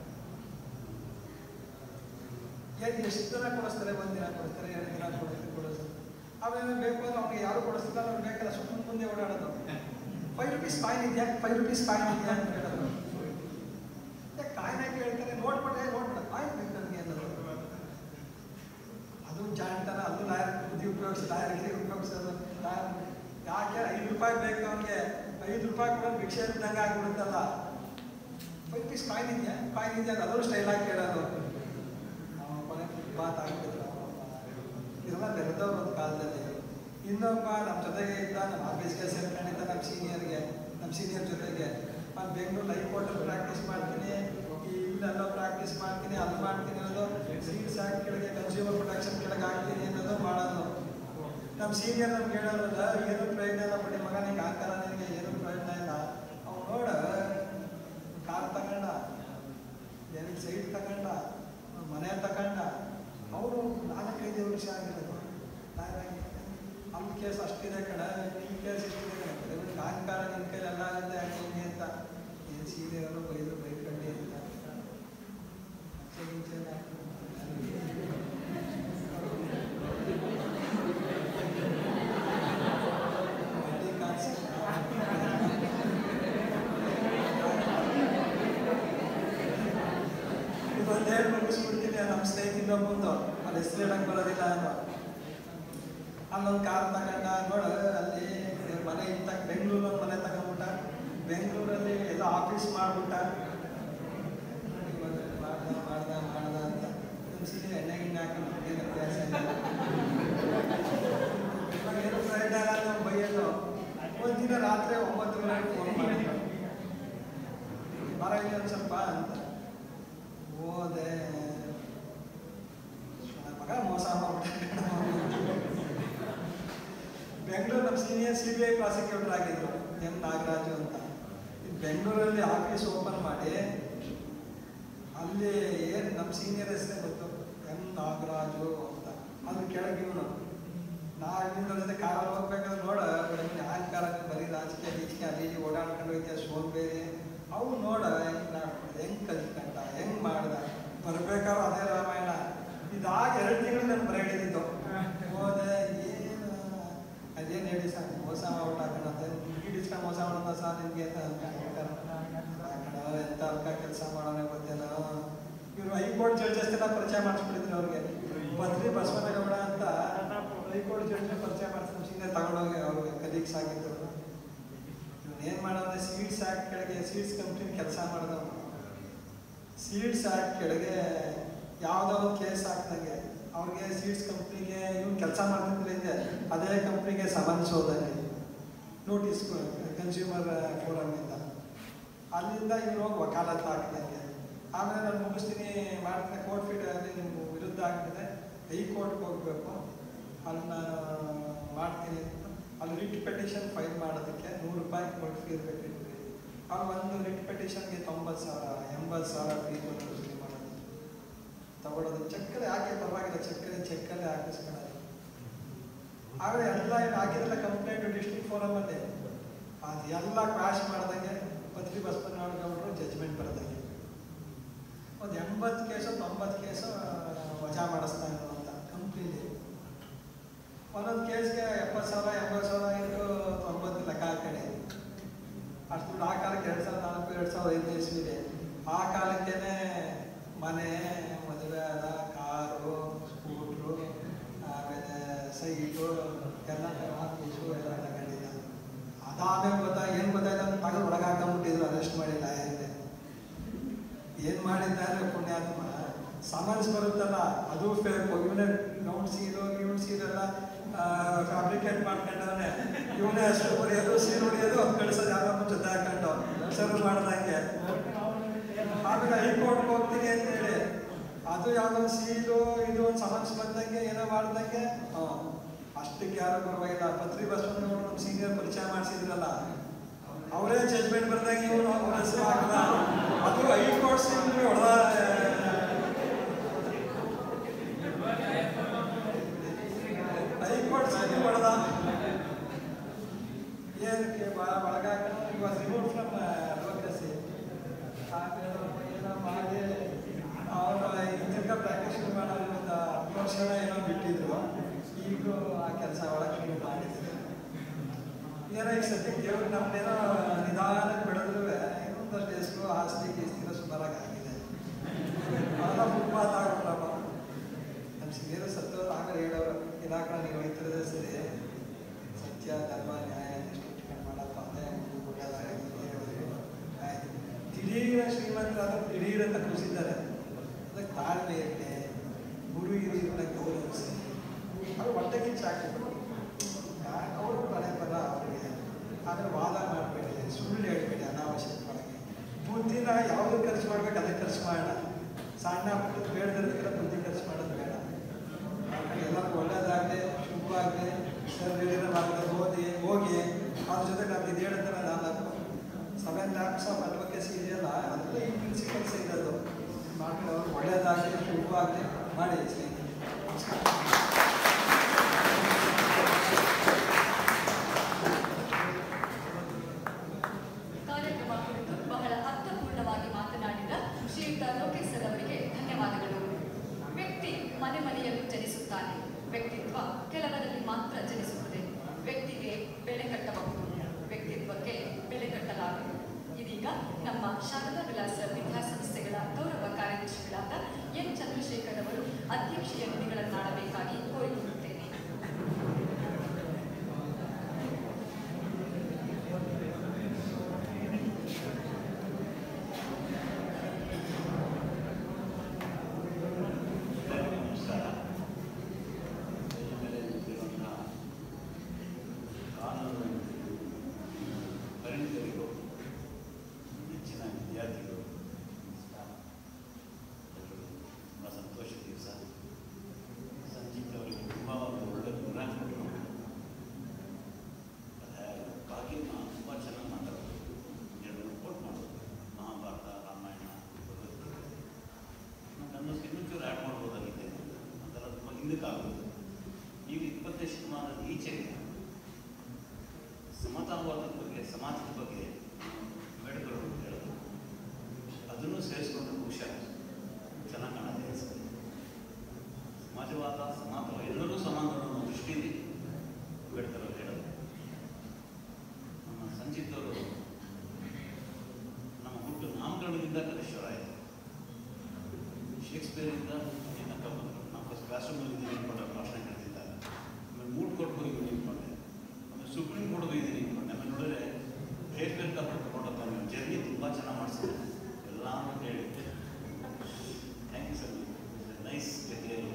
ಏನು ಎಷ್ಟು ಜನ ಕೊಡಿಸ್ತಾರೆ ಒಂದು ದಿನ ಕೊಡಿಸ್ತಾರೆ ಎರಡು ದಿನ ಕೊಡಿಸ್ತಾರೆ ಕೊಡಿಸ್ತಾರೆ ಆಮೇಲೆ ಬೇಕು ಅಂದ್ರೆ ಅವ್ನಿಗೆ ಯಾರು ಕೊಡಿಸ್ತಿಲ್ಲ ಅವ್ನು ಬೇಕಲ್ಲ ಸುಮ್ಮನೆ ಮುಂದೆ ಓಡಾಡೋದು ಫೈವ್ ರುಪೀಸ್ ಕಾಯಿನ್ ಇದೆಯಾ ಫೈವ್ ರುಪೀಸ್ ಕಾಯಿನ್ ಇದೆಯಾ ಅಂತ ಹೇಳೋದು ಏ, ಕಾಯಿನ್ ಹಾಕಿ ಹೇಳ್ತಾರೆ ನೋಡ್ಬಿಟ್ಟೆ ನೋಡ್ಬಿಡ ಕಾಯಿನ್ ಬೇಕು ನನಗೆ ಅನ್ನೋದು ಅದು ಜಾಣ್ತನ ಅದು ಲಾಯರ್ ಬುದ್ಧಿ ಉಪಯೋಗಿಸಿ ಲಾಯರ್ಗೆ ಉಪಯೋಗಿಸೋದು ಲಾಯರ್ ಯಾಕೆ ಐದು ರೂಪಾಯಿ ಬೇಕು ಅವನಿಗೆ ಐದು ರೂಪಾಯಿ ಕೂಡ ಭಿಕ್ಷೆ ಇದ್ದಂಗೆ ಆಗ್ಬಿಡುತ್ತಲ್ಲ ಫೈವ್ ಪೀಸ್ ಕಾಯಿನ್ ಇದೆಯಾ ಕಾಯಿನ್ ಇದೆಯಾ ಅಂತ ಅದನ್ನು ಸ್ಟೈಲ್ ಆಗಿ ಕೇಳೋದು ಅವನ ಕೊನೆ ಬಾತ್ ಆಗ್ಬಿಟ್ಟಿದ್ರು ಇದೆಲ್ಲ ಬೆರೆದವ್ರು ಒಂದು ಕಾಲದಲ್ಲಿ ಇನ್ನೊಬ್ಬ ನಮ್ಮ ಜೊತೆಗೆ ಇದ್ದ ನಮ್ಮ ಆಫೀಸ್ಗೆ ಸೇರ್ಕೊಂಡಿದ್ದ ನಮ್ಮ ಸೀನಿಯರ್ಗೆ ನಮ್ಮ ಸೀನಿಯರ್ ಜೊತೆಗೆ ನಾನು ಬೆಂಗಳೂರು ಹೈಕೋರ್ಟಲ್ಲಿ ಪ್ರಾಕ್ಟೀಸ್ ಮಾಡ್ತೀನಿ ಈ ಇಲ್ಲೆಲ್ಲ ಪ್ರಾಕ್ಟೀಸ್ ಮಾಡ್ತೀನಿ ಅದು ಮಾಡ್ತೀನಿ ಅನ್ನೋದು ಸೀಟ್ಸ್ ಹಾಕಿ ಕೆಳಗೆ ಕನ್ಸ್ಯೂಮರ್ ಪ್ರೊಟೆಕ್ಷನ್ ಕೆಳಗೆ ಹಾಕ್ತೀನಿ ಅನ್ನೋದು ಮಾಡೋದು ನಮ್ಮ ಸೀನಿಯರ್ ನಮ್ಗೆ ಹೇಳೋರಲ್ಲ ಏನು ಪ್ರಯೋಜನ ಇಲ್ಲ ಬಿಡಿ ಮಗ ನಿಂಗೆ ಹಾಕಲ್ಲ ನಿನಗೆ ಏನು ಪ್ರಯೋಜನ ಇಲ್ಲ ಅವ್ನು ನೋಡ ಕಾರ್ ತಗೊಂಡ ಎರಡು ಸೈಡ್ ತಗೊಂಡ ಮನೆ ತಗೊಂಡ ಅವರು ನಾಲ್ಕೈದು ವರ್ಷ ಆಗಿರೋದು ನಾನಾಗಿ ನಮ್ಮ ಕೇಸ್ ಅಷ್ಟಿದೆ ಕಣ ನಿಮ್ಮ ಕೇಸ್ ಇಷ್ಟಿದೆ ಕಣ ನಿಮ್ಗೆ ಅಹಂಕಾರ ನಿಮ್ಮ ಕೈಲಿ ಎಲ್ಲ ಆಗುತ್ತೆ ಯಾಕೆ ಹಿಂಗೆ ಅಂತ ಏನು ಸೀನಿಯರು ಬೈದು ಬೈಕಂಡಿ ಅಂತ ಗಿಂಚೆ ಗಿಂಚೆ ಬಡ್ಡಿ ಕಾಸು ಇದೊಂದು ಹೇಳಿ ಮುಗಿಸ್ಬಿಡ್ತೀನಿ ನಮ್ಮ ಸ್ನೇಹಿತ ಬಂದು ಅಲ್ಲಿ ಹೆಸರು ಹೇಳಕ್ ಬರೋದಿಲ್ಲ ಅನ್ನೋ ಅಲ್ಲೊಂದು ಕಾರ್ ತಗೊಂಡ ನೋಡ ಅಲ್ಲಿ ಮನೆ ಇತ್ತ ಬೆಂಗಳೂರಲ್ಲಿ ಒಂದು ಮನೆ ತಗೊಂಡ್ಬಿಟ್ಟ ಬೆಂಗಳೂರಲ್ಲಿ ಎಲ್ಲ ಆಫೀಸ್ ಮಾಡ್ಬಿಟ್ಟ ಮಾಡ್ದ ಮಾಡ್ದ ಮಾಡ್ದ ಅಂತ ಅನ್ಸಿದ್ರೆ ಎಣ್ಣೆ ಗಿಣ್ಣೆ ಹಾಕಿ ಏನು ಅಭ್ಯಾಸ ಇಲ್ಲ ಇವಾಗ ಏನು ಪ್ರಯೋಜನ ಇಲ್ಲ ನಾವು ಬೈಯೋದು ಒಂದಿನ ರಾತ್ರಿ ಒಂಬತ್ತು ಗಂಟೆಗೆ ಫೋನ್ ಮಾಡಿದ್ರು ಬರ ಇಲ್ಲಿ ಒಂದು ಸ್ವಲ್ಪ ಅಂತ ಹೋದೆ ನನ್ನ ಮಗ ಮೋಸ ಮಾಡ್ಬಿಟ್ಟ ಬೆಂಗಳೂರು ನಮ್ಮ senior C B I prosecutor ಆಗಿದ್ರು ಎಂ ನಾಗರಾಜು ಅಂತ ಈ ಬೆಂಗಳೂರಲ್ಲಿ ಆಫೀಸ್ ಓಪನ್ ಮಾಡಿ ಅಲ್ಲಿ ಏನು ನಮ್ಮ ಸೀನಿಯರ್ ಹೆಸರೇ ಗೊತ್ತು ಎಂ ನಾಗರಾಜು ಅಂತ ಅದ್ರ ಕೆಳಗೆ ಇವನು ನಾವಿಂದ ಜೊತೆ ಕಾರಲ್ಲಿ ಹೋಗ್ಬೇಕಾದ್ರೆ ನೋಡ ಬೆಳಗ್ಗೆ ಅಹಂಕಾರ ಬರೀ ರಾಜಕೀಯ ಗೀಚಕೀಯ ಅಲ್ಲಿ ಇಲ್ಲಿ ಓಡಾಡ್ಕೊಂಡು ಹೋಯ್ತೀಯ ಸೋಂಬೇರಿ ಅವು ನೋಡ ಹೆಂಗ್ ನಾಡ್ಕೊಂಡು ಹೆಂಗ್ ಕಲಿತ್ಕೊಂಡ ಹೆಂಗ್ ಮಾಡ್ದ ಬರ್ಬೇಕಾದ್ರೆ ಅದೇ ರಾಮಾಯಣ ಇದಾಗ ಎರಡು ತಿಂಗಳು ನಾನು ಬರ ಹಿಡಿದಿದ್ದು ಹೋದೆ ಏನು ಅದೇನು ಹೇಳಿ ಸರ್ ಮೋಸ ಔಟ್ ಹಾಕೋಣ ಅಂತ ದುಡ್ಡು ಇಸ್ಕೊಂಡು ಮೋಸ ಮಾಡೋಣ ಸರ್ ನಿಮಗೆ ಅಂತ ಅನ್ಕೊಂಡ್ಬಿಟ್ಟಾರೆ. ಆ ಕಡೆ ಎಂತ ಅಲ್ಕ ಕೆಲಸ ಮಾಡೋಣ ಗೊತ್ತಿಲ್ಲ ಇವರು ಹೈಕೋರ್ಟ್ ಜಡ್ಜಸ್ ಎಲ್ಲ ಪರಿಚಯ ಮಾಡಿಸ್ಬಿಟ್ಟಿದ್ರು ಅವ್ರಿಗೆ ಬದ್ರಿ ಬಸವನಗೌಡ ಅಂತ ಹೈಕೋರ್ಟ್ ಜಡ್ಜ್ ಪರಿಚಯ ಮಾಡಿಸ್ಕೊಂಡು ಸೀನಿಯರ್ ತಗೊಂಡೋಗಿ ಅವ್ರಿಗೆ ಕಲೀಗ್ಸ್ ಆಗಿದ್ರು ಇವ್ನು ಏನು ಮಾಡೋದ್ರೆ ಸೀಡ್ಸ್ ಆ್ಯಕ್ಟ್ ಕೆಳಗೆ ಸೀಡ್ಸ್ ಕಂಪ್ನಿ ಕೆಲಸ ಮಾಡಿದವನು ಸೀಡ್ಸ್ ಆ್ಯಕ್ಟ್ ಕೆಳಗೆ ಯಾವುದೋ ಒಂದು ಕೇಸ್ ಹಾಕ್ದಂಗೆ ಅವ್ರಿಗೆ ಸೀಡ್ಸ್ ಕಂಪ್ನಿಗೆ ಇವ್ನು ಕೆಲಸ ಮಾಡ್ತಿದ್ರಿಂದ ಅದೇ ಕಂಪ್ನಿಗೆ ಸಮನ್ಸ್ ಹೋದಂಗೆ ನೋಟಿಸ್ ಕನ್ಸ್ಯೂಮರ್ ಫೋರಮಿಂದ ಅಲ್ಲಿಂದ ಇವ್ರು ಹೋಗಿ ವಕಾಲತ್ತು ಹಾಕಿದಂಗೆ ಆಮೇಲೆ ನಾನು ಮುಗಿಸ್ತೀನಿ ಮಾಡ್ತೀನಿ ಕೋರ್ಟ್ ಫೀಟ್ ಅಲ್ಲಿ ನಿಮ್ಮ ವಿರುದ್ಧ ಆಗ್ತಿದೆ ಹೈಕೋರ್ಟ್ಗೆ ಹೋಗಬೇಕು ಅಲ್ಲಿ ನಾನು ಮಾಡ್ತೀನಿ ಅಂತ ಅಲ್ಲಿ ರಿಟ್ ಪೆಟಿಷನ್ ಫೈಲ್ ಮಾಡೋದಕ್ಕೆ ನೂರು ರೂಪಾಯಿ ಕೋರ್ಟ್ ಫೀ ಇರಬೇಕು ಅವ್ರು ಒಂದು ರಿಟ್ ಪೆಟಿಷನ್ಗೆ ತೊಂಬತ್ತು ಸಾವಿರ ಎಂಬತ್ತು ಸಾವಿರ ಫೀ ಕೊಟ್ಟು ವಸೂಲಿ ಮಾಡೋದು ತಗೊಳ್ಳೋದು ಚೆಕ್ಕಲ್ಲಿ ಹಾಕಿ ಪರವಾಗಿಲ್ಲ ಚೆಕ್ಕಲ್ಲಿ ಚೆಕ್ಕಲ್ಲಿ ಹಾಕಿಸ್ಕೊಳ್ಳೋದು ಆಮೇಲೆ ಎಲ್ಲ ಏನು ಹಾಕಿದ್ರಲ್ಲ ಕಂಪ್ಲೇಂಟ್ ಡಿಸ್ಟ್ರಿಕ್ಟ್ ಫೋರಮಲ್ಲಿ ಅದು ಎಲ್ಲ ಕ್ರಾಶ್ ಮಾಡ್ದಂಗೆ ಪತ್ರಿ ಬಸವನಗೌಡರು ಜಜ್ಮೆಂಟ್ ಬರ್ದಂಗೆ ಒಂದು ಎಂಬತ್ತು ಕೇಸು ತೊಂಬತ್ತು ಕೇಸು ವಜಾ ಮಾಡಿಸ್ತಾ ಇದ್ರು ಅಂತ ಕಂಪ್ಲೀಲಿ ಒಂದೊಂದು ಕೇಸ್ಗೆ ಎಪ್ಪತ್ತು ಸಾವಿರ ಎಂಬತ್ತು ಸಾವಿರ ಇಂಟು ತೊಂಬತ್ತು ಲೆಕ್ಕ ಹಾಕಣೆ ಅಷ್ಟು ದುಡ್ಡು ಆ ಕಾಲಕ್ಕೆ ಎರಡು ಸಾವಿರದ ನಾಲ್ಕು ಎರಡು ಸಾವಿರದ ಐದು ಇಸ್ವಿದೆ ಆ ಕಾಲಕ್ಕೇನೆ ಮನೆ ಮದುವೆ ಆದ ಕಾರು ಸ್ಕೂಟ್ರು ಆಮೇಲೆ ಸೈಟು ಎಲ್ಲ ಆಫೀಸು ಎಲ್ಲ ತಗೊಂಡಿದ್ದ ಅದಾದ್ಮೇಲೆ ಗೊತ್ತಾ ಏನು ಗೊತ್ತಾಯ್ತು ಅಂತ ತಗೊಂಡು ಒಳಗೆ ಹಾಕೊಂಡ್ಬಿಟ್ಟಿದ್ರು ಅರೆಸ್ಟ್ ಮಾಡಿ ಲಾಯರ್ಗೆ ಏನು ಮಾಡಿದ್ದಾರೆ ಪುಣ್ಯಾತ್ಮ ಸಮನ್ಸ್ ಬರುತ್ತಲ್ಲ ಅದು ಫೇಕ್ ಇವನೇ ಗೌಂಡ್ ಸೀರು ಇವ್ನ ಸೀರೆಲ್ಲ ಫ್ಯಾಬ್ರಿಕೇಟ್ ಮಾಡ್ಕೊಂಡವನೆ ಇವನೇ ಅಷ್ಟು ಹೊಡೆಯೋದು ಸೀರೆ ಹೊಡೆಯೋದು ಅದು ಕಳಿಸೋದು ಯಾರೋ ಜೊತೆ ಹಾಕೊಂಡು ಸರ್ವ್ ಮಾಡ್ದಂಗೆ ಆಮೇಲೆ ಹೈಕೋರ್ಟ್ಗೆ ಹೋಗ್ತೀನಿ ಅಂತ ಹೇಳಿ ಅದು ಯಾವುದೋ ಸೀಲು ಇದು ಒಂದು ಸಮನ್ಸ್ ಬಂದಂಗೆ ಏನೋ ಮಾಡ್ದಂಗೆ ಹಾಂ ಅಷ್ಟಕ್ಕೆ ಯಾರು ಪರವಾಗಿಲ್ಲ ಪತ್ರಿ ಬಸವನಗೌಡರು ನಮ್ಮ ಸೀನಿಯರ್ ಪರಿಚಯ ಮಾಡಿಸಿದ್ರಲ್ಲ ಅವರೇ ಜಜ್ಮೆಂಟ್ ಬರ್ದಂಗೆ ಇವನು ಅವ್ರ ಹೆಸರು ಹಾಕದ ಅದು ಹೈಕೋರ್ಟ್ ಸೀಲ್ ಹೊಡೆದ ಹೈಕೋರ್ಟ್ ಸೀಲ್ ಹೊಡೆದ ಏನಕ್ಕೆ ಬ- ಒಳಗಾಕ ವಾಸ್ ರಿಮೂವ್ ಫ್ರಮ್ ಈಗಲೂ ಆ ಕೆಲಸ ಒಳಗೆ ಮಾಡಿದ್ದೀನಿ ಏನೋ ಈಗ ಸದ್ಯಕ್ಕೆ ದೇವ್ರು ನಮ್ಮನ್ನೇನೋ ನಿಧಾನಕ್ಕೆ ಬೆಳೆದ್ರು ಇನ್ನೊಂದಷ್ಟು ಹೆಸರು ಆಸ್ತಿ ಗೀಸ್ತಿನ ಸುಮಾರಾಗಿ ಆಗಿದೆ ಅವೆಲ್ಲ ಫುಟ್ಪಾತ್ ಆಗ್ಬಿಟ್ರಪ್ಪ ನಮ್ಮ ಸಿರಿಯರು ಸತ್ತೋರು ಆಮೇಲೆ ಹೇಳೋರು ಇಲಾಖ ನೀವು ಹೋಯ್ತಿರೋದೇ ಸರಿ ಸತ್ಯ ಧರ್ಮ ನ್ಯಾಯ ಎಷ್ಟು ಇಟ್ಕೊಂಡು ಮಾಡಪ್ಪ ಅದೇ ಒಳ್ಳೆಯದಾಗಿ ಆಯ್ತು ದಿಢೀರ ಶ್ರೀಮಂತರಾದ ದಿಢೀರ ಅಂತ ಕೂಸಿದ್ದಾರೆ ಅದಕ್ಕೆ ತಾಳ್ಮೆ ಇರಲಿ ಗುರು ಹಿರಿಯರನ್ನ ಗೌರವಿಸಿ ಅದು ಹೊಟ್ಟೆ ಕಿಚ್ಚು ಹಾಕಿಬಿಟ್ಟು ಅವರು ಕಡೆ ಬರ ಅವರಿಗೆ ಆದರೆ ವಾದ ಮಾಡಬೇಡಿ ಸುಳ್ಳು ಹೇಳ್ಬೇಡಿ ಅನಾವಶ್ಯಕವಾಗಿ ಬುದ್ಧಿನ ಯಾವುದು ಖರ್ಚು ಮಾಡ್ಬೇಕು ಅದಕ್ಕೆ ಖರ್ಚು ಮಾಡೋಣ ಸಣ್ಣ ಪುಟ್ಟದ ಬೇಡದಿರೋದಕ್ಕೆಲ್ಲ ಬುದ್ಧಿ ಖರ್ಚು ಮಾಡೋದು ಬೇಡ ಎಲ್ಲರಿಗೂ ಒಳ್ಳೇದಾಗಲಿ ಶುಭವಾಗಲಿ ಸರ್ ಹೇಳಿರೋ ಮಾರ್ಗದಲ್ಲಿ ಓದಿ ಹೋಗಿ ಅದ್ರ ಜೊತೆ ನಾನು ಇದು ಹೇಳಿದ್ರೆ ನಾನು ಸೆವೆನ್ ಲ್ಯಾಬ್ಸ್ ಆಫ್ ಅಡ್ವೊಕೇಸಿ ಇದೆಯಲ್ಲ ಅದೆಲ್ಲ ಈ ಪ್ರಿನ್ಸಿಪಲ್ಸ್ ಇರೋದು ಮಾಡಿ ಅವ್ರು ಒಳ್ಳೇದಾಗಲಿ ಶುಭವಾಗಲಿ ಮಾಡಿ ಸ್ನೇಹಿತರೆ ನಮಸ್ಕಾರ ಕಾರ್ಯಕ್ರಮ ಕುರಿತು ಬಹಳ ಅರ್ಥಪೂರ್ಣವಾಗಿ ಮಾತನಾಡಿದ ಶ್ರೀಯುತ ಲೋಕೇಶ್ ಸರ್ ಅವರಿಗೆ ಧನ್ಯವಾದಗಳು ವ್ಯಕ್ತಿ ಮನೆ ಮನೆಯಲ್ಲೂ ಜನಿಸುತ್ತಾನೆ ವ್ಯಕ್ತಿತ್ವ ಕೆಲವರಲ್ಲಿ ಮಾತ್ರ ಜನಿಸುತ್ತದೆ ವ್ಯಕ್ತಿಗೆ ಬೆಲೆ ಕಟ್ಟಬಹುದು ವ್ಯಕ್ತಿತ್ವಕ್ಕೆ ಬೆಲೆ ಕಟ್ಟಲಾಗದು ಇದೀಗ ನಮ್ಮ ಶಾರದಾ ವಿಲಾಸ ವಿದ್ಯಾಸಂಸ್ಥೆಗಳ ಗೌರವ ಕಾರ್ಯದರ್ಶಿಗಳಾದ ಎನ್ ಚಂದ್ರಶೇಖರ್ ಅವರು ಅಧ್ಯಕ್ಷೀಯ ನುಡಿಗಳನ್ನಾಡಬೇಕಾಗಿ ಕೋರಿಕೊಳ್ಳುತ್ತೇನೆ ನಮಸ್ಕಾರ ಮೇಲೆ ನಿಂತಿರುವಂಥ ಕಾನೂನು ಪರಿಣಿತರಿಗೂ ನೆಚ್ಚಿನ ವಿದ್ಯಾರ್ಥಿಗಳು ಸ್ಟಾಫ್ ಎಲ್ಲರಿಗೂ ತುಂಬ ಸಂತೋಷ ದಿವಸ ಸಂಜಿತ್ ಅವರಿಗೆ ತುಂಬ ಒಂದು ಒಳ್ಳೆ ಪ್ರೋಗ್ರಾಮ್ ಕೊಟ್ಟರು ಅದೇ ಬಾಕಿ ತುಂಬ ಚೆನ್ನಾಗಿ ಮಾತಾಡೋದು ಎರಡು ಕೋಟ್ ಮಾಡೋದು ಮಹಾಭಾರತ ರಾಮಾಯಣ ಭಗವದ್ಗೀತೆ ನನ್ನ ಇನ್ನೊಂಚೂರು ಆ್ಯಡ್ ಮಾಡ್ಬೋದಾಗಿದೆ ಅದೆಲ್ಲ ತುಂಬ ಹಿಂದಕ್ಕೆ ಆಗೋದು ಈಗ ಇಪ್ಪತ್ತನೇ ಶತಮಾನದ ಈಚೆಗೆ ಸಮತಾವಾದದ ಬಗ್ಗೆ ಸಮಾಜದ ಬಗ್ಗೆ ಅಂಬೇಡ್ಕರ್ ಅವರು ಹೇಳಿದ್ರು ಅದನ್ನು ಸೇರಿಸ್ಕೊಂಡು ಬಹುಶಃ ಚೆನ್ನಾಗಿ ಕಾಣುತ್ತೆ ಅನ್ಸುತ್ತೆ ಸಮಾಜವಾದ ಸಮಾಜವಾದ ಎಲ್ಲರೂ ಸಮಾನರು ಅನ್ನೋ ದೃಷ್ಟಿಯಲ್ಲಿ ಅಂಬೇಡ್ಕರ್ ಅವರು ಹೇಳೋದು ನಮ್ಮ ಸಂಜಿತ್ ಅವರು ನಮ್ಮ ಹುಟ್ಟು ನಾಮಕರಣದಿಂದ ಕಲಿಶ್ವರಾಯಿತು ಶೇಕ್ಸ್ಪಿಯರಿಂದ ಏನಕ್ಕ ಬಂದರು ನಾವು ಫಸ್ಟ್ ಕ್ಲಾಸ್ರೂಮಲ್ಲಿ ಇದ್ದೀನಿ ನಿಂತ್ಕೊಂಡೆ ಭಾಷಣ ಕೇಳ್ತಿದ್ದಾಗ ಆಮೇಲೆ ಮೂಡ್ ಕೊಟ್ಟು ಹೋಗಿ ನಿಂತ್ಕೊಂಡೆ ಆಮೇಲೆ ಸುಪ್ರೀಂ ಕೋರ್ಟ್ ಹೋಗಿ ನಿಂತ್ಕೊಂಡೆ ಆಮೇಲೆ ನೋಡಿದ್ರೆ ಶೇಕ್ಸ್ಪಿಯರ್ ಕರ್ಕೊಂಡು ತಗೊಂಡಪ್ಪ ನೀವು ಜರ್ನಿ ತುಂಬ ಚೆನ್ನಾಗಿ ಮಾಡಿಸಿದೆ ಎಲ್ಲ ಅಂತ ಹೇಳಿ ಥ್ಯಾಂಕ್ ಯು ಸರ್ ನೈಸ್ ಜೊತೆಯಲ್ಲಿ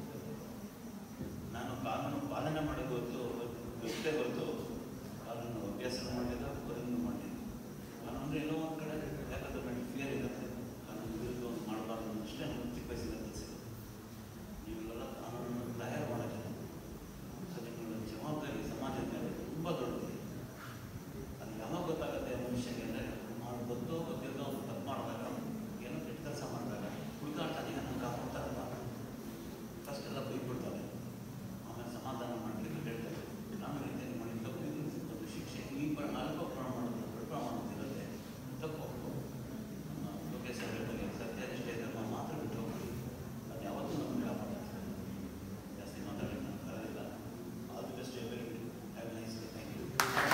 ನಾನು ಕಾನೂನು ಪಾಲನೆ ಮಾಡೋದು ಹೊರತು ಗೊತ್ತೇ ಹೊರತು ಕಾನೂನು ಅಭ್ಯಾಸ ಮಾಡಿಲ್ಲ ಬರೋದನ್ನು ಮಾಡಿಲ್ಲ ಕಾನೂನು ಅಂದರೆ ಎಲ್ಲೋ ಒಂದು ಕಡೆ ಯಾಕಂದ್ರೆ ನನಗೆ ಫಿಯರ್ ಇರುತ್ತೆ ಕಾನೂನು ವಿರುದ್ಧ ಒಂದು ಮಾಡಬಾರ್ದು ಅಷ್ಟೇ ನನಗೆ ಚಿಕ್ಕ ವಯಸ್ಸಿನ ಕಲಿಸಿದೆ ನೀವೆಲ್ಲ ಕಾನೂನನ್ನು ತಯಾರು ಮಾಡೋಕ್ಕೆ ಸೊ ನಿಮ್ಮಗಳ ಜವಾಬ್ದಾರಿ ಸಮಾಜದ ಮೇಲೆ ತುಂಬ ದೊಡ್ಡದಿದೆ ಅದು ಯಾವಾಗ ಗೊತ್ತಾಗುತ್ತೆ ಮನುಷ್ಯನಿಗೆ ಅಂದರೆ ನಾವು ಗೊತ್ತೋ ಗೊತ್ತಿಲ್ಲದೋ ಒಂದು ತಪ್ಪು ಮಾಡಿದಾಗ ಏನೋ ಕೆಟ್ಟ ಕೆಲಸ ಮಾಡಿದಾಗ ಹುಡುಕಾಡ್ತಾನೆ ನನ್ನ ಕಾಪಾಡ್ತಾರಲ್ಲ ಫಸ್ಟ್ ಎಲ್ಲ ಬೈಬಿಡ್ತಾರೆ ಆಮೇಲೆ ಸಮಾಧಾನ ಮಾಡಲಿಕ್ಕೆ ಹೇಳ್ತಾರೆ ಆಮೇಲೆ ಇದೇನು ಮಾಡಿ ತಪ್ಪು ಇದು ಒಂದು ಶಿಕ್ಷೆ ಈ ಪರ ನಾಲ್ಕು ಪ್ರಮಾಣ ಮಾಡೋದು ದೊಡ್ಡ ಪ್ರಮಾಣದ ಇರುತ್ತೆ ತಪ್ಪು ನಮ್ಮ ಲೋಕೇಶ್ ಅವ್ರ ಹೇಳಿದಾಗೆ ಸತ್ಯನಿಷ್ಠೆ ಧರ್ಮ ಮಾತ್ರ ಬಿಟ್ಟು ಹೋಗಿ ಅದು ಯಾವತ್ತೂ ನಮ್ಮನ್ನು ಕಾಪಾಡುತ್ತೆ ಜಾಸ್ತಿ ಮಾತಾಡಲಿಕ್ಕೆ ನಾನು ಬರೋದಿಲ್ಲ all the best every have nice day thank you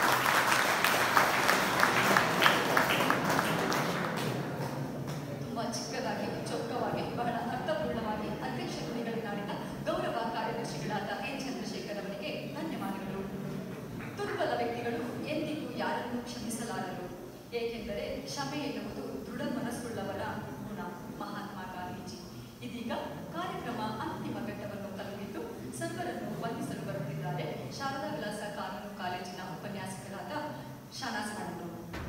ತುಂಬಾ ಚಿಕ್ಕದಾಗಿ ಚೊಕ್ಕವಾಗಿ ಬಹಳ ಅರ್ಥಪೂರ್ಣವಾಗಿ ಅಧ್ಯಕ್ಷ ನುಡಿಗಳನ್ನಾಡಿದ ಗೌರವ ಕಾರ್ಯದರ್ಶಿಗಳಾದ ಎನ್ ಚಂದ್ರಶೇಖರ್ ಅವರಿಗೆ ಧನ್ಯವಾದಗಳು ದುರ್ಬಲ ವ್ಯಕ್ತಿಗಳು ಎಂದಿಗೂ ಯಾರನ್ನೂ ಕ್ಷಮಿಸಲಾರರು ಏಕೆಂದರೆ ಕ್ಷಮೆ ಎನ್ನುವುದು ದೃಢ ಮನಸ್ಸುಳ್ಳವರ ಗುಣ ಮಹಾತ್ಮ ಗಾಂಧೀಜಿ ಇದೀಗ ಕಾರ್ಯಕ್ರಮ ಅಂತಿಮ ಘಟ್ಟವನ್ನು ತಲುಪಿದ್ದು ಸರ್ವರನ್ನು ವಂದಿಸಲು ಬರುತ್ತಿದ್ದಾರೆ ಶಾರದಾ ವಿಲಾಸ ಕಾನೂನು ಕಾಲೇಜಿನ ಉಪನ್ಯಾಸಕರಾದ ಶಾನಾಸ್ ಮೇಡಮ್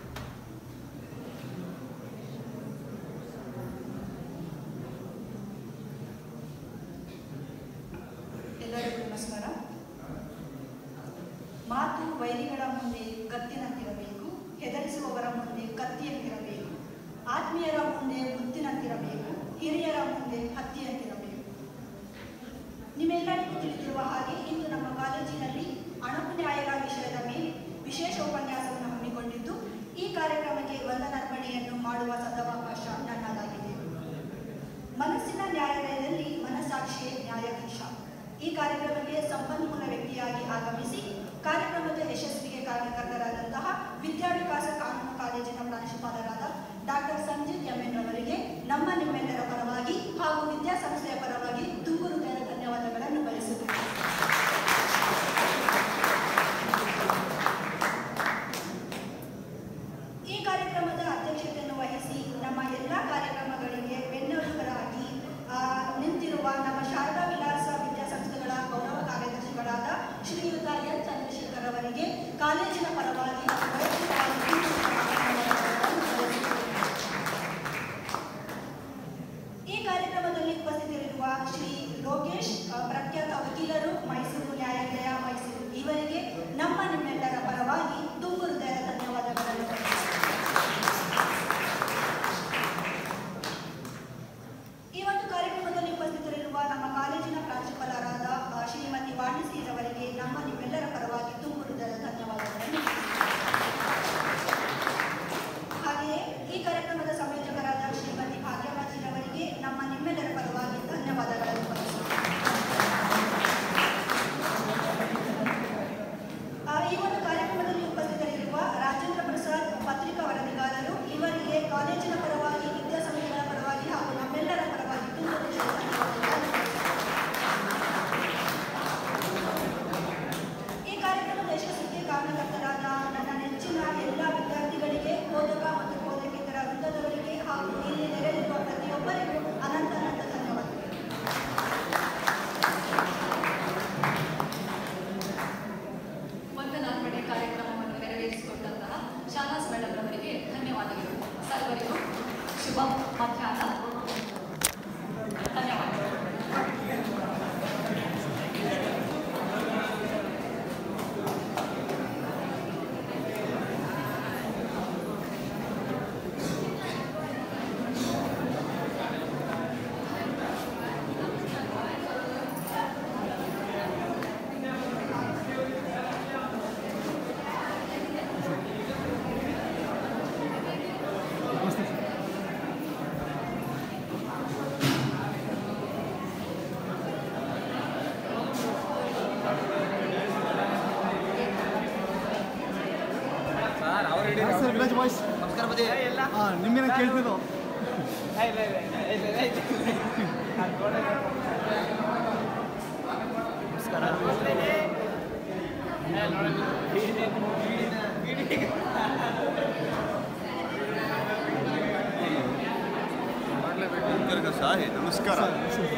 ಎಲ್ಲರಿಗೂ ನಮಸ್ಕಾರ ಮಾತು ವೈರಿಗಳ ಮುಂದೆ ಕತ್ತಿನಂತಿರಬೇಕು ಹೆದರಿಸುವವರ ಮುಂದೆ ಕತ್ತಿಯಂತಿರಬೇಕು ಆತ್ಮೀಯರ ಮುಂದೆ ಮುತ್ತಿನಂತಿರಬೇಕು ಹಿರಿಯರ ಮುಂದೆ ಹತ್ತಿಯಂತಿರಬೇಕು ನಿಮ್ಮೆಲ್ಲರಿಗೂ ತಿಳಿದಿರುವ ಹಾಗೆ ಇಂದು ನಮ್ಮ ಕಾಲೇಜಿನಲ್ಲಿ ಅಣಕು ನ್ಯಾಯಗಳ ವಿಷಯದ ಮೇಲೆ ವಿಶೇಷ ಉಪನ್ಯಾಸವನ್ನು ಹಮ್ಮಿಕೊಂಡಿದ್ದು ಈ ಕಾರ್ಯಕ್ರಮಕ್ಕೆ ವಂದನಾರ್ಪಣೆಯನ್ನು ಮಾಡುವ ಸದವಕಾಶ ನನ್ನದಾಗಿದೆ ಮನಸ್ಸಿನ ನ್ಯಾಯಾಲಯದಲ್ಲಿ ಮನಸ್ಸಾಕ್ಷಿಯೇ ನ್ಯಾಯಾಧೀಶ ಈ ಕಾರ್ಯಕ್ರಮಕ್ಕೆ ಸಂಪನ್ಮೂಲ ವ್ಯಕ್ತಿಯಾಗಿ ಆಗಮಿಸಿ ಕಾರ್ಯಕ್ರಮದ ಯಶಸ್ವಿಗೆ ಕಾರಣಕರ್ತರಾದಂತಹ ವಿದ್ಯಾವಿಕಾಸ ಕಾನೂನು ಕಾಲೇಜಿನ ಪ್ರಾಂಶುಪಾಲರಾದ ಡಾಕ್ಟರ್ ಸಂಜಿತ್ ಎಂಎನ್ ಅವರಿಗೆ ನಮ್ಮ ನಿಮ್ಮೆಲ್ಲರ ಪರವಾಗಿ ಹಾಗೂ ವಿದ್ಯಾಸಂಸ್ಥೆಯ ಪರವಾಗಿ ತುಂಬು ಹೃದಯದ ಧನ್ಯವಾದಗಳನ್ನು ಬಯಸುತ್ತೇನೆ ಈ ಕಾರ್ಯಕ್ರಮದ ಅಧ್ಯಕ್ಷತೆಯನ್ನು ವಹಿಸಿ ನಮ್ಮ ಎಲ್ಲ ಕಾರ್ಯಕ್ರಮಗಳಿಗೆ ಬೆನ್ನೆಲುಬರಾಗಿ ಆ, ನಿಂತಿರುವ ನಮ್ಮ ಶಾರದಾ ವಿಲಾಸ ವಿದ್ಯಾಸಂಸ್ಥೆಗಳ ಗೌರವ ಕಾರ್ಯದರ್ಶಿಗಳಾದ ಶ್ರೀಯುತ ಎನ್ ಚಂದ್ರಶೇಖರ್ ಅವರಿಗೆ ಕಾಲೇಜಿನ ಪರವಾಗಿ ವೈಯಕ್ತಿಕವಾಗಿ ಧನ್ಯವಾದಗಳನ್ನು ಸಲ್ಲಿಸುತ್ತೇನೆ. ಈ ಕಾರ್ಯಕ್ರಮದಲ್ಲಿ ಉಪಸ್ಥಿತರಿರುವ ಶ್ರೀ ಲೋಕೇಶ್ ಅ, ಪ್ರಖ್ಯಾತ ವಕೀಲರು ಮೈಸೂರು ನ್ಯಾಯಾಲಯ ಮೈಸೂರು ಇವರಿಗೆ ನಮ್ಮ ನಿಮ್ಮೆಲ್ಲರ ಪರವಾಗಿ ತುಂಬು ಹೃದಯದ ಧನ್ಯವಾದಗಳನ್ನು ಈ ಒಂದು ಕಾರ್ಯಕ್ರಮದಲ್ಲಿ ಉಪಸ್ಥಿತರಿರುವ ನಮ್ಮ ಕಾಲೇಜಿನ ಪ್ರಾಂಶುಪಾಲರಾದ ಅ, ಶ್ರೀಮತಿ ವಾಣಿಸಿರವರಿಗೆ ನಮ್ಮ ನಿಮ್ಮೆಲ್ಲರ ಪರವಾಗಿ ತುಂಬು ಹೃದಯದ ಧನ್ಯವಾದಗಳನ್ನು ಹಾಗೆಯೇ ಈ ಕಾರ್ಯಕ್ರಮದ ಸಂಯೋಜಕರಾದ ಶ್ರೀಮತಿ ಭಾಗ್ಯವಾಜಿರವರಿಗೆ ನಮ್ಮ ನಿಮ್ಮೆಲ್ಲರ ಪರವಾಗಿ ಧನ್ಯವಾದಗಳನ್ನು ಬಯಸುತ್ತೇನೆ. ಆ, ಈ ಒಂದು ಕಾರ್ಯಕ್ರಮದಲ್ಲಿ ಉಪಸ್ಥಿತರಿರುವ ರಾಜೇಂದ್ರ ಪ್ರಸಾದ್ ಪತ್ರಿಕಾ ವರದಿಗಾರರು ಇವರಿಗೆ ಕಾಲೇಜಿನ ಪರವಾಗಿ ವಿದ್ಯಾಸಂಸ್ಥೆಗಳ ಪರವಾಗಿ ಹಾಗೂ ನಮ್ಮೆಲ್ಲರ ಪರವಾಗಿ ತುಂಬ ಹೃದಯದ ಧನ್ಯವಾದಗಳನ್ನು ಈ ಕಾರ್ಯಕ್ರಮದ ಯಶಸ್ಸಿಗೆ ಕಾರಣಕರ್ತರಾದ ನನ್ನ ನೆಚ್ಚಿನ ಎಲ್ಲ ವಿದ್ಯಾರ್ಥಿಗಳಿಗೆ ಬೋಧಕ ಮತ್ತು ಬೋಧಕೇತರ ವೃಂದದವರಿಗೆ ಹಾಗೂ ಇಲ್ಲಿ ನೆರೆದಿರುವ ಪ್ರತಿಯೊಬ್ಬರಿಗೂ ಅನಂತ ಅನಂತ ಧನ್ಯವಾದಗಳು ವಂದನಾರ್ಪಣೆ ಕಾರ್ಯಕ್ರಮವನ್ನು ನೆರವೇರಿಸಿಕೊಟ್ಟಂತಹ ಶಾಲಾಸ್ ಮೇಡಮ್ ಅವರಿಗೆ ಧನ್ಯವಾದಗಳು ಸರ್ವರಿಗೂ ಶುಭ ಮಧ್ಯಾಹ್ನ ಧನ್ಯವಾದಗಳು ಸರ್ ವಿಲೇಜ್ ಬಾಯ್ಸ್ ಹಾಂ ನಿಮ್ಮೇನ ಕೇಳ್ತಿದ್ದು ಸಾಹಿ ನಮಸ್ಕಾರ